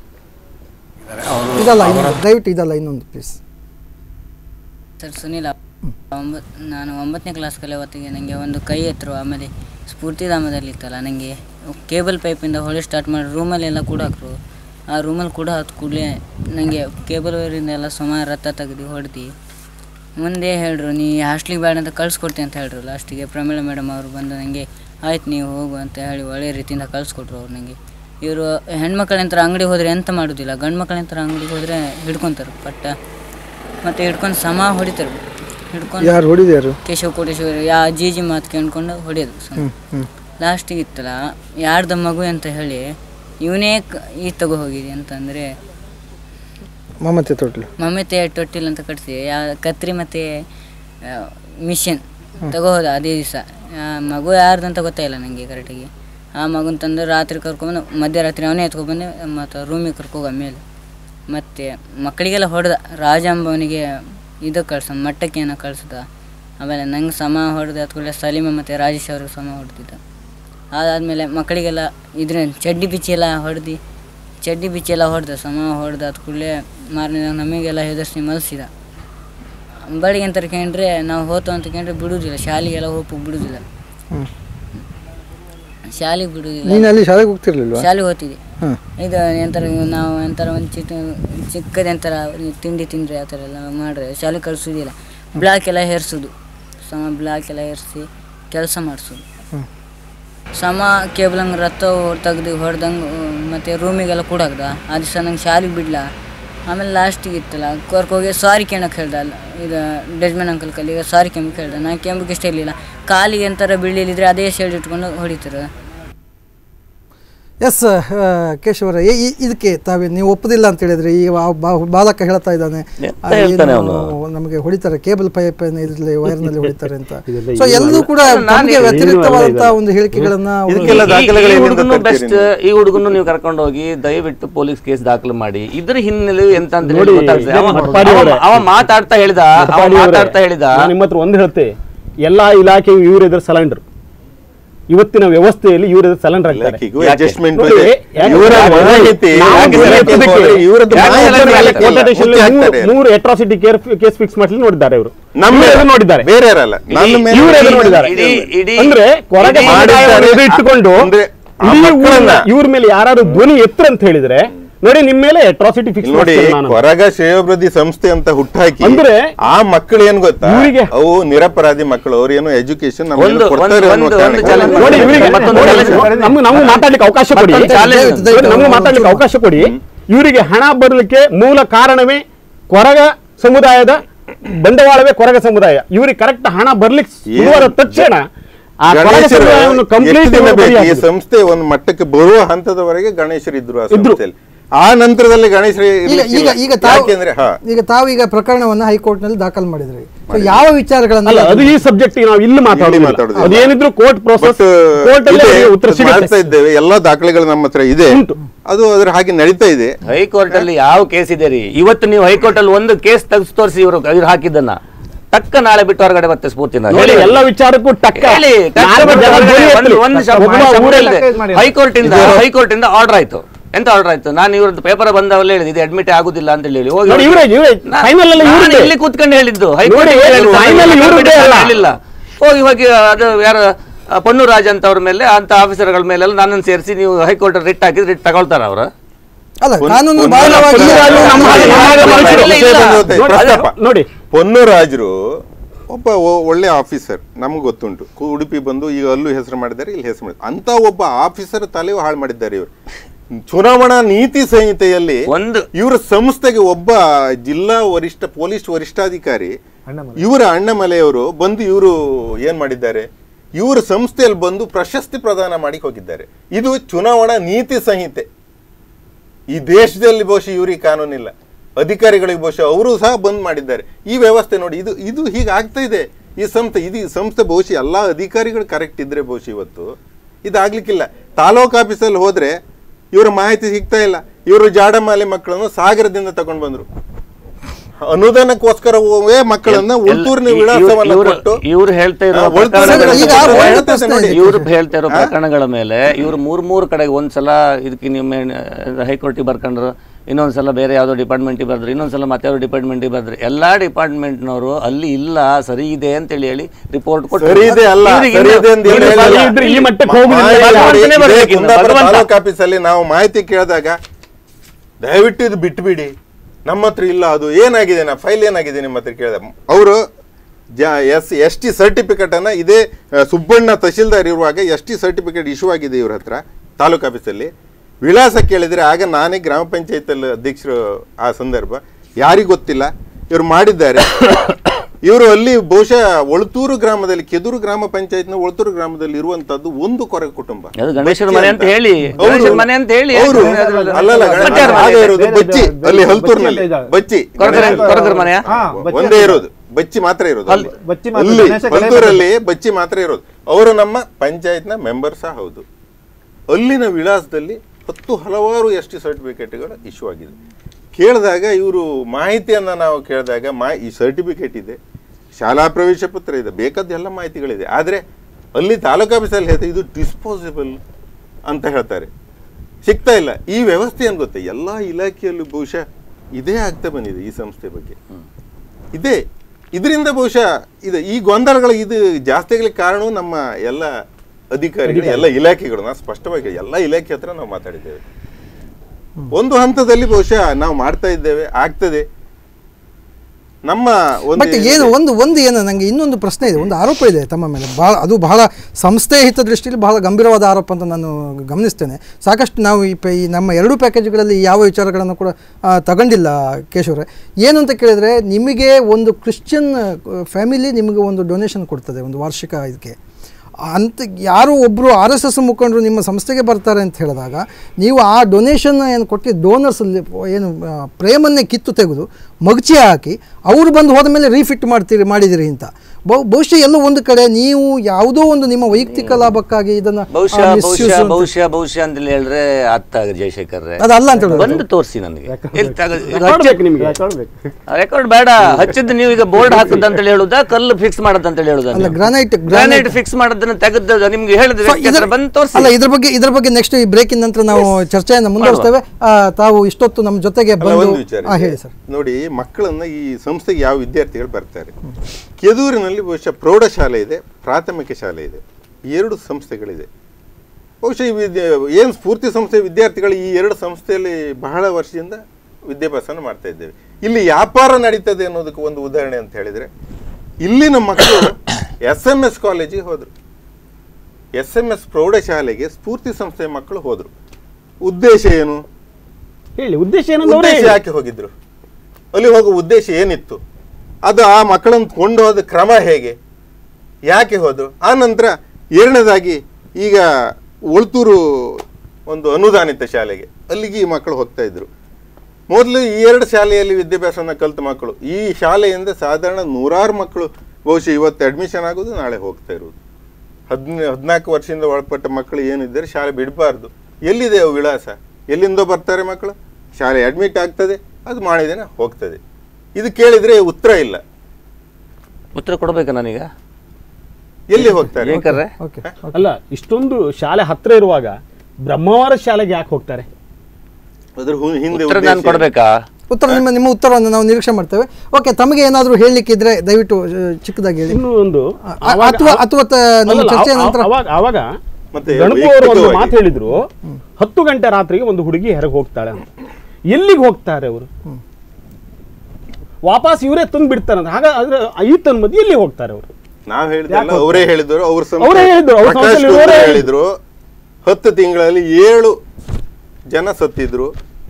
ಇದಲ್ಲ ಇನ್ನೊಂದು ದಯವಿಟ್ಟು ಇದಲ್ಲ ಇನ್ನೊಂದು ಪ್ಲೀಸ್ ಸರ್ ಸುನಿಲ್ ಒಂಬತ್ ನಾನು ಒಂಬತ್ತನೇ ಕ್ಲಾಸ್ ಕಲಿಯೋ ಹೊತ್ತಿಗೆ ನನಗೆ ಒಂದು ಕೈ ಎತ್ತರು ಆಮೇಲೆ ಸ್ಫೂರ್ತಿಧಾಮದಲ್ಲಿ ಇತ್ತಲ್ಲ ನನಗೆ ಕೇಬಲ್ ಪೈಪಿಂದ ಹೊಳೆ ಸ್ಟಾರ್ಟ್ ಮಾಡಿ ರೂಮಲ್ಲೆಲ್ಲ ಕೂಡ ಹಾಕ್ರು ಆ ರೂಮಲ್ಲಿ ಕೂಡ ಹತ್ತು ಕೂಡಲೇ ನನಗೆ ಕೇಬಲ್ ವೈರಿಂದ ಎಲ್ಲ ಸುಮಾರು ರಕ್ತ ತೆಗ್ದು ಹೊಡೆದು ಮುಂದೆ ಹೇಳ್ರು ನೀ ಹಾಸ್ಟ್ಲಿಗೆ ಬೇಡ ಅಂತ ಕಳ್ಸ್ಕೊಡ್ತೀನಿ ಅಂತ ಹೇಳ್ರು ಲಾಸ್ಟಿಗೆ ಪ್ರಮೀಳಾ ಮೇಡಮ್ ಅವರು ಬಂದು ನನಗೆ ಆಯ್ತು ನೀವು ಹೋಗು ಅಂತ ಹೇಳಿ ಒಳ್ಳೆ ರೀತಿಯಿಂದ ಕಳಿಸ್ಕೊಟ್ರು ಅವ್ರು ನನಗೆ ಇವರು ಹೆಣ್ಮಕ್ಳಂತರ ಅಂಗಡಿಗೆ ಹೋದರೆ ಎಂತ ಮಾಡೋದಿಲ್ಲ ಗಂಡು ಮಕ್ಕಳಂತರ ಅಂಗಡಿಗೆ ಹೋದರೆ ಹಿಡ್ಕೊತಾರೆ ಪಟ್ಟ ಮತ್ತು ಹಿಡ್ಕೊಂಡು ಸಮ ಹೊಡಿತಾರೆ ಹಿಡ್ಕೊಂಡು ಯಾರು ಹೊಡಿದ್ಯಾರು ಕೇಶವ ಕೋಟೇಶ್ವರ ಯಾ ಜೀಜಿ ಮಾತು ಕೇಳ್ಕೊಂಡು ಹೊಡೆಯೋದು ಸಮ ಹ್ಮ್, ಹ್ಮ್. ಲಾಸ್ಟಿಗೆ ಇತ್ತಲ್ಲ ಯಾರ್ದ ಮಗು ಅಂತ ಹೇಳಿ ಇವನೇ ಕ- ಈ ತಗೋ ಹೋಗಿದೆ ಅಂತಂದರೆ ಮಮತೆ ತೊಟ್ಲು ಮಮತೆ ತೊಟ್ಟಿಲ್ ಅಂತ ಕಟ್ಸಿ ಯಾ ಕತ್ರಿ ಮತ್ತು ಮಿಷನ್ ತಗೋ ಹೋದ ಅದೇ ದಿವಸ ಮಗು ಯಾರ್ದಂತ ಗೊತ್ತಾಯಿಲ್ಲ ನನಗೆ ಕರೆಕ್ಟಾಗಿ ಆ ಮಗುನ ತಂದು ರಾತ್ರಿ ಕರ್ಕೊಂಬಂದು ಮಧ್ಯರಾತ್ರಿ ಅವನೇ ಎತ್ಕೊಬಂದು ಮತ್ತು ರೂಮಿಗೆ ಕರ್ಕೋಗ ಮೇಲೆ ಮತ್ತು ಮಕ್ಕಳಿಗೆಲ್ಲ ಹೊಡೆದ ರಾಜಾಂಬವನಿಗೆ ಇದು ಕಳ್ಸ ಮಟ್ಟಕ್ಕೆ ಏನೋ ಕಳ್ಸ್ದ ಆಮೇಲೆ ನಂಗೆ ಸಮ ಹೊಡೆದ ಕೂಡಲೇ ಸಲೀಮ ಮತ್ತು ರಾಜೇಶ್ ಅವ್ರಿಗೆ ಸಮ ಹೊಡೆದಿದ್ದ ಅದಾದಮೇಲೆ ಮಕ್ಕಳಿಗೆಲ್ಲ ಇದ್ರ ಚಡ್ಡಿ ಬಿಚ್ಚಿ ಎಲ್ಲ ಹೊಡೆದು ಚಡ್ಡಿ ಬಿಚ್ಚಿ ಎಲ್ಲ ಹೊಡೆದ ಸಮ ಹೊಡೆದ ಅದು ಕೂಡಲೇ ಮಾರನೇ ದಿನ ನಮಗೆಲ್ಲ ಹೆದರ್ಸಿ ಮಲಸಿದ ಬಳಿಗೆ ಅಂತ ಕೇಂಡ್ರೆ ನಾವು ಹೋತು ಅಂತ ಕೇಂದ್ರೆ ಬಿಡುವುದಿಲ್ಲ ಶಾಲೆಗೆಲ್ಲ ಹೋಗಿ ಬಿಡುವುದಿಲ್ಲ ಹ್ಮ್. ಶಾಲೆಗೆ ಬಿಡುವುದಿಲ್ಲ ನೀನು ಅಲ್ಲಿ ಶಾಲೆಗೆ ಹೋಗ್ತಿರ್ಲಿಲ್ವಾ ಶಾಲೆಗೆ ಹೋಗ್ತಿದ್ದೆ ಹಾಂ ಇದು ಎಂಥರ ನಾವು ಎಂಥರ ಒಂದು ಚಿಕ್ಕ ಚಿಕ್ಕದ ಎಂಥರ ತಿಂಡಿ ತಿಂದರೆ ಆ ಥರ ಎಲ್ಲ ಮಾಡ್ರೆ ಶಾಲೆಗೆ ಕಳಿಸೋದಿಲ್ಲ ಬ್ಲಾಕ್ ಎಲ್ಲ ಹೇರ್ಸೋದು ಸಮ ಬ್ಲಾಕ್ ಎಲ್ಲ ಹೇರಿಸಿ ಕೆಲಸ ಮಾಡಿಸೋದು ಹ್ಮ್. ಸಮ ಕೇಬಲ್ ಹಂಗೆ ರಥ ತೆಗ್ದು ಹೊಡೆದಂಗೆ ಮತ್ತು ರೂಮಿಗೆಲ್ಲ ಕೂಡಾಕ್ದ ಆ ದಿವಸ ನಂಗೆ ಶಾಲೆಗೆ ಬಿಡ್ಲ ಆಮೇಲೆ ಲಾಸ್ಟಿಗೆ ಇತ್ತಲ್ಲ ಹೋಗಿ ಸಾರಿ ಕೇಳಕ್ಕೆ ಹೇಳ್ದ ಅಲ್ಲ ಇದು ಡಜ್ಮನ್ ಅಂಕಲ್ ಕಲ್ಲಿಗೆ ಸಾರಿ ಕೆಂಬಕ್ಕೆ ಹೇಳ್ದ ನಾನು ಕೆಂಬಕ್ಕೆ ಇಷ್ಟ ಇರಲಿಲ್ಲ ಕಾಲಿಗೆ ಎಂಥರ ಬೀಳಿಲಿದ್ರೆ ಅದೇ ಶೇಡ್ ಇಟ್ಕೊಂಡು ಹೊಡಿತಾರೆ ಎಸ್ ಕೇಶವರ ಈ- ಈ- ಇದಕ್ಕೆ ತಾವೇ ನೀವು ಒಪ್ಪುದಿಲ್ಲ ಅಂತ ಹೇಳಿದ್ರೆ ಈ ಆ ಬಾ- ಬಾಲಕ ಹೇಳ್ತಾ ಇದ್ದಾನೆ ಎಂತ ಆ, ಹೇಳ್ತಾನೆ ಏನು ಅವ್ನು? ನಮಗೆ ಹೊಡಿತಾರೆ ಕೇಬಲ್ ಪೈಪ್ ಇದರಲ್ಲಿ ವೈರ್ನಲ್ಲಿ ಹೊಡಿತಾರೆ ಅಂತ ಇದೆಲ್ಲ ಸೊ ಏನು ಎಲ್ಲರೂ ಅಲ್ಲ. ಕೂಡ ನಾನು ತಮಗೆ ಏನು ವ್ಯತಿರಿಕ್ತವಾದಂತಹ ಅಲ್ಲ ಒಂದು ಹೇಳಿಕೆಗಳನ್ನ ಅವರು- ಇದಕ್ಕೆಲ್ಲ ಈ- ಈ ದಾಖಲೆಗಳು ಏನಿದೆ ಹುಡುಗನು ಅಂತ ಬೆಸ್ಟ್ ಹೇಳ್ತೀರಿ ಈ ಹುಡುಗನು ನೀವು ಕರ್ಕೊಂಡು ಹೋಗಿ ದಯವಿಟ್ಟು ಪೊಲೀಸ್ ಕೇಸ್ ದಾಖಲು ಮಾಡಿ ಇದ್ರ ಹಿನ್ನೆಲೆ ಎಂತ ಅಂತ ಹೇಳಿ ನೋಡಿ, ಗೊತ್ತಾಗ್ತದೆ. ಇದೇ ಅವ- ಮಟ್ಪಾಡಿ ಅವ- ಅವರೇ. ಅವ ಮಾತಾಡ್ತಾ ಹೇಳಿದ ಅವ ಮಟ್ಪಾಡಿ ಅವರೇ, ಮಾತಾಡ್ತಾ ಹೇಳಿದ ನಾನು ನಿಮ್ಮ ಹತ್ರ ಒಂದು ಹೇಳ್ತೆ ಎಲ್ಲಾ ಇಲಾಖೆಯು ಇವ್ರ ಎದುರು ಸಲೆಂಡರ್ ಇವತ್ತಿನ ವ್ಯವಸ್ಥೆಯಲ್ಲಿ ಇವ್ರ ಎದುರು ಸಲೆಂಡರ್ ಆಗ್ತಾರೆ ಇಲಾಖೆಗೂ ಯಾಕೆ? adjustment ನೋಡಿ, ಇದೆ. ಯಾಕೆ ಇವರ ಗೊತ್ತಾ? ಮಾಹಿತಿ ನಾವು ಯಾಕೆ ಧ್ವನಿ select ಎತ್ತೋದಕ್ಕೆ ಮಾಡ್ತಾರೆ? ಇವ್ರದ್ದು ಯಾಕೆ ಮಾಹಿತಿ select ಮೇಲೆ ಮಾಡ್ತಾರೆ? ಇಲ್ಲ. ಕೋರ್ಟ್ ಮುಚ್ಚಿ ಮೂರು- ಹಾಕ್ತಾರೆ. ಮೂರು ಅಟ್ರಾಸಿಟಿ ಕೇರ್ ಕೇಸ್ ಫಿಕ್ಸ್ ಮಾಡಿ ನೋಡಿದ್ದಾರೆ ಇವರು ನಮ್ಮ ಇವ್ರ ಎದುರು ನೋಡಿದ್ದಾರೆ ಬೇರೆ ಯಾರಲ್ಲ ನನ್ನ ಮೇಲೆ ಇವ್ರ ಎದುರು ನೋಡಿದ್ದಾರೆ ಇಡೀ- ಇಡೀ- ಅಂದ್ರೆ ಕೊರಗೆ ಇಡೀ ಸಮುದಾಯವನ್ನು ಮಾಡಿದ್ದಾರೆ. ಇಟ್ಟುಕೊಂಡು ಅಂದ್ರೆ ಆ ಇಡೀ ಮಕ್ಕಳನ್ನ ಊರನ್ನ ಇವ್ರ ಮೇಲೆ ಯಾರು ಧ್ವನಿ ಎತ್ತರ ಅಂತ ಹೇಳಿದ್ರೆ ನೋಡಿ ನಿಮ್ಮ ಮೇಲೆ ಅಟ್ರಾಸಿಟಿ ಫಿಕ್ಸ್ ನೋಡಿ ಮಾಡ್ತೀನಿ ನಾನು ಕೊರಗ ಶ್ರೇಯೋಭಿವೃದ್ಧಿ ಸಂಸ್ಥೆ ಅಂತ ಹುಟ್ಟಾಕಿ ಅಂದ್ರೆ ಆ ಮಕ್ಕಳು ಏನ್ ಗೊತ್ತಾ ಇವ್ರಿಗೆ- ಅವು ನಿರಪರಾಧಿ ಮಕ್ಕಳು ಅವ್ರು ಏನು ಎಜುಕೇಶನ್ ಒಂದು- ಒಂದು- ಒಂದು- ಒಂದು challenge ನೋಡಿ ಇವರಿಗೆ ಮತ್ತೊಂದು challenge. ನಮ್ಗೆ ನಮ್ಗೆ ಮಾತಾಡ್ಲಿಕ್ಕೆ ಅವಕಾಶ ಕೊಡಿ ಮತ್ತೊಂದು challenge. ನೋಡಿ, ನಮ್ಗೆ ಮಾತಾಡ್ಲಿಕ್ಕೆ ಅವಕಾಶ ಕೊಡಿ ಇವರಿಗೆ ಹಣ ಬರಲಿಕ್ಕೆ ಮೂಲ ಕಾರಣವೇ ಕೊರಗ ಸಮುದಾಯದ ಬಂಡವಾಳವೇ ಕೊರಗ ಸಮುದಾಯ ಇವ್ರಿಗೆ ಕರೆಕ್ಟ್ ಹಣ ಬರ್ಲಿಕ್ಕೆ ಶುರುವಾದ ತಕ್ಷಣ ಆ ಕೊರಗ ಸಮುದಾಯವನ್ನು ಕಂಪ್ಲೀಟ್ ಈ ಸಂಸ್ಥೆ ಒಂದು ಮಟ್ಟಕ್ಕೆ ಬರುವ ಹಂತದವರೆಗೆ ಗಣೇಶರು ಇದ್ರು ಆ ಇದ್ರು. ಸಂಸ್ಥೆಯಲ್ಲಿ ಆ ನಂತರದಲ್ಲಿ ಗಣೇಶರು ಈಗ ಈಗ ಇರ್ಲಿಕ್ಕಿಲ್ಲ. ಈಗ ತಾವು ಯಾಕೆಂದ್ರೆ ಹಾ ಈಗ ತಾವು ಈಗ ಪ್ರಕರಣವನ್ನ ಹೈಕೋರ್ಟ್ ನಲ್ಲಿ ದಾಖಲು ಮಾಡಿದ್ರಿ So ಯಾವ ವಿಚಾರಗಳನ್ನ ಅಲ್ಲ ಅದು ಈ ಸಬ್ಜೆಕ್ಟ್ ನಾವು ಇಲ್ಲಿ ಮಾತಾಡೋದಿಲ್ಲ ಮಾತಾಡೋದಿಲ್ಲ. ಅದೇನಿದ್ರು ಕೋರ್ಟ್ ಪ್ರೋಸೆಸ್ ಕೋರ್ಟ್ ಅಲ್ಲಿ ಇದೆ, ಉತ್ತರ ಮಾಡ್ತಾ ಸಿಗುತ್ತೆ ಇದ್ದೇವೆ ಎಲ್ಲಾ ದಾಖಲೆಗಳು ನಮ್ಮ ಹತ್ರ ಇದೆ ಅದು ಅದ್ರ ಹಾಗೆ ನಡೀತಾ ಇದೆ ಹೈಕೋರ್ಟ್ ಅಲ್ಲಿ ಯಾವ ಕೇಸ್ ಇದೆ ರೀ ಇವತ್ತು ನೀವು ಹೈಕೋರ್ಟ್ ಅಲ್ಲಿ ಒಂದು ಕೇಸ್ ತೆಗೆದು ತೋರಿಸಿ ಇವರು ಇವ್ರು ಹಾಕಿದ್ದನ್ನ ಟಕ್ಕ ನಾಳೆ ಬಿಟ್ಟು ಹೊರಗಡೆ ಮತ್ತೆ ಸ್ಫೂರ್ತಿನ ನೋಡಿ ಎಲ್ಲ ವಿಚಾರಕ್ಕೂ ಟಕ್ಕ ಹೇಳಿ ಟಕ್ಕ ನಾಳೆ ಬಿಟ್ಟು ಜನ ಹೊರಗಡೆ ಧ್ವನಿ ಒಂದು- ಎತ್ತಲಿ. ಒಂದು ನಿಮಿಷ ಒಬ್ಬ ಮಾಹಿತಿ ಊರಲ್ಲಿ ಹೇಳಿದೆ. ಹೈಕೋರ್ಟ್ ಇಂದ ಹೈಕೋರ್ಟ್ ಇಂದ ಆರ್ಡರ್ ಆಯ್ತು ಎಂತ ಆರ್ಡರ್ ಆಯ್ತು ನಾನು ಇವ್ರದ್ದು ಪೇಪರ್ ಬಂದವಲ್ಲ ಹೇಳಿದೆ ಇದು ಅಡ್ಮಿಟ್ ಆಗುದಿಲ್ಲ ಅಂತ ಹೇಳಿ ಹೋಗಿ ನೋಡಿ, ಇವ್ರೇ- ಇವ್ರೇ ನಾ- final ಎಲ್ಲ ನಾನು ಇವ್ರದ್ದೇ. ಇಲ್ಲಿ ಕೂತ್ಕೊಂಡು ಹೇಳಿದ್ದು ನೋಡಿ, ಹೈಕೋರ್ಟ್ final ಇವ್ರದ್ದೇ ಅಲ್ಲ. ಹೇಳಿಲ್ಲ ಹೋಗಿ ಹೋಗಿ ಅದು ಯಾರ ಆ, ಪೊನ್ನೂರಾಜ್ ಅಂತ ಅವ್ರ ಮೇಲೆ ಅಂತ ಆಫೀಸರ್ಗಳ ಮೇಲೆಲ್ಲ ನನ್ನನ್ನು ಸೇರಿಸಿ ನೀವು ಹೈಕೋರ್ಟ್ ರಿಟ್ ಹಾಕಿದ್ರೆ ರಿಟ್ ತಗೊಳ್ತಾರ ಅವರ ಅಲ್ಲ ಕಾನೂನು ಒಂದು- ಬಾಹಿರವಾಗಿ ಪೊನ್ನರಾಜು ನಮ್ಮ ಹಾಗೆ ಹಾಗೆ ಮನುಷ್ಯರು. ಇಲ್ಲ, ಇಲ್ಲ. ವಿಷಯ ಬಂದು ನೋಡಿ, ಪ್ರಸ್ತಾಪ. ನೋಡಿ. ಪೊನ್ನರಾಜರು ಒಬ್ಬ ಒ- ಒಳ್ಳೆ ಆಫೀಸರ್ ನಮಗೆ ಗೊತ್ತುಂಟು ಕು- ಉಡುಪಿ ಬಂದು ಈಗ ಅಲ್ಲೂ ಹೆಸರು ಮಾಡಿದ್ದಾರೆ ಇಲ್ಲಿ ಹೆಸರು ಮಾಡಿದ್ದಾರೆ ಅಂತ ಒಬ್ಬ ಆಫೀಸರ್ ತಲೆಯೂ ಹಾಳು ಮಾಡಿದ್ದಾರೆ ಇವರು ಚುನಾವಣಾ ನೀತಿ ಸಂಹಿತೆಯಲ್ಲಿ ಒಂದು ಇವರ ಸಂಸ್ಥೆಗೆ ಒಬ್ಬ ಜಿಲ್ಲಾ ವರಿಷ್ಠ ಪೊಲೀಸ್ ವರಿಷ್ಠಾಧಿಕಾರಿ ಇವರ ಅಣ್ಣಮಲೆಯವರು ಬಂದು ಇವರು ಏನ್ ಮಾಡಿದ್ದಾರೆ ಇವರ ಸಂಸ್ಥೆಯಲ್ಲಿ ಬಂದು ಪ್ರಶಸ್ತಿ ಪ್ರದಾನ ಮಾಡಿ ಹೋಗಿದ್ದಾರೆ ಇದು ಚುನಾವಣಾ ನೀತಿ ಸಂಹಿತೆ ಈ ದೇಶದಲ್ಲಿ ಬಹುಶಃ ಇವರಿಗೆ ಕಾನೂನಿಲ್ಲ ಅಧಿಕಾರಿಗಳಿಗೆ ಬಹುಶಃ ಅವರು ಸಹ ಬಂದ್ ಮಾಡಿದ್ದಾರೆ ಈ ವ್ಯವಸ್ಥೆ ನೋಡಿ ಇದು ಇದು ಹೀಗೆ ಆಗ್ತಾ ಇದೆ ಈ ಸಂಸ್ಥೆ ಇದು ಈ ಸಂಸ್ಥೆ ಬಹುಶಃ ಎಲ್ಲಾ ಅಧಿಕಾರಿಗಳು ಕರೆಕ್ಟ್ ಇದ್ರೆ ಬಹುಶಃ ಇವತ್ತು ಇದಾಗ್ಲಿಕ್ಕಿಲ್ಲ ತಾಲೂಕು ಆಫೀಸಲ್ಲಿ ಹೋದ್ರೆ ಇವರ ಮಾಹಿತಿ ಸಿಗ್ತಾ ಇಲ್ಲ ಇವರು ಜಾಡಮಾಲೆ ಮಕ್ಕಳನ್ನು ಸಾಗರದಿಂದ ತಗೊಂಡು ಬಂದ್ರು ಅನುದಾನಕ್ಕೋಸ್ಕರವೇ ಮಕ್ಕಳನ್ನ ಉಳ್ತೂರಿನ ವಿಳಾಸವನ್ನ ಕೊಟ್ಟು ಇವ್ರು ಹೇಳ್ತಾ ಇರೋ ಆ, ಉಳ್ತೂರಿನ ಪ್ರಕರಣಗಳ ಈಗ ಮೇಲೆ- ಒಂದು ಪ್ರಶ್ನೆ ನೋಡಿ. ಇವ್ರು ಹೇಳ್ತಾ ಇರೋ ಪ್ರಕರಣಗಳ ಮೇಲೆ ಇವ್ರು ಮೂರ್ ಮೂರು ಕಡೆಗೆ ಒಂದ್ಸಲ ಇದಕ್ಕೆ ನಿಮ್ಮ ಹೈಕೋರ್ಟಿಗೆ ಬರ್ಕೊಂಡ್ರು ಇನ್ನೊಂದ್ಸಲ ಬೇರೆ ಯಾವುದೋ ಡಿಪಾರ್ಟ್ಮೆಂಟಿಗೆ ಬರ್ದ್ರು ಇನ್ನೊಂದ್ಸಲ ಮತ್ತೆ ಯಾವ್ದೋ ಡಿಪಾರ್ಟ್ಮೆಂಟಿಗೆ ಬರ್ದ್ರು ಎಲ್ಲಾ ಡಿಪಾರ್ಟ್ಮೆಂಟ್ನವರು ಅಲ್ಲಿ ಇಲ್ಲ ಸರಿ ಇದೆ ಅಂತ ಹೇಳಿ ಹೇಳಿ ರಿಪೋರ್ಟ್ ಕೊಟ್ಟು ಸರಿ ಇದೆ ಅಲ್ಲ ಇವ್ರಿಗೆ ಸರಿ ಇದೆ ಅಂತ ಇವ್ರು ಏನು ಸರಿ ಹೇಳಿಲ್ಲ. ಇದ್ರೆ ಈ ಮಟ್ಟಕ್ಕೆ ಮಾ- ಹೋಗುದಿಲ್ಲ. ಮಾಹಿತಿ ನೋಡಿ, ಭಗವಂತನೇ ಇದೇ ಬರ್ಬೇಕು ಇನ್ನು, ಕುಂದಾಪುರ ಭಗವಂತ. ತಾಲೂಕು ಆಫೀಸಲ್ಲಿ ನಾವು ಮಾಹಿತಿ ಕೇಳಿದಾಗ ದಯವಿಟ್ಟು ಇದು ಬಿಟ್ಬಿಡಿ ನಮ್ಮ ಹತ್ರ ಇಲ್ಲ ಅದು ಏನಾಗಿದೆ ನಾ ಫೈಲ್ ಏನಾಗಿದೆ ನಿಮ್ಮ ಹತ್ರ ಕೇಳಿದ ಅವರು ಎಸ್ ಎಸ್ ಟಿ ಸರ್ಟಿಫಿಕೇಟ್ ಅನ್ನ ಇದೇ ಆ, ಸುಬ್ಬಣ್ಣ ತಹಶೀಲ್ದಾರ್ ಇರುವಾಗ ಎಸ್ ಟಿ ಸರ್ಟಿಫಿಕೇಟ್ ಇಶ್ಯೂ ಆಗಿದೆ ಇವ್ರ ಹತ್ರ ತಾಲೂಕು ಆಫೀಸಲ್ಲಿ ವಿಳಾಸ ಕೇಳಿದ್ರೆ ಆಗ ನಾನೇ ಗ್ರಾಮ ಪಂಚಾಯತ್ ಅಧ್ಯಕ್ಷರು ಆ ಸಂದರ್ಭ ಯಾರಿಗೂ ಗೊತ್ತಿಲ್ಲ ಇವ್ರು ಮಾಡಿದ್ದಾರೆ ಇವರು ಅಲ್ಲಿ ಬಹುಶಃ ಒಳತೂರು ಗ್ರಾಮದಲ್ಲಿ ಕೆದೂರು ಗ್ರಾಮ ಪಂಚಾಯತ್ನ ಒಳತೂರು ಗ್ರಾಮದಲ್ಲಿ ಇರುವಂತದ್ದು ಒಂದು ಕೊರಗ ಕುಟುಂಬ ಅದು ಗಣೇಶನ ಬಚ್ಚಿ ಮನೆ ಅಂತ ಹೇಳಿ ಅವ್ರು- ಗಣೇಶನ ಮನೆ ಅಂತ ಹೇಳಿ ಅವ್ರು- ಅದ್ರಲ್ಲಿ- ಅಲ್ಲಲ್ಲ ಗಣೇಶ ಮತ್ತೆ ಯಾರ ಮನೆ ಹಾಗೆ ಇದೆ? ಇರೋದು ಬಚ್ಚಿ ಅಲ್ಲಿ ಹಲ್ತೂರ್ನಲ್ಲಿ ಬಚ್ಚಿ ಕೊರಗರ ಗಣೇಶ- ಕೊರಗರ ಮನೆಯಾ ಒಂದೇ ಇರೋದು ಬಚ್ಚಿ ಮಾತ್ರ ಇರೋದು ಅಲ್ಲಿ. ಬಚ್ಚಿ ಮಾತ್ರ, ಅಲ್ಲಿ ಗಣೇಶ ಗಣೇಶ ಹಲ್ತೂರಲ್ಲಿ ಬಚ್ಚಿ ಮಾತ್ರ ಇರೋದು ಅವರು ನಮ್ಮ ಪಂಚಾಯತ್ನ ಮೆಂಬರ್ ಸಹ ಹೌದು ಅಲ್ಲಿನ ವಿಳಾಸದಲ್ಲಿ ಹತ್ತು ಹಲವಾರು ಎಸ್ ಟಿ ಸರ್ಟಿಫಿಕೇಟ್ಗಳು ಇಶ್ಯೂ ಆಗಿದೆ ಕೇಳಿದಾಗ ಇವರು ಮಾಹಿತಿಯನ್ನು ನಾವು ಕೇಳಿದಾಗ ಮಾ ಈ ಸರ್ಟಿಫಿಕೇಟ್ ಇದೆ ಶಾಲಾ ಪ್ರವೇಶ ಪತ್ರ ಇದೆ ಬೇಕಾದ ಎಲ್ಲ ಮಾಹಿತಿಗಳಿದೆ ಆದರೆ ಅಲ್ಲಿ ತಾಲೂಕು ಆಫೀಸಲ್ಲಿ ಹೇಳ್ತಾರೆ ಇದು ಡಿಸ್ಪೋಸಿಬಲ್ ಅಂತ ಹೇಳ್ತಾರೆ ಸಿಗ್ತಾ ಇಲ್ಲ ಈ ವ್ಯವಸ್ಥೆ ಏನು ಗೊತ್ತಾ ಎಲ್ಲ ಇಲಾಖೆಯಲ್ಲೂ ಬಹುಶಃ ಇದೇ ಆಗ್ತಾ ಬಂದಿದೆ ಈ ಸಂಸ್ಥೆ ಬಗ್ಗೆ ಇದೆ ಇದರಿಂದ ಬಹುಶಃ ಇದು ಈ ಗೊಂದಲಗಳು ಇದು ಜಾಸ್ತಿ ಆಗ್ಲಿಕ್ಕೆ ಕಾರಣ ನಮ್ಮ ಎಲ್ಲ ಅಧಿಕಾರಿಗಳು ಎಲ್ಲ ಇಲಾಖೆಗಳು ನಾನು ಸ್ಪಷ್ಟವಾಗಿ ಹೇಳಿ, ಎಲ್ಲ ಇಲಾಖೆ ಹತ್ರ ನಾವು ಮಾತಾಡಿದ್ದೇವೆ ಒಂದು ಹಂತದಲ್ಲಿ ಬಹುಶಃ ನಾವು ಮಾಡ್ತಾ ಇದ್ದೇವೆ ಆಗ್ತದೆ ನಮ್ಮ ಒಂದು ಬಟ್ ಏನು ಒಂದು ಒಂದು ಏನು ನನಗೆ ಇನ್ನೊಂದು ಪ್ರಶ್ನೆ ಇದೆ ಒಂದು ಆರೋಪ ಇದೆ ತಮ್ಮ ಮೇಲೆ ಭಾಳ ಅದು ಬಹಳ ಸಂಸ್ಥೆ ಹಿತದೃಷ್ಟಿಯಲ್ಲಿ ಬಹಳ ಗಂಭೀರವಾದ ಆರೋಪ ಅಂತ ನಾನು ಗಮನಿಸ್ತೇನೆ ಸಾಕಷ್ಟು ನಾವು ಈ ಪ- ಈ ನಮ್ಮ ಎರಡೂ ಪ್ಯಾಕೇಜ್ಗಳಲ್ಲಿ ಯಾವ ವಿಚಾರಗಳನ್ನು ಕೂಡ ಆ, ತಗೊಂಡಿಲ್ಲ ಕೇಶವ್ರೆ ಏನು ಅಂತ ಕೇಳಿದರೆ ನಿಮಗೆ ಒಂದು ಕ್ರಿಶ್ಚಿಯನ್ ಫ್ಯಾಮಿಲಿ ನಿಮಗೆ ಒಂದು ಡೊನೇಷನ್ ಕೊಡ್ತದೆ ಒಂದು ವಾರ್ಷಿಕ ಇದಕ್ಕೆ ಅಂತ ಯಾರೋ ಒಬ್ಬರು ಆರ್ ಎಸ್ ಎಸ್ ಮುಖಂಡರು ನಿಮ್ಮ ಸಂಸ್ಥೆಗೆ ಬರ್ತಾರೆ ಅಂತ ಹೇಳಿದಾಗ ನೀವು ಆ ಡೊನೇಷನ್ ಏನು ಕೊಟ್ಟು ಡೋನರ್ಸ್ ಏನು ಆ, ಪ್ರೇಮನ್ನೇ ಕಿತ್ತು ತೆಗೆದು ಮಗಚಿ ಹಾಕಿ ಅವರು ಬಂದು ಹೋದ ಮೇಲೆ ರೀಫಿಟ್ ಮಾಡ್ತೀರಿ ಮಾಡಿದಿರಿ ಅಂತ ಬಹು ಬಹುಶಃ ಎಲ್ಲೋ ಒಂದು ಕಡೆ ನೀವು ಯಾವುದೋ ಒಂದು ನಿಮ್ಮ ವೈಯಕ್ತಿಕ ಲಾಭಕ್ಕಾಗಿ ಇದನ್ನ ಆ, ಬಹುಶಃ misuse ಬಹುಶಃ ಅಂತ- ಬಹುಶಃ ಬಹುಶಃ ಅಂತ ಹೇಳಿದ್ರೆ ಅರ್ಥ ಆಗ ಜಯಶೇಖರ್ ಅದಲ್ಲ ಅಂತ ಹೇಳೋದು. ಬಂದು ತೋರಿಸಿ ನನಗೆ ಎಲ್ಲಿ ತಗ- ಈಗ Record ಹಚ್ಚಿ- ಬೇಕು ನಿಮಗೆ. ರೆಕಾರ್ಡ್ ಬೇಡ ಹಚ್ಚಿದ್ದು ನೀವು ಈಗ ಬೋರ್ಡ್ ಹಾಕುದು ಅಂತ ಹೇಳುದಾ ಕಲ್ಲು ಫಿಕ್ಸ್ ಮಾಡೋದು ಅಂತ ಹೇಳುದಾ ಅಲ್ಲ ಗ್ರಾನೈಟ್ ಗ್ರಾನೈಟ್ ಫಿಕ್ಸ್ ಮಾಡೋದನ್ನ ತೆಗೆದ ನಿಮ್ಗೆ ಹೇಳಿದ್ರೆ ಸೊ ವ್ಯಕ್ತಿ ಇದರ ಹತ್ರ ಬಂದು ತೋರಿಸಿ ಅಲ್ಲ ಇದ್ರ ಬಗ್ಗೆ ಇದ್ರ ಬಗ್ಗೆ ನೆಕ್ಸ್ಟ್ ಈ ಬ್ರೇಕಿನ ನಂತರ ನಾವು ಚರ್ಚೆಯನ್ನು ಮುಂದುವರಿಸ್ತೇವೆ ಆ, ತಾವು ಇಷ್ಟೊತ್ತು ನಮ್ಮ ಜೊತೆಗೆ ಅಲ್ಲ, ಬಂದು ಒಂದು ವಿಚಾರ ಆ, ಇದೆ. ಹೇಳಿ ಸರ್ ನೋಡಿ ಮಕ್ಕಳನ್ನ ಈ ಸಂಸ್ಥೆಗೆ ಯಾವ ವಿದ್ಯಾರ್ಥಿಗಳು ಬರ್ತಾರೆ ಕೆದೂರಿನಲ್ಲಿ ಬಹುಶಃ ಪ್ರೌಢಶಾಲೆ ಇದೆ ಪ್ರಾಥಮಿಕ ಶಾಲೆ ಇದೆ ಈ ಎರಡು ಸಂಸ್ಥೆಗಳಿದೆ ಬಹುಶಃ ಈ ವಿದ್ಯಾ ಏನು ಸ್ಫೂರ್ತಿ ಸಂಸ್ಥೆ ವಿದ್ಯಾರ್ಥಿಗಳು ಈ ಎರಡು ಸಂಸ್ಥೆಯಲ್ಲಿ ಬಹಳ ವರ್ಷದಿಂದ ವಿದ್ಯಾಭ್ಯಾಸನ ಮಾಡ್ತಾ ಇದ್ದೇವೆ ಇಲ್ಲಿ ವ್ಯಾಪಾರ ನಡೀತದೆ ಅನ್ನೋದಕ್ಕೆ ಒಂದು ಉದಾಹರಣೆ ಅಂತ ಹೇಳಿದ್ರೆ ಇಲ್ಲಿನ ಮಕ್ಕಳು ಎಸ್ ಎಂ ಎಸ್ ಕಾಲೇಜಿಗೆ ಹೋದರು ಎಸ್ ಎಂ ಎಸ್ ಪ್ರೌಢಶಾಲೆಗೆ ಸ್ಫೂರ್ತಿ ಸಂಸ್ಥೆಯ ಮಕ್ಕಳು ಹೋದರು ಉದ್ದೇಶ ಏನು ಹೇಳಿ ಉದ್ದೇಶ ಏನಂದ್ರೆ ಉದ್ದೇಶ ಯಾಕೆ ಹೋಗಿದ್ರು ಅಲ್ಲಿ ಹೋಗೋ ಉದ್ದೇಶ ಏನಿತ್ತು ಅದು ಆ ಮಕ್ಕಳನ್ನು ಕೊಂಡು ಹೋದ ಕ್ರಮ ಹೇಗೆ ಯಾಕೆ ಹೋದ್ರು ಆ ನಂತರ ಎರಡನೇದಾಗಿ ಈಗ ಉಳ್ತೂರು ಒಂದು ಅನುದಾನಿತ ಶಾಲೆಗೆ ಅಲ್ಲಿಗೆ ಈ ಮಕ್ಕಳು ಹೋಗ್ತಾ ಇದ್ರು ಮೊದಲು ಈ ಎರಡು ಶಾಲೆಯಲ್ಲಿ ವಿದ್ಯಾಭ್ಯಾಸನ ಕಲಿತ ಮಕ್ಕಳು ಈ ಶಾಲೆಯಿಂದ ಸಾಧಾರಣ ನೂರಾರು ಮಕ್ಕಳು ಬಹುಶಃ ಇವತ್ತು ಅಡ್ಮಿಷನ್ ಆಗೋದು ನಾಳೆ ಹೋಗ್ತಾ ಇರೋದು ಹದಿನ ಹದಿನಾಲ್ಕು ವರ್ಷದಿಂದ ಒಳಪಟ್ಟ ಮಕ್ಕಳು ಏನಿದ್ದಾರೆ ಶಾಲೆ ಬಿಡಬಾರ್ದು ಎಲ್ಲಿದೆ ಅವು ವಿಳಾಸ ಎಲ್ಲಿಂದೋ ಬರ್ತಾರೆ ಮಕ್ಕಳು ಶಾಲೆ ಅಡ್ಮಿಟ್ ಆಗ್ತದೆ ಅದು ಮಾಡಿದೇನೆ ಹೋಗ್ತದೆ ಇದು ಕೇಳಿದ್ರೆ ಉತ್ತರ ಇಲ್ಲ ಉತ್ತರ ಕೊಡ್ಬೇಕಾ ನಾನೀಗ ಎಲ್ಲಿ ಹೋಗ್ತಾರೆ ಅಲ್ಲ ಇಷ್ಟೊಂದು ಶಾಲೆ ಹತ್ರ ಇರುವಾಗ ಬ್ರಹ್ಮಾವರ ಶಾಲೆಗೆ ಯಾಕೆ ಹೋಗ್ತಾರೆ ಅದ್ರ ಹು- ಹಿಂದೆ ಉತ್ತರ ನಾನು ಉದ್ದೇಶ ಏನು? ಕೊಡ್ಬೇಕಾ ಉತ್ತರ ನಿಮ್ಮ ನಿಮ್ಮ ಉತ್ತರವನ್ನು ನಾವು ನಿರೀಕ್ಷೆ ಮಾಡ್ತೇವೆ ಓಕೆ ತಮಗೆ ಏನಾದರೂ ಹೇಳಲಿಕ್ಕಿದ್ರೆ ದಯವಿಟ್ಟು ಆ, ಚಿಕ್ಕದಾಗಿ ಹೇಳಿ ಇನ್ನೂ ಒಂದು ಆ, ಆವಾಗ- ಅಥವಾ ಅಥವಾ ತ- ನಮ್ಮ ಅಲ್ಲಲ್ಲ, ಚರ್ಚೆಯ ಅವ- ನಂತರ ಅವಾಗ ಅವಾಗ ಮತ್ತೆ ಗಣಪು ಅವರು ಒಂದು ವೈಯಕ್ತಿಕವಾಗಿ- ಮಾತು ಹೇಳಿದ್ರು ಹತ್ತು ಗಂಟೆ ರಾತ್ರಿಗೆ ಒಂದು ಹುಡುಗಿ ಹೊರಗೆ ಹೋಗ್ತಾಳೆ ಅಂತ ಎಲ್ಲಿಗೆ ಹೋಗ್ತಾರೆ ಅವರು ವಾಪಸ್ ಇವರೇ ತಂದು ಬಿಡ್ತಾರೆ ಹಾಗಾದ್ರೆ ಈತನ ಮಧ್ಯೆ ಎಲ್ಲಿ ಹೋಗ್ತಾರೆ ಅವರು ನಾವ್ ಯಾಕೆ ಹೇಳಿದ್ದಲ್ಲ ಹೋಗ್ತಾರೆ? ಅವರೇ ಹೇಳಿದ್ರು ಅವ್ರ ಸಂಸ್ಥೆ- ಅವರೇ ಹೇಳಿದ್ರು, ಅವ್ರ ಪ್ರಕಾಶ್ ಸಂಸ್ಥೆಯಲ್ಲಿ ಕುಂದ್ರ ಇವರೇ ಹೇಳಿದ್ರು ಹತ್ತು ತಿಂಗಳಲ್ಲಿ ಏಳು ಜನ ಸತ್ತಿದ್ರು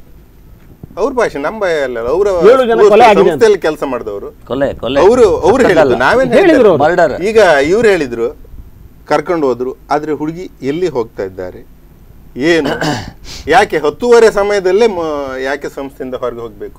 ಅವ್ರ ಭಾಷೆ ನಮ್ಮ ಭಯ ಅಲ್ಲ ಅವರ ಏಳು ಜನ ಕೊಲೆ ಆಗಿದೆ ಅಂತ. ಸಂಸ್ಥೆಯಲ್ಲಿ ಕೆಲಸ ಮಾಡಿದವರು ಕೊಲೆ ಕೊಲೆ ಅವರು ಅವ್ರು ಹೇಳಿದ್ರು ಕದ್ದಲ್ಲ. ನಾವೇನ್ ಹೇಳಿದ್ರು ಅವ್ರು. Murder. ಈಗ ಇವ್ರು ಹೇಳಿದ್ರು ಕರ್ಕೊಂಡು ಹೋದ್ರು ಆದ್ರೆ ಹುಡುಗಿ ಎಲ್ಲಿ ಹೋಗ್ತಾ ಇದ್ದಾರೆ ಏನು ಯಾಕೆ ಹತ್ತುವರೆ ಸಮಯದಲ್ಲೇ ಮ- ಯಾಕೆ ಸಂಸ್ಥೆಯಿಂದ ಹೊರಗೆ ಹೋಗ್ಬೇಕು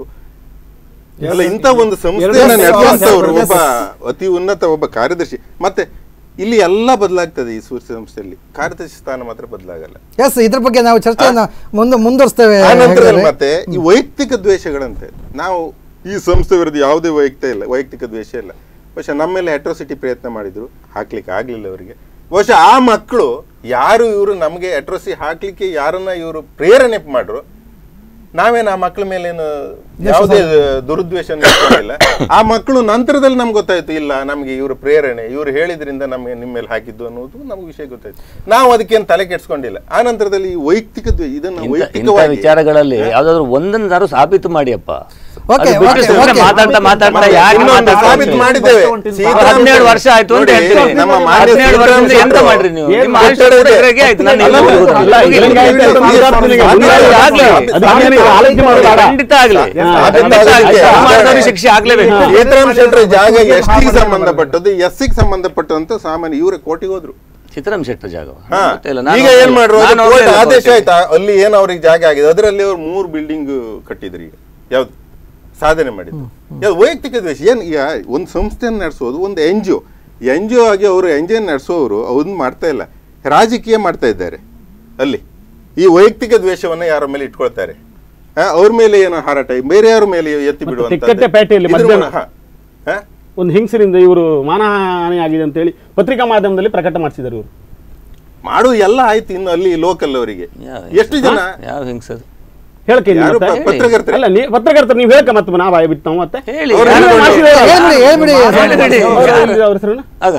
ಅಲ್ಲ ಇಂಥ ಒಂದು ಸಂಸ್ಥೆಯನ್ನ ಎರಡು- ನಡೆಸುವಂತವ್ರು Yes, ಒಬ್ಬ ಅತಿ ಉನ್ನತ ಒಬ್ಬ ಕಾರ್ಯದರ್ಶಿ ಮತ್ತೆ ಇಲ್ಲಿ ಎಲ್ಲ ಬದಲಾಗ್ತದೆ ಈ ಸೂರ್ಯ ಸಂಸ್ಥೆಯಲ್ಲಿ ಕಾರ್ಯದರ್ಶಿ ಸ್ಥಾನ ಮಾತ್ರ ಬದಲಾಗಲ್ಲ ಎಸ್ ಇದ್ರ ಬಗ್ಗೆ ನಾವು ಚರ್ಚೆಯನ್ನು ಮುಂದೆ ಮುಂದುವರಿಸ್ತೇವೆ ಆ ನಂತರದಲ್ಲಿ ಹಾಗಾದ್ರೆ. ಮತ್ತೆ ಈ ವೈಯಕ್ತಿಕ ದ್ವೇಷಗಳಂತೆ ನಾವು ಈ ಸಂಸ್ಥೆ ವಿರುದ್ಧ ಯಾವುದೇ ವೈಯಕ್ತ ಇಲ್ಲ ವೈಯಕ್ತಿಕ ದ್ವೇಷ ಇಲ್ಲ ಬಹುಶಃ ನಮ್ಮ ಮೇಲೆ ಅಟ್ರೋಸಿಟಿ ಪ್ರಯತ್ನ ಮಾಡಿದ್ರು ಹಾಕ್ಲಿಕ್ಕೆ ಆಗ್ಲಿಲ್ಲ ಅವರಿಗೆ ಬಹುಶಃ ಆ ಮಕ್ಕಳು ಯಾರು ಇವರು ನಮಗೆ ಅಟ್ರೋಸಿ ಹಾಕ್ಲಿಕ್ಕೆ ಯಾರನ್ನ ಇವರು ಪ್ರೇರಣೆ ಮಾಡ್ರು ನಾವೇನು ಆ ಮಕ್ಕಳ ಮೇಲೇನು ಯಾವುದೇ ದುರುದ್ವೇಷ ಇಲ್ಲ ಆ ಮಕ್ಕಳು ನಂತರದಲ್ಲಿ ನಮ್ಗೆ ಗೊತ್ತಾಯ್ತು ಇಲ್ಲ ನಮಗೆ ಇವರು ಪ್ರೇರಣೆ ಇವರು ಹೇಳಿದ್ರಿಂದ ನಮಗೆ ನಿಮ್ಮ ಮೇಲೆ ಹಾಕಿದ್ದು ಅನ್ನೋದು ನಮ್ಗೆ ವಿಷಯ ಗೊತ್ತಾಯ್ತು ನಾವು ಅದಕ್ಕೇನು ತಲೆ ಕೆಡ್ಸ್ಕೊಂಡಿಲ್ಲ ಆ ನಂತರದಲ್ಲಿ ಈ ವೈಯಕ್ತಿಕ ದ್ವೇ- ಇದನ್ನ ಇಂಥ- ಇಂಥ ವೈಯಕ್ತಿಕವಾಗಿ ವಿಚಾರಗಳಲ್ಲಿ ಯಾವ್ದಾದ್ರು ಒಂದನ್ನಾರು ಸಾಬೀತು ಮಾಡಿಯಪ್ಪ Okay, ಅದು ಬಿಟ್ಟು okay, ಸುಮ್ನೆ okay. ಮಾತಾಡ್ತಾ ಮಾತಾಡ್ತಾ ಮತ್ತೆ ಯಾಕೆ ಇನ್ನೊಂದು ಮಾತಾಡ್ತಾ ಸಾಬೀತು ಇದ್ದೀರಿ? ಮಾಡಿದ್ದೇವೆ ಸೀತಾರಾಮ್ ಹದಿನೇಳು ವರ್ಷ ಆಯ್ತು ಅಂತ ನೋಡಿ, ಹೇಳ್ತೀರಿ ನಮ್ಮ ಮಾನ್ಯ ಹದಿನೇಳು ವರ್ಷದಿಂದ ಸೀತಾರಾಮ್ ಎಂತ ಶೆಟ್ರು ಮಾಡ್ರಿ ನೀವು ಏನು ನಿಮ್ಮ ಆಯುಷ್ಯ ಕೂಡ ಮಾತಾಡಿದ್ರೆ ಇದ್ರಾಗೆ ಆಯ್ತು ನಾನು ಅಲ್ಲ, ಎಲ್ಲಿ ಹೋಗುದು? ಅಲ್ಲ, ಹೋಗಿ ಇದ್ರಾಗೆ ಆಯ್ತು ಅಂತ ಮಾತಾಡ್ತೀನಿ. ಅದು ಆಗ್ಲಿ. ಅದು ಆಗ್ಲಿ, ಆಲೋಚನೆ ಮಾಡೋದು ಬೇಡ. ಖಂಡಿತ ಆಗ್ಲಿ ಹಾ, ಖಂಡಿತ ಆಗ್ಲಿ. ಅದಕ್ಕೆ- ಮಾಡಿದವ್ರಿಗೆ ಶಿಕ್ಷೆ ಆಗ್ಲೇಬೇಕು ಸೀತಾರಾಮ್ ಶೆಟ್ರ ಜಾಗ ಎಸ್ ಟಿಗೆ ಸಂಬಂಧಪಟ್ಟದ್ದು ಎಸ್ ಗೆ ಸಂಬಂಧಪಟ್ಟಂತ ಸಾಮಾನ್ಯ ಇವರೇ ಕೋರ್ಟಿಗೆ ಹೋದ್ರು ಚಿತ್ರಂ ಶೆಟ್ಟ ಜಾಗ ಹಾ. ಗೊತ್ತಿಲ್ಲ, ನಾನು ಈಗ ಏನ್ ಮಾಡ್ರು ನಾನು ಕೋರ್ಟ್ ಹೋಗ್ಲಿಲ್ಲ ಆದೇಶ ಕೋರ್ಟಿಗೆ. ಆಯ್ತಾ ಅಲ್ಲಿ ಏನ್ ಅವ್ರಿಗೆ ಜಾಗ ಆಗಿದೆ ಅದರಲ್ಲಿ ಅವ್ರು ಮೂರು ಬಿಲ್ಡಿಂಗ್ ಕಟ್ಟಿದ್ರು ಈಗ ಯಾವ್ದು ಸಾಧನೆ ಮಾಡಿದ್ದು ಯಾವ್ದು ವೈಯಕ್ತಿಕ ದ್ವೇಷ ಏನ್ ಈಗ ಒಂದು ಸಂಸ್ಥೆಯನ್ನು ನಡೆಸೋದು ಒಂದು N G O N G O ಆಗಿ ಅವರು ಎನ್ ಜಿ ಒ ನಡೆಸೋರು ಅದನ್ನ ಮಾಡ್ತಾ ಇಲ್ಲ ರಾಜಕೀಯ ಮಾಡ್ತಾ ಇದ್ದಾರೆ ಅಲ್ಲಿ ಈ ವೈಯಕ್ತಿಕ ದ್ವೇಷವನ್ನ ಯಾರ ಮೇಲೆ ಇಟ್ಕೊಳ್ತಾರೆ ಆ, ಅವ್ರ ಮೇಲೆ ಏನೋ ಹಾರಾಟ ಬೇರೆ ಯಾರ ಮೇಲೆ ಎತ್ತಿ ತಿಕ್ಕಟ್ಟೆ ಪೇಟೆಯಲ್ಲಿ ಬಿಡುವಂತ ಮಧ್ಯಾಹ್ನ ಒಂದು ಹಿಂಸರಿಂದ ಇವರು ಮಾನಹಾನಿ ಆಗಿದೆ ಅಂತ ಹೇಳಿ ಪತ್ರಿಕಾ ಮಾಧ್ಯಮದಲ್ಲಿ ಪ್ರಕಟ ಮಾಡಿಸಿದ್ದಾರೆ ಇವರು ಮಾಡು ಎಲ್ಲ ಆಯ್ತು ಇನ್ನು ಅಲ್ಲಿ ಲೋಕಲ್ ಅವರಿಗೆ ಎಷ್ಟು ಜನ ಯಾವ ಹಿಂಸದು ಹೇಳಕ್ಕೆ ಇಲ್ಲ ಯಾರು ಮತ್ತೆ? ಪ- ಪತ್ರಕರ್ತರು? ಅಲ್ಲ ನೀ ಪತ್ರಕರ್ತರು ನೀವು ಹೇಳಕ್ಕೆ ಮತ್ತೆ ನಾವು ಬಾಯಿ ಬಿಟ್ಟು ನಾವು ಮತ್ತೆ ಹೇಳಿ ಅವ್ರು ಯಾರು ಏನು ಮಾಡಿಸಿದ್ದಾರೆ? ಹೇಳ್ಬಿಡಿ, ಹೇಳ್ಬಿಡಿ. ಹೇಳ್ಬಿಡಿ. ಅವ್ರು ಹೇಳಿದ್ರು ಅವ್ರ ಹೆಸರನ್ನ? ಆಗ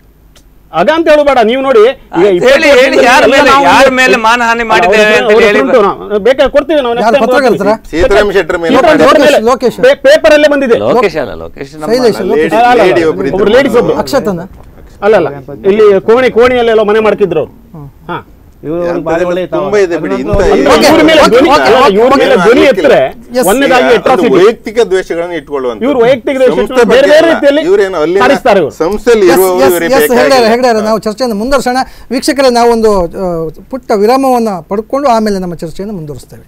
ಆಗ ಅಂತ ಹೇಳಬೇಡ ನೀವು ನೋಡಿ ಈಗ ಹೇಳಿ, ಇಪ್ಪತ್ತು ಹೇಳಿ, ವರ್ಷದಿಂದ ಯಾರ ಎಲ್ಲ ಮೇಲೆ- ನಾವು- ಯಾರ ಮೇಲೆ ಮಾನಹಾನಿ ಅಲ್ಲ, ಮಾಡಿದ್ದೇವೆ ಅವ್ರ ಅಂತ ಹೆಸರು ಹೇಳಿ ಉಂಟು ನಾವು. ಬೇಕಾದ್ರೆ ಕೊಡ್ತೀವಿ ನಾವು next ಯಾರು time ಪತ್ರಕರ್ತರ? ಕೊಡ್ತೀವಿ. ಸೀತಾರಾಮ್ ಶೆಟ್ಟರ್ ಮೇಲೆ ಸೀತಾರಾಮ್ ಶೆಟ್ಟರ್ ಮೇಲೆ ಲೋಕೇಶ್. ಪೇ- ಪೇಪರ್ ಅಲ್ಲೇ ಬಂದಿದೆ ಲೋಕೇಶ್ ಅಲ್ಲ ಲೋಕೇಶ್ ನಮ್ಮ ಶೈಲೇಶ್, ಅಲ್ಲ. ಲೋಕೇಶ್. ಅಲ್ಲ, ಅಲ್ಲ, ಲೇಡಿ ಅಲ್ಲ. ಒಬ್ರು ಒಬ್ರು ಲೇಡೀಸ್ ಒಬ್ರು ಅಕ್ಷತನ ಅಲ್ಲ ಅಲ್ಲ ಇಲ್ಲಿ ಕೋಣಿ ಕೋಣಿಯಲ್ಲೆಲ್ಲ ಮನೆ ಮಾಡ್ತಿದ್ರು ಅವ್ರು ಹಾ ಇವರು ಒಂದು ಬಾರಿ ಒಳ್ಳೆ ಇತ್ತು. ತುಂಬಾ ಇದೆ ಬಿಡಿ ಇಂಥ ಅಂದ್ರೆ ಈ- ಇವ್ರ ಮೇಲೆ ಓಕೆ, ಧ್ವನಿ- ಓಕೆ, ಅಲ್ಲ, ಇವ್ರ ಮೇಲೆ ಓಕೆ, ಧ್ವನಿ ಓಕೆ. ಎತ್ತರೆ Yes. ಒಂದನೇದಾಗಿ ಅದು atrocity. ವೈಯಕ್ತಿಕ ದ್ವೇಷಗಳನ್ನು ಇಟ್ಕೊಳ್ಳುವಂತ ಇವ್ರು ವೈಯಕ್ತಿಕ ದ್ವೇಷ ಸಂಸ್ಥೆ ಬೇರೆ ಬಗ್ಗೆ ಬೇರೆ ಅಲ್ಲ. ರೀತಿಯಲ್ಲಿ ಇವ್ರೇನು ಅಲ್ಲಿನ ಸಾರಿಸ್ತಾರೆ ಇವ್ರು. ಸಂಸ್ಥೆಯಲ್ಲಿ ಎಸ್ ಇರುವವರು ಎಸ್ ಇವರಿಗೆ ಎಸ್ ಹೆಗ್ಡೆ ಬೇಕಾಗಿಲ್ಲ. ಹೆಗ್ಡೆ ನಾವು ಚರ್ಚೆಯನ್ನು ಮುಂದುವರ್ಸೋಣ ವೀಕ್ಷಕರೇ ನಾವೊಂದು ಆ, ಪುಟ್ಟ ವಿರಾಮವನ್ನು ಪಡ್ಕೊಂಡು ಆಮೇಲೆ ನಮ್ಮ ಚರ್ಚೆಯನ್ನು ಮುಂದುವರಿಸ್ತೇವೆ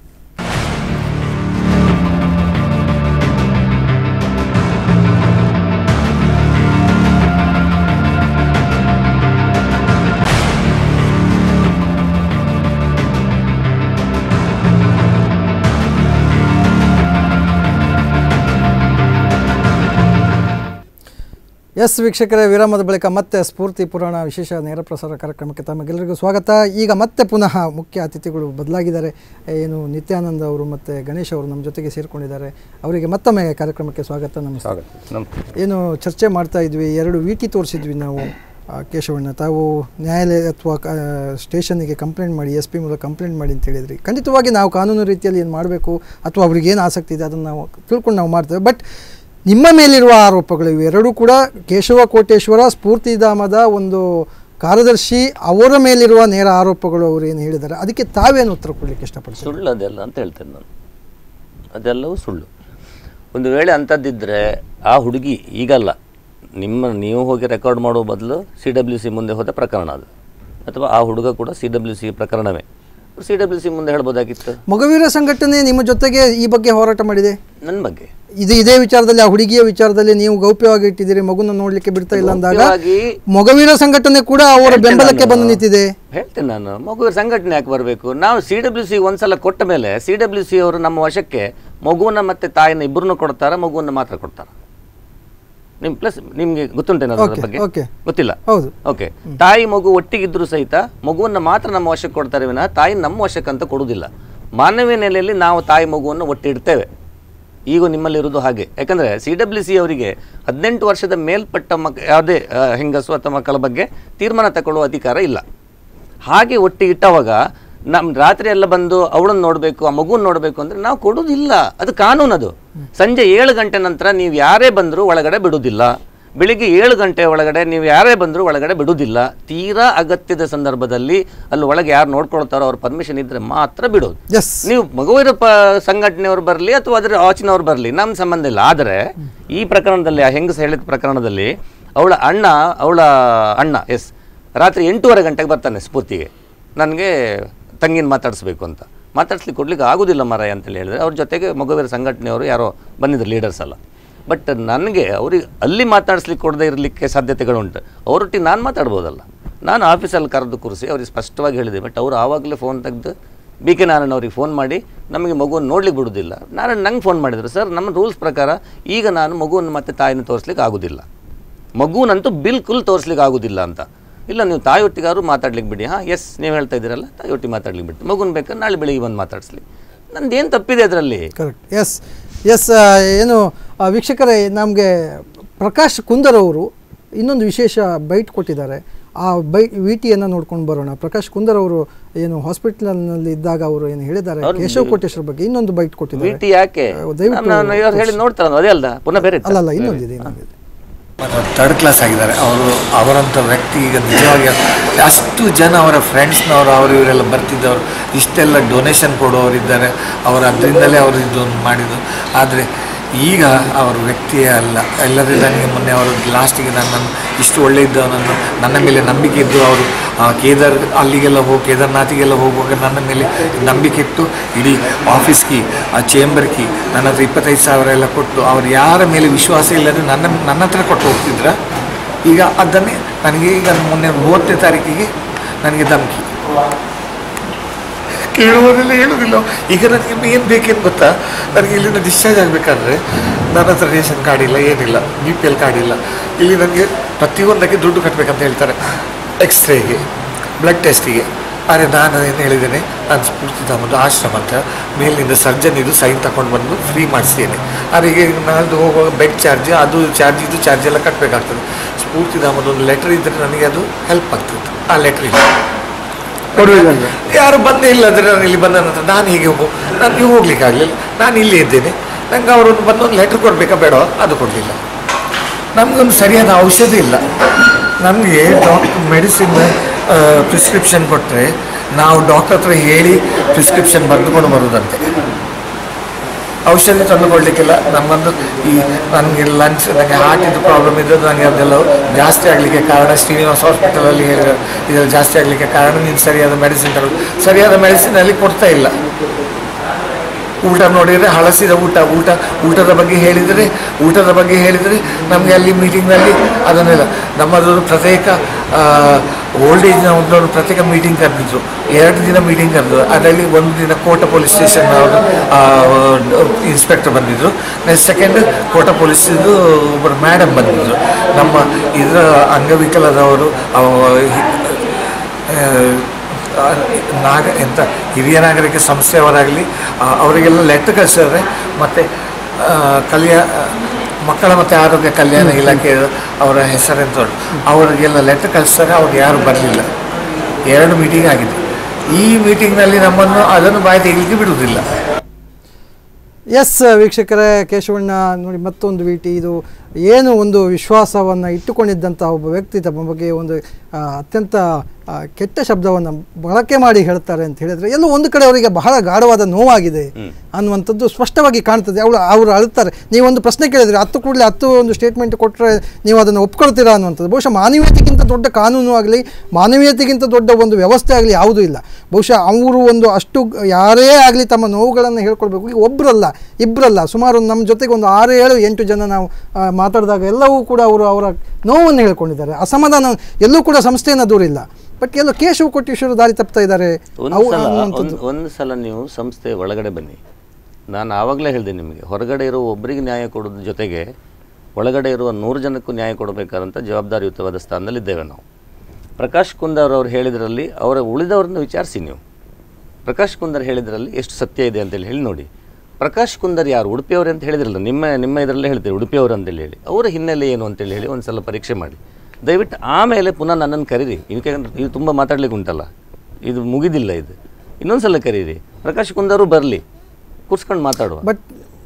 ಎಸ್ ವೀಕ್ಷಕರೇ ವಿರಾಮದ ಬಳಿಕ ಮತ್ತೆ ಸ್ಫೂರ್ತಿ ಪುರಾಣ ವಿಶೇಷ ನೇರ ಪ್ರಸಾರ ಕಾರ್ಯಕ್ರಮಕ್ಕೆ ತಮಗೆಲ್ಲರಿಗೂ ಸ್ವಾಗತ ಈಗ ಮತ್ತೆ ಪುನಃ ಮುಖ್ಯ ಅತಿಥಿಗಳು ಬದಲಾಗಿದ್ದಾರೆ ಏನು ನಿತ್ಯಾನಂದ ಅವರು ಮತ್ತು ಗಣೇಶ್ ಅವರು ನಮ್ಮ ಜೊತೆಗೆ ಸೇರಿಕೊಂಡಿದ್ದಾರೆ ಅವರಿಗೆ ಮತ್ತೊಮ್ಮೆ ಕಾರ್ಯಕ್ರಮಕ್ಕೆ ಸ್ವಾಗತ ನಮಸ್ಕಾರ ನಮ್- ಏನು ಚರ್ಚೆ ಮಾಡ್ತಾ ಇದ್ವಿ ಎರಡು ವಿ ಟಿ ತೋರಿಸಿದ್ವಿ ನಾವು ಆ, ಕೇಶವಣ್ಣ ತಾವು ನ್ಯಾಯಾಲಯ ಅಥವಾ ಸ್ಟೇಷನ್ನಿಗೆ ಕಂಪ್ಲೇಂಟ್ ಮಾಡಿ ಎಸ್ ಪಿ ಮೂಲಕ ಕಂಪ್ಲೇಂಟ್ ಮಾಡಿ ಅಂತ ಹೇಳಿದ್ರಿ ಖಂಡಿತವಾಗಿ ನಾವು ಕಾನೂನು ರೀತಿಯಲ್ಲಿ ಏನು ಮಾಡಬೇಕು ಅಥವಾ ಅವ್ರಿಗೆ ಏನು ಆಸಕ್ತಿ ಇದೆ ಅದನ್ನು ನಾವು ತಿಳ್ಕೊಂಡು ನಾವು ಮಾಡ್ತೇವೆ ಬಟ್ ನಿಮ್ಮ ಮೇಲಿರುವ ಆರೋಪಗಳು ಇವೆರಡೂ ಕೂಡ ಕೇಶವ ಕೋಟೇಶ್ವರ ಸ್ಫೂರ್ತಿಧಾಮದ ಒಂದು ಕಾರ್ಯದರ್ಶಿ ಅವರ ಮೇಲಿರುವ ನೇರ ಆರೋಪಗಳು ಅವರು ಏನು ಹೇಳಿದ್ದಾರೆ ಅದಕ್ಕೆ ತಾವೇನು ಉತ್ತರ ಕೊಡಲಿಕ್ಕೆ ಇಷ್ಟಪಡ್ತೀವಿ ಸುಳ್ಳು ಅದೆಲ್ಲ ಅಂತ ಹೇಳ್ತೇನೆ ನಾನು ಅದೆಲ್ಲವೂ ಸುಳ್ಳು ಒಂದು ವೇಳೆ ಅಂಥದ್ದಿದ್ದರೆ ಆ ಹುಡುಗಿ ಈಗಲ್ಲ ನಿಮ್ಮ ನೀವು ಹೋಗಿ ರೆಕಾರ್ಡ್ ಮಾಡೋ ಬದಲು ಸಿ ಡಬ್ಲ್ಯೂ ಸಿ ಮುಂದೆ ಹೋದ ಪ್ರಕರಣ ಅದು ಅಥವಾ ಆ ಹುಡುಗ ಕೂಡ ಸಿ ಡಬ್ಲ್ಯೂ ಸಿ ಪ್ರಕರಣವೇ ಸಿ ಡಬ್ಲ್ಯೂ ಸಿ ಮುಂದೆ ಹೇಳ್ಬೋದಾಗಿತ್ತು ಮಗುವೀರ ಸಂಘಟನೆ ನಿಮ್ಮ ಜೊತೆಗೆ ಈ ಬಗ್ಗೆ ಹೋರಾಟ ಮಾಡಿದೆ ನನ್ನ ಬಗ್ಗೆ ಇದು ಇದೇ ವಿಚಾರದಲ್ಲಿ ಆ ಹುಡುಗಿಯ ವಿಚಾರದಲ್ಲಿ ನೀವು ಗೌಪ್ಯವಾಗಿ ಇಟ್ಟಿದ್ದೀರಿ ಮಗುನ ನೋಡ್ಲಿಕ್ಕೆ ಬಿಡ್ತಾ ಇಲ್ಲ ಅಂದಾಗ ಗೌಪ್ಯವಾಗಿ ಮೊಗವೀರ ಸಂಘಟನೆ ಕೂಡ ಅವರ ಹೇಳ್ತೇನೆ ಬೆಂಬಲಕ್ಕೆ ನಾನು. ಬಂದು ನಿಂತಿದೆ ಹೇಳ್ತೇನೆ ನಾನು ಮಗುವಿನ ಸಂಘಟನೆ ಯಾಕೆ ಬರಬೇಕು ನಾವು ಸಿ ಡಬ್ಲ್ಯೂ ಸಿ ಒಂದ್ಸಲ ಕೊಟ್ಟ ಮೇಲೆ ಸಿ ಡಬ್ಲ್ಯೂ ಸಿ ಅವರು ನಮ್ಮ ವಶಕ್ಕೆ ಮಗುವನ್ನ ಮತ್ತೆ ತಾಯಿನ ಇಬ್ಬರನ್ನು ಕೊಡ್ತಾರ ಮಗುವನ್ನ ಮಾತ್ರ ಕೊಡ್ತಾರ ನಿಮ್ ಪ್ಲಸ್ ನಿಮ್ಗೆ ಗೊತ್ತುಂಟೇನೋ ಅದ್ರ Okay, ಬಗ್ಗೆ okay. ಗೊತ್ತಿಲ್ಲ ಹೌದು ಓಕೆ ತಾಯಿ ಮಗು ಒಟ್ಟಿಗಿದ್ರು ಸಹಿತ ಮಗುವನ್ನ ಮಾತ್ರ ನಮ್ಮ ವಶಕ್ಕೆ ಕೊಡ್ತಾರೆ ವಿನ ತಾಯಿ ನಮ್ಮ ವಶಕ್ಕೆ ಅಂತ ಕೊಡುವುದಿಲ್ಲ ಮಾನವೀಯ ನೆಲೆಯಲ್ಲಿ ನಾವು ತಾಯಿ ಮಗುವನ್ನು ಒಟ್ಟಿಡ್ತೇವೆ ಈಗ ನಿಮ್ಮಲ್ಲಿರೋದು ಹಾಗೆ ಯಾಕಂದರೆ ಸಿ ಡಬ್ಲ್ಯೂ ಸಿ ಅವರಿಗೆ ಹದಿನೆಂಟು ವರ್ಷದ ಮೇಲ್ಪಟ್ಟ ಮಕ್ ಯಾವುದೇ ಆ, ಹೆಂಗಸು ಅಥವಾ ಮಕ್ಕಳ ಬಗ್ಗೆ ತೀರ್ಮಾನ ತಗೊಳ್ಳುವ ಅಧಿಕಾರ ಇಲ್ಲ ಹಾಗೆ ಒಟ್ಟಿಗೆ ಇಟ್ಟವಾಗ ನಮ್ಮ ರಾತ್ರಿ ಎಲ್ಲ ಬಂದು ಅವಳನ್ನು ನೋಡಬೇಕು ಆ ಮಗುವನ್ನು ನೋಡಬೇಕು ಅಂದರೆ ನಾವು ಕೊಡೋದಿಲ್ಲ ಅದು ಕಾನೂನು ಅದು ಸಂಜೆ ಏಳು ಗಂಟೆ ನಂತರ ನೀವು ಯಾರೇ ಬಂದರೂ ಒಳಗಡೆ ಬಿಡುವುದಿಲ್ಲ ಬೆಳಿಗ್ಗೆ ಏಳು ಗಂಟೆ ಒಳಗಡೆ ನೀವು ಯಾರೇ ಬಂದರೂ ಒಳಗಡೆ ಬಿಡುವುದಿಲ್ಲ ತೀರಾ ಅಗತ್ಯದ ಸಂದರ್ಭದಲ್ಲಿ ಅಲ್ಲಿ ಒಳಗೆ ಯಾರು ನೋಡ್ಕೊಳ್ತಾರೋ ಅವ್ರ ಪರ್ಮಿಷನ್ ಇದ್ದರೆ ಮಾತ್ರ ಬಿಡೋದು ನೀವು ಮಗುವಿನ ಪ ಸಂಘಟನೆಯವರು ಬರಲಿ ಅಥವಾ ಅದರ ಆಚಿನವ್ರು ಬರಲಿ ನಮ್ಮ ಸಂಬಂಧ ಇಲ್ಲ ಆದರೆ ಈ ಪ್ರಕರಣದಲ್ಲಿ ಆ ಹೆಂಗಸ ಹೇಳಿದ ಪ್ರಕರಣದಲ್ಲಿ ಅವಳ ಅಣ್ಣ ಅವಳ ಅಣ್ಣ ಎಸ್ ರಾತ್ರಿ ಎಂಟೂವರೆ ಗಂಟೆಗೆ ಬರ್ತಾನೆ ಸ್ಫೂರ್ತಿಗೆ ನನಗೆ ತಂಗಿನ ಮಾತಾಡಿಸ್ಬೇಕು ಅಂತ ಮಾತಾಡ್ಸ್ಲಿಕ್ಕೆ ಕೊಡ್ಲಿಕ್ಕೆ ಆಗೋದಿಲ್ಲ ಮರಾಯ ಅಂತೇಳಿ ಹೇಳಿದ್ರೆ ಅವ್ರ ಜೊತೆಗೆ ಮಗುವಿನ ಸಂಘಟನೆಯವರು ಯಾರೋ ಬಂದಿದ್ರು ಲೀಡರ್ಸ್ ಎಲ್ಲ ಬಟ್ ನನಗೆ ಅವ್ರಿಗೆ ಅಲ್ಲಿ ಮಾತಾಡಿಸ್ಲಿಕ್ಕೆ ಕೊಡದೇ ಇರಲಿಕ್ಕೆ ಸಾಧ್ಯತೆಗಳುಂಟು ಅವರೊಟ್ಟಿಗೆ ನಾನು ಮಾತಾಡ್ಬೋದಲ್ಲ ನಾನು ಆಫೀಸಲ್ಲಿ ಕರೆದು ಕೂರಿಸಿ ಅವ್ರಿಗೆ ಸ್ಪಷ್ಟವಾಗಿ ಹೇಳಿದೆ ಬಟ್ ಅವರು ಆವಾಗಲೇ ಫೋನ್ ತೆಗೆದು ಬಿ ಕೆ ನಾರಾಯಣ ಅವ್ರಿಗೆ ಫೋನ್ ಮಾಡಿ ನಮಗೆ ಮಗುವನ್ನು ನೋಡ್ಲಿಕ್ಕೆ ಬಿಡೋದಿಲ್ಲ ನಾರಾಯಣ ನಂಗೆ ಫೋನ್ ಮಾಡಿದ್ರು ಸರ್ ನಮ್ಮ ರೂಲ್ಸ್ ಪ್ರಕಾರ ಈಗ ನಾನು ಮಗುವನ್ನು ಮತ್ತೆ ತಾಯಿನ ತೋರಿಸ್ಲಿಕ್ಕೆ ಆಗೋದಿಲ್ಲ ಮಗುನಂತೂ ಬಿಲ್ಕುಲ್ ತೋರಿಸ್ಲಿಕ್ಕೆ ಆಗೋದಿಲ್ಲ ಅಂತ ಇಲ್ಲ ನೀವು ತಾಯಿಯೊಟ್ಟಿಗಾದ್ರು ಮಾತಾಡ್ಲಿಕ್ಕೆ ಬಿಡಿ ಹಾಂ ಎಸ್ ನೀವು ಹೇಳ್ತಾ ಇದ್ದೀರಲ್ಲ ತಾಯಿಯೊಟ್ಟಿಗೆ ಮಾತಾಡ್ಲಿಕ್ಕೆ ಬಿಟ್ಟು ಮಗುನ ಬೇಕಾದ್ರೆ ನಾಳೆ ಬೆಳಿಗ್ಗೆ ಬಂದು ಮಾತಾಡಿಸ್ಲಿ ನಂದೇನು ತಪ್ಪಿದೆ ಅದರಲ್ಲಿ ಕರೆಕ್ಟ್ ಎಸ್ ಎಸ್ ಏನು ಆ, ವೀಕ್ಷಕರೇ ನಮಗೆ ಪ್ರಕಾಶ್ ಕುಂದರ್ ಅವರು ಇನ್ನೊಂದು ವಿಶೇಷ ಬೈಟ್ ಕೊಟ್ಟಿದ್ದಾರೆ ಆ ಬೈ ವಿಟಿಯನ್ನು ನೋಡ್ಕೊಂಡು ಬರೋಣ ಪ್ರಕಾಶ್ ಕುಂದರ್ ಅವರು ಏನು ಹಾಸ್ಪಿಟಲ್ನಲ್ಲಿ ಇದ್ದಾಗ ಅವರು ಏನು ಹೇಳಿದ್ದಾರೆ ಅವ್ರು ಕೇಶವ್ ಕೋಟೇಶ್ವರ ಬಗ್ಗೆ ಇನ್ನೊಂದು ಬೈಟ್ ಕೊಟ್ಟಿದ್ದಾರೆ ವಿಟಿ ಯಾಕೆ ಆ, ದಯವಿಟ್ಟು ನಾನು ಇವ್ರು ಹೇಳಿ ನೋಡ್ತಾರಲ್ಲ ಅದೇ ಅಲ್ಲ ಪುನಃ ಬೇರೆ ಇತ್ತಾ? ಅಲ್ಲಲ್ಲ ಇನ್ನೊಂದಿದೆ ಇನ್ನೊಂದಿದೆ ಥರ್ಡ್ ಕ್ಲಾಸ್ ಆಗಿದ್ದಾರೆ ಅವರು ಅವರಂಥ ವ್ಯಕ್ತಿ ಈಗ ನಿಜವಾಗಿ ಅಷ್ಟು ಜನ ಅವರ ಫ್ರೆಂಡ್ಸ್ನವರು ಅವರು ಇವರೆಲ್ಲ ಬರ್ತಿದ್ದವರು ಇಷ್ಟೆಲ್ಲ ಡೊನೇಷನ್ ಕೊಡುವವರಿದ್ದಾರೆ ಅವರು ಅದರಿಂದಲೇ ಅವರು ಇದು ಮಾಡಿದ್ದು ಆದರೆ ಈಗ ಅವರು ವ್ಯಕ್ತಿಯೇ ಅಲ್ಲ ಎಲ್ಲರಿಂದ ನನಗೆ ಮೊನ್ನೆ ಅವರು ಲಾಸ್ಟಿಗೆ ನನ್ನನ್ನು ಇಷ್ಟು ಒಳ್ಳೆ ಇದ್ದವನನ್ನು ನನ್ನ ಮೇಲೆ ನಂಬಿಕೆ ಇದ್ದು ಅವರು ಆ, ಕೇದಾರ್ ಅಲ್ಲಿಗೆಲ್ಲ ಹೋಗಿ ಕೇದಾರ್ನಾಥಿಗೆಲ್ಲ ಹೋಗುವಾಗ ನನ್ನ ಮೇಲೆ ನಂಬಿಕೆ ಇಟ್ಟು ಇಡೀ ಆಫೀಸ್ ಕೀ ಆ ಚೇಂಬರ್ ಕೀ ನನ್ನ ಹತ್ರ ಇಪ್ಪತ್ತೈದು ಸಾವಿರ ಎಲ್ಲ ಕೊಟ್ಟು ಅವರು ಯಾರ ಮೇಲೆ ವಿಶ್ವಾಸ ಇಲ್ಲದೆ ನನ್ನ ನನ್ನ ಹತ್ರ ಕೊಟ್ಟು ಹೋಗ್ತಿದ್ರ ಈಗ ಅದನ್ನೇ ನನಗೆ ಈಗ ಮೊನ್ನೆ ಮೂವತ್ತನೇ ತಾರೀಕಿಗೆ ನನಗೆ ಧಮಕಿ ಕೇಳುವುದಿಲ್ಲ ಹೇಳುವುದಿಲ್ಲ ಈಗ ನನಗೆ ಏನು ಬೇಕೇನು ಗೊತ್ತಾ ನನಗೆ ಇಲ್ಲಿಂದ ಡಿಸ್ಚಾರ್ಜ್ ಆಗಬೇಕಾದ್ರೆ ನನ್ನ ಹತ್ರ ರೇಷನ್ ಕಾರ್ಡ್ ಇಲ್ಲ ಏನಿಲ್ಲ ಬಿ ಪಿ ಎಲ್ ಕಾರ್ಡ್ ಇಲ್ಲ ಇಲ್ಲಿ ನನಗೆ ಪ್ರತಿಯೊಂದಕ್ಕೆ ದುಡ್ಡು ಕಟ್ಟಬೇಕಂತ ಹೇಳ್ತಾರೆ ಎಕ್ಸ್ರೇಗೆ ಬ್ಲಡ್ ಟೆಸ್ಟಿಗೆ ಆದರೆ ನಾನು ಏನು ಹೇಳಿದ್ದೇನೆ ನಾನು ಸ್ಫೂರ್ತಿಧಾಮದ್ದು ಆಶ್ರಮ ಅಂತ ಮೇಲಿನಿಂದ ಸರ್ಜನ್ ಇದು ಸೈನ್ ತಗೊಂಡು ಬಂದು ಫ್ರೀ ಮಾಡಿಸ್ತೇನೆ ಆದರೆ ಈಗ ನಾಳ್ದು ಹೋಗುವಾಗ ಬೆಡ್ ಚಾರ್ಜ್ ಅದು ಚಾರ್ಜ್ ಇದು ಚಾರ್ಜ್ ಎಲ್ಲ ಕಟ್ಟಬೇಕಾಗ್ತದೆ ಸ್ಫೂರ್ತಿಧಾಮದ ಒಂದು ಲೆಟರ್ ಇದ್ದರೆ ನನಗೆ ಅದು ಹೆಲ್ಪ್ ಆಗ್ತದೆ ಆ ಲೆಟ್ರ್ ಇಲ್ಲ ಯಾರು ಬಂದೇ ಇಲ್ಲ ಅಂದರೆ ನಾನು ಇಲ್ಲಿ ಬಂದ ನಂತರ ನಾನು ಹೀಗೆ ಹೋಗು ನಾನು ನೀವು ಹೋಗ್ಲಿಕ್ಕೆ ಆಗಲಿಲ್ಲ ನಾನು ಇಲ್ಲೇ ಇದ್ದೇನೆ ನಂಗೆ ಅವರೊಂದು ಬಂದು ಒಂದು ಲೆಟ್ರ್ ಕೊಡಬೇಕಾ ಬೇಡ ಅದು ಕೊಡಲಿಲ್ಲ ನಮಗೊಂದು ಸರಿಯಾದ ಔಷಧ ಇಲ್ಲ ನಮಗೆ ಡಾಕ್ಟರ್ ಮೆಡಿಸಿನ್ ಪ್ರಿಸ್ಕ್ರಿಪ್ಷನ್ ಕೊಟ್ಟರೆ ನಾವು ಡಾಕ್ಟರ್ ಹತ್ರ ಹೇಳಿ ಪ್ರಿಸ್ಕ್ರಿಪ್ಷನ್ ಬರೆದುಕೊಂಡು ಬರೋದಂತೆ ಔಷಧಿ ತಂದುಕೊಡ್ಲಿಕ್ಕಿಲ್ಲ ನಮ್ಮೊಂದು ಈ ನನಗೆ ಲಂಚ್ ನನಗೆ ಹಾರ್ಟಿದ್ದು ಪ್ರಾಬ್ಲಮ್ ಇದ್ದದ್ದು ನನಗೆ ಅದೆಲ್ಲ ಜಾಸ್ತಿ ಆಗಲಿಕ್ಕೆ ಕಾರಣ ಶ್ರೀನಿವಾಸ್ ಹಾಸ್ಪಿಟಲಲ್ಲಿ ಹೇಳಿದ ಇದೆಲ್ಲ ಜಾಸ್ತಿ ಆಗಲಿಕ್ಕೆ ಕಾರಣ ನೀನು ಸರಿಯಾದ ಮೆಡಿಸಿನ್ ತಗೊಳ್ಳಿ ಸರಿಯಾದ ಮೆಡಿಸಿನ್ ಅಲ್ಲಿ ಕೊಡ್ತಾ ಇಲ್ಲ ಊಟ ನೋಡಿದರೆ ಹಳಸಿದ ಊಟ ಊಟ ಊಟದ ಬಗ್ಗೆ ಹೇಳಿದರೆ ಊಟದ ಬಗ್ಗೆ ಹೇಳಿದರೆ ನಮಗೆ ಅಲ್ಲಿ ಮೀಟಿಂಗ್ನಲ್ಲಿ ಅದನ್ನೆಲ್ಲ ನಮ್ಮದು ಪ್ರತ್ಯೇಕ ಓಲ್ಡ್ ಏಜ್ನ ಒಂದೊಂದು ಪ್ರತ್ಯೇಕ ಮೀಟಿಂಗ್ ಕರೆದಿದ್ರು ಎರಡು ದಿನ ಮೀಟಿಂಗ್ ಕರೆದ್ರು ಅದರಲ್ಲಿ ಒಂದು ದಿನ ಕೋಟ ಪೊಲೀಸ್ ಸ್ಟೇಷನ್ ಇನ್ಸ್ಪೆಕ್ಟರ್ ಬಂದಿದ್ದರು ನೆಕ್ಸ್ಟ್ ಸೆಕೆಂಡ್ ಕೋಟ ಪೊಲೀಸಿದು ಒಬ್ಬರು ಮೇಡಮ್ ಬಂದಿದ್ದರು ನಮ್ಮ ಇದರ ಅಂಗವಿಕಲದವರು ಆ, ನಾಗ ಎಂತ ಹಿರಿಯ ನಾಗರಿಕ ಸಂಸ್ಥೆಯವರಾಗಲಿ ಅವರಿಗೆಲ್ಲ ಲೆಟ್ರ್ ಕಳಿಸಿದ್ರೆ ಮತ್ತು ಕಲ್ಯಾ ಮಕ್ಕಳ ಮತ್ತು ಆರೋಗ್ಯ ಕಲ್ಯಾಣ ಇಲಾಖೆ ಅವರ ಹೆಸರೆಂತ ಉಂಟು ಅವರಿಗೆಲ್ಲ ಲೆಟ್ರ್ ಕಳಿಸ್ತಾರೆ ಅವ್ರು ಯಾರು ಬರಲಿಲ್ಲ ಎರಡು ಮೀಟಿಂಗ್ ಆಗಿದೆ ಈ ಮೀಟಿಂಗ್ನಲ್ಲಿ ನಮ್ಮನ್ನು ಅದನ್ನು ಬಾಯಿ ತೆಗಿಲಿಕ್ಕೆ ಬಿಡುವುದಿಲ್ಲ ಎಸ್ ವೀಕ್ಷಕರೇ ಕೇಶವಣ್ಣ ನೋಡಿ ಮತ್ತೊಂದು ವಿಟಿ ಇದು ಏನು ಒಂದು ವಿಶ್ವಾಸವನ್ನು ಇಟ್ಟುಕೊಂಡಿದ್ದಂಥ ಒಬ್ಬ ವ್ಯಕ್ತಿ ತಮ್ಮ ಬಗ್ಗೆ ಒಂದು ಆ, ಅತ್ಯಂತ ಆ, ಕೆಟ್ಟ ಶಬ್ದವನ್ನು ಬಳಕೆ ಮಾಡಿ ಹೇಳ್ತಾರೆ ಅಂತ ಹೇಳಿದರೆ ಎಲ್ಲೋ ಒಂದು ಕಡೆ ಅವರಿಗೆ ಬಹಳ ಗಾಢವಾದ ನೋವಾಗಿದೆ ಅನ್ನುವಂಥದ್ದು ಸ್ಪಷ್ಟವಾಗಿ ಕಾಣ್ತದೆ ಅವಳು ಅವರು ಅಳುತ್ತಾರೆ ನೀವೊಂದು ಪ್ರಶ್ನೆ ಕೇಳಿದ್ರೆ ಹತ್ತು ಕೂಡಲೇ ಹತ್ತು ಒಂದು ಸ್ಟೇಟ್ಮೆಂಟ್ ಕೊಟ್ಟರೆ ನೀವು ಅದನ್ನು ಒಪ್ಕೊಳ್ತೀರಾ ಅನ್ನುವಂಥದ್ದು ಬಹುಶಃ ಮಾನವೀಯತೆಗಿಂತ ದೊಡ್ಡ ಕಾನೂನು ಆಗಲಿ ಮಾನವೀಯತೆಗಿಂತ ದೊಡ್ಡ ಒಂದು ವ್ಯವಸ್ಥೆ ಆಗಲಿ ಯಾವುದೂ ಇಲ್ಲ ಬಹುಶಃ ಅವರು ಒಂದು ಅಷ್ಟು ಯಾರೇ ಆಗಲಿ ತಮ್ಮ ನೋವುಗಳನ್ನು ಹೇಳ್ಕೊಳ್ಬೇಕು ಈಗ ಒಬ್ಬರಲ್ಲ ಇಬ್ಬರಲ್ಲ ಸುಮಾರು ನಮ್ಮ ಜೊತೆಗೆ ಒಂದು ಆರು ಏಳು ಎಂಟು ಜನ ನಾವು ಆ, ಮಾತಾಡಿದಾಗ ಎಲ್ಲವೂ ಕೂಡ ಅವರು ಅವರ ನೋವನ್ನು ಹೇಳ್ಕೊಂಡಿದ್ದಾರೆ ಅಸಮಾಧಾನ ಎಲ್ಲೂ ಕೂಡ ಸಂಸ್ಥೆಯನ್ನು ದೂರ ಇಲ್ಲ ಬಟ್ ಎಲ್ಲೋ ಕೇಶವ ಕೋಟೇಶ್ವರ ದಾರಿ ತಪ್ತಾ ಇದ್ದಾರೆ ಒಂದು ಅವು ಸಲ ಅನ್ನುವಂಥದ್ದು ಒಂದು ಒಂದು ಸಲ ನೀವು ಸಂಸ್ಥೆ ಒಳಗಡೆ ಬನ್ನಿ ನಾನು ಆವಾಗಲೇ ಹೇಳಿದೆ ನಿಮಗೆ ಹೊರಗಡೆ ಇರುವ ಒಬ್ಬರಿಗೆ ನ್ಯಾಯ ಕೊಡೋದ್ರ ಜೊತೆಗೆ ಒಳಗಡೆ ಇರುವ ನೂರು ಜನಕ್ಕೂ ನ್ಯಾಯ ಕೊಡಬೇಕಾದಂಥ ಜವಾಬ್ದಾರಿಯುತವಾದ ಸ್ಥಾನದಲ್ಲಿದ್ದೇವೆ ನಾವು ಪ್ರಕಾಶ್ ಕುಂದರ್ ಅವರು ಹೇಳಿದ್ರಲ್ಲಿ ಅವರ ಉಳಿದವ್ರನ್ನ ವಿಚಾರಿಸಿ ನೀವು ಪ್ರಕಾಶ್ ಕುಂದರ್ ಹೇಳಿದ್ರಲ್ಲಿ ಎಷ್ಟು ಸತ್ಯ ಇದೆ ಅಂತೇಳಿ ಹೇಳಿ ನೋಡಿ ಪ್ರಕಾಶ್ ಕುಂದರ್ ಯಾರು ಉಡುಪಿಯವರು ಅಂತ ಹೇಳಿದ್ರಲ್ಲ ನಿಮ್ಮ ನಿಮ್ಮ ಇದರಲ್ಲೇ ಹೇಳ್ತೀರಿ ಉಡುಪಿಯವರು ಅಂತೇಳಿ ಹೇಳಿ ಅವರ ಹಿನ್ನೆಲೆ ಏನು ಅಂತೇಳಿ ಹೇಳಿ ಒಂದು ಸಲ ಪರೀಕ್ಷೆ ಮಾಡಿ ದಯವಿಟ್ಟು ಆಮೇಲೆ ಪುನಃ ನನ್ನನ್ನು ಕರೀರಿ ಯಾಕಂದ್ರೆ ಇದು ತುಂಬ ಮಾತಾಡ್ಲಿಕ್ಕೆ ಉಂಟಲ್ಲ ಇದು ಮುಗಿದಿಲ್ಲ ಇದು ಇನ್ನೊಂದು ಸಲ ಕರೀರಿ ಪ್ರಕಾಶ್ ಕುಂದರು ಬರಲಿ ಕೂರ್ಸ್ಕೊಂಡು ಮಾತಾಡುವ ಬಟ್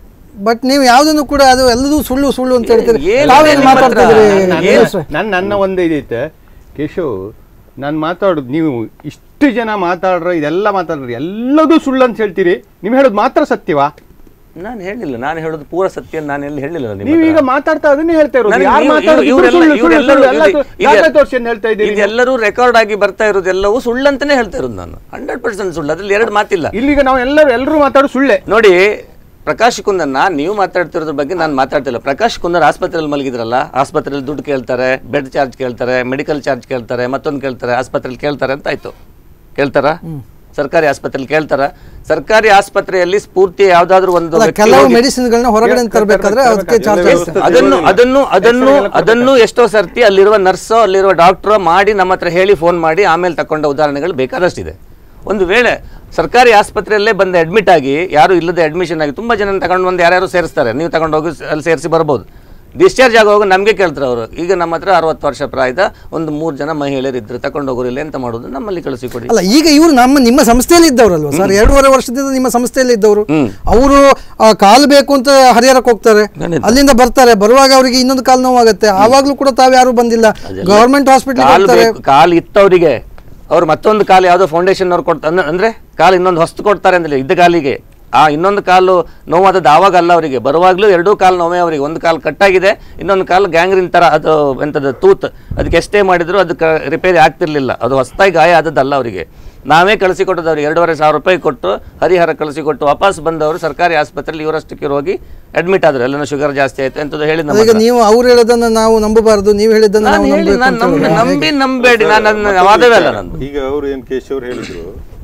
ಬಟ್ ನೀವು ಯಾವುದನ್ನು ಕೂಡ ಅದು ಎಲ್ಲದೂ ಸುಳ್ಳು ಸುಳ್ಳು ಅಂತ ಹೇಳ್ತೀರಿ ಏನು ತಾವೇನು ನಿಮ್ಮ ಹತ್ರ? ಮಾತಾಡ್ತಿದ್ರಿ ಏನು? ನನ್ನ ನನ್ನ ಒಂದು ಇದೈತೆ ಕೇಶವ್ ನಾನು ಮಾತಾಡೋದು ನೀವು ಇಷ್ಟು ಜನ ಮಾತಾಡ್ರ ಇದೆಲ್ಲ ಮಾತಾಡ್ರಿ ಎಲ್ಲದೂ ಸುಳ್ಳು ಅಂತ ಹೇಳ್ತೀರಿ ನೀವು ಹೇಳೋದು ಮಾತ್ರ ಸತ್ಯವಾ ನಾನು ಹೇಳಿಲ್ಲ ನಾನು ಹೇಳೋದು ಪೂರ ಸತ್ಯ ಅಂತ ನಾನು ಎಲ್ಲಿ ಹೇಳಿಲ್ಲ ನಿಮ್ಮ ನೀವು ಹತ್ರ. ಈಗ ಮಾತಾಡ್ತಾ ಅದನ್ನೇ ಹೇಳ್ತಾ ಇರೋದು ನನಗೆ ಯಾರು ನೀವು- ಮಾತಾಡೋದು ಇವ್ರು- ಸುಳ್ಳು, ಇವರೆಲ್ಲ- ಸುಳ್ಳು, ಸುಳ್ಳು, ಇವರೆಲ್ಲರೂ ಎಲ್ಲ ಇದು- ಇದು- ದಾಖಲೆ ತೋರಿಸಿ ಅಂತ ಹೇಳ್ತಾ ಇದ್ದೀರಿ ನೀವು. ಇದೆಲ್ಲರೂ ರೆಕಾರ್ಡ್ ಆಗಿ ಬರ್ತಾ ಇರೋದು ಎಲ್ಲವೂ ಸುಳ್ಳು ಅಂತಾನೆ ಹೇಳ್ತಾ ಇರೋದು ನಾನು ಹಂಡ್ರೆಡ್ ಪರ್ಸೆಂಟ್ ಸುಳ್ಳು ಅದ್ರಲ್ಲಿ ಎರಡು ಮಾತಿಲ್ಲ ಇಲ್ಲಿಗ ನಾವು ಎಲ್ಲರೂ ಎಲ್ಲರೂ ಮಾತಾಡೋ ಸುಳ್ಳೆ ನೋಡಿ ಪ್ರಕಾಶ್ ಕುಂದರ್ನ ನೀವು ಮಾತಾಡ್ತಿರೋದ್ರ ಬಗ್ಗೆ ನಾನು ಮಾತಾಡ್ತಿಲ್ಲ ಪ್ರಕಾಶ್ ಕುಂದರ್ ಆಸ್ಪತ್ರೆಯಲ್ಲಿ ಮಲಗಿದ್ರಲ್ಲ ಆಸ್ಪತ್ರೆಯಲ್ಲಿ ದುಡ್ಡು ಕೇಳ್ತಾರೆ ಬೆಡ್ ಚಾರ್ಜ್ ಕೇಳ್ತಾರೆ ಮೆಡಿಕಲ್ ಚಾರ್ಜ್ ಕೇಳ್ತಾರೆ ಮತ್ತೊಂದು ಕೇಳ್ತಾರೆ ಆಸ್ಪತ್ರೆಯಲ್ಲಿ ಕೇಳ್ತಾರೆ ಅಂತ ಆಯ್ತು ಕೇಳ್ತಾರಾ ಸರ್ಕಾರಿ ಆಸ್ಪತ್ರೆಯಲ್ಲಿ ಕೇಳ್ತಾರ ಸರ್ಕಾರಿ ಆಸ್ಪತ್ರೆಯಲ್ಲಿ ಸ್ಫೂರ್ತಿ ಯಾವ್ದಾದ್ರು ಒಂದು ಅಲ್ಲ, ವ್ಯಕ್ತಿ ಕೆಲವು ಹೋಗಿ- ಮೆಡಿಸಿನ್ಗಳನ್ನ ಹೊರಗಡೆ ತರಬೇಕಾದ್ರೆ ಅದಕ್ಕೆ ಚಾರ್ಜ್ ಆಗುತ್ತೆ ಅದನ್ನು ಅದನ್ನು ಅದನ್ನು ಅದನ್ನು ಎಷ್ಟೋ ಸರ್ತಿ ಅಲ್ಲಿರುವ ನರ್ಸೋ ಅಲ್ಲಿರುವ ಡಾಕ್ಟ್ರೋ ಮಾಡಿ ನಮ್ಮ ಹತ್ರ ಹೇಳಿ ಫೋನ್ ಮಾಡಿ ಆಮೇಲೆ ತಕೊಂಡ ಉದಾಹರಣೆಗಳು ಬೇಕಾದಷ್ಟಿದೆ ಒಂದು ವೇಳೆ ಸರ್ಕಾರಿ ಆಸ್ಪತ್ರೆಯಲ್ಲೇ ಬಂದು ಅಡ್ಮಿಟ್ ಆಗಿ ಯಾರು ಇಲ್ಲದೆ ಅಡ್ಮಿಷನ್ ಆಗಿ ತುಂಬಾ ಜನ ತಗೊಂಡು ಬಂದು ಯಾರ್ಯಾರು ಸೇರಿಸ್ತಾರೆ ನೀವು ತಗೊಂಡು ಹೋಗಿ ಅಲ್ಲಿ ಸೇರಿಸಿ ಬರ್ಬೋದು ಡಿಸ್ಚಾರ್ಜ್ ಆಗುವಾಗ ನಮಗೆ ಕೇಳ್ತಾರೆ ಅವರು ಈಗ ನಮ್ಮ ಹತ್ರ ಅರವತ್ತು ವರ್ಷ ಪ್ರಾಯದ ಒಂದು ಮೂರು ಜನ ಮಹಿಳೆಯರು ಇದ್ರು ತಗೊಂಡು ಹೋಗೋರಿಲ್ಲ ಎಂತ ಮಾಡೋದು ನಮ್ಮಲ್ಲಿ ಕಳಿಸಿಕೊಡಿ ಅಲ್ಲ ಈಗ ಇವರು ನಮ್ಮ ನಿಮ್ಮ ಸಂಸ್ಥೆಯಲ್ಲಿ ಇದ್ದವರಲ್ವಾ ಸರ್ ಎರಡೂವರೆ ವರ್ಷದಿಂದ ನಿಮ್ಮ ಸಂಸ್ಥೆಯಲ್ಲಿ ಇದ್ದವರು ಅವರು ಕಾಲು ಬೇಕು ಅಂತ ಹರಿಹರಕ್ಕೆ ಹೋಗ್ತಾರೆ ಅಲ್ಲಿಂದ ಬರ್ತಾರೆ ಬರುವಾಗ ಅವರಿಗೆ ಇನ್ನೊಂದು ಕಾಲು ನೋವಾಗುತ್ತೆ ಆವಾಗ್ಲೂ ಕೂಡ ತಾವು ಯಾರು ಬಂದಿಲ್ಲ ಗವರ್ಮೆಂಟ್ ಹಾಸ್ಪಿಟಲ್ ಕಾಲು ಬರ್ತಾರೆ ಬೇಕು ಕಾಲು ಇತ್ತವರಿಗೆ ಅವ್ರು ಮತ್ತೊಂದು ಕಾಲು ಯಾವುದೋ ಫೌಂಡೇಶನ್ ಅವ್ರು ಕೊಡ್ತಾ ಅಂದ್- ಅಂದ್ರೆ ಕಾಲು ಇನ್ನೊಂದು ಹೊಸ್ತು ಕೊಡ್ತಾರೆ ಅಂದ್ರೆ ಇದ್ದ ಕಾಲಿಗೆ ಆ ಇನ್ನೊಂದು ಕಾಲು ನೋವಾದದ್ದು ಆವಾಗ ಅಲ್ಲ ಅವರಿಗೆ ಬರುವಾಗಲೂ ಎರಡೂ ಕಾಲು ನೋವೇ ಅವರಿಗೆ ಒಂದು ಕಾಲು ಕಟ್ಟಾಗಿದೆ ಇನ್ನೊಂದು ಕಾಲು ಗ್ಯಾಂಗ್ರಿನ್ ತರ ಅದು ಎಂಥದ್ದು ತೂತ್ ಅದಕ್ಕೆ ಎಷ್ಟೇ ಮಾಡಿದ್ರು ಅದು ರಿಪೇರಿ ಆಗ್ತಿರ್ಲಿಲ್ಲ ಅದು ಹೊಸದಾಗಿ ಗಾಯ ಆದದ್ದಲ್ಲ ಅವರಿಗೆ ನಾವೇ ಕಳಿಸಿಕೊಟ್ಟದ್ದು ಅವ್ರಿಗೆ ಎರಡೂವರೆ ಸಾವಿರ ರೂಪಾಯಿ ಕೊಟ್ಟು ಹರಿಹರ ಕಳಿಸಿಕೊಟ್ಟು ವಾಪಸ್ ಬಂದವರು ಸರ್ಕಾರಿ ಆಸ್ಪತ್ರೆಯಲ್ಲಿ ಇವರಷ್ಟಕ್ಕೆ ಹೋಗಿ ಅಡ್ಮಿಟ್ ಆದ್ರು ಎಲ್ಲನೂ ಶುಗರ್ ಜಾಸ್ತಿ ಆಯ್ತು ಎಂತದ್ದು ಹೇಳಿ ನಮ್ಮ ಈಗ ಹತ್ರ. ನೀವು ಅವ್ರು ಹೇಳೋದನ್ನ ನಾವು ನಂಬಬಾರದು ನೀವು ಹೇಳಿದ್ದನ್ನ ನಾನು ನಾವು ಹೇಳಿ ನಂಬಬೇಕು ನಾನು ಅಂತ ನಂಬಿ- ಹೇಳಿ. ನಂಬಿ ನಂಬೇಡಿ ನಾನು ನನ್ನ ವಾದವೇ ಅಲ್ಲ ನಂದು ಈಗ ಅವರು ಏನು ಕೇಶವ್ರು ಹೇಳಿದ್ರು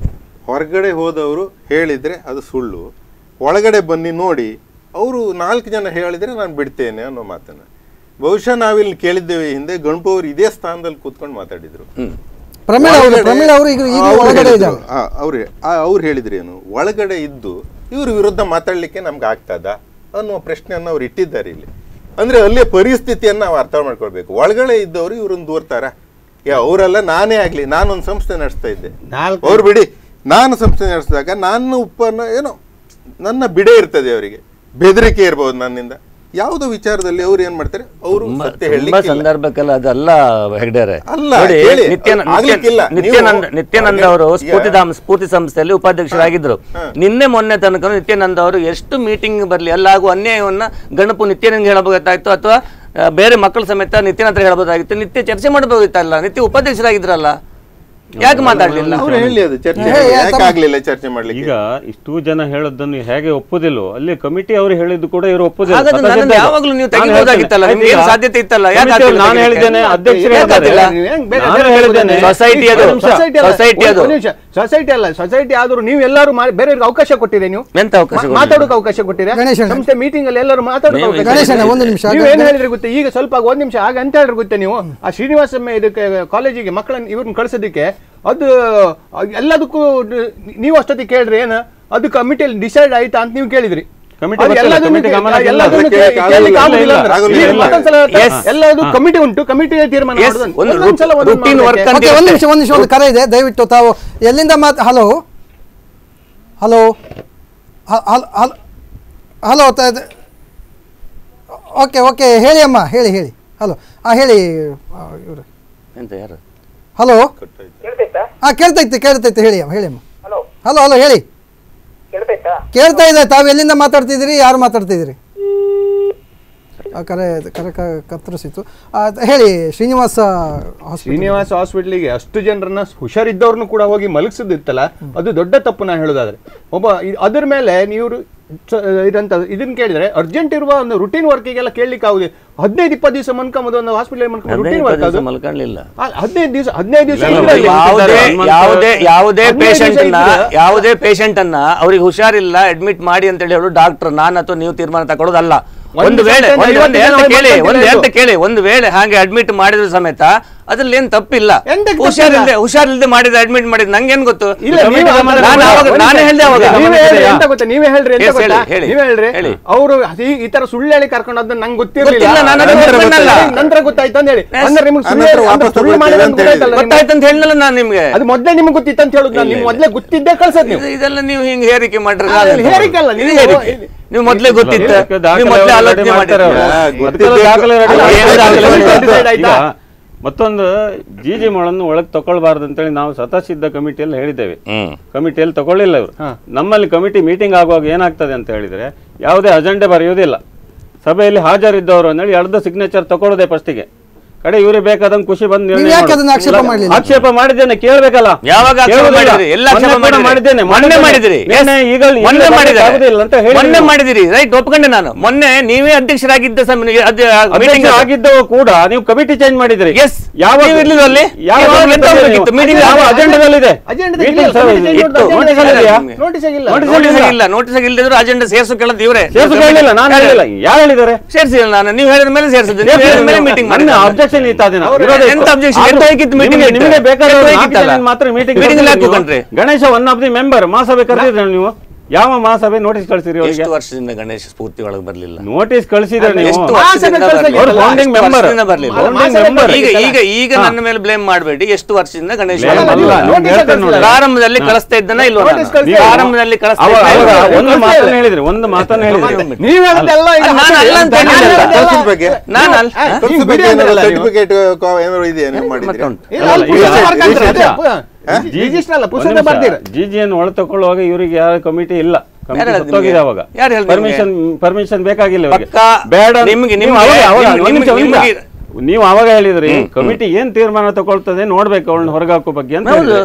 ಹೊರಗಡೆ ಹೋದವರು ಹೇಳಿದ್ರೆ ಅದು ಸುಳ್ಳು ಒಳಗಡೆ ಬನ್ನಿ ನೋಡಿ ಅವರು ನಾಲ್ಕು ಜನ ಹೇಳಿದ್ರೆ ನಾನು ಬಿಡ್ತೇನೆ ಅನ್ನೋ ಮಾತನ್ನ ಬಹುಶಃ ನಾವಿಲ್ಲಿ ಕೇಳಿದ್ದೇವೆ ಹಿಂದೆ ಗಣಪು ಅವರು ಇದೇ ಸ್ಥಾನದಲ್ಲಿ ಕೂತ್ಕೊಂಡು ಮಾತಾಡಿದ್ರು ಪ್ರಮೀಳಾ ಅವರು ಒಳಗಡೆ- ಪ್ರಮೀಳಾ ಅವರು ಈಗ ಈಗ ಅವ್ರು ಒಳಗಡೆ ಹೇಳಿದ್ರು, ಇದ್ದಾರೆ ಆ, ಅವ್ರು ಆ, ಅವ್ರು ಹೇಳಿದ್ರೇನು ಒಳಗಡೆ ಇದ್ದು ಇವ್ರ ವಿರುದ್ಧ ಮಾತಾಡ್ಲಿಕ್ಕೆ ನಮ್ಗೆ ಆಗ್ತದ ಅನ್ನೋ ಪ್ರಶ್ನೆಯನ್ನ ಅವ್ರು ಇಟ್ಟಿದ್ದಾರೆ ಇಲ್ಲಿ ಅಂದ್ರೆ ಅಲ್ಲಿಯ ಪರಿಸ್ಥಿತಿಯನ್ನ ನಾವು ಅರ್ಥ ಮಾಡ್ಕೊಳ್ಬೇಕು ಒಳಗಡೆ ಇದ್ದವರು ಇವ್ರನ್ನ ದೂರ್ತಾರ ಯಾ ಅವರೆಲ್ಲ ನಾನೇ ಆಗ್ಲಿ ನಾನೊಂದು ಸಂಸ್ಥೆ ನಡೆಸ್ತಾ ಇದ್ದೆ ಅವ್ರು ಬಿಡಿ ನಾನು ಸಂಸ್ಥೆ ನಡೆಸಿದಾಗ ನಾನು ಉಪ್ಪನ್ನ ಏನೋ ನನ್ನ ಬಿಡೆ ಇರ್ತದೆ ಅವರಿಗೆ ಬೆದರಿಕೆ ಇರ್ಬೋದು ನನ್ನಿಂದ ಯಾವುದೋ ವಿಚಾರದಲ್ಲಿ ಅವ್ರು ಏನ್ ಮಾಡ್ತಾರೆ ಅವರು ಸತ್ಯ ತುಂಬಾ ಹೇಳಲಿಕ್ಕೆ ಸಂದರ್ಭಕ್ಕೆಲ್ಲ ಅದಲ್ಲ ಹೆಗ್ಡೇರೆ ಅಲ್ಲ, ನೋಡಿ ಹೇಳಿ, ನಿತ್ಯಾನ- ಅದು ಆಗ್ಲಿಕ್ಕಿಲ್ಲ. ನಿತ್ಯ- ನಿತ್ಯಾನಂದ ನೀವು- ನಿತ್ಯಾನಂದ ಅವರು ಸ್ಫೂರ್ತಿಧಾಮ ಸ್ಫೂರ್ತಿ ಸಂಸ್ಥೆಯಲ್ಲಿ ಉಪಾಧ್ಯಕ್ಷರಾಗಿದ್ರು ನಿನ್ನೆ ಮೊನ್ನೆ ತನಕ ನಿತ್ಯಾನಂದ ಅವರು ಎಷ್ಟು ಮೀಟಿಂಗ್ ಬರಲಿ ಎಲ್ಲಾಗುವ ಅನ್ಯಾಯವನ್ನ ಗಣಪು ನಿತ್ಯಾನಂದ ಹೇಳಬಹುದಾಯ್ತು ಅಥವಾ ಆ, ಬೇರೆ ಮಕ್ಕಳ ಸಮೇತ ನಿತ್ಯನ ಹತ್ರ ಹೇಳಬಹುದಾಗಿತ್ತು ನಿತ್ಯ ಚರ್ಚೆ ಮಾಡಬಹುದಿತ್ತಲ್ಲ ನಿತ್ಯ ಉಪಾಧ್ಯಕ್ಷರಾಗಿದ್ರಲ್ಲ ಯಾಕೆ ಮಾತಾಡ್ಲಿಲ್ಲ ಅವ್ರು ಹೇಳಿ ಅದು ಚರ್ಚೆ ಯಾಕೆ ಆಗ್ಲಿಲ್ಲ ಚರ್ಚೆ ಮಾಡ್ಲಿಕ್ಕೆ ಈಗ ಇಷ್ಟು ಜನ ಹೇಳೋದನ್ನು ಹೇಗೆ ಒಪ್ಪುದಿಲ್ಲೋ ಅಲ್ಲಿ ಕಮಿಟಿ ಅವರು ಹೇಳಿದ್ದು ಕೂಡ ಇವರು ಒಪ್ಪುದಿಲ್ಲ ಹಾಗಾದ್ರೆ ಸ್ವತಃ ನನ್ನನ್ನು ಸಿದ್ಧ. ಯಾವಾಗ್ಲೂ ನೀವು ನಾನು ತೆಗಿಬೋದಾಗಿತ್ತಲ್ಲ, ಹೇಳ್ತೇನೆ. ನಿಮ್ಗೆ ಏನು ಆಯ್ತಾ? ಸಾಧ್ಯತೆ ಇತ್ತಲ್ಲ, ಯಾಕೆ ಸಮಿತಿಯವರು ಆಗ್ತಿಲ್ಲ ನಾನು ತೆಗಿಲಿಕ್ಕೆ? ಹೇಳಿದ್ದೇನೆ ಅಧ್ಯಕ್ಷರು ಯಾಕೆ ಹೇಳಿದ್ದಾರೆ. ಆಗ್ತಿಲ್ಲ? ನಾನು ಹೇಳಿದ್ದೇನೆ ಸೊಸೈಟಿ ಅದು ಸೊಸೈಟಿ ಅಲ್ಲ, ಸೊಸೈಟಿ ಒಂದು- ಅದು ಒಂದು ನಿಮಿಷ ಸೊಸೈಟಿ ಅಲ್ಲ ಸೊಸೈಟಿ ಆದ್ರೂ ನೀವು ಎಲ್ಲರೂ ಮಾ- ಬೇರೆಯವ್ರಿಗೆ ಅವಕಾಶ ಕೊಟ್ಟಿದೆ ನೀವು ಎಂತ ಅವಕಾಶ ಮಾ- ಕೊಟ್ಟಿದ್ದೀರಿ? ಮಾತಾಡೋಕೆ ಅವಕಾಶ ಕೊಟ್ಟಿದೆ ಗಣೇಶಣ್ಣ. ಸಂಸ್ಥೆ ಮೀಟಿಂಗ್ ಅಲ್ಲಿ ಎಲ್ಲರೂ ಮಾತಾಡೋಕೆ ನೀವು- ಅವಕಾಶ ಗಣೇಶಣ್ಣ, ಕೊಟ್ಟಿದೆ. ಒಂದು ನಿಮಿಷ. ನೀವು ಏನ್ ಗಣ- ಹೇಳಿದ್ರೆ ಗೊತ್ತಾ ಈಗ ಸ್ವಲ್ಪ ಆಗ ಒಂದ್ ನಿಮಿಷ ಆಗ ಅಂತ ಹೇಳಿದ್ರೆ ಗೊತ್ತಾ ನೀವು ಆ ಶ್ರೀನಿವಾಸಮ್ಮ ಇದಕ್ಕೆ ಕಾಲೇಜಿಗೆ ಮಕ್ಕಳನ್ನ ಇವ್ರನ್ನ ಕಳ್ಸೋದಕ್ಕೆ ಅದು ಎಲ್ಲದಕ್ಕೂ ನೀವು ಅಷ್ಟೊತ್ತಿಗೆ ಕೇಳ್ರಿ ಏನು ಅದು ಕಮಿಟಿಯಲ್ಲಿ ಡಿಸೈಡ್ ಆಯ್ತಾ ಅಂತ ನೀವು ಕೇಳಿದ್ರಿ ಕಮಿಟಿ ಅದು ಬರ್ತಿಲ್ಲ, ಎಲ್ಲದನ್ನು ಕಮಿಟಿ ಗಮನ ಇಲ್ಲ. ಎಲ್ಲದನ್ನು ಅದಕ್ಕೆ ಕೇಳಿ- ಕೇಳ್ಲಿಕ್ಕೆ ಆಗುದಿಲ್ಲ ಇಲ್ಲ, ಅಂದ್ರೆ. ಆಗುದಿಲ್ಲ. ಈಗ ಮತ್ತೊಂದ್ಸಲ Yes. ಎಲ್ಲದು ಕಮಿಟಿ ಉಂಟು ಕಮಿಟಿ ತೀರ್ಮಾನ Yes, ಮಾಡೋದು. ಒಂದು ಒಂದೊಂದ್ಸಲ ಒಂದೊಂದು routine work ಮಾಡ್ಬೇಕು. ಅಂತ ಓಕೆ ಒಂದು ಇರುತ್ತೆ. ನಿಮಿಷ ಒಂದು ನಿಮಿಷ ಒಂದು ಕರೆ ಇದೆ ದಯವಿಟ್ಟು ತಾವು ಎಲ್ಲಿಂದ ಮಾತು hello hello hello okay okay ಹೇಳಿ ಅಮ್ಮ ಹೇಳಿ ಹೇಳಿ ಹಲೋ ಹಾಂ ಹೇಳಿ ಇವರು ಎಂತ ಯಾರು ಹಲೋ ಹಾಂ ಕೇಳ್ತೈತೆ ಕೇಳ್ತೈತೆ ಹೇಳಿ ಅಮ್ಮ ಹೇಳಿ ಅಮ್ಮ ಹಲೋ ಹಲೋ ಹೇಳಿ ಕೇಳ್ತಾ ಇದೆ ತಾವು ಎಲ್ಲಿಂದ ಮಾತಾಡ್ತಿದ್ದೀರಿ ಯಾರು ಮಾತಾಡ್ತಿದ್ದೀರಿ ಆ, ಕರೆ ಕರೆ ಕ- ಕತ್ತರಿಸಿತು ಆ, ಹೇಳಿ ಶ್ರೀನಿವಾಸ ಹಾಸ್ಪಿಟಲ್ ಶ್ರೀನಿವಾಸ ಹಾಸ್ಪಿಟ್ಲಿಗೆ ಅಷ್ಟು ಜನರನ್ನ ಹುಷಾರಿದ್ದವ್ರನ್ನು ಕೂಡ ಹೋಗಿ ಮಲಗಿಸೋದಿತ್ತಲ್ಲ ಅದು ದೊಡ್ಡ ತಪ್ಪು ನಾ ಹೇಳೋದಾದ್ರೆ ಒಬ್ಬ ಇ- ಅದ್ರ ಮೇಲೆ ನೀವು ಸ- ಇದಂತ ಇದನ್ನ ಕೇಳಿದ್ರೆ ಅರ್ಜೆಂಟ್ ಇರುವ ಒಂದು ರುಟೀನ್ ವರ್ಕಿಗೆಲ್ಲ ಕೇಳಲಿಕ್ಕೆ ಆಗುದಿಲ್ಲ ಹದಿನೈದು ಇಪ್ಪತ್ತು ದಿವಸ ಮನ್ಕೊಂಬೋದು ಒಂದು ಹಾಸ್ಪಿಟಲ್ ಮನ್ಕೊಂಬೋದು ರುಟೀನ್ ಹದಿನೈದು ವರ್ಕ್ ದಿವಸ ಅದು ಮಲ್ಕೊಳ್ಳಿಲ್ಲ ಆ, ಹದಿನೈದು ದಿವಸ ಹದಿನೈದು ದಿವಸ ಇಲ್ಲ, ಇದ್ರೆ ಇಲ್ಲ, ಯಾವುದೇ ಹನುಮಂತ- ಯಾವುದೇ ಯಾವುದೇ ಹದಿನೈದು ಪೇಷಂಟ್ ದಿವಸ ಅನ್ನ ಇದ್ರೆ- ಯಾವುದೇ ಪೇಷಂಟ್ ಅನ್ನ ಅವ್ರಿಗೆ ಹುಷಾರಿಲ್ಲ ಅಡ್ಮಿಟ್ ಮಾಡಿ ಅಂತ ಹೇಳಿ ಅವರು ಡಾಕ್ಟರ್ ನಾನು ಅಥವಾ ನೀವು ತೀರ್ಮಾನ ತಗೊಳ್ಳೋದಲ್ಲ ಒಂದು ವೇಳೆ ಸಂಸ್ಥೆಯಿಂದ ಒಂದು- ಒಂದು ಐವತ್ತು ಹೇಳ್ತೆ ಜನ ಕೇಳಿ ಬಂದು ಒಂದು ಹೇಳಿದ್ರು. ಹೇಳ್ತೆ ಕೇಳಿ ಒಂದು ವೇಳೆ ಹಾಗೆ ಅಡ್ಮಿಟ್ ಮಾಡಿದ್ರು ಸಮೇತ ಅದ್ರಲ್ಲಿ ಏನ್ ತಪ್ಪಿಲ್ಲ ಎಂತಕ್ಕೆ ಹುಷಾರಿಲ್ದೆ ತಪ್ಪಿಲ್ಲ? ಹುಷಾರಿಲ್ದೆ ಮಾಡಿದ ಅಡ್ಮಿಟ್ ಮಾಡಿದ್ ನಂಗೇನ್ ಗೊತ್ತು ಇಲ್ಲ, ನೀವು ನಾನು ಅದನ್ನ- ಅವಾಗ- ಒಂದು ನಾನೇ ನಿಮಿಷ. ಹೇಳ್ದೆ ಅವಾಗ ನೀವೇ ಹೇಳ್ರಿ, ಎಂತ ಗೊತ್ತಾ ನೀವೇ ಹೇಳ್ರಿ ಎಂತ Yes, ಗೊತ್ತಾ ಹೇಳಿ, ಹೇಳಿ. ನೀವೇ ಹೇಳ್ರಿ ಹೇಳಿ. ಅವರು ಈ ತರ ಸುಳ್ಳು ಹೇಳಿ ಕರ್ಕೊಂಡು ಹೋದ್ ನಂಗೆ ಗೊತ್ತಿಲ್ಲ, ಗೊತ್ತಿರಲಿಲ್ಲ ನಾನು ಅದನ್ನ ನಂತರ ಗೊತ್ತಿಲ್ಲ. ಗೊತ್ತಾಯ್ತು. ನಂತರ ಗೊತ್ತಾಯ್ತು ಅಂತ ಹೇಳಿ Yes. ಅಂದ್ರೆ ನಿಮ್ಗೆ ಸುಳ್ಳು ನಂತರ ಹೇಳಿ- ಅಂದ್ರೆ ವಾಪಸ್ ಸುಳ್ಳು ತಗೊಳ್ತೇವೆ ಮಾಡಿದ್ರೆ ಅಂತ ಗೊತ್ತಾಯ್ತಲ್ಲ ನಿಮ್ಗೆ? ಗೊತ್ತಾಯ್ತು ಅಂತ ಹೇಳಿಲ್ಲ ನಾನು ನಿಮ್ಗೆ ಅದು ಮೊದ್ಲೇ ನಿಮ್ಗೆ ಗೊತ್ತಿತ್ತು ಅಂತ ಹೇಳುದು ನಾನು ಇಲ್ಲ, ನಿಮ್ಗೆ ಇಲ್ಲ. ಮೊದ್ಲೇ ಗೊತ್ತಿದ್ದೇ ಕಳ್ಸದ್ ನೀವು ಇದು- ಇದೆಲ್ಲ ನೀವು ಹಿಂಗ್ ಹೇರಿಕೆ ಮಾಡ್ರಿ ಆ, ನಾನು- ಹೇರಿಕೆ ಅಲ್ಲ, ಇದು ನೀವು- ಹೇರಿಕೆ. ನೀವು ಮೊದ್ಲೇ ಗೊತ್ತಿತ್ತು ಇದಕ್ಕೆ ದಾಖಲೆ ನೀವು ಮೊದ್ಲೇ ready ಆಲೋಚನೆ ಮಾಡ್ತಾರೆ ಮಾಡಿದ್ರೆ ಅವ್ರು. ಗೊತ್ತಿದ್ದು ಅದಕ್ಕೆಲ್ಲ ದಾಖಲೆ ready ಅಲ್ಲ, ಮಾಡ್ತಾರೆ. ಏನು ದಾಖಲೆ ready ಈಗ ಆಯ್ತಾ? ಮತ್ತೊಂದು ಜೀಜಿ ಮೊಳನ್ನು ಒಳಗೆ ತಗೊಳ್ಬಾರ್ದು ಅಂತೇಳಿ ನಾವು ಸತಸಿದ್ಧ ಕಮಿಟಿಯಲ್ಲಿ ಹೇಳಿದ್ದೇವೆ ಹ್ಮ್ ಕಮಿಟಿಯಲ್ಲಿ ತಗೊಳ್ಳಿಲ್ಲ ಇವರು ನಮ್ಮಲ್ಲಿ ಕಮಿಟಿ ಮೀಟಿಂಗ್ ಆಗುವಾಗ ಏನಾಗ್ತದೆ ಅಂತ ಹೇಳಿದ್ರೆ ಯಾವುದೇ ಅಜೆಂಡೆ ಬರೆಯುವುದಿಲ್ಲ ಸಭೆಯಲ್ಲಿ ಹಾಜರಿದ್ದವರು ಅಂತೇಳಿ ಎರಡು ಸಿಗ್ನೇಚರ್ ತಗೊಳ್ಳೋದೆ ಫಸ್ಟಿಗೆ ಕಡೆ ಇವ್ರಿಗೆ ಬೇಕಾದಂಗೆ ಖುಷಿ ಬಂದು ನಿರ್ಣಯ ನೀವು ಯಾಕೆ ಮಾಡೋದು. ಅದನ್ನ ಆಕ್ಷೇಪ ಮಾಡ್ಲಿಲ್ಲ? ಆಕ್ಷೇಪ ಮಾಡಿದ್ದೇನೆ ಕೇಳಬೇಕಲ್ಲ ಯಾವಾಗ ಆಕ್ಷೇಪ ಮಾಡಿದ್ರಿ ಎಲ್ಲ ಆಕ್ಷೇಪ ಮಾಡಿದ್ರಿ ಮಾಡಿದ್ದೇನೆ ಮೊನ್ನೆ ಮಾಡಿದಿರಿ ಮೊನ್ನೆ ಈಗ ಮೊನ್ನೆ ಈಗ ಮಾಡಿದಿರಿ ಆಗುದಿಲ್ಲ ಅಂತ ಹೇಳಿ ಮೊನ್ನೆ ನೀವು. ಮಾಡಿದಿರಿ ರೈಟ್ ಒಪ್ಕೊಂಡೆ ನಾನು ಮೊನ್ನೆ ನೀವೇ ಅಧ್ಯಕ್ಷರಾಗಿದ್ದ ಸಮಯ ಅಧ್ಯಕ್ಷ ಆಗಿದ್ದವು ಕೂಡ ನೀವು ಕಮಿಟಿ ಚೇಂಜ್ ಮಾಡಿದ್ರಿ ಎಸ್ ಯಾವ ನೀವು ಇರ್ಲಿಲ್ವ ಅಲ್ಲಿ? ಯಾವ ನೀವು ಗಮನದಲ್ಲಿ ಎಂತ ಹೋಗ್ಬೇಕಿತ್ತು? ನೀವು? meeting ಯಾವ ಅಲ್ಲಿ? ಅಜೆಂಡದಲ್ಲಿದೆ ಅಜೆಂಡದಲ್ಲಿ Meeting ಇಲ್ಲ, ಸರ್ committee change ಇತ್ತು. ಮಾಡ್ತಾ Notice ಇಲ್ಲ. ಇದೆಯಾ? ನೋಟಿಸ್ ಆಗಿಲ್ಲ Notice ನೋಟಿಸ್ ಆಗಿಲ್ಲ. ಇಲ್ಲ ನೋಟಿಸ್ ಇಲ್ಲದಿದ್ರು ಅಜೆಂಡಾ ಸೇರ್ಸು ಕೇಳೋದು ಇವರೇ ಸೇರ್ಸ್ಕೊಳ್ಳಿಲ್ಲ, ನಾನು ಹೇಳಿಲ್ಲ. ಯಾರು ಹೇಳಿದ್ದಾರೆ ಸೇರಿಸಿಲ್ಲ ನಾನು ನೀವು ಹೇಳಿದ ಮೇಲೆ ಸೇರಿಸಿದ್ದೆ ನೀವು ಹೇಳಿದ ಮೇಲೆ ಮೀಟಿಂಗ್ ಮಾಡಿ ನನ್ನ objection ಇತ್ತು ಅದನ್ನ. ವಿರೋಧ ಇತ್ತು. ಎಂತ objection? ಆದ್ರೂ ಎಂತ ಹೋಗಿತ್ತು meeting ನಿಮಗೆ- ಇತ್ತು? ನಿಮಗೆ ಬೇಕಾದವರು ಎಂತ ನಾಲ್ಕು ಹೋಗಿತ್ತಲ್ಲ? ಜನ ಮಾತ್ರ ಮೀಟಿಂಗ್ Meeting ಅಲ್ಲಿ ಹಾಕ್ಕೊಂಡ್ರಿ. Ganesha one of the member ಮಹಾಸಭೆ ಕರೆದಿದ್ರೆ ನೀವು ಯಾವ ಮಹಾಸಭೆ ನೋಟಿಸ್ ಕಳಿಸಿರಿ ಅವರಿಗೆ ಎಷ್ಟು ವರ್ಷದಿಂದ ಗಣೇಶ ಸ್ಫೂರ್ತಿ ಒಳಗೆ ಬರ್ಲಿಲ್ಲ ನೋಟಿಸ್ ಕಳಿಸಿದ್ರೆ ನೀವು ಎಷ್ಟು ವರ್ಷದಿಂದ ಮಹಾಸಭೆ ಬರ್ಲಿಲ್ಲ? ಅವ್ರು founding ಎಷ್ಟು member. ವರ್ಷದಿಂದ ಬರ್ಲಿಲ್ಲ Founding ಮಹಾಸಭೆ member. ಈಗ ಕಳಿಸಿಲ್ಲ. ಈಗ ಈಗ ನನ್ನ ಮೇಲೆ ಬ್ಲೇಮ್ ಮಾಡಬೇಡಿ ಎಷ್ಟು ವರ್ಷದಿಂದ ಗಣೇಶ Blame ಒಳಗೆ ಅಲ್ಲ, ಬರ್ಲಿಲ್ಲ? ನಾನು ಹೇಳ್ತೇನೆ ನೋಡಿ. ಪ್ರಾರಂಭದಲ್ಲಿ ಕಳಿಸ್ತಾ ಇದ್ದನ ಇಲ್ವ Notice ಕಳಿಸ್ತಾ ಇಲ್ಲ. ಪ್ರಾರಂಭದಲ್ಲಿ ಕಳಿಸ್ತಾ ಅವಾಗ- ಇದ್ನ ಅವಾಗ ಇಲ್ವಾ? ಒಂದು ಮಾತನ್ನ ಹೇಳಿದ್ರಿ ಒಂದು ಮಾತನ್ನ ಹೇಳಿದ್ರಿ ನೀವು ಹೇಳೋದೆಲ್ಲ ಈಗ ನಾನು ಹಾಗೆ ಅಲ್ಲ ಅಂತ ನಾನು ಹೇಳಿಲ್ಲ. ಹೇಳೋದೆಲ್ಲ- ಕಳ್ಸಿದ ಬಗ್ಗೆ ನಾನು ಅಲ್ಲ ಆ, ಕಳ್ಸಿದ ನೀವು ಬಗ್ಗೆ ಬಿಡಿ ಏನಾದ್ರು ಅಂದ್ರಲ್ಲ ನೀವು. ಸರ್ಟಿಫಿಕೇಟ್ ಏನಾದ್ರು ಇದೆಯಾ ನೀವು ಮಾಡಿದ್ರೆ ಮತ್ತೊಂದು. ಇಲ್ಲ, ಅಲ್ಲಿ ಈಗ ಪುಸ್ತಕ ಬರ್ಕಂತಾರೆ, ಅದೇ, ರಿಜಿಸ್ಟ್ರೇಷನ್. ಪು- ರಿಜಿಸ್ಟರ್ ಅಲ್ಲ ಪುಸ್ತಕ ಬರ್ತೀರ ಜಿಜಿಯನ್ನು ಒಳ ತಗೊಳ್ಳುವಾಗ ಇವರಿಗೆ ಯಾವ ಕಮಿಟಿ ಇಲ್ಲ ಯಾರು ಹೇಳಿದ್ರು ಸತ್ತೋಗಿದೆ ನಿಮ್ಗೆ? ಅವಾಗ ಯಾರು ಹೇಳಿದ್ರು ಪರ್ಮಿಷನ್ ಪರ್ಮಿಷನ್ ಬೇಕಾಗಿಲ್ಲ ಇವರಿಗೆ ಪಕ್ಕಾ ಬೇಡ ನಿಮ್ಗೆ- ನೀವು ನಿಮ್ಗೆ- ಅವಾಗ- ಅವಾಗ- ನಿಮ್ಗೆ- ಒಂದ್ ನಿಮಿಷ, ಒಂದ್ ನಿಮಿಷ. ನಿಮ್ಗೆ- ನೀವು ಅವಾಗ ಹೇಳಿದ್ರಿ ಕಮಿಟಿ ಏನ್ ತೀರ್ಮಾನ ತಗೊಳ್ತದೆ ನೋಡ್ಬೇಕು ಅವಳನ್ನ ಹೊರಗೆ ಹಾಕೋ ಬಗ್ಗೆ ಅಂತ ಹೌದು. ಹೇಳಿದ್ರಿ.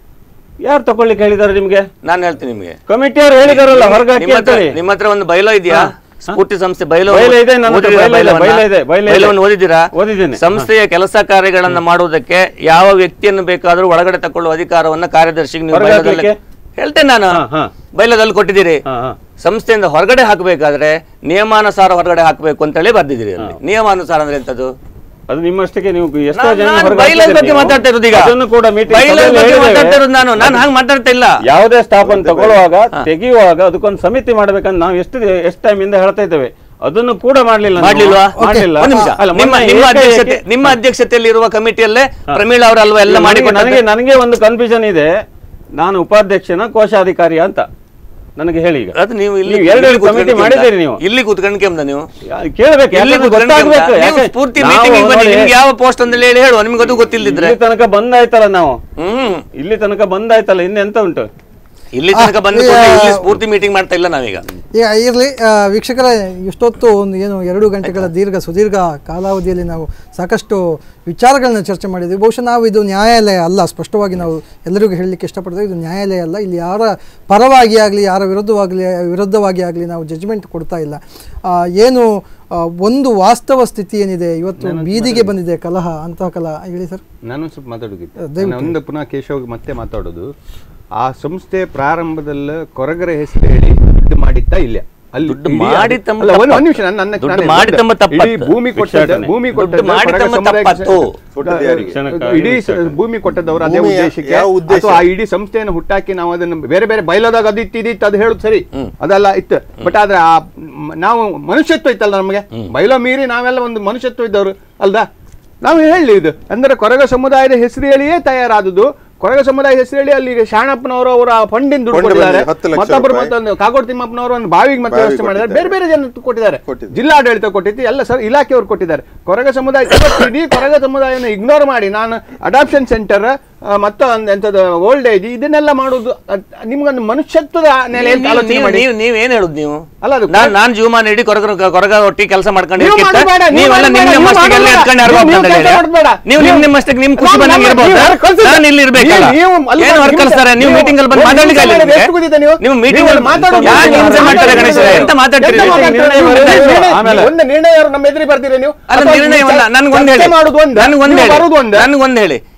ಯಾರು ತಗೊಳ್ಳಿಕ್ಕೆ ಹೇಳಿದಾರೆ ನಿಮ್ಗೆ ನಾನು ಹೇಳ್ತೀನಿ ನಿಮ್ಗೆ ಕಮಿಟಿ ಅವ್ರು ಹೇಳಿದಾರಲ್ಲ ಹೊರಗೆ ಹಾಕಿ ನಿಮ್ಮ ಹತ್ರ ಅಂತೇಳಿ ನಿಮ್ಮ ಹತ್ರ ಒಂದು ಬೈಲೋ ಇದೆಯಾ ಸ್ಫೂರ್ತಿ ಸಂಸ್ಥೆ ಬೈಲೋ ಬೈಲೋ ಇದೆ, ನನ್ನ ಹತ್ರ ಓದಿದ್ದೀರಾ ಬೈಲೋ ಇದೆ, ಬೈಲೋವನ್ನ? ಬೈಲೋ ಇದೆ, ಬೈಲೋ ಇದೆ. ಬೈಲೋವನ್ನು ಓದಿದ್ದೀರಾ ಓದಿದ್ದೇನೆ. ಸಂಸ್ಥೆಯ ಕೆಲಸ ಕಾರ್ಯಗಳನ್ನ ಮಾಡುವುದಕ್ಕೆ ಯಾವ ವ್ಯಕ್ತಿಯನ್ನು ಬೇಕಾದರೂ ಒಳಗಡೆ ತಕೊಳ್ಳುವ ಅಧಿಕಾರವನ್ನ ಕಾರ್ಯದರ್ಶಿಗೆ ನೀವು ಹೊರಗೆ ಬೈಲೋದಲ್ಲಿ ಹಾಕ್ಲಿಕ್ಕೆ? ಹೇಳ್ತೇನೆ ನಾನು ಹಾ, ಹಾ. ಬೈಲೋದಲ್ಲಿ ಕೊಟ್ಟಿದ್ದೀರಿ ಹಾ, ಹಾ. ಸಂಸ್ಥೆಯಿಂದ ಹೊರಗಡೆ ಹಾಕಬೇಕಾದ್ರೆ ನಿಯಮಾನುಸಾರ ಹೊರಗಡೆ ಹಾಕಬೇಕು ಅಂತೇಳಿ ಬರ್ದಿದ್ದೀರಿ ಅಲ್ಲಿ ನಿಯಮಾನುಸಾರ ಅಂದ್ರೆ ಎಂತದ್ದು ಅದು ನಿಮ್ಮಷ್ಟಕ್ಕೆ ನೀವು ಎಷ್ಟೋ ನಾನ್- ಜನ ನಾನ್ ಹೊರಗೆ ಬೈಲೋ ಹಾಕಿದ್ದೀರಿ ಬಗ್ಗೆ ನೀವು. ಮಾತಾಡ್ತಾ ಇರೋದು ಈಗ ಅದನ್ನು ಕೂಡ meeting ಬೈಲೋ ಸಭೆಯಲ್ಲಿ ಬಗ್ಗೆ ಹೇಳಿದ್ದೇವೆ. ಮಾತಾಡ್ತಾ ಇರೋದು ನಾನು ನಾನು ಹಂಗೆ ಮಾತಾಡ್ತಾ ಇಲ್ಲ ಯಾವುದೇ ಸ್ಟಾಫ್ ಅನ್ನು ತಗೊಳ್ಳುವಾಗ ತೆಗೆಯುವಾಗ ಅದಕ್ಕೊಂದು ಸಮಿತಿ ಮಾಡ್ಬೇಕಂತ ನಾವು ಎಷ್ಟು ಎಷ್ಟು ಟೈಮ್ ಇಂದ ಹೇಳ್ತಾ ಇದ್ದೇವೆ ಅದನ್ನು ಕೂಡ ಮಾಡ್ಲಿಲ್ಲ ನೀವು. ಮಾಡ್ಲಿಲ್ವಾ ಮಾಡ್ಲಿಲ್ಲ ಒಂದ್ ನಿಮಿಷ ಅಲ್ಲ, ನಿಮ್ಮ ಮೊನ್ನೆ ನಿಮ್ಮ ಏಕಾಏಕಿ- ಅಧ್ಯಕ್ಷತೆ ನಿಮ್ಮ ಅಧ್ಯಕ್ಷತೆಯಲ್ಲಿ ಇರುವ ಕಮಿಟಿಯಲ್ಲೇ ಪ್ರಮೀಳ್ ಅವರಲ್ವಾ ಎಲ್ಲ ನನಗೆ- ಮಾಡಿ ನನಗೆ ನನಗೆ ಒಂದು ಕನ್ಫ್ಯೂಷನ್ ಇದೆ ನಾನು ಉಪಾಧ್ಯಕ್ಷನ ಕೋಶಾಧಿಕಾರಿ ಅಂತ ನನಗೆ ಹೇಳಿ ಈಗ ಅದು ನೀವು ಇಲ್ಲಿ ನೀವು ಎರಡು ಇಲ್ಲಿ ಕಮಿಟಿ ಕೂತ್ಕೊಂಡು ಮಾಡಿದ್ದೀರಿ ನೀವು ಇಲ್ಲಿ ಕೂತ್ಕೊಂಡು ಕೆಮ್ದ ನೀವು ಯಾ- ಕೇಳ್ಬೇಕು ಇಲ್ಲಿ ಯಾಕಂದ್ರೆ ಕೂತ್ಕೊಂಡು ಗೊತ್ತಾಗ್ಬೇಕು ಕೆಮ್ದ? ನೀವು ಯಾಕೆ ಸ್ಫೂರ್ತಿ ನಾವು ಮೀಟಿಂಗ್ ಬನ್ನಿ ನೋಡಿ, ನಿಮ್ಗೆ ಯಾವ ಪೋಸ್ಟ್ ಅಂತ ಹೇಳಿ ಹೇಳುವ ನಿಮ್ಗೆ ಅದು ಗೊತ್ತಿಲ್ಲದಿದ್ರೆ ಇಲ್ಲಿ ತನಕ ಬಂದಾಯ್ತಲ್ಲ ನಾವು ಹ್ಮ್ ಇಲ್ಲಿ ತನಕ ಬಂದಾಯ್ತಲ್ಲ ಇನ್ನೆಂತ ಉಂಟು ಇಲ್ಲಿ ತನಕ ಬಂದು ಆ, ಕೂತ್ರೆ ಈ- ಇಲ್ಲಿ ಸ್ಫೂರ್ತಿ ಮೀಟಿಂಗ್ ಮಾಡ್ತಾ ಇಲ್ಲ ನಾವೀಗ ಈಗ ಇರಲಿ ವೀಕ್ಷಕರ ಇಷ್ಟೊತ್ತು ಒಂದು ಏನು ಎರಡು ಗಂಟೆಗಳ ದೀರ್ಘ ಸುದೀರ್ಘ ಕಾಲಾವಧಿಯಲ್ಲಿ ನಾವು ಸಾಕಷ್ಟು ವಿಚಾರಗಳನ್ನ ಚರ್ಚೆ ಮಾಡಿದ್ವಿ ಬಹುಶಃ ನಾವು ಇದು ನ್ಯಾಯಾಲಯ ಅಲ್ಲ ಸ್ಪಷ್ಟವಾಗಿ ನಾವು ಎಲ್ಲರಿಗೂ ಹೇಳಲಿಕ್ಕೆ ಇಷ್ಟಪಡ್ತೇವೆ ಇದು ನ್ಯಾಯಾಲಯ ಅಲ್ಲ ಇಲ್ಲಿ ಯಾರ ಪರವಾಗಿ ಆಗಲಿ ಯಾರ ವಿರುದ್ಧವಾಗಲಿ ವಿರುದ್ಧವಾಗಿ ಆಗಲಿ ನಾವು ಜಜ್ಮೆಂಟ್ ಕೊಡ್ತಾ ಇಲ್ಲ ಆ, ಏನು ಆ, ಒಂದು ವಾಸ್ತವ ಸ್ಥಿತಿ ಏನಿದೆ ಇವತ್ತು ಬೀದಿಗೆ ಬಂದಿದೆ ಕಲಹ ಅಂತಹ ಕಲಹ ಹೇಳಿ ಸರ್ ನಾನು ಸ್ವಲ್ಪ ಮಾತಾಡೋದಿತ್ತು ದಯವಿಟ್ಟು. ನಾನು ಒಂದು ಪುನಃ ಕೇಶವ್ ಮತ್ತೆ ಮಾತಾಡೋದು ಆ ಸಂಸ್ಥೆ ಪ್ರಾರಂಭದಲ್ಲಿ ಕೊರಗರ ಹೆಸರು ಹೇಳಿ ದುಡ್ಡು ಮಾಡಿತ್ತಾ ಇಲ್ಲ ಅಲ್ಲಿ ದುಡ್ಡು ಇಡೀ ಮಾಡಿ ಅದು- ತಮ್ಮ ಅಲ್ಲ, ಒಂದು- ಒಂದು ತಪ್ಪತ್ತು. ನಿಮಿಷ ನನ್ನ- ನನ್ನ- ದುಡ್ಡು ನಾನು ಮಾಡಿ ತಮ್ಮ ಇಡೀ ತಪ್ಪತ್ತು. ಭೂಮಿ ಕೊಟ್ಟದ್ದು ಭಿಕ್ಷಾಟನೆ. ಭೂಮಿ ದುಡ್ಡು ಕೊಟ್ಟದ್ದು ಮಾಡಿ ಕೊರಗ ತಮ್ಮ ಸಮುದಾಯಕ್ಕೆ ತಪ್ಪತ್ತು. ಕೊಟ್ಟದ್ದು ಯಾರಿಗೆ? ಕ್ಷಣಕ್ಕೆ ಇಡೀ ಸ- ಕ್ಷಣಕ್ಕೆ. ಭೂಮಿ ಕೊಟ್ಟದವರು ಅದೇ ಭೂಮಿಯ ಉದ್ದೇಶಕ್ಕೆ ಯಾವ ಉದ್ದೇಶ? ಅಥವಾ ಆ ಇಡೀ ಸಂಸ್ಥೆಯನ್ನು ಹುಟ್ಟಾಕಿ ನಾವು ಅದನ್ನು ಬೇರೆ ಬೇರೆ ಬಯಲದಾಗ ಅದು ಇತ್ತು ಇದಿತ್ತು ಅದು ಹೇಳುದು ಸರಿ ಅದೆಲ್ಲ ಇತ್ತು ಬಟ್ ಆದ್ರೆ ಆ ಮ್, ನಾವು ಮನುಷ್ಯತ್ವ ಇತ್ತಲ್ಲ ನಮಗೆ ಬಯಲ ಮೀರಿ ನಾವೆಲ್ಲ ಒಂದು ಮನುಷ್ಯತ್ವ ಇದ್ದವರು ಅಲ್ದಾ ನಾವು ಹೇಳಿ ಇದು ಅಂದ್ರೆ ಕೊರಗ ಸಮುದಾಯದ ಹೆಸರು ಹೇಳಿಯೇ ತಯಾರಾದುದು ಕೊರಗ ಸಮುದಾಯ ಹೆಸರು ಹೇಳಿ ಅಲ್ಲಿ ಶಾಣಪ್ಪನವರು ಅವರ ಫಂಡಿನ ದುಡ್ಡು ಫಂಡ್ ಕೊಟ್ಟಿದ್ದಾರೆ ಬಂದಿದೆ, ಹತ್ತು ಲಕ್ಷ ಮತ್ತೊಬ್ಬರು ರೂಪಾಯಿ. ಮತ್ತೊಂದು ಕಾಗೋಡು ತಿಮ್ಮಪ್ಪನವರು ಒಂದು ಬಾವಿಗೆ ಮತ್ತೆ ಬಾವಿಗೆ ವ್ಯವಸ್ಥೆ ಮಾಡಿದ್ದಾರೆ ಕೊಟ್ಟಿದ್ದಾರೆ. ಬೇರೆ ಬೇರೆ ಜನ ಕೊಟ್ಟಿದ್ದಾರೆ ಕೊಟ್ಟಿದ್ದಾರೆ. ಜಿಲ್ಲಾಡಳಿತ ಕೊಟ್ಟಿತ್ತು ಎಲ್ಲ ಸರ್ ಇಲಾಖೆಯವರು ಕೊಟ್ಟಿದ್ದಾರೆ ಕೊರಗ ಸಮುದಾಯ ಇವತ್ತು ಇಡೀ ಕೊರಗ ಸಮುದಾಯನ ಇಗ್ನೋರ್ ಮಾಡಿ ನಾನು ಅಡಾಪ್ಷನ್ ಸೆಂಟರ್ ಮತ್ತು ಎಂಥದ್ದು ಓಲ್ಡ್ ಏಜ್ ಇದನ್ನೆಲ್ಲ ಮಾಡುದು ಅದ್- ನಿಮ್ಗೊಂದು ಮನುಷ್ಯತ್ವದ ನೆಲೆಯಲ್ಲಿ ನೀವು- ಆಲೋಚನೆ ನೀವು- ಮಾಡಿ ನೀವು ನೀವ್ ಏನ್ ಹೇಳುದು ನೀವು ಅಲ್ಲ ಅದು ನಾನ್ ನಾನ್ ಜೀವಮಾನ ಇಡೀ ಕೊರಗ ಕೊರಗ ಒಟ್ಟಿ ಕೆಲಸ ಮಾಡ್ಕೊಂಡು ನೀವು ಇರ್ಕಿತ್ತ, ಮಾಡಬೇಡ, ನೀವು ನೀವೆಲ್ಲ ನಿಮ್ ಮಾಡಬೇಡ, ನಿಮ್ಮ ನೀವು ಅಷ್ಟಕ್ಕೆ ಎಲ್ಲ ಮಾಡಬೇಡ. ಎತ್ಕೊಂಡು ಯಾರಿಗೋ ನೀವು ಒಪ್ಕೊಂತ ಕೆಲಸ ಹೇಳಿ. ಮಾಡಬೇಡ. ನೀವು ನಿಮ್ ನೀವು- ನಿಮ್ಮಷ್ಟಕ್ಕೆ ನಿಮ್ ಖುಷಿ ನಾವು ಬಂದಂಗೆ ನಮ್ಮ- ಇರ್ಬೋದು ನೀವು ಯಾರು ಕಳ್ಸಿದ್ರೆ- ನಾನು ಇಲ್ಲಿ ಇರ್ಬೇಕಲ್ಲ ನೀವು- ನೀವು ಅಲ್ಲಿ ಏನು ಅವ್ರು ನಿಮಿಷ- ಕಳಿಸ್ತಾರೆ ನೀವು ನೀವು- ಮೀಟಿಂಗ್ ಅಲ್ಲಿ ಬಂದು ಒಂದು ಮಾತಾಡ್ಲಿಕ್ಕೆ ನಿಮಿಷ ಅಲ್ಲಿ ಎಷ್ಟು ಕೂತಿದ್ದೆ ನೀವು? ನೀವು ನೀವು ಮೀಟಿಂಗ್ ಅಲ್ಲಿ ಮಾತಾಡೋದು ಯಾಕೆ ನೀವು ಹಿಂಸೆ ಮಾಡ್ತಾರೆ ಮಾತಾಡೋದು ಗಣೇಶ ಎಂತ ಮಾತಾಡ್ತೀರಿ ಎಂತ ಮಾತಾಡ್ತೀರಿ? ಆಮೇಲೆ- ಆಮೇಲೆ ಒಂದು ನಿರ್ಣಯವನ್ನ ನಮ್ಮ ಎದುರಿಗೆ ಬರ್ತೀರಿ ನೀವು ಅಲ್ಲ ಅಥವಾ ನಿರ್ಣಯವನ್ನ ಚರ್ಚೆ ನನ್ಗೊಂದು ಹೇಳಿ ಮಾಡೋದು ಒಂದು ನನ್ಗೊಂದು ನೀವು ಹೇಳಿ ಬರುದು ಒಂದು ನನ್ಗೊಂದು ಹೇಳಿ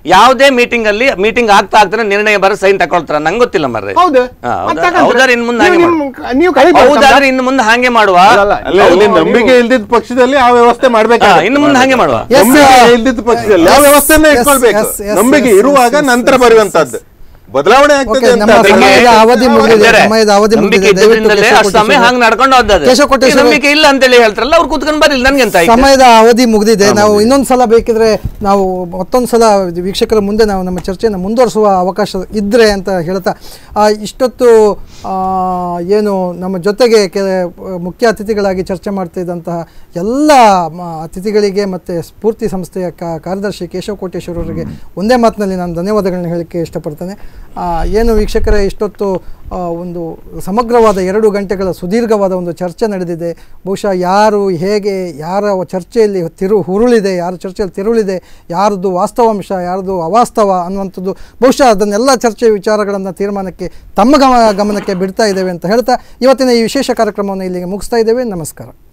ಯಾವುದೇ ಮೀಟಿಂಗ್ ಅಲ್ಲಿ ಮೀಟಿಂಗ್ ಆಗ್ತಾ ಆಗ್ತಾನೆ ನಿರ್ಣಯ ಬರ ಸೈನ್ ತಗೊಳ್ತಾರ ನಂಗೆ ಗೊತ್ತಿಲ್ಲ ಮರ್ರೆ ಹೌದು ಹಾ, ಮತ್ತೆ ಹೌದಾ? ಹಾಗಂದ್ರೆ ಹೌದಾದ್ರೆ ಇನ್ನು ಮುಂದೆ ಹಾಗೆ ನೀವು ಮಾಡು. ನಿಮ್ಮ- ನೀವು ಕಲಿಬೇಕು ಹೌದಾದ್ರೆ ಇನ್ನು ಮುಂದೆ ಹಾಗೆ ಮಾಡುವ ಅಲ್ಲ, ಅಲ್ಲಿ ನಂಬಿಕೆ ಇಲ್ದಿದ್ದ ಪಕ್ಷದಲ್ಲಿ ಆ ವ್ಯವಸ್ಥೆ ಮಾಡ್ಬೇಕು ಹಾ, ಇನ್ನು ಮುಂದೆ ಹಾಗೆ ಮಾಡುವ. Yes, ನಂಬಿಕೆ sir. ಇಲ್ದಿದ್ದ ಪಕ್ಷದಲ್ಲಿ ಆ Yes, ವ್ಯವಸ್ಥೆನ yes, ಇಟ್ಕೊಳ್ಬೇಕು yes, yes, ನಂಬಿಕೆ yes, ಇರುವಾಗ yes, ನಂತರ yes, ಬರುವಂತದ್ದು ಬದಲಾವಣೆ ಆಗ್ತದೆ Okay, ಅಂತ ನಮ್ಮ ಆದ್ರೆ- ಸಮಯದ ಅವಧಿ ಮುಗಿದಿದೆ ಬೇರೆ. ಸಮಯದ ಅವಧಿ ನಂಬಿಕೆ ಮುಗಿದಿದೆ ದಯವಿಟ್ಟು ಇದ್ದದ್ರಿಂದಲೇ ಕೇಶವ ಅಷ್ಟು ಸಮಯ ಕೋಟೇಶ್ವರ- ಹಂಗ್ ನಡ್ಕೊಂಡು ಹೋದದ್ದು ಕೇಶವ ಕೋಟೇಶ್ವರ- ನಂಬಿಕೆ ಇಲ್ಲ ಅಂತೇಳಿ ಹೇಳ್ತಾರಲ್ಲ ಅವ್ರು ಕೂತ್ಕೊಂಡು ಬರಲಿಲ್ಲ ನನ್ಗೆ ಅಂತ ಸಮಯದ ಅವಧಿ ಮುಗಿದಿದೆ ನಾವು ಇನ್ನೊಂದು ಸಲ ಬೇಕಿದ್ರೆ ನಾವು ಮತ್ತೊಂದು ಸಲ ವೀಕ್ಷಕರ ಮುಂದೆ ನಾವು ನಮ್ಮ ಚರ್ಚೆಯನ್ನು ಮುಂದುವರಿಸುವ ಅವಕಾಶ ಇದ್ದರೆ ಅಂತ ಹೇಳ್ತಾ ಆ, ಇಷ್ಟೊತ್ತು ಆ, ಏನು ನಮ್ಮ ಜೊತೆಗೆ ಕೆ ಮುಖ್ಯ ಅತಿಥಿಗಳಾಗಿ ಚರ್ಚೆ ಮಾಡ್ತಾ ಇದ್ದಂತಹ ಎಲ್ಲ ಮ, ಅತಿಥಿಗಳಿಗೆ ಮತ್ತು ಸ್ಫೂರ್ತಿ ಸಂಸ್ಥೆಯ ಕಾ ಕಾರ್ಯದರ್ಶಿ ಕೇಶವ ಕೋಟೇಶ್ವರ ಅವರಿಗೆ ಒಂದೇ ಮಾತಿನಲ್ಲಿ ನಾನು ಧನ್ಯವಾದಗಳನ್ನ ಹೇಳಕ್ಕೆ ಇಷ್ಟಪಡ್ತೇನೆ ಆ, ಏನು ವೀಕ್ಷಕರೇ ಇಷ್ಟೊತ್ತು ಆ, ಒಂದು ಸಮಗ್ರವಾದ ಎರಡು ಗಂಟೆಗಳ ಸುದೀರ್ಘವಾದ ಒಂದು ಚರ್ಚೆ ನಡೆದಿದೆ ಬಹುಶಃ ಯಾರು ಹೇಗೆ ಯಾರ ಚರ್ಚೆಯಲ್ಲಿ ತಿರು ಹುರುಳಿದೆ ಯಾರ ಚರ್ಚೆಯಲ್ಲಿ ತಿರುಳಿದೆ ಯಾರದು ವಾಸ್ತವಾಂಶ ಯಾರದು ಅವಾಸ್ತವ ಅನ್ನುವಂಥದ್ದು ಬಹುಶಃ ಅದನ್ನೆಲ್ಲ ಚರ್ಚೆ ವಿಚಾರಗಳನ್ನು ತೀರ್ಮಾನಕ್ಕೆ ತಮ್ಮ ಗಮ ಗಮನಕ್ಕೆ ಬಿಡ್ತಾ ಇದ್ದೇವೆ ಅಂತ ಹೇಳ್ತಾ ಇವತ್ತಿನ ಈ ವಿಶೇಷ ಕಾರ್ಯಕ್ರಮವನ್ನು ಇಲ್ಲಿಗೆ ಮುಗಿಸ್ತಾ ಇದ್ದೇವೆ ನಮಸ್ಕಾರ